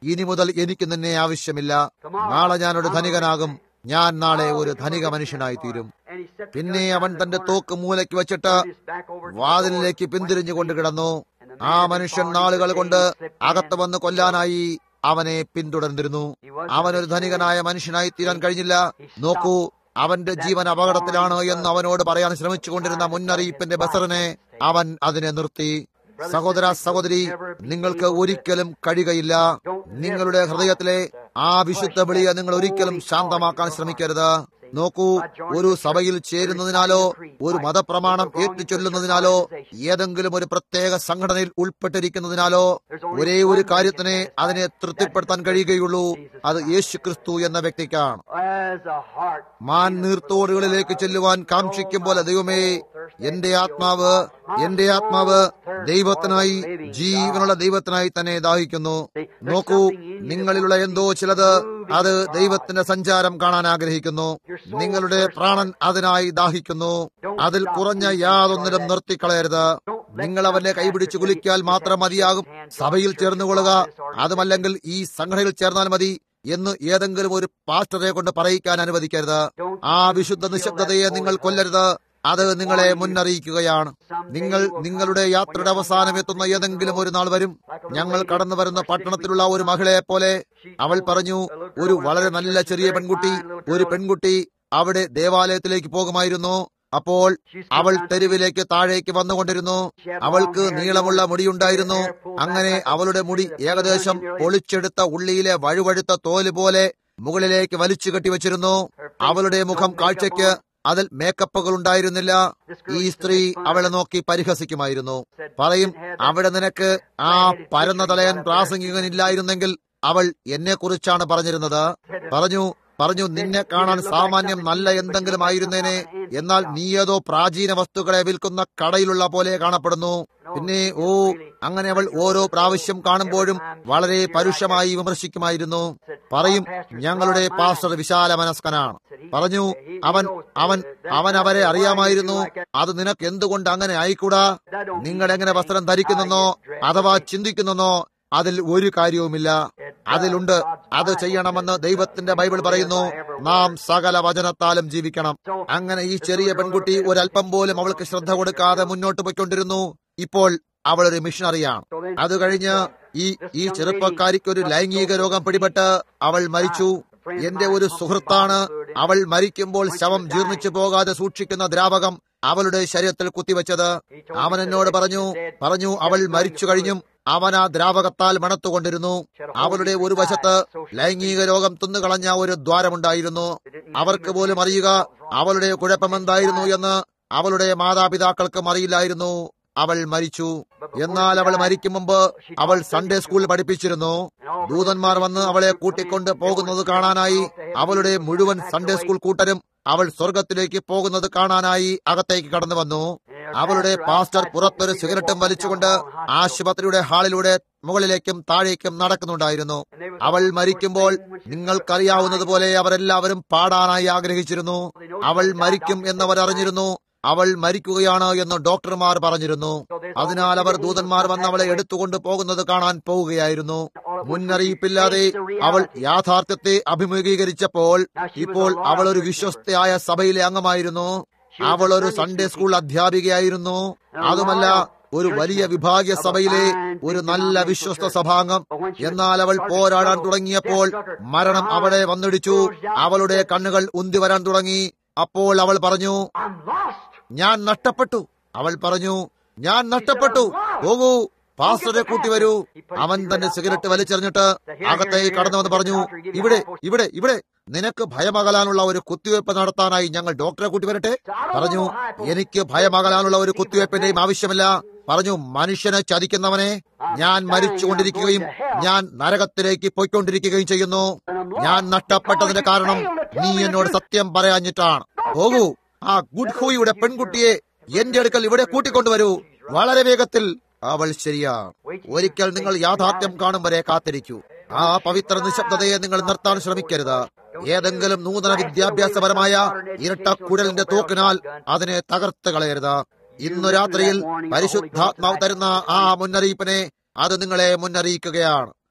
ഇനി മുതൽ എനിക്ക് നിന്നെ ആവശ്യമില്ല നാളെ ഞാനൊരു ധനികനാകും ഞാൻ നാളെ ഒരു ധനിക മനുഷ്യനായി തീരും And he set പിന്നെ അവൻ തന്റെ തോക്ക് മൂലയ്ക്ക് വെച്ചിട്ട് his back over to വാതിലിലേക്ക് പിന്തിരിഞ്ഞുകൊണ്ട് കിടന്നു ആ മനുഷ്യൻ നാളുകൾ കൊണ്ട് അകത്ത് വന്ന് കൊല്ലാനായി അവനെ പിന്തുടർന്നിരുന്നു അവനൊരു ധനികനായ മനുഷ്യനായി തീരാൻ കഴിഞ്ഞില്ല നോക്കൂ അവന്റെ ജീവൻ അപകടത്തിലാണ് എന്ന് അവനോട് പറയാൻ ശ്രമിച്ചുകൊണ്ടിരുന്ന മുന്നറിയിപ്പിന്റെ ബസറിനെ അവൻ അതിനെ നിർത്തി സഹോദര സഹോദരി നിങ്ങൾക്ക് ഒരിക്കലും കഴിയുകയില്ല നിങ്ങളുടെ ഹൃദയത്തിലെ ആ വിശുദ്ധ വിളിയെ നിങ്ങൾ ഒരിക്കലും ശാന്തമാക്കാൻ ശ്രമിക്കരുത് നോക്കൂ ഒരു സഭയിൽ ചേരുന്നതിനാലോ ഒരു മതപ്രമാണം ഏറ്റുചൊല്ലുന്നതിനാലോ ഏതെങ്കിലും ഒരു പ്രത്യേക സംഘടനയിൽ ഉൾപ്പെട്ടിരിക്കുന്നതിനാലോ ഒരേ ഒരു കാര്യത്തിനെ അതിനെ തൃപ്തിപ്പെടുത്താൻ കഴിയുകയുള്ളൂ അത് യേശു ക്രിസ്തു എന്ന വ്യക്തിക്കാണ് as a heart. മാൻ നീർത്തോടുകളിലേക്ക് ചെല്ലുവാൻ കാക്ഷിക്കും പോലെ ദൈവമേ എന്റെ ആത്മാവ് എന്റെ ആത്മാവ് ദൈവത്തിനായി ജീവനുള്ള ദൈവത്തിനായി തന്നെ ദാഹിക്കുന്നു നോക്കൂ നിങ്ങളിലുള്ള എന്തോ ചിലത് അത് ദൈവത്തിന്റെ സഞ്ചാരം കാണാൻ ആഗ്രഹിക്കുന്നു നിങ്ങളുടെ പ്രാണൻ അതിനായി ദാഹിക്കുന്നു അതിൽ കുറഞ്ഞ യാതൊന്നിലും നിർത്തിക്കളയരുത് നിങ്ങൾ അവന്റെ കൈപിടിച്ച് കുലിക്കാൽ മാത്രം മതിയാകും സഭയിൽ ചേർന്നുകൊള്ളുക അതുമല്ലെങ്കിൽ ഈ സംഘടനയിൽ ചേർന്നാൽ മതി എന്ന് ഏതെങ്കിലും ഒരു പാസ്റ്ററെ കൊണ്ട് പറയിക്കാൻ അനുവദിക്കരുത് ആ വിശുദ്ധ നിശബ്ദതയെ നിങ്ങൾ കൊല്ലരുത് അത് നിങ്ങളെ മുന്നറിയിക്കുകയാണ് നിങ്ങൾ നിങ്ങളുടെ യാത്രയുടെ അവസാനം എത്തുന്ന ഏതെങ്കിലും ഒരു നാൾ വരും ഞങ്ങൾ കടന്നു വരുന്ന പട്ടണത്തിലുള്ള ഒരു മഹിളയെ പോലെ അവൾ പറഞ്ഞു ഒരു വളരെ നല്ല ചെറിയ പെൺകുട്ടി ഒരു പെൺകുട്ടി അവിടെ ദേവാലയത്തിലേക്ക് പോകുമായിരുന്നു അപ്പോൾ അവൾ തെരുവിലേക്ക് താഴേക്ക് വന്നുകൊണ്ടിരുന്നു അവൾക്ക് നീളമുള്ള മുടിയുണ്ടായിരുന്നു അങ്ങനെ അവളുടെ മുടി ഏകദേശം പൊളിച്ചെടുത്ത ഉള്ളിയിലെ വഴുവഴുത്ത തോല് പോലെ മുകളിലേക്ക് വലിച്ചു കെട്ടിവെച്ചിരുന്നു അവളുടെ മുഖം കാഴ്ചയ്ക്ക് അതിൽ മേക്കപ്പുകൾ ഉണ്ടായിരുന്നില്ല ഈ സ്ത്രീ അവളെ നോക്കി പരിഹസിക്കുമായിരുന്നു പറയും അവിടെ നിനക്ക് ആ പരന്ന തലയൻ പ്രാസംഗികനില്ലായിരുന്നെങ്കിൽ അവൾ എന്നെ കുറിച്ചാണ് പറഞ്ഞിരുന്നത് പറഞ്ഞു പറഞ്ഞു നിന്നെ കാണാൻ സാമാന്യം നല്ല എന്തെങ്കിലും ആയിരുന്നേനെ എന്നാൽ നീ ഏതോ പ്രാചീന വസ്തുക്കളെ വിൽക്കുന്ന കടയിലുള്ള പോലെ കാണപ്പെടുന്നു പിന്നെ ഓ അങ്ങനെ അവൾ ഓരോ പ്രാവശ്യം കാണുമ്പോഴും വളരെ പരുഷമായി വിമർശിക്കുമായിരുന്നു പറയും ഞങ്ങളുടെ പാസ്റ്റർ വിശാല മനസ്കനാണ് പറഞ്ഞു അവൻ അവൻ അവൻ അവരെ അറിയാമായിരുന്നു അത് നിനക്ക് എന്തുകൊണ്ട് അങ്ങനെ ആയിക്കൂടാ നിങ്ങൾ എങ്ങനെ വസ്ത്രം ധരിക്കുന്നെന്നോ അഥവാ ചിന്തിക്കുന്നെന്നോ അതിൽ ഒരു കാര്യവുമില്ല അതിലുണ്ട് അത് ചെയ്യണമെന്ന് ദൈവത്തിന്റെ ബൈബിൾ പറയുന്നു നാം സകല വചനത്താലും ജീവിക്കണം അങ്ങനെ ഈ ചെറിയ പെൺകുട്ടി ഒരല്പം പോലും അവൾക്ക് ശ്രദ്ധ കൊടുക്കാതെ മുന്നോട്ട് പോയിക്കൊണ്ടിരുന്നു ഇപ്പോൾ അവൾ ഒരു മിഷണറിയാണ് അത് കഴിഞ്ഞ് ഈ ഈ ചെറുപ്പക്കാരിക്ക് ഒരു ലൈംഗിക രോഗം പിടിപെട്ട് അവൾ മരിച്ചു എന്റെ ഒരു സുഹൃത്താണ് അവൾ മരിക്കുമ്പോൾ ശവം ജീർണിച്ചു പോകാതെ സൂക്ഷിക്കുന്ന ദ്രാവകം അവളുടെ ശരീരത്തിൽ കുത്തിവെച്ചത് അവൻ എന്നോട് പറഞ്ഞു പറഞ്ഞു അവൾ മരിച്ചു കഴിഞ്ഞും അവൻ ആ ദ്രാവകത്താൽ മണത്തുകൊണ്ടിരുന്നു അവളുടെ ഒരു വശത്ത് ലൈംഗിക രോഗം തിന്നുകളഞ്ഞ ഒരു ദ്വാരമുണ്ടായിരുന്നു അവർക്ക് പോലും അറിയുക അവളുടെ കുഴപ്പമെന്തായിരുന്നു എന്ന് അവളുടെ മാതാപിതാക്കൾക്കും അറിയില്ലായിരുന്നു അവൾ മരിച്ചു എന്നാൽ അവൾ മരിക്കും മുമ്പ് അവൾ സൺഡേ സ്കൂൾ പഠിപ്പിച്ചിരുന്നു ദൂതന്മാർ വന്ന് അവളെ കൂട്ടിക്കൊണ്ട് പോകുന്നത് കാണാനായി അവളുടെ മുഴുവൻ സൺഡേ സ്കൂൾ കൂട്ടരും അവൾ സ്വർഗത്തിലേക്ക് പോകുന്നത് കാണാനായി അകത്തേക്ക് കടന്നു വന്നു അവളുടെ പാസ്റ്റർ പുറത്തൊരു സിഗരറ്റും വലിച്ചുകൊണ്ട് ആശുപത്രിയുടെ ഹാളിലൂടെ മുകളിലേക്കും താഴേക്കും നടക്കുന്നുണ്ടായിരുന്നു അവൾ മരിക്കുമ്പോൾ നിങ്ങൾക്കറിയാവുന്നതുപോലെ അവരെല്ലാവരും പാടാനായി ആഗ്രഹിച്ചിരുന്നു അവൾ മരിക്കും എന്നവർ അറിഞ്ഞിരുന്നു അവൾ മരിക്കുകയാണ് എന്ന് ഡോക്ടർമാർ പറഞ്ഞിരുന്നു അതിനാൽ അവർ ദൂതന്മാർ വന്ന് അവളെ എടുത്തുകൊണ്ട് പോകുന്നത് കാണാൻ പോവുകയായിരുന്നു മുന്നറിയിപ്പില്ലാതെ അവൾ യാഥാർത്ഥ്യത്തെ അഭിമുഖീകരിച്ചപ്പോൾ ഇപ്പോൾ അവൾ ഒരു വിശ്വസ്തയായ സഭയിലെ അംഗമായിരുന്നു അവൾ ഒരു സൺഡേ സ്കൂൾ അധ്യാപികയായിരുന്നു അതുമല്ല ഒരു വലിയ വിഭാഗീയ സഭയിലെ ഒരു നല്ല വിശ്വസ്ത സഭാംഗം എന്നാൽ അവൾ പോരാടാൻ തുടങ്ങിയപ്പോൾ മരണം അവളെ വന്നിടിച്ചു അവളുടെ കണ്ണുകൾ ഉന്തി വരാൻ തുടങ്ങി അപ്പോൾ അവൾ പറഞ്ഞു I'm lost. ഞാൻ നഷ്ടപ്പെട്ടു അവൾ പറഞ്ഞു ഞാൻ നഷ്ടപ്പെട്ടു പോകൂ പാസ്റ്ററെ കൂട്ടി വരൂ അവൻ തന്റെ സിഗരറ്റ് വലിച്ചെറിഞ്ഞിട്ട് അകത്തേക്ക് കടന്നുവന്ന് പറഞ്ഞു ഇവിടെ ഇവിടെ ഇവിടെ നിനക്ക് ഭയമകലാനുള്ള ഒരു കുത്തിവയ്പ് നടത്താനായി ഞങ്ങൾ ഡോക്ടറെ കൂട്ടി വരട്ടെ പറഞ്ഞു എനിക്ക് ഭയമകലാനുള്ള ഒരു കുത്തിവയ്പ്പിന്റെയും ആവശ്യമില്ല പറഞ്ഞു മനുഷ്യനെ ചതിക്കുന്നവനെ ഞാൻ മരിച്ചുകൊണ്ടിരിക്കുകയും ഞാൻ നരകത്തിലേക്ക് പോയിക്കൊണ്ടിരിക്കുകയും ചെയ്യുന്നു ഞാൻ നഷ്ടപ്പെട്ടതിന്റെ കാരണം നീ എന്നോട് സത്യം പറയാഞ്ഞിട്ടാണ് പോകൂ ആ ഗുഡ് ഹൂയുടെ പെൺകുട്ടിയെ എന്റെ അടുക്കൽ ഇവിടെ കൂട്ടിക്കൊണ്ടുവരൂ വളരെ വേഗത്തിൽ അവൾ ശരിയാ ഒരിക്കൽ നിങ്ങൾ യാഥാർത്ഥ്യം കാണും വരെ കാത്തിരിക്കൂ ആ പവിത്ര നിശബ്ദതയെ നിങ്ങൾ നിർത്താൻ ശ്രമിക്കരുത് ഏതെങ്കിലും നൂതന വിദ്യാഭ്യാസപരമായ ഇരട്ട കുഴലിന്റെ തോക്കിനാൽ അതിനെ തകർത്ത് കളയരുത് ഇന്നു രാത്രിയിൽ പരിശുദ്ധാത്മാവ് തരുന്ന ആ മുന്നറിയിപ്പിനെ അത് നിങ്ങളെ മുന്നറിയിക്കുകയാണ്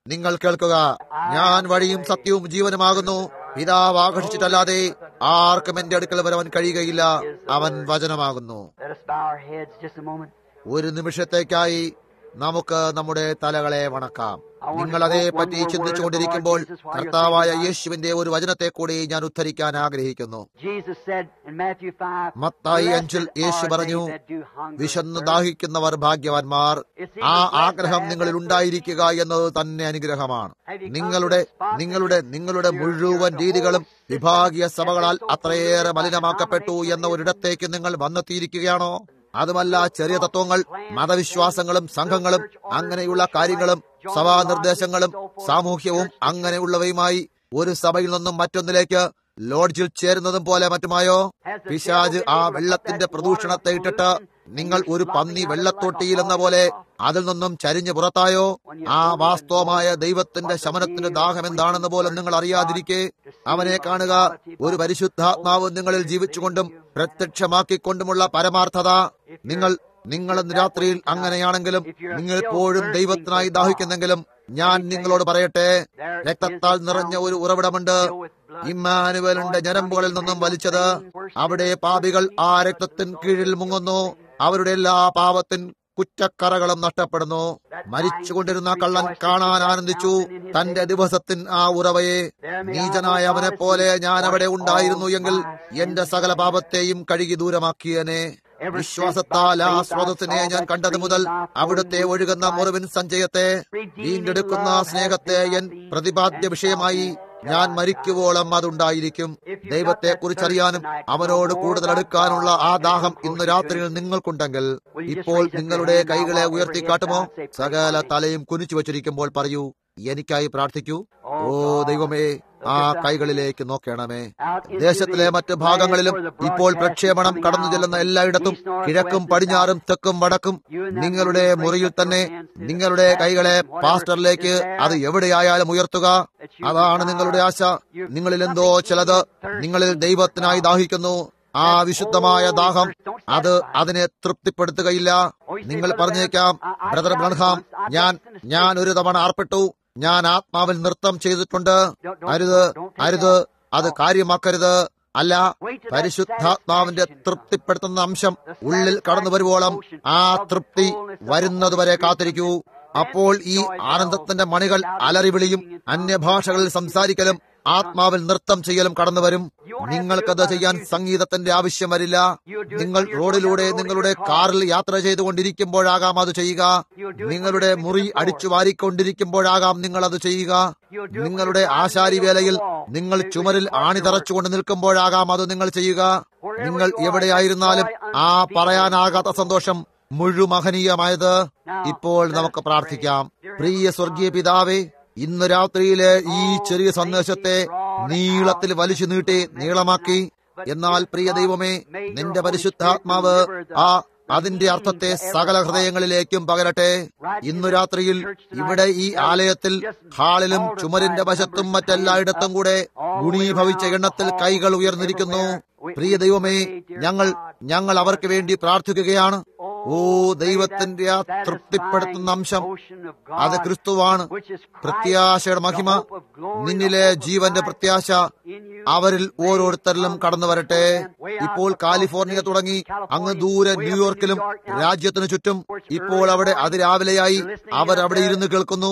നിങ്ങൾ കേൾക്കുക ഞാൻ വഴിയും സത്യവും ജീവനുമാകുന്നു പിതാവ് ആകർഷിച്ചിട്ടല്ലാതെ ആർക്കും എന്റെ അടുക്കൽ വരവൻ കഴിയുകയില്ല അവൻ വചനമാകുന്നു Let us bow our heads just a moment. ഒരു നിമിഷത്തേക്കായി നമുക്ക് നമ്മുടെ തലകളെ വണക്കാം നിങ്ങൾ അതേപ്പറ്റി ചിന്തിച്ചുകൊണ്ടിരിക്കുമ്പോൾ കർത്താവായ യേശുവിന്റെ ഒരു വചനത്തെ കൂടി ഞാൻ ഉദ്ധരിക്കാൻ ആഗ്രഹിക്കുന്നു Jesus said in Matthew 5, Mathai "Blessed അഞ്ചിൽ are യേശു they പറഞ്ഞു that do hunger വിശന്നു and thirst." ദാഹിക്കുന്നവർ ഭാഗ്യവാന്മാർ ആ ആഗ്രഹം നിങ്ങളിൽ ഉണ്ടായിരിക്കുക എന്നത് തന്നെ അനുഗ്രഹമാണ് നിങ്ങളുടെ നിങ്ങളുടെ നിങ്ങളുടെ മുഴുവൻ രീതികളും വിഭാഗീയ സഭകളാൽ അത്രയേറെ മലിനമാക്കപ്പെട്ടു എന്ന ഒരിടത്തേക്ക് നിങ്ങൾ വന്നെത്തിയിരിക്കുകയാണോ അതുമല്ല ചെറിയ തത്വങ്ങൾ മതവിശ്വാസങ്ങളും സംഘങ്ങളും അങ്ങനെയുള്ള കാര്യങ്ങളും സഭാ നിർദ്ദേശങ്ങളും സാമൂഹ്യവും അങ്ങനെയുള്ളവയുമായി ഒരു സഭയിൽ നിന്നും മറ്റൊന്നിലേക്ക് ലോഡ്ജിൽ ചേരുന്നതും പോലെ മറ്റുമായോ പിശാജ് ആ വെള്ളത്തിന്റെ പ്രദൂഷണത്തെ ഇട്ടിട്ട് നിങ്ങൾ ഒരു പന്നി വെള്ളത്തൊട്ടിയിൽ എന്ന പോലെ അതിൽ നിന്നും ചരിഞ്ഞു പുറത്തായോ ആ വാസ്തവമായ ദൈവത്തിന്റെ ശമനത്തിന്റെ ദാഹം എന്താണെന്ന് പോലും നിങ്ങൾ അറിയാതിരിക്കെ അവനെ കാണുക ഒരു പരിശുദ്ധാത്മാവ് നിങ്ങളിൽ ജീവിച്ചുകൊണ്ടും പ്രത്യക്ഷമാക്കിക്കൊണ്ടുമുള്ള പരമാർത്ഥത നിങ്ങൾ നിങ്ങൾ ഇന്ന് രാത്രിയിൽ അങ്ങനെയാണെങ്കിലും നിങ്ങൾ എപ്പോഴും ദൈവത്തിനായി ദാഹിക്കുന്നെങ്കിലും ഞാൻ നിങ്ങളോട് പറയട്ടെ രക്തത്താൽ നിറഞ്ഞ ഒരു ഉറവിടമുണ്ട് ഇമ്മാനുവലിന്റെ ഞരമ്പുകളിൽ നിന്നും വലിച്ചത് അവിടെ പാപികൾ ആ രക്തത്തിൻ കീഴിൽ മുങ്ങുന്നു അവരുടെ എല്ലാ പാപത്തിൻ കുറ്റക്കറകളും നഷ്ടപ്പെടുന്നു മരിച്ചുകൊണ്ടിരുന്ന കള്ളൻ കാണാൻ ആനന്ദിച്ചു തന്റെ ദിവസത്തിൻ ആ ഉറവയെ നീചനായ അവനെ പോലെ ഞാൻ അവിടെ ഉണ്ടായിരുന്നു എങ്കിൽ എന്റെ സകല പാപത്തെയും കഴുകി ദൂരമാക്കിയനെ വിശ്വാസത്താൽ ആ സ്രോതസ്സിനെ ഞാൻ കണ്ടത് മുതൽ അവിടുത്തെ ഒഴുകുന്ന മുറിവിൻ സഞ്ചയത്തെ വീണ്ടെടുക്കുന്ന സ്നേഹത്തെ എൻ പ്രതിപാദ്യ വിഷയമായി ഞാൻ മരിക്കുവോളം അതുണ്ടായിരിക്കും ദൈവത്തെ കുറിച്ചറിയാനും അവനോട് കൂടുതൽ അടുക്കാനുള്ള ആ ദാഹം ഇന്ന് രാത്രിയിൽ നിങ്ങൾക്കുണ്ടെങ്കിൽ ഇപ്പോൾ നിങ്ങളുടെ കൈകളെ ഉയർത്തിക്കാട്ടുമോ സകല തലയും കുനിച്ചു വച്ചിരിക്കുമ്പോൾ പറയൂ എനിക്കായി പ്രാർത്ഥിക്കൂ ഓ ദൈവമേ ആ കൈകളിലേക്ക് നോക്കണമേ ദേശത്തിലെ മറ്റ് ഭാഗങ്ങളിലും ഇപ്പോൾ പ്രക്ഷേപണം കടന്നു ചെല്ലുന്ന എല്ലായിടത്തും കിഴക്കും പടിഞ്ഞാറും തെക്കും വടക്കും നിങ്ങളുടെ മുറിയിൽ തന്നെ നിങ്ങളുടെ കൈകളെ പാസ്റ്ററിലേക്ക് അത് എവിടെയായാലും ഉയർത്തുക അതാണ് നിങ്ങളുടെ ആശ നിങ്ങളിൽ എന്തോ ചിലത് നിങ്ങളിൽ ദൈവത്തിനായി ദാഹിക്കുന്നു ആ വിശുദ്ധമായ ദാഹം അത് അതിനെ തൃപ്തിപ്പെടുത്തുകയില്ല നിങ്ങൾ പറഞ്ഞേക്കാം ബ്രദർ ബ്രൺഹാം ഞാൻ ഞാൻ ഒരു തവണ ആർപ്പെട്ടു ഞാൻ ആത്മാവിൽ നൃത്തം ചെയ്തിട്ടുണ്ട് അരുത് അരുത് അത് കാര്യമാക്കരുത് അല്ല പരിശുദ്ധാത്മാവിന്റെ തൃപ്തിപ്പെടുത്തുന്ന അംശം ഉള്ളിൽ കടന്നു വരുവോളം ആ തൃപ്തി വരുന്നതുവരെ കാത്തിരിക്കൂ അപ്പോൾ ഈ ആനന്ദത്തിന്റെ മണികൾ അലറിവിളിയും അന്യഭാഷകളിൽ സംസാരിക്കലും ആത്മാവിൽ നൃത്തം ചെയ്യലും കടന്നു വരും നിങ്ങൾക്കത് ചെയ്യാൻ സംഗീതത്തിന്റെ ആവശ്യം വരില്ല നിങ്ങൾ റോഡിലൂടെ നിങ്ങളുടെ കാറിൽ യാത്ര ചെയ്തുകൊണ്ടിരിക്കുമ്പോഴാകാം അത് ചെയ്യുക നിങ്ങളുടെ മുറി അടിച്ചു വാരിക്കൊണ്ടിരിക്കുമ്പോഴാകാം നിങ്ങൾ അത് ചെയ്യുക നിങ്ങളുടെ ആശാരി വേലയിൽ നിങ്ങൾ ചുമരിൽ ആണിതറച്ചുകൊണ്ട് നിൽക്കുമ്പോഴാകാം അത് നിങ്ങൾ ചെയ്യുക നിങ്ങൾ എവിടെയായിരുന്നാലും ആ പറയാനാകാത്ത സന്തോഷം മുഴുമഹനീയമായത് ഇപ്പോൾ നമുക്ക് പ്രാർത്ഥിക്കാം പ്രിയ സ്വർഗീയ പിതാവേ ഇന്ന് രാത്രിയിലെ ഈ ചെറിയ സന്ദേശത്തെ നീളത്തിൽ വലിച്ചു നീട്ടി നീളമാക്കി എന്നാൽ പ്രിയ ദൈവമേ നിന്റെ പരിശുദ്ധാത്മാവ് ആ അതിന്റെ അർത്ഥത്തെ സകല ഹൃദയങ്ങളിലേക്കും പകരട്ടെ ഇന്നു രാത്രിയിൽ ഇവിടെ ഈ ആലയത്തിൽ ഹാളിലും ചുമരിന്റെ വശത്തും മറ്റെല്ലായിടത്തും കൂടെ ഗുണീഭവിച്ച എണ്ണത്തിൽ കൈകൾ ഉയർന്നിരിക്കുന്നു പ്രിയ ദൈവമേ ഞങ്ങൾ ഞങ്ങൾ അവർക്ക് വേണ്ടി പ്രാർത്ഥിക്കുകയാണ് ഓ ദൈവത്തിന്റെ ആ തൃപ്തിപ്പെടുത്തുന്ന അംശം അത് ക്രിസ്തുവാണ് പ്രത്യാശയുടെ മഹിമ നിന്നിലെ ജീവന്റെ പ്രത്യാശ അവരിൽ ഓരോരുത്തരിലും കടന്നു വരട്ടെ ഇപ്പോൾ കാലിഫോർണിയ തുടങ്ങി അങ്ങ് ദൂരെ ന്യൂയോർക്കിലും രാജ്യത്തിനു ചുറ്റും ഇപ്പോൾ അവിടെ അതിരാവിലെയായി അവർ അവിടെ ഇരുന്ന് കേൾക്കുന്നു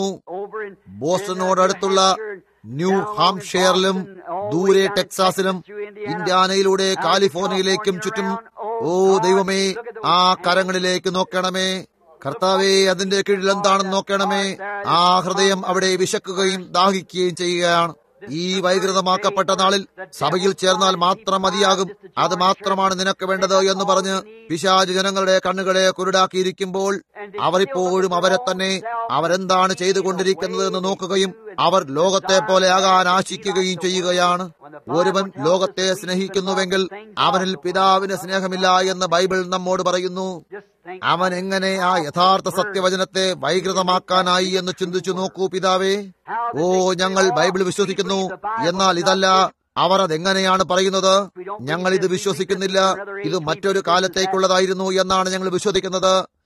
ബോസ്റ്റനോടടുത്തുള്ള ന്യൂ ഹാംഷെയറിലും ദൂരെ ടെക്സാസിലും ഇന്ത്യാനയിലൂടെ കാലിഫോർണിയയിലേക്കും ചുറ്റും ഓ ദൈവമേ ആ കരങ്ങളിലേക്ക് നോക്കണമേ കർത്താവെ അതിന്റെ കീഴിൽ എന്താണെന്ന് നോക്കണമേ ആ ഹൃദയം അവിടെ വിശക്കുകയും ദാഹിക്കുകയും ചെയ്യുകയാണ് ഈ വൈകൃതമാക്കപ്പെട്ട നാളിൽ സഭയിൽ ചേർന്നാൽ മാത്രം മതിയാകും അത് മാത്രമാണ് നിനക്ക് വേണ്ടത് എന്ന് പറഞ്ഞ് പിശാജ് ജനങ്ങളുടെ കണ്ണുകളെ കുരുടാക്കിയിരിക്കുമ്പോൾ അവർ ഇപ്പോഴും അവരെ തന്നെ അവരെന്താണ് ചെയ്തുകൊണ്ടിരിക്കുന്നത് എന്ന് നോക്കുകയും അവർ ലോകത്തെ പോലെ ആകാൻ ആശിക്കുകയും ചെയ്യുകയാണ് ഒരുവൻ ലോകത്തെ സ്നേഹിക്കുന്നുവെങ്കിൽ അവനിൽ പിതാവിന് സ്നേഹമില്ല എന്ന് ബൈബിൾ നമ്മോട് പറയുന്നു അവൻ എങ്ങനെ ആ യഥാർത്ഥ സത്യവചനത്തെ വൈകൃതമാക്കാനായി എന്ന് ചിന്തിച്ചു നോക്കൂ പിതാവേ ഓ ഞങ്ങൾ ബൈബിൾ വിശ്വസിക്കുന്നു എന്നാൽ ഇതല്ല അവർ അതെങ്ങനെയാണ് പറയുന്നത് ഞങ്ങൾ ഇത് വിശ്വസിക്കുന്നില്ല ഇത് മറ്റൊരു കാലത്തേക്കുള്ളതായിരുന്നു എന്നാണ് ഞങ്ങൾ വിശ്വസിക്കുന്നത്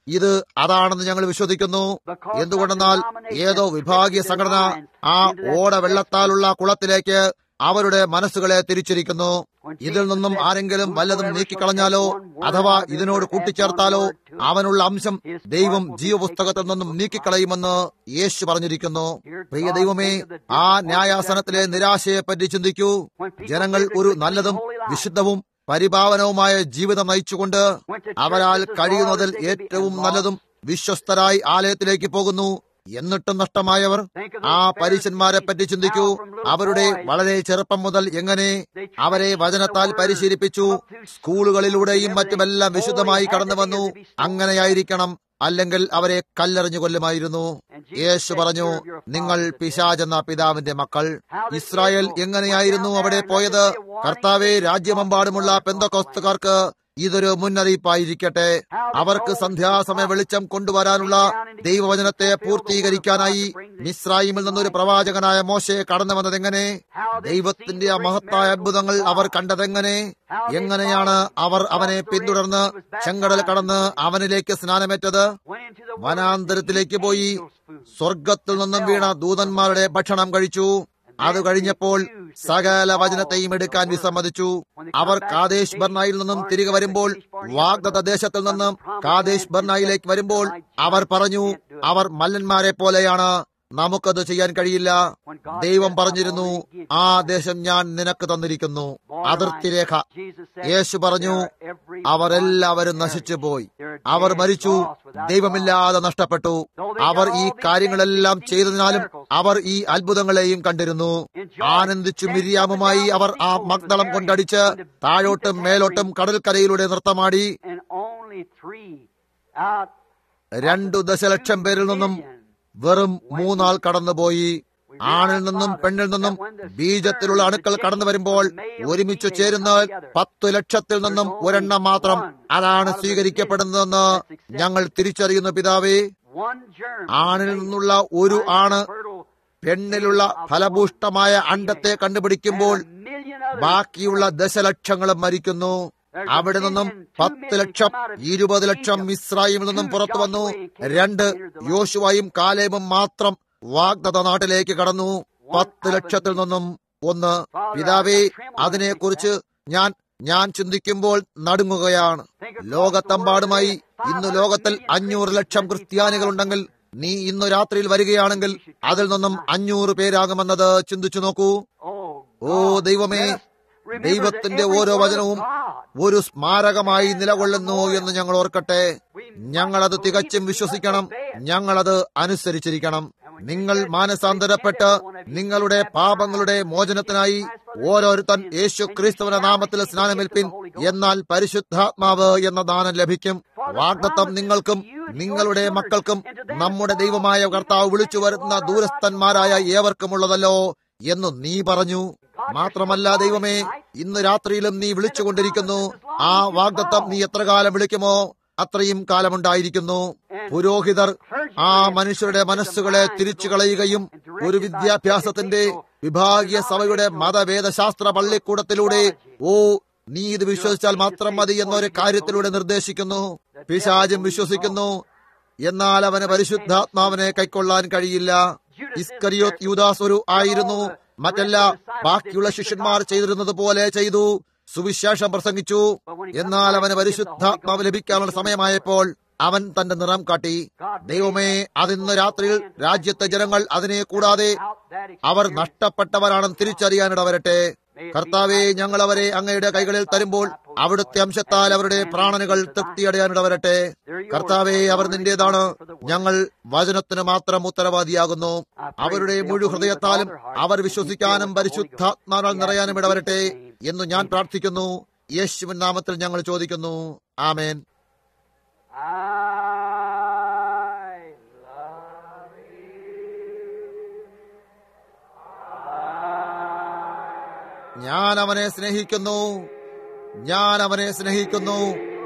ഇത് അതാണെന്ന് ഞങ്ങൾ വിശ്വസിക്കുന്നു എന്തുകൊണ്ടെന്നാൽ ഏതോ വിഭാഗീയ സംഘടന ആ ഓട വെള്ളത്താലുള്ള കുളത്തിലേക്ക് അവരുടെ മനസ്സുകളെ തിരിച്ചിരിക്കുന്നു ഇതിൽ നിന്നും ആരെങ്കിലും വല്ലതും നീക്കിക്കളഞ്ഞാലോ അഥവാ ഇതിനോട് കൂട്ടിച്ചേർത്താലോ അവനുള്ള അംശം ദൈവം ജീവപുസ്തകത്തിൽ നിന്നും നീക്കിക്കളയുമെന്ന് യേശു പറഞ്ഞിരിക്കുന്നു പ്രിയ ദൈവമേ ആ ന്യായാസനത്തിലെ നിരാശയെപ്പറ്റി ചിന്തിക്കൂ ജനങ്ങൾ ഒരു നല്ലതും വിശുദ്ധവും പരിഭാവനവുമായ ജീവിതം നയിച്ചുകൊണ്ട് അവരാൽ കഴിയുന്നതിൽ ഏറ്റവും നല്ലതും വിശ്വസ്തരായി ആലയത്തിലേക്ക് പോകുന്നു എന്നിട്ടും നഷ്ടമായവർ ആ പരീശന്മാരെ പറ്റി ചിന്തിക്കൂ അവരുടെ വളരെ ചെറുപ്പം മുതൽ എങ്ങനെ അവരെ വചനത്താൽ പരിശീലിപ്പിച്ചു സ്കൂളുകളിലൂടെയും മറ്റുമെല്ലാം വിശുദ്ധമായി കടന്നു വന്നു അങ്ങനെയായിരിക്കണം അല്ലെങ്കിൽ അവരെ കല്ലെറിഞ്ഞു കൊല്ലുമായിരുന്നു യേശു പറഞ്ഞു നിങ്ങൾ പിശാചെന്ന പിതാവിന്റെ മക്കൾ ഇസ്രായേൽ എങ്ങനെയായിരുന്നു അവിടെ പോയത് കർത്താവെ രാജ്യമെമ്പാടുമുള്ള പെന്തക്കോസ്തുകാർക്ക് ഇതൊരു മുന്നറിയിപ്പായിരിക്കട്ടെ അവർക്ക് സന്ധ്യാസമയ വെളിച്ചം കൊണ്ടുവരാനുള്ള ദൈവവചനത്തെ പൂർത്തീകരിക്കാനായി മിസ്രായിമിൽ നിന്നൊരു പ്രവാചകനായ മോശയെ കടന്നു വന്നതെങ്ങനെ ദൈവത്തിന്റെ ആ മഹത്തായ അത്ഭുതങ്ങൾ അവർ കണ്ടതെങ്ങനെ എങ്ങനെയാണ് അവർ അവനെ പിന്തുടർന്ന് ചെങ്കടൽ കടന്ന് അവനിലേക്ക് സ്നാനമേറ്റത് വനാന്തരത്തിലേക്ക് പോയി സ്വർഗത്തിൽ നിന്നും വീണ ദൂതന്മാരുടെ ഭക്ഷണം കഴിച്ചു അത് കഴിഞ്ഞപ്പോൾ സകല വചനത്തെയും എടുക്കാൻ വിസമ്മതിച്ചു അവർ കാദേശ് ബർണായിൽ നിന്നും തിരികെ വരുമ്പോൾ വാഗ്ദത്ത ദേശത്തിൽ നിന്നും കാദേശ് ബർണായിലേക്ക് വരുമ്പോൾ അവർ പറഞ്ഞു അവർ മല്ലന്മാരെ പോലെയാണ് നമുക്കത് ചെയ്യാൻ കഴിയില്ല ദൈവം പറഞ്ഞിരുന്നു ആ ദേശം ഞാൻ നിനക്ക് തന്നിരിക്കുന്നു അതിർത്തി രേഖ യേശു പറഞ്ഞു അവർ എല്ലാവരും നശിച്ചു പോയി അവർ മരിച്ചു ദൈവമില്ലാതെ നഷ്ടപ്പെട്ടു അവർ ഈ കാര്യങ്ങളെല്ലാം ചെയ്തതിനാലും അവർ ഈ അത്ഭുതങ്ങളെയും കണ്ടിരുന്നു ആനന്ദിച്ചു മിരിയാമുമായി അവർ ആ മഗ്ദളം കൊണ്ടടിച്ച് താഴോട്ടും മേലോട്ടും കടൽക്കരയിലൂടെ നൃത്തമാടി രണ്ടു ദശലക്ഷം പേരിൽ നിന്നും വെറും മൂന്നാൾ കടന്നുപോയി ആണിൽ നിന്നും പെണ്ണിൽ നിന്നും ബീജത്തിലുള്ള അണുക്കൾ കടന്നു വരുമ്പോൾ ഒരുമിച്ച് ചേരുന്ന പത്തു ലക്ഷത്തിൽ നിന്നും ഒരെണ്ണം മാത്രം അതാണ് സ്വീകരിക്കപ്പെടുന്നതെന്ന് ഞങ്ങൾ തിരിച്ചറിയുന്നു പിതാവേ ആണിൽ നിന്നുള്ള ഒരു ആണ് പെണ്ണിലുള്ള ഫലഭൂഷ്ടമായ അണ്ടത്തെ കണ്ടുപിടിക്കുമ്പോൾ ബാക്കിയുള്ള ദശലക്ഷങ്ങളും മരിക്കുന്നു അവിടെ നിന്നും പത്ത് ലക്ഷം ഇരുപത് ലക്ഷം ഇസ്രായേലിൽ നിന്നും പുറത്തു വന്നു രണ്ട് യോശുവായും കാലേബും മാത്രം വാഗ്ദത്ത നാട്ടിലേക്ക് കടന്നു പത്ത് ലക്ഷത്തിൽ നിന്നും ഒന്ന് പിതാവേ അതിനെക്കുറിച്ച് ഞാൻ ഞാൻ ചിന്തിക്കുമ്പോൾ നടുങ്ങുകയാണ് ലോകത്തെമ്പാടുമായി ഇന്ന് ലോകത്തിൽ അഞ്ഞൂറ് ലക്ഷം ക്രിസ്ത്യാനികളുണ്ടെങ്കിൽ നീ ഇന്ന് രാത്രിയിൽ വരികയാണെങ്കിൽ അതിൽ നിന്നും അഞ്ഞൂറ് പേരാകുമെന്നത് ചിന്തിച്ചു നോക്കൂ ഓ ദൈവമേ ദൈവത്തിന്റെ ഓരോ വചനവും ഒരു സ്മാരകമായി നിലകൊള്ളുന്നു എന്ന് ഞങ്ങൾ ഓർക്കട്ടെ ഞങ്ങളത് തികച്ചും വിശ്വസിക്കണം ഞങ്ങളത് അനുസരിച്ചിരിക്കണം നിങ്ങൾ മാനസാന്തരപ്പെട്ട് നിങ്ങളുടെ പാപങ്ങളുടെ മോചനത്തിനായി ഓരോരുത്തൻ യേശു ക്രിസ്തുവിന്റെ നാമത്തിൽ സ്നാനമേൽപ്പിൻ എന്നാൽ പരിശുദ്ധാത്മാവ് എന്ന ദാനം ലഭിക്കും വാഗ്ദത്തം നിങ്ങൾക്കും നിങ്ങളുടെ മക്കൾക്കും നമ്മുടെ ദൈവമായ കർത്താവ് വിളിച്ചു വരുന്ന ദൂരസ്ഥന്മാരായ ഏവർക്കുമുള്ളതല്ലോ എന്ന് നീ പറഞ്ഞു മാത്രമല്ല ദൈവമേ ഇന്ന് രാത്രിയിലും നീ വിളിച്ചുകൊണ്ടിരിക്കുന്നു ആ വാഗ്ദത്തം നീ എത്ര കാലം വിളിക്കുമോ അത്രയും കാലമുണ്ടായിരിക്കുന്നു പുരോഹിതർ ആ മനുഷ്യരുടെ മനസ്സുകളെ തിരിച്ചു കളയുകയും ഒരു വിദ്യാഭ്യാസത്തിന്റെ വിഭാഗീയ സഭയുടെ മതവേദശാസ്ത്ര പള്ളിക്കൂടത്തിലൂടെ ഓ നീ ഇത് വിശ്വസിച്ചാൽ മാത്രം മതി എന്നൊരു കാര്യത്തിലൂടെ നിർദ്ദേശിക്കുന്നു പിശാചും വിശ്വസിക്കുന്നു എന്നാൽ അവന് പരിശുദ്ധാത്മാവിനെ കൈക്കൊള്ളാൻ കഴിയില്ല ഇസ്കരിയോത്ത് യൂദാസ് ഒരു ആയിരുന്നു മറ്റല്ല ബാക്കിയുള്ള ശിഷ്യന്മാർ ചെയ്തിരുന്നത് പോലെ ചെയ്തു സുവിശേഷം പ്രസംഗിച്ചു എന്നാൽ അവന് പരിശുദ്ധാത്മാവ് ലഭിക്കാനുള്ള സമയമായപ്പോൾ അവൻ തന്റെ നിറം കാട്ടി ദൈവമേ അതിന്ന് രാത്രിയിൽ രാജ്യത്തെ ജനങ്ങൾ അതിനെ കൂടാതെ അവർ നഷ്ടപ്പെട്ടവരാണെന്ന് തിരിച്ചറിയാനിടവരട്ടെ കർത്താവെ ഞങ്ങൾ അവരെ അങ്ങയുടെ കൈകളിൽ തരുമ്പോൾ അവിടുത്തെ അംശത്താൽ അവരുടെ പ്രാണനുകൾ തൃപ്തിയടയാനിടവരട്ടെ കർത്താവെ അവർ നിന്റേതാണ് ഞങ്ങൾ വചനത്തിന് മാത്രം ഉത്തരവാദിയാകുന്നു അവരുടെ മുഴു ഹൃദയത്താലും അവർ വിശ്വസിക്കാനും പരിശുദ്ധാത്മാനാൽ നിറയാനും ഇടവരട്ടെ എന്ന് ഞാൻ പ്രാർത്ഥിക്കുന്നു യേശുവിൻ നാമത്തിൽ ഞങ്ങൾ ചോദിക്കുന്നു ആമേൻ I love you. ഞാൻ അവനെ സ്നേഹിക്കുന്നു ഞാൻ അവനെ സ്നേഹിക്കുന്നു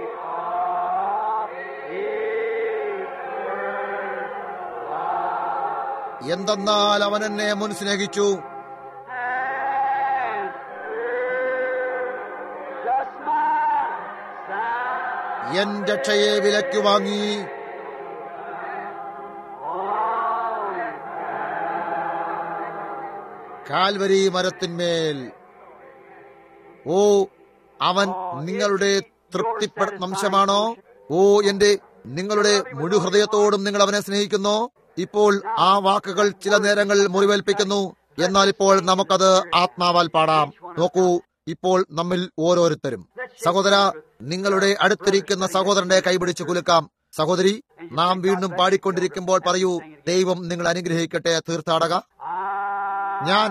എന്തെന്നാൽ അവൻ എന്നെ മുൻ സ്നേഹിച്ചു And just my എൻ രക്ഷയെ വിലയ്ക്ക് വാങ്ങി കാൽവരി മരത്തിന്മേൽ ഓ അവൻ നിങ്ങളുടെ തൃപ്തിപ്പെടുന്ന അംശമാണോ ഓ എന്റെ നിങ്ങളുടെ മുഴു ഹൃദയത്തോടും നിങ്ങൾ അവനെ സ്നേഹിക്കുന്നു ഇപ്പോൾ ആ വാക്കുകൾ ചില നേരങ്ങൾ മുറിവേൽപ്പിക്കുന്നു എന്നാൽ ഇപ്പോൾ നമുക്കത് ആത്മാവാൽ പാടാം നോക്കൂ ഇപ്പോൾ നമ്മിൽ ഓരോരുത്തരും സഹോദര നിങ്ങളുടെ അടുത്തിരിക്കുന്ന സഹോദരന്റെ കൈപിടിച്ച് കുലുക്കാം സഹോദരി നാം വീണ്ടും പാടിക്കൊണ്ടിരിക്കുമ്പോൾ പറയൂ ദൈവം നിങ്ങൾ അനുഗ്രഹിക്കട്ടെ തീർത്ഥാടക ഞാൻ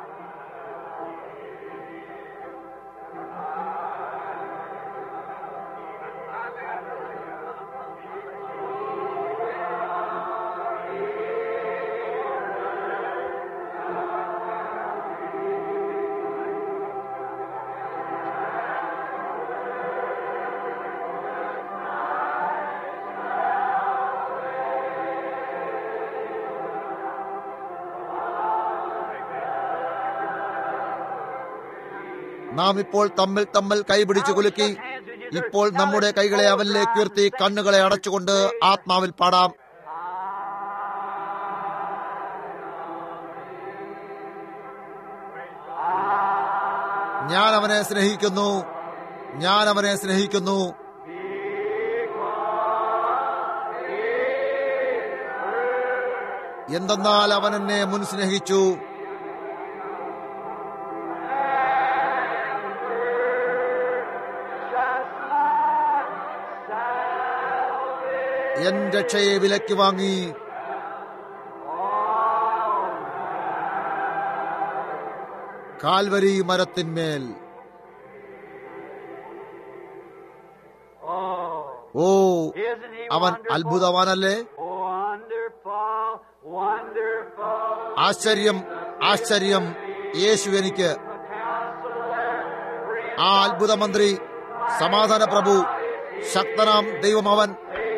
നാം ഇപ്പോൾ തമ്മിൽ തമ്മിൽ കൈപിടിച്ചു കുലുക്കി ഇപ്പോൾ നമ്മുടെ കൈകളെ അവനിലേക്ക് ഉയർത്തി കണ്ണുകളെ അടച്ചുകൊണ്ട് ആത്മാവിൽ പാടാം ഞാൻ അവനെ സ്നേഹിക്കുന്നു ഞാൻ അവനെ സ്നേഹിക്കുന്നു എന്തെന്നാൽ അവൻ എന്നെ മുൻ സ്നേഹിച്ചു എൻ രക്ഷയെ വിലയ്ക്ക് വാങ്ങി കാൽവരി മരത്തിന്മേൽ Oh, ഓ isn't he അവൻ wonderful? അത്ഭുതവാനല്ലേ Wonderful, wonderful. ആശ്ചര്യം ആശ്ചര്യം യേശു എനിക്ക് ആ അത്ഭുത മന്ത്രി സമാധാന പ്രഭു ശക്തനാം ദൈവം അവൻ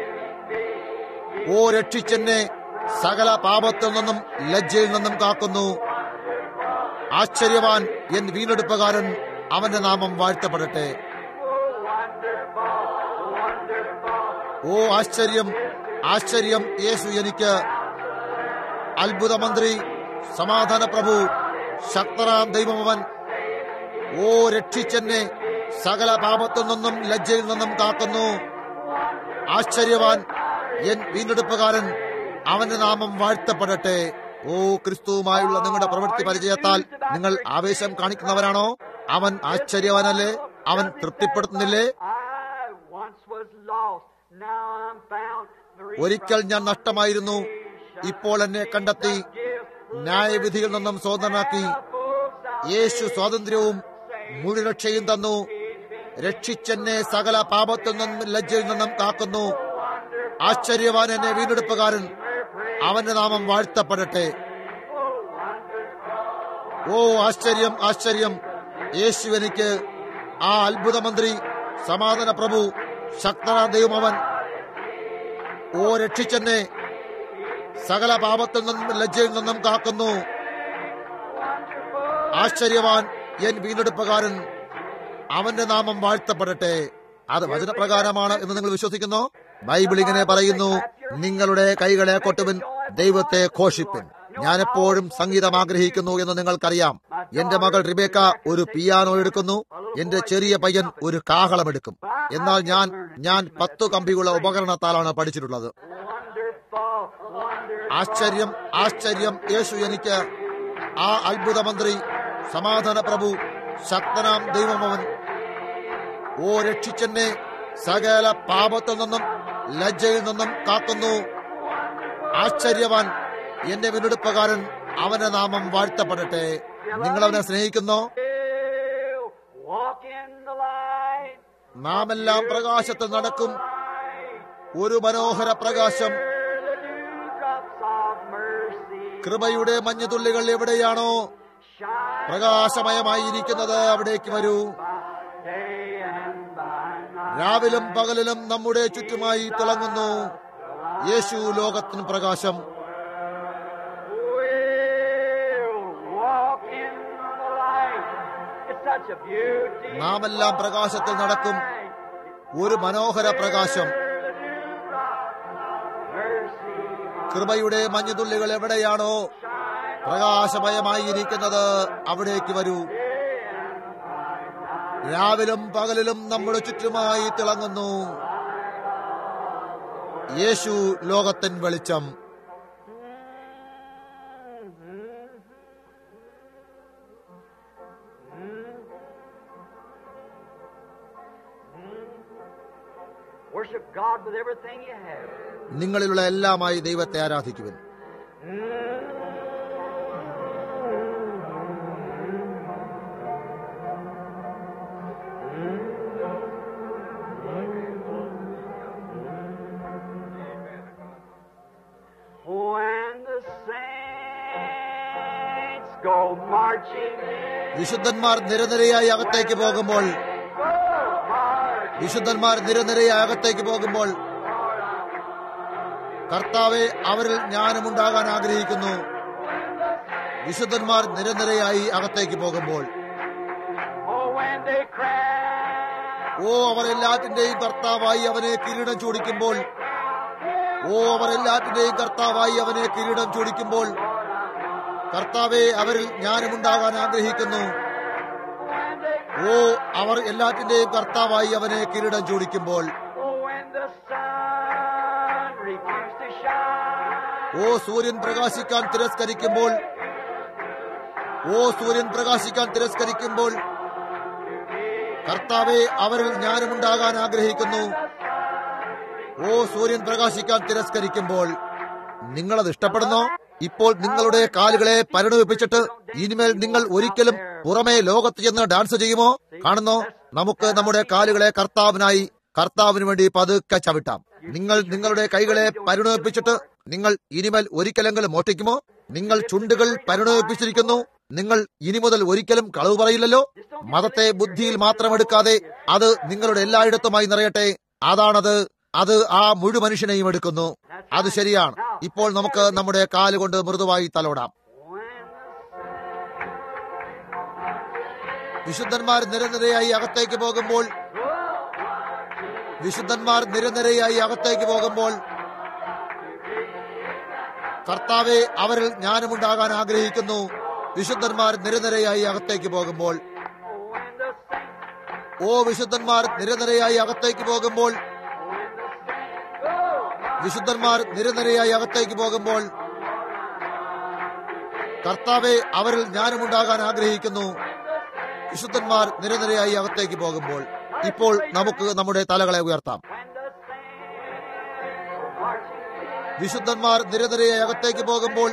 ഓ രക്ഷിച്ചെന്നെ സകല പാപത്തിൽ നിന്നും ലജ്ജയിൽ നിന്നും കാക്കുന്നു ആശ്ചര്യവാൻ എൻ വീണ്ടെടുപ്പുകാരൻ അവന്റെ നാമം വാഴ്ത്തപ്പെടട്ടെ ഓ ആശ്ചര്യം ആശ്ചര്യം യേശു എനിക്ക് അത്ഭുത മന്ത്രി സമാധാന പ്രഭു ശക്തനാം ദൈവമവൻ ഓ രക്ഷിച്ചെന്നെ സകല പാപത്തിൽ നിന്നും ലജ്ജയിൽ നിന്നും കാക്കുന്നു ആശ്ചര്യവാൻ എൻ വീണ്ടെടുപ്പുകാരൻ അവന്റെ നാമം വാഴ്ത്തപ്പെടട്ടെ ഓ ക്രിസ്തുവുമായുള്ള നിങ്ങളുടെ പ്രവൃത്തി പരിചയത്താൽ നിങ്ങൾ ആവേശം കാണിക്കുന്നവരാണോ അവൻ ആശ്ചര്യവാനല്ലേ അവൻ തൃപ്തിപ്പെടുത്തുന്നില്ലേ I once was lost, now I'm found. The ഒരിക്കൽ ഞാൻ നഷ്ടമായിരുന്നു ഇപ്പോൾ എന്നെ കണ്ടെത്തി ന്യായവിധിയിൽ നിന്നും സ്വതന്ത്രനാക്കി യേശു സ്വാതന്ത്ര്യവും മുഴുരക്ഷയും തന്നു രക്ഷിച്ചെന്നെ സകല പാപത്തിൽ നിന്നും ലജ്ജയിൽ നിന്നും കാക്കുന്നു ആശ്ചര്യവാൻ എന്നെ വീണ്ടെടുപ്പുകാരൻ അവന്റെ നാമം വാഴ്ത്തപ്പെടട്ടെ ഓ ആശ്ചര്യം ആശ്ചര്യം യേശു എനിക്ക് ആ അത്ഭുത മന്ത്രി സമാധാന പ്രഭു ശക്തനാ ദൈവം അവൻ ഓ രക്ഷിച്ചെന്നെ സകല പാപത്തിൽ നിന്നും ലജ്ജയിൽ നിന്നും കാക്കുന്നു ആശ്ചര്യവാൻ എൻ വീണ്ടെടുപ്പുകാരൻ അവന്റെ നാമം വാഴ്ത്തപ്പെടട്ടെ അത് വചനപ്രകാരമാണ് എന്ന് നിങ്ങൾ വിശ്വസിക്കുന്നു ബൈബിൾ ഇങ്ങനെ പറയുന്നു നിങ്ങളുടെ കൈകളെ കൊട്ടുവിൻ ദൈവത്തെ ഘോഷിപ്പിൻ ഞാൻ എപ്പോഴും സംഗീതം ആഗ്രഹിക്കുന്നു എന്ന് നിങ്ങൾക്കറിയാം എന്റെ മകൾ റിബേക്ക ഒരു പിയാനോ എടുക്കുന്നു എന്റെ ചെറിയ പയ്യൻ ഒരു കാഹളം എടുക്കും എന്നാൽ ഞാൻ ഞാൻ പത്തു കമ്പിയുള്ള ഉപകരണത്താലാണ് പഠിച്ചിട്ടുള്ളത് wonderful, wonderful. ആശ്ചര്യം ആശ്ചര്യം യേശു എനിക്ക് ആ അത്ഭുത മന്ത്രി സമാധാന പ്രഭു ശക്തനാം ദൈവമവൻ ഓ രക്ഷിച്ചെന്നെ സകല പാപത്തിൽ നിന്നും ലജ്ജയിൽ നിന്നും കാക്കുന്നു ആശ്ചര്യവാൻ എന്റെ വിനെടുപ്പുകാരൻ അവന്റെ നാമം വാഴ്ത്തപ്പെടട്ടെ നിങ്ങൾ അവനെ സ്നേഹിക്കുന്നോ Still walk in the light. നാം എല്ലാം പ്രകാശത്തിൽ നടക്കും ഒരു മനോഹര പ്രകാശം Where the dewdrops of mercy കൃപയുടെ മഞ്ഞുതുള്ളികൾ എവിടെയാണോ shine പ്രകാശമയമായിരിക്കുന്നത് അവിടേക്ക് വരൂ by day and by night. രാവിലും പകലിലും നമ്മുടെ ചുറ്റുമായി തിളങ്ങുന്നു യേശു ലോകത്തിന് പ്രകാശം We'll walk in the light. It's such a beauty. നാം എല്ലാം പ്രകാശത്തിൽ നടക്കും ഒരു മനോഹര പ്രകാശം Where the dewdrops of mercy കൃപയുടെ മഞ്ഞുതുള്ളികൾ എവിടെയാണോ പ്രകാശമയമായിരിക്കുന്നത് അവിടേക്ക് വരൂ രാവിലും പകലിലും നമ്മുടെ ചുറ്റുമായി തിളങ്ങുന്നു യേശു ലോകത്തിൻ വെളിച്ചം Worship God with everything you have. നിങ്ങളിലുള്ള എല്ലാമായി ദൈവത്തെ ആരാധിക്കുവിൻ When the saints go marching in, വിശുദ്ധന്മാർ നിരനിരയായി അകത്തേക്ക് പോകുമ്പോൾ വിശുദ്ധന്മാർ നിരനിരയായി അകത്തേക്ക് പോകുമ്പോൾ കർത്താവെ അവരിൽ ജ്ഞാനമുണ്ടാകാൻ ആഗ്രഹിക്കുന്നു വിശുദ്ധന്മാർ നിരനിരയായി അകത്തേക്ക് പോകുമ്പോൾ oh, when they cry, ഓ അവർ എല്ലാറ്റിന്റെയും കർത്താവായി അവനെ കിരീടം ചൂടിക്കുമ്പോൾ ഓ അവർ എല്ലാറ്റിന്റെയും കർത്താവായി അവനെ കിരീടം ചൂടിക്കുമ്പോൾ കർത്താവെ അവരിൽ ജ്ഞാനമുണ്ടാകാൻ ആഗ്രഹിക്കുന്നു ഓ അവർ എല്ലാറ്റിന്റെയും കർത്താവായി അവനെ കിരീടം ചൂടിക്കുമ്പോൾ oh, when the sun refused to shine, ഓ സൂര്യൻ പ്രകാശിക്കാൻ തിരസ്കരിക്കുമ്പോൾ ഓ സൂര്യൻ പ്രകാശിക്കാൻ തിരസ്കരിക്കുമ്പോൾ കർത്താവെ അവരിൽ ജ്ഞാനമുണ്ടാകാൻ ആഗ്രഹിക്കുന്നു ഓ സൂര്യൻ പ്രകാശിക്കാൻ തിരസ്കരിക്കുമ്പോൾ നിങ്ങളത് ഇഷ്ടപ്പെടുന്നോ ഇപ്പോൾ നിങ്ങളുടെ കാലുകളെ പരിണമിപ്പിച്ചിട്ട് ഇനിമേൽ നിങ്ങൾ ഒരിക്കലും പുറമേ ലോകത്ത് ചെന്ന് ഡാൻസ് ചെയ്യുമോ കാണുന്നോ നമുക്ക് നമ്മുടെ കാലുകളെ കർത്താവിനായി കർത്താവിന് വേണ്ടി പതുക്കെ ചവിട്ടാം നിങ്ങൾ നിങ്ങളുടെ കൈകളെ പരിണമിപ്പിച്ചിട്ട് നിങ്ങൾ ഇനിമേൽ ഒരിക്കലെങ്കിലും മോഷ്ടിക്കുമോ നിങ്ങൾ ചുണ്ടുകൾ പരിണമിപ്പിച്ചിരിക്കുന്നു നിങ്ങൾ ഇനി മുതൽ ഒരിക്കലും കളവ് പറയില്ലല്ലോ മതത്തെ ബുദ്ധിയിൽ മാത്രം എടുക്കാതെ അത് നിങ്ങളുടെ എല്ലായിടത്തുമായി നിറയട്ടെ അതാണത് അത് ആ മുഴു മനുഷ്യനെയും എടുക്കുന്നു അത് ശരിയാണ് ഇപ്പോൾ നമുക്ക് നമ്മുടെ കാലുകൊണ്ട് മൃദുവായി തലോടാം വിശുദ്ധന്മാർ നിരനിരയായി അകത്തേക്ക് പോകുമ്പോൾ വിശുദ്ധന്മാർ നിരനിരയായി അകത്തേക്ക് പോകുമ്പോൾ കർത്താവെ അവരിൽ ജ്ഞാനമുണ്ടാകാൻ ആഗ്രഹിക്കുന്നു വിശുദ്ധന്മാർ നിരനിരയായി അകത്തേക്ക് പോകുമ്പോൾ ഓ വിശുദ്ധന്മാർ നിരനിരയായി അകത്തേക്ക് പോകുമ്പോൾ വിശുദ്ധന്മാർ നിരനിരയായി അകത്തേക്ക് പോകുമ്പോൾ കർത്താവെ അവരിൽ ജ്ഞാനമുണ്ടാകാൻ ആഗ്രഹിക്കുന്നു വിശുദ്ധന്മാർ നിരനിരയായി അകത്തേക്ക് പോകുമ്പോൾ ഇപ്പോൾ നമുക്ക് നമ്മുടെ തലകളെ ഉയർത്താം വിശുദ്ധന്മാർ നിരനിരയായി അകത്തേക്ക് പോകുമ്പോൾ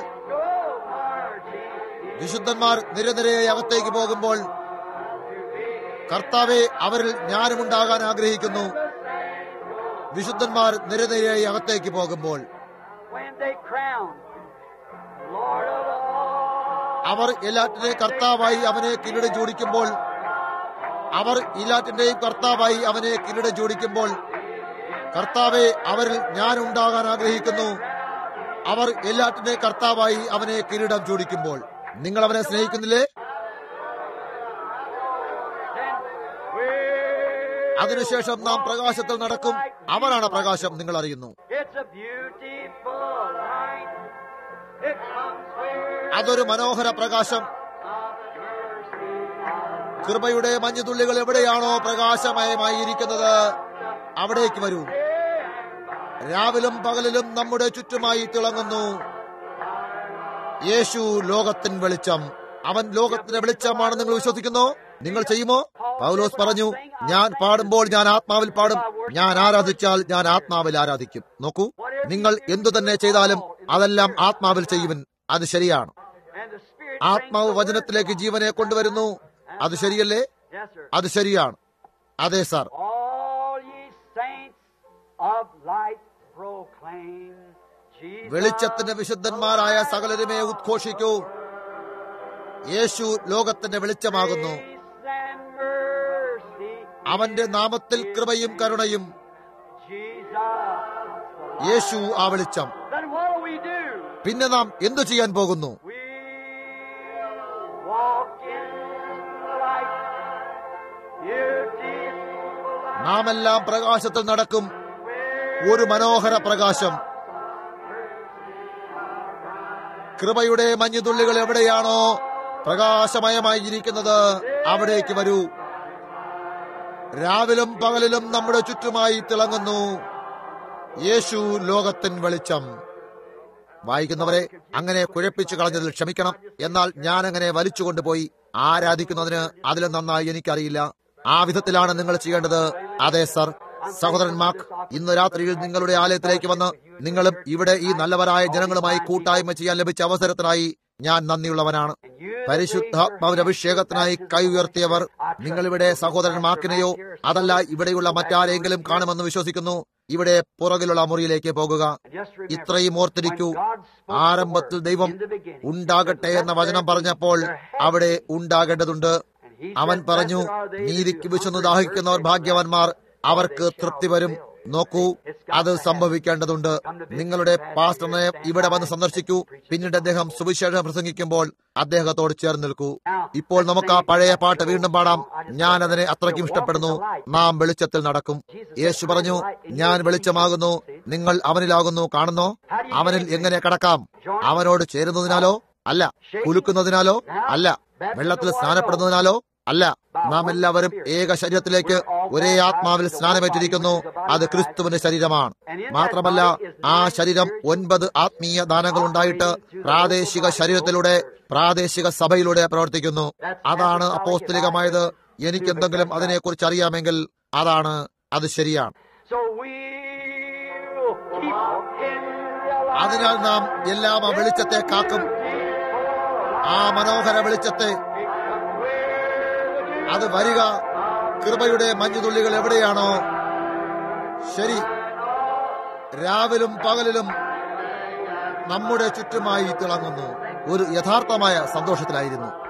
വിശുദ്ധന്മാർ നിരനിരയായി അകത്തേക്ക് പോകുമ്പോൾ കർത്താവെ അവരിൽ ജ്ഞാനമുണ്ടാകാൻ ആഗ്രഹിക്കുന്നു വിശുദ്ധന്മാർ നിരനിരയായി അകത്തേക്ക് പോകുമ്പോൾ when they crown Lord of all. അവർ എല്ലാറ്റിന്റെയും കർത്താവായി അവനെ കിരീടം ചൂടിക്കുമ്പോൾ അവർ എല്ലാറ്റിന്റെയും കർത്താവായി അവനെ കിരീടം ചൂടിക്കുമ്പോൾ കർത്താവെ അവരിൽ ഞാൻ ഉണ്ടാകാൻ ആഗ്രഹിക്കുന്നു അവർ എല്ലാറ്റിന്റെയും കർത്താവായി അവനെ കിരീടം ചൂടിക്കുമ്പോൾ നിങ്ങൾ അവനെ സ്നേഹിക്കുന്നില്ലേ We're- അതിനുശേഷം നാം പ്രകാശത്തിൽ നടക്കും അവനാണ് പ്രകാശം നിങ്ങൾ അറിയുന്നു It's a beautiful light. It comes where അതൊരു മനോഹര പ്രകാശം കൃപയുടെ മഞ്ഞുതുള്ളികൾ എവിടെയാണോ പ്രകാശമയമായിരിക്കുന്നത് അവിടേക്ക് വരൂ രാവിലും പകലിലും നമ്മുടെ ചുറ്റുമായി തിളങ്ങുന്നു യേശു ലോകത്തിൻ വെളിച്ചം അവൻ ലോകത്തിന്റെ വെളിച്ചമാണ് നിങ്ങൾ വിശ്വസിക്കുന്നു നിങ്ങൾ ചെയ്യുമോ പൗലോസ് പറഞ്ഞു ഞാൻ പാടുമ്പോൾ ഞാൻ ആത്മാവിൽ പാടും ഞാൻ ആരാധിച്ചാൽ ഞാൻ ആത്മാവിൽ ആരാധിക്കും നോക്കൂ നിങ്ങൾ എന്തു തന്നെ ചെയ്താലും അതെല്ലാം ആത്മാവിൽ ചെയ്യുവൻ അത് ശരിയാണ് and the Spirit ആത്മാവ് വചനത്തിലേക്ക് ജീവനെ കൊണ്ടുവരുന്നു അത് ശരിയല്ലേ Yes, sir. അത് ശരിയാണ് അതെ sir All ye saints of light proclaim Jesus. വെളിച്ചത്തിന്റെ വിശുദ്ധന്മാരായ സകലരുമേ ഉദ്ഘോഷിക്കൂ യേശു ലോകത്തിന്റെ വെളിച്ചമാകുന്നു Grace and mercy. അവന്റെ നാമത്തിൽ കൃപയും കരുണയും Jesus. യേശു ആ വെളിച്ചം Then what do we do? പിന്നെ നാം എന്തു ചെയ്യാൻ പോകുന്നു We walk in light. Beautiful light. നാം എല്ലാം പ്രകാശത്തിൽ നടക്കും ഒരു മനോഹര പ്രകാശം കൃപയുടെ മഞ്ഞുതുള്ളികൾ എവിടെയാണോ പ്രകാശമയമായി ഇരിക്കുന്നത് അവിടേക്ക് വരൂ രാവിലും പകലിലും നമ്മുടെ ചുറ്റുമായി തിളങ്ങുന്നു യേശു ലോകത്തിൻ വെളിച്ചം വായിക്കുന്നവരെ അങ്ങനെ കുഴപ്പിച്ചു കളഞ്ഞതിൽ ക്ഷമിക്കണം എന്നാൽ ഞാൻ അങ്ങനെ വലിച്ചുകൊണ്ടുപോയി ആരാധിക്കുന്നതിന് അതിലും നന്നായി എനിക്കറിയില്ല ആ വിധത്തിലാണ് നിങ്ങൾ ചെയ്യേണ്ടത് അതെ സർ സഹോദരൻ മാർക്ക് ഇന്ന് രാത്രിയിൽ നിങ്ങളുടെ ആലയത്തിലേക്ക് വന്ന് നിങ്ങളും ഇവിടെ ഈ നല്ലവരായ ജനങ്ങളുമായി കൂട്ടായ്മ ചെയ്യാൻ ലഭിച്ച അവസരത്തിനായി ഞാൻ നന്ദിയുള്ളവനാണ് പരിശുദ്ധാത്മാവിന്റെ അഭിഷേകത്തിനായി കൈ ഉയർത്തിയവർ നിങ്ങളിവിടെ സഹോദരൻ മാർക്കിനെയോ അതല്ല ഇവിടെയുള്ള മറ്റാരെങ്കിലും കാണുമെന്ന് വിശ്വസിക്കുന്നു ഇവിടെ പുറകിലുള്ള മുറിയിലേക്ക് പോകുക ഇത്രയും ഓർത്തിരിക്കൂ ആരംഭത്തിൽ ദൈവം ഉണ്ടാകട്ടെ എന്ന വചനം പറഞ്ഞപ്പോൾ അവിടെ ഉണ്ടാകേണ്ടതുണ്ട് അവൻ പറഞ്ഞു നീതിക്ക് വിശന്നു ദാഹിക്കുന്നവർ ഭാഗ്യവാന്മാർ അവർക്ക് തൃപ്തി വരും നോക്കൂ അത് സംഭവിക്കേണ്ടതുണ്ട് നിങ്ങളുടെ പാസ്റ്ററിനെ ഇവിടെ വന്ന് സന്ദർശിക്കൂ പിന്നീട് അദ്ദേഹം സുവിശേഷം പ്രസംഗിക്കുമ്പോൾ അദ്ദേഹത്തോട് ചേർന്ന് നിൽക്കൂ ഇപ്പോൾ നമുക്ക് ആ പഴയ പാട്ട് വീണ്ടും പാടാം ഞാൻ അതിനെ അത്രയ്ക്കും ഇഷ്ടപ്പെടുന്നു നാം വെളിച്ചത്തിൽ നടക്കും യേശു പറഞ്ഞു ഞാൻ വെളിച്ചമാകുന്നു നിങ്ങൾ അവനിലാകുന്നു കാണുന്നോ അവനിൽ എങ്ങനെ കടക്കാം അവനോട് ചേരുന്നതിനാലോ അല്ല കുലുക്കുന്നതിനാലോ അല്ല വെള്ളത്തിൽ സ്നാനപ്പെടുന്നതിനാലോ അല്ല നാം എല്ലാവരും ഏക ശരീരത്തിലേക്ക് ഒരേ ആത്മാവിൽ സ്നാനമേറ്റിരിക്കുന്നു അത് ക്രിസ്തുവിന്റെ ശരീരമാണ് മാത്രമല്ല ആ ശരീരം ഒൻപത് ആത്മീയ ദാനങ്ങൾ ഉണ്ടായിട്ട് പ്രാദേശിക ശരീരത്തിലൂടെ പ്രാദേശിക സഭയിലൂടെ പ്രവർത്തിക്കുന്നു അതാണ് അപ്പോസ്തലികമായത് എനിക്കെന്തെങ്കിലും അതിനെക്കുറിച്ച് അറിയാമെങ്കിൽ അതാണ് അത് ശരിയാണ് So we'll keep in the light. അതിനാൽ നാം എല്ലാം ആ വെളിച്ചത്തെ കാക്കും ആ മനോഹര വെളിച്ചത്തെ അത് വരിക കൃപയുടെ മഞ്ഞുതുള്ളികൾ എവിടെയാണോ ശരി രാവിലും പകലിലും നമ്മുടെ ചുറ്റുമായി തിളങ്ങുന്നു ഒരു യഥാർത്ഥമായ സന്തോഷത്തിലായിരുന്നു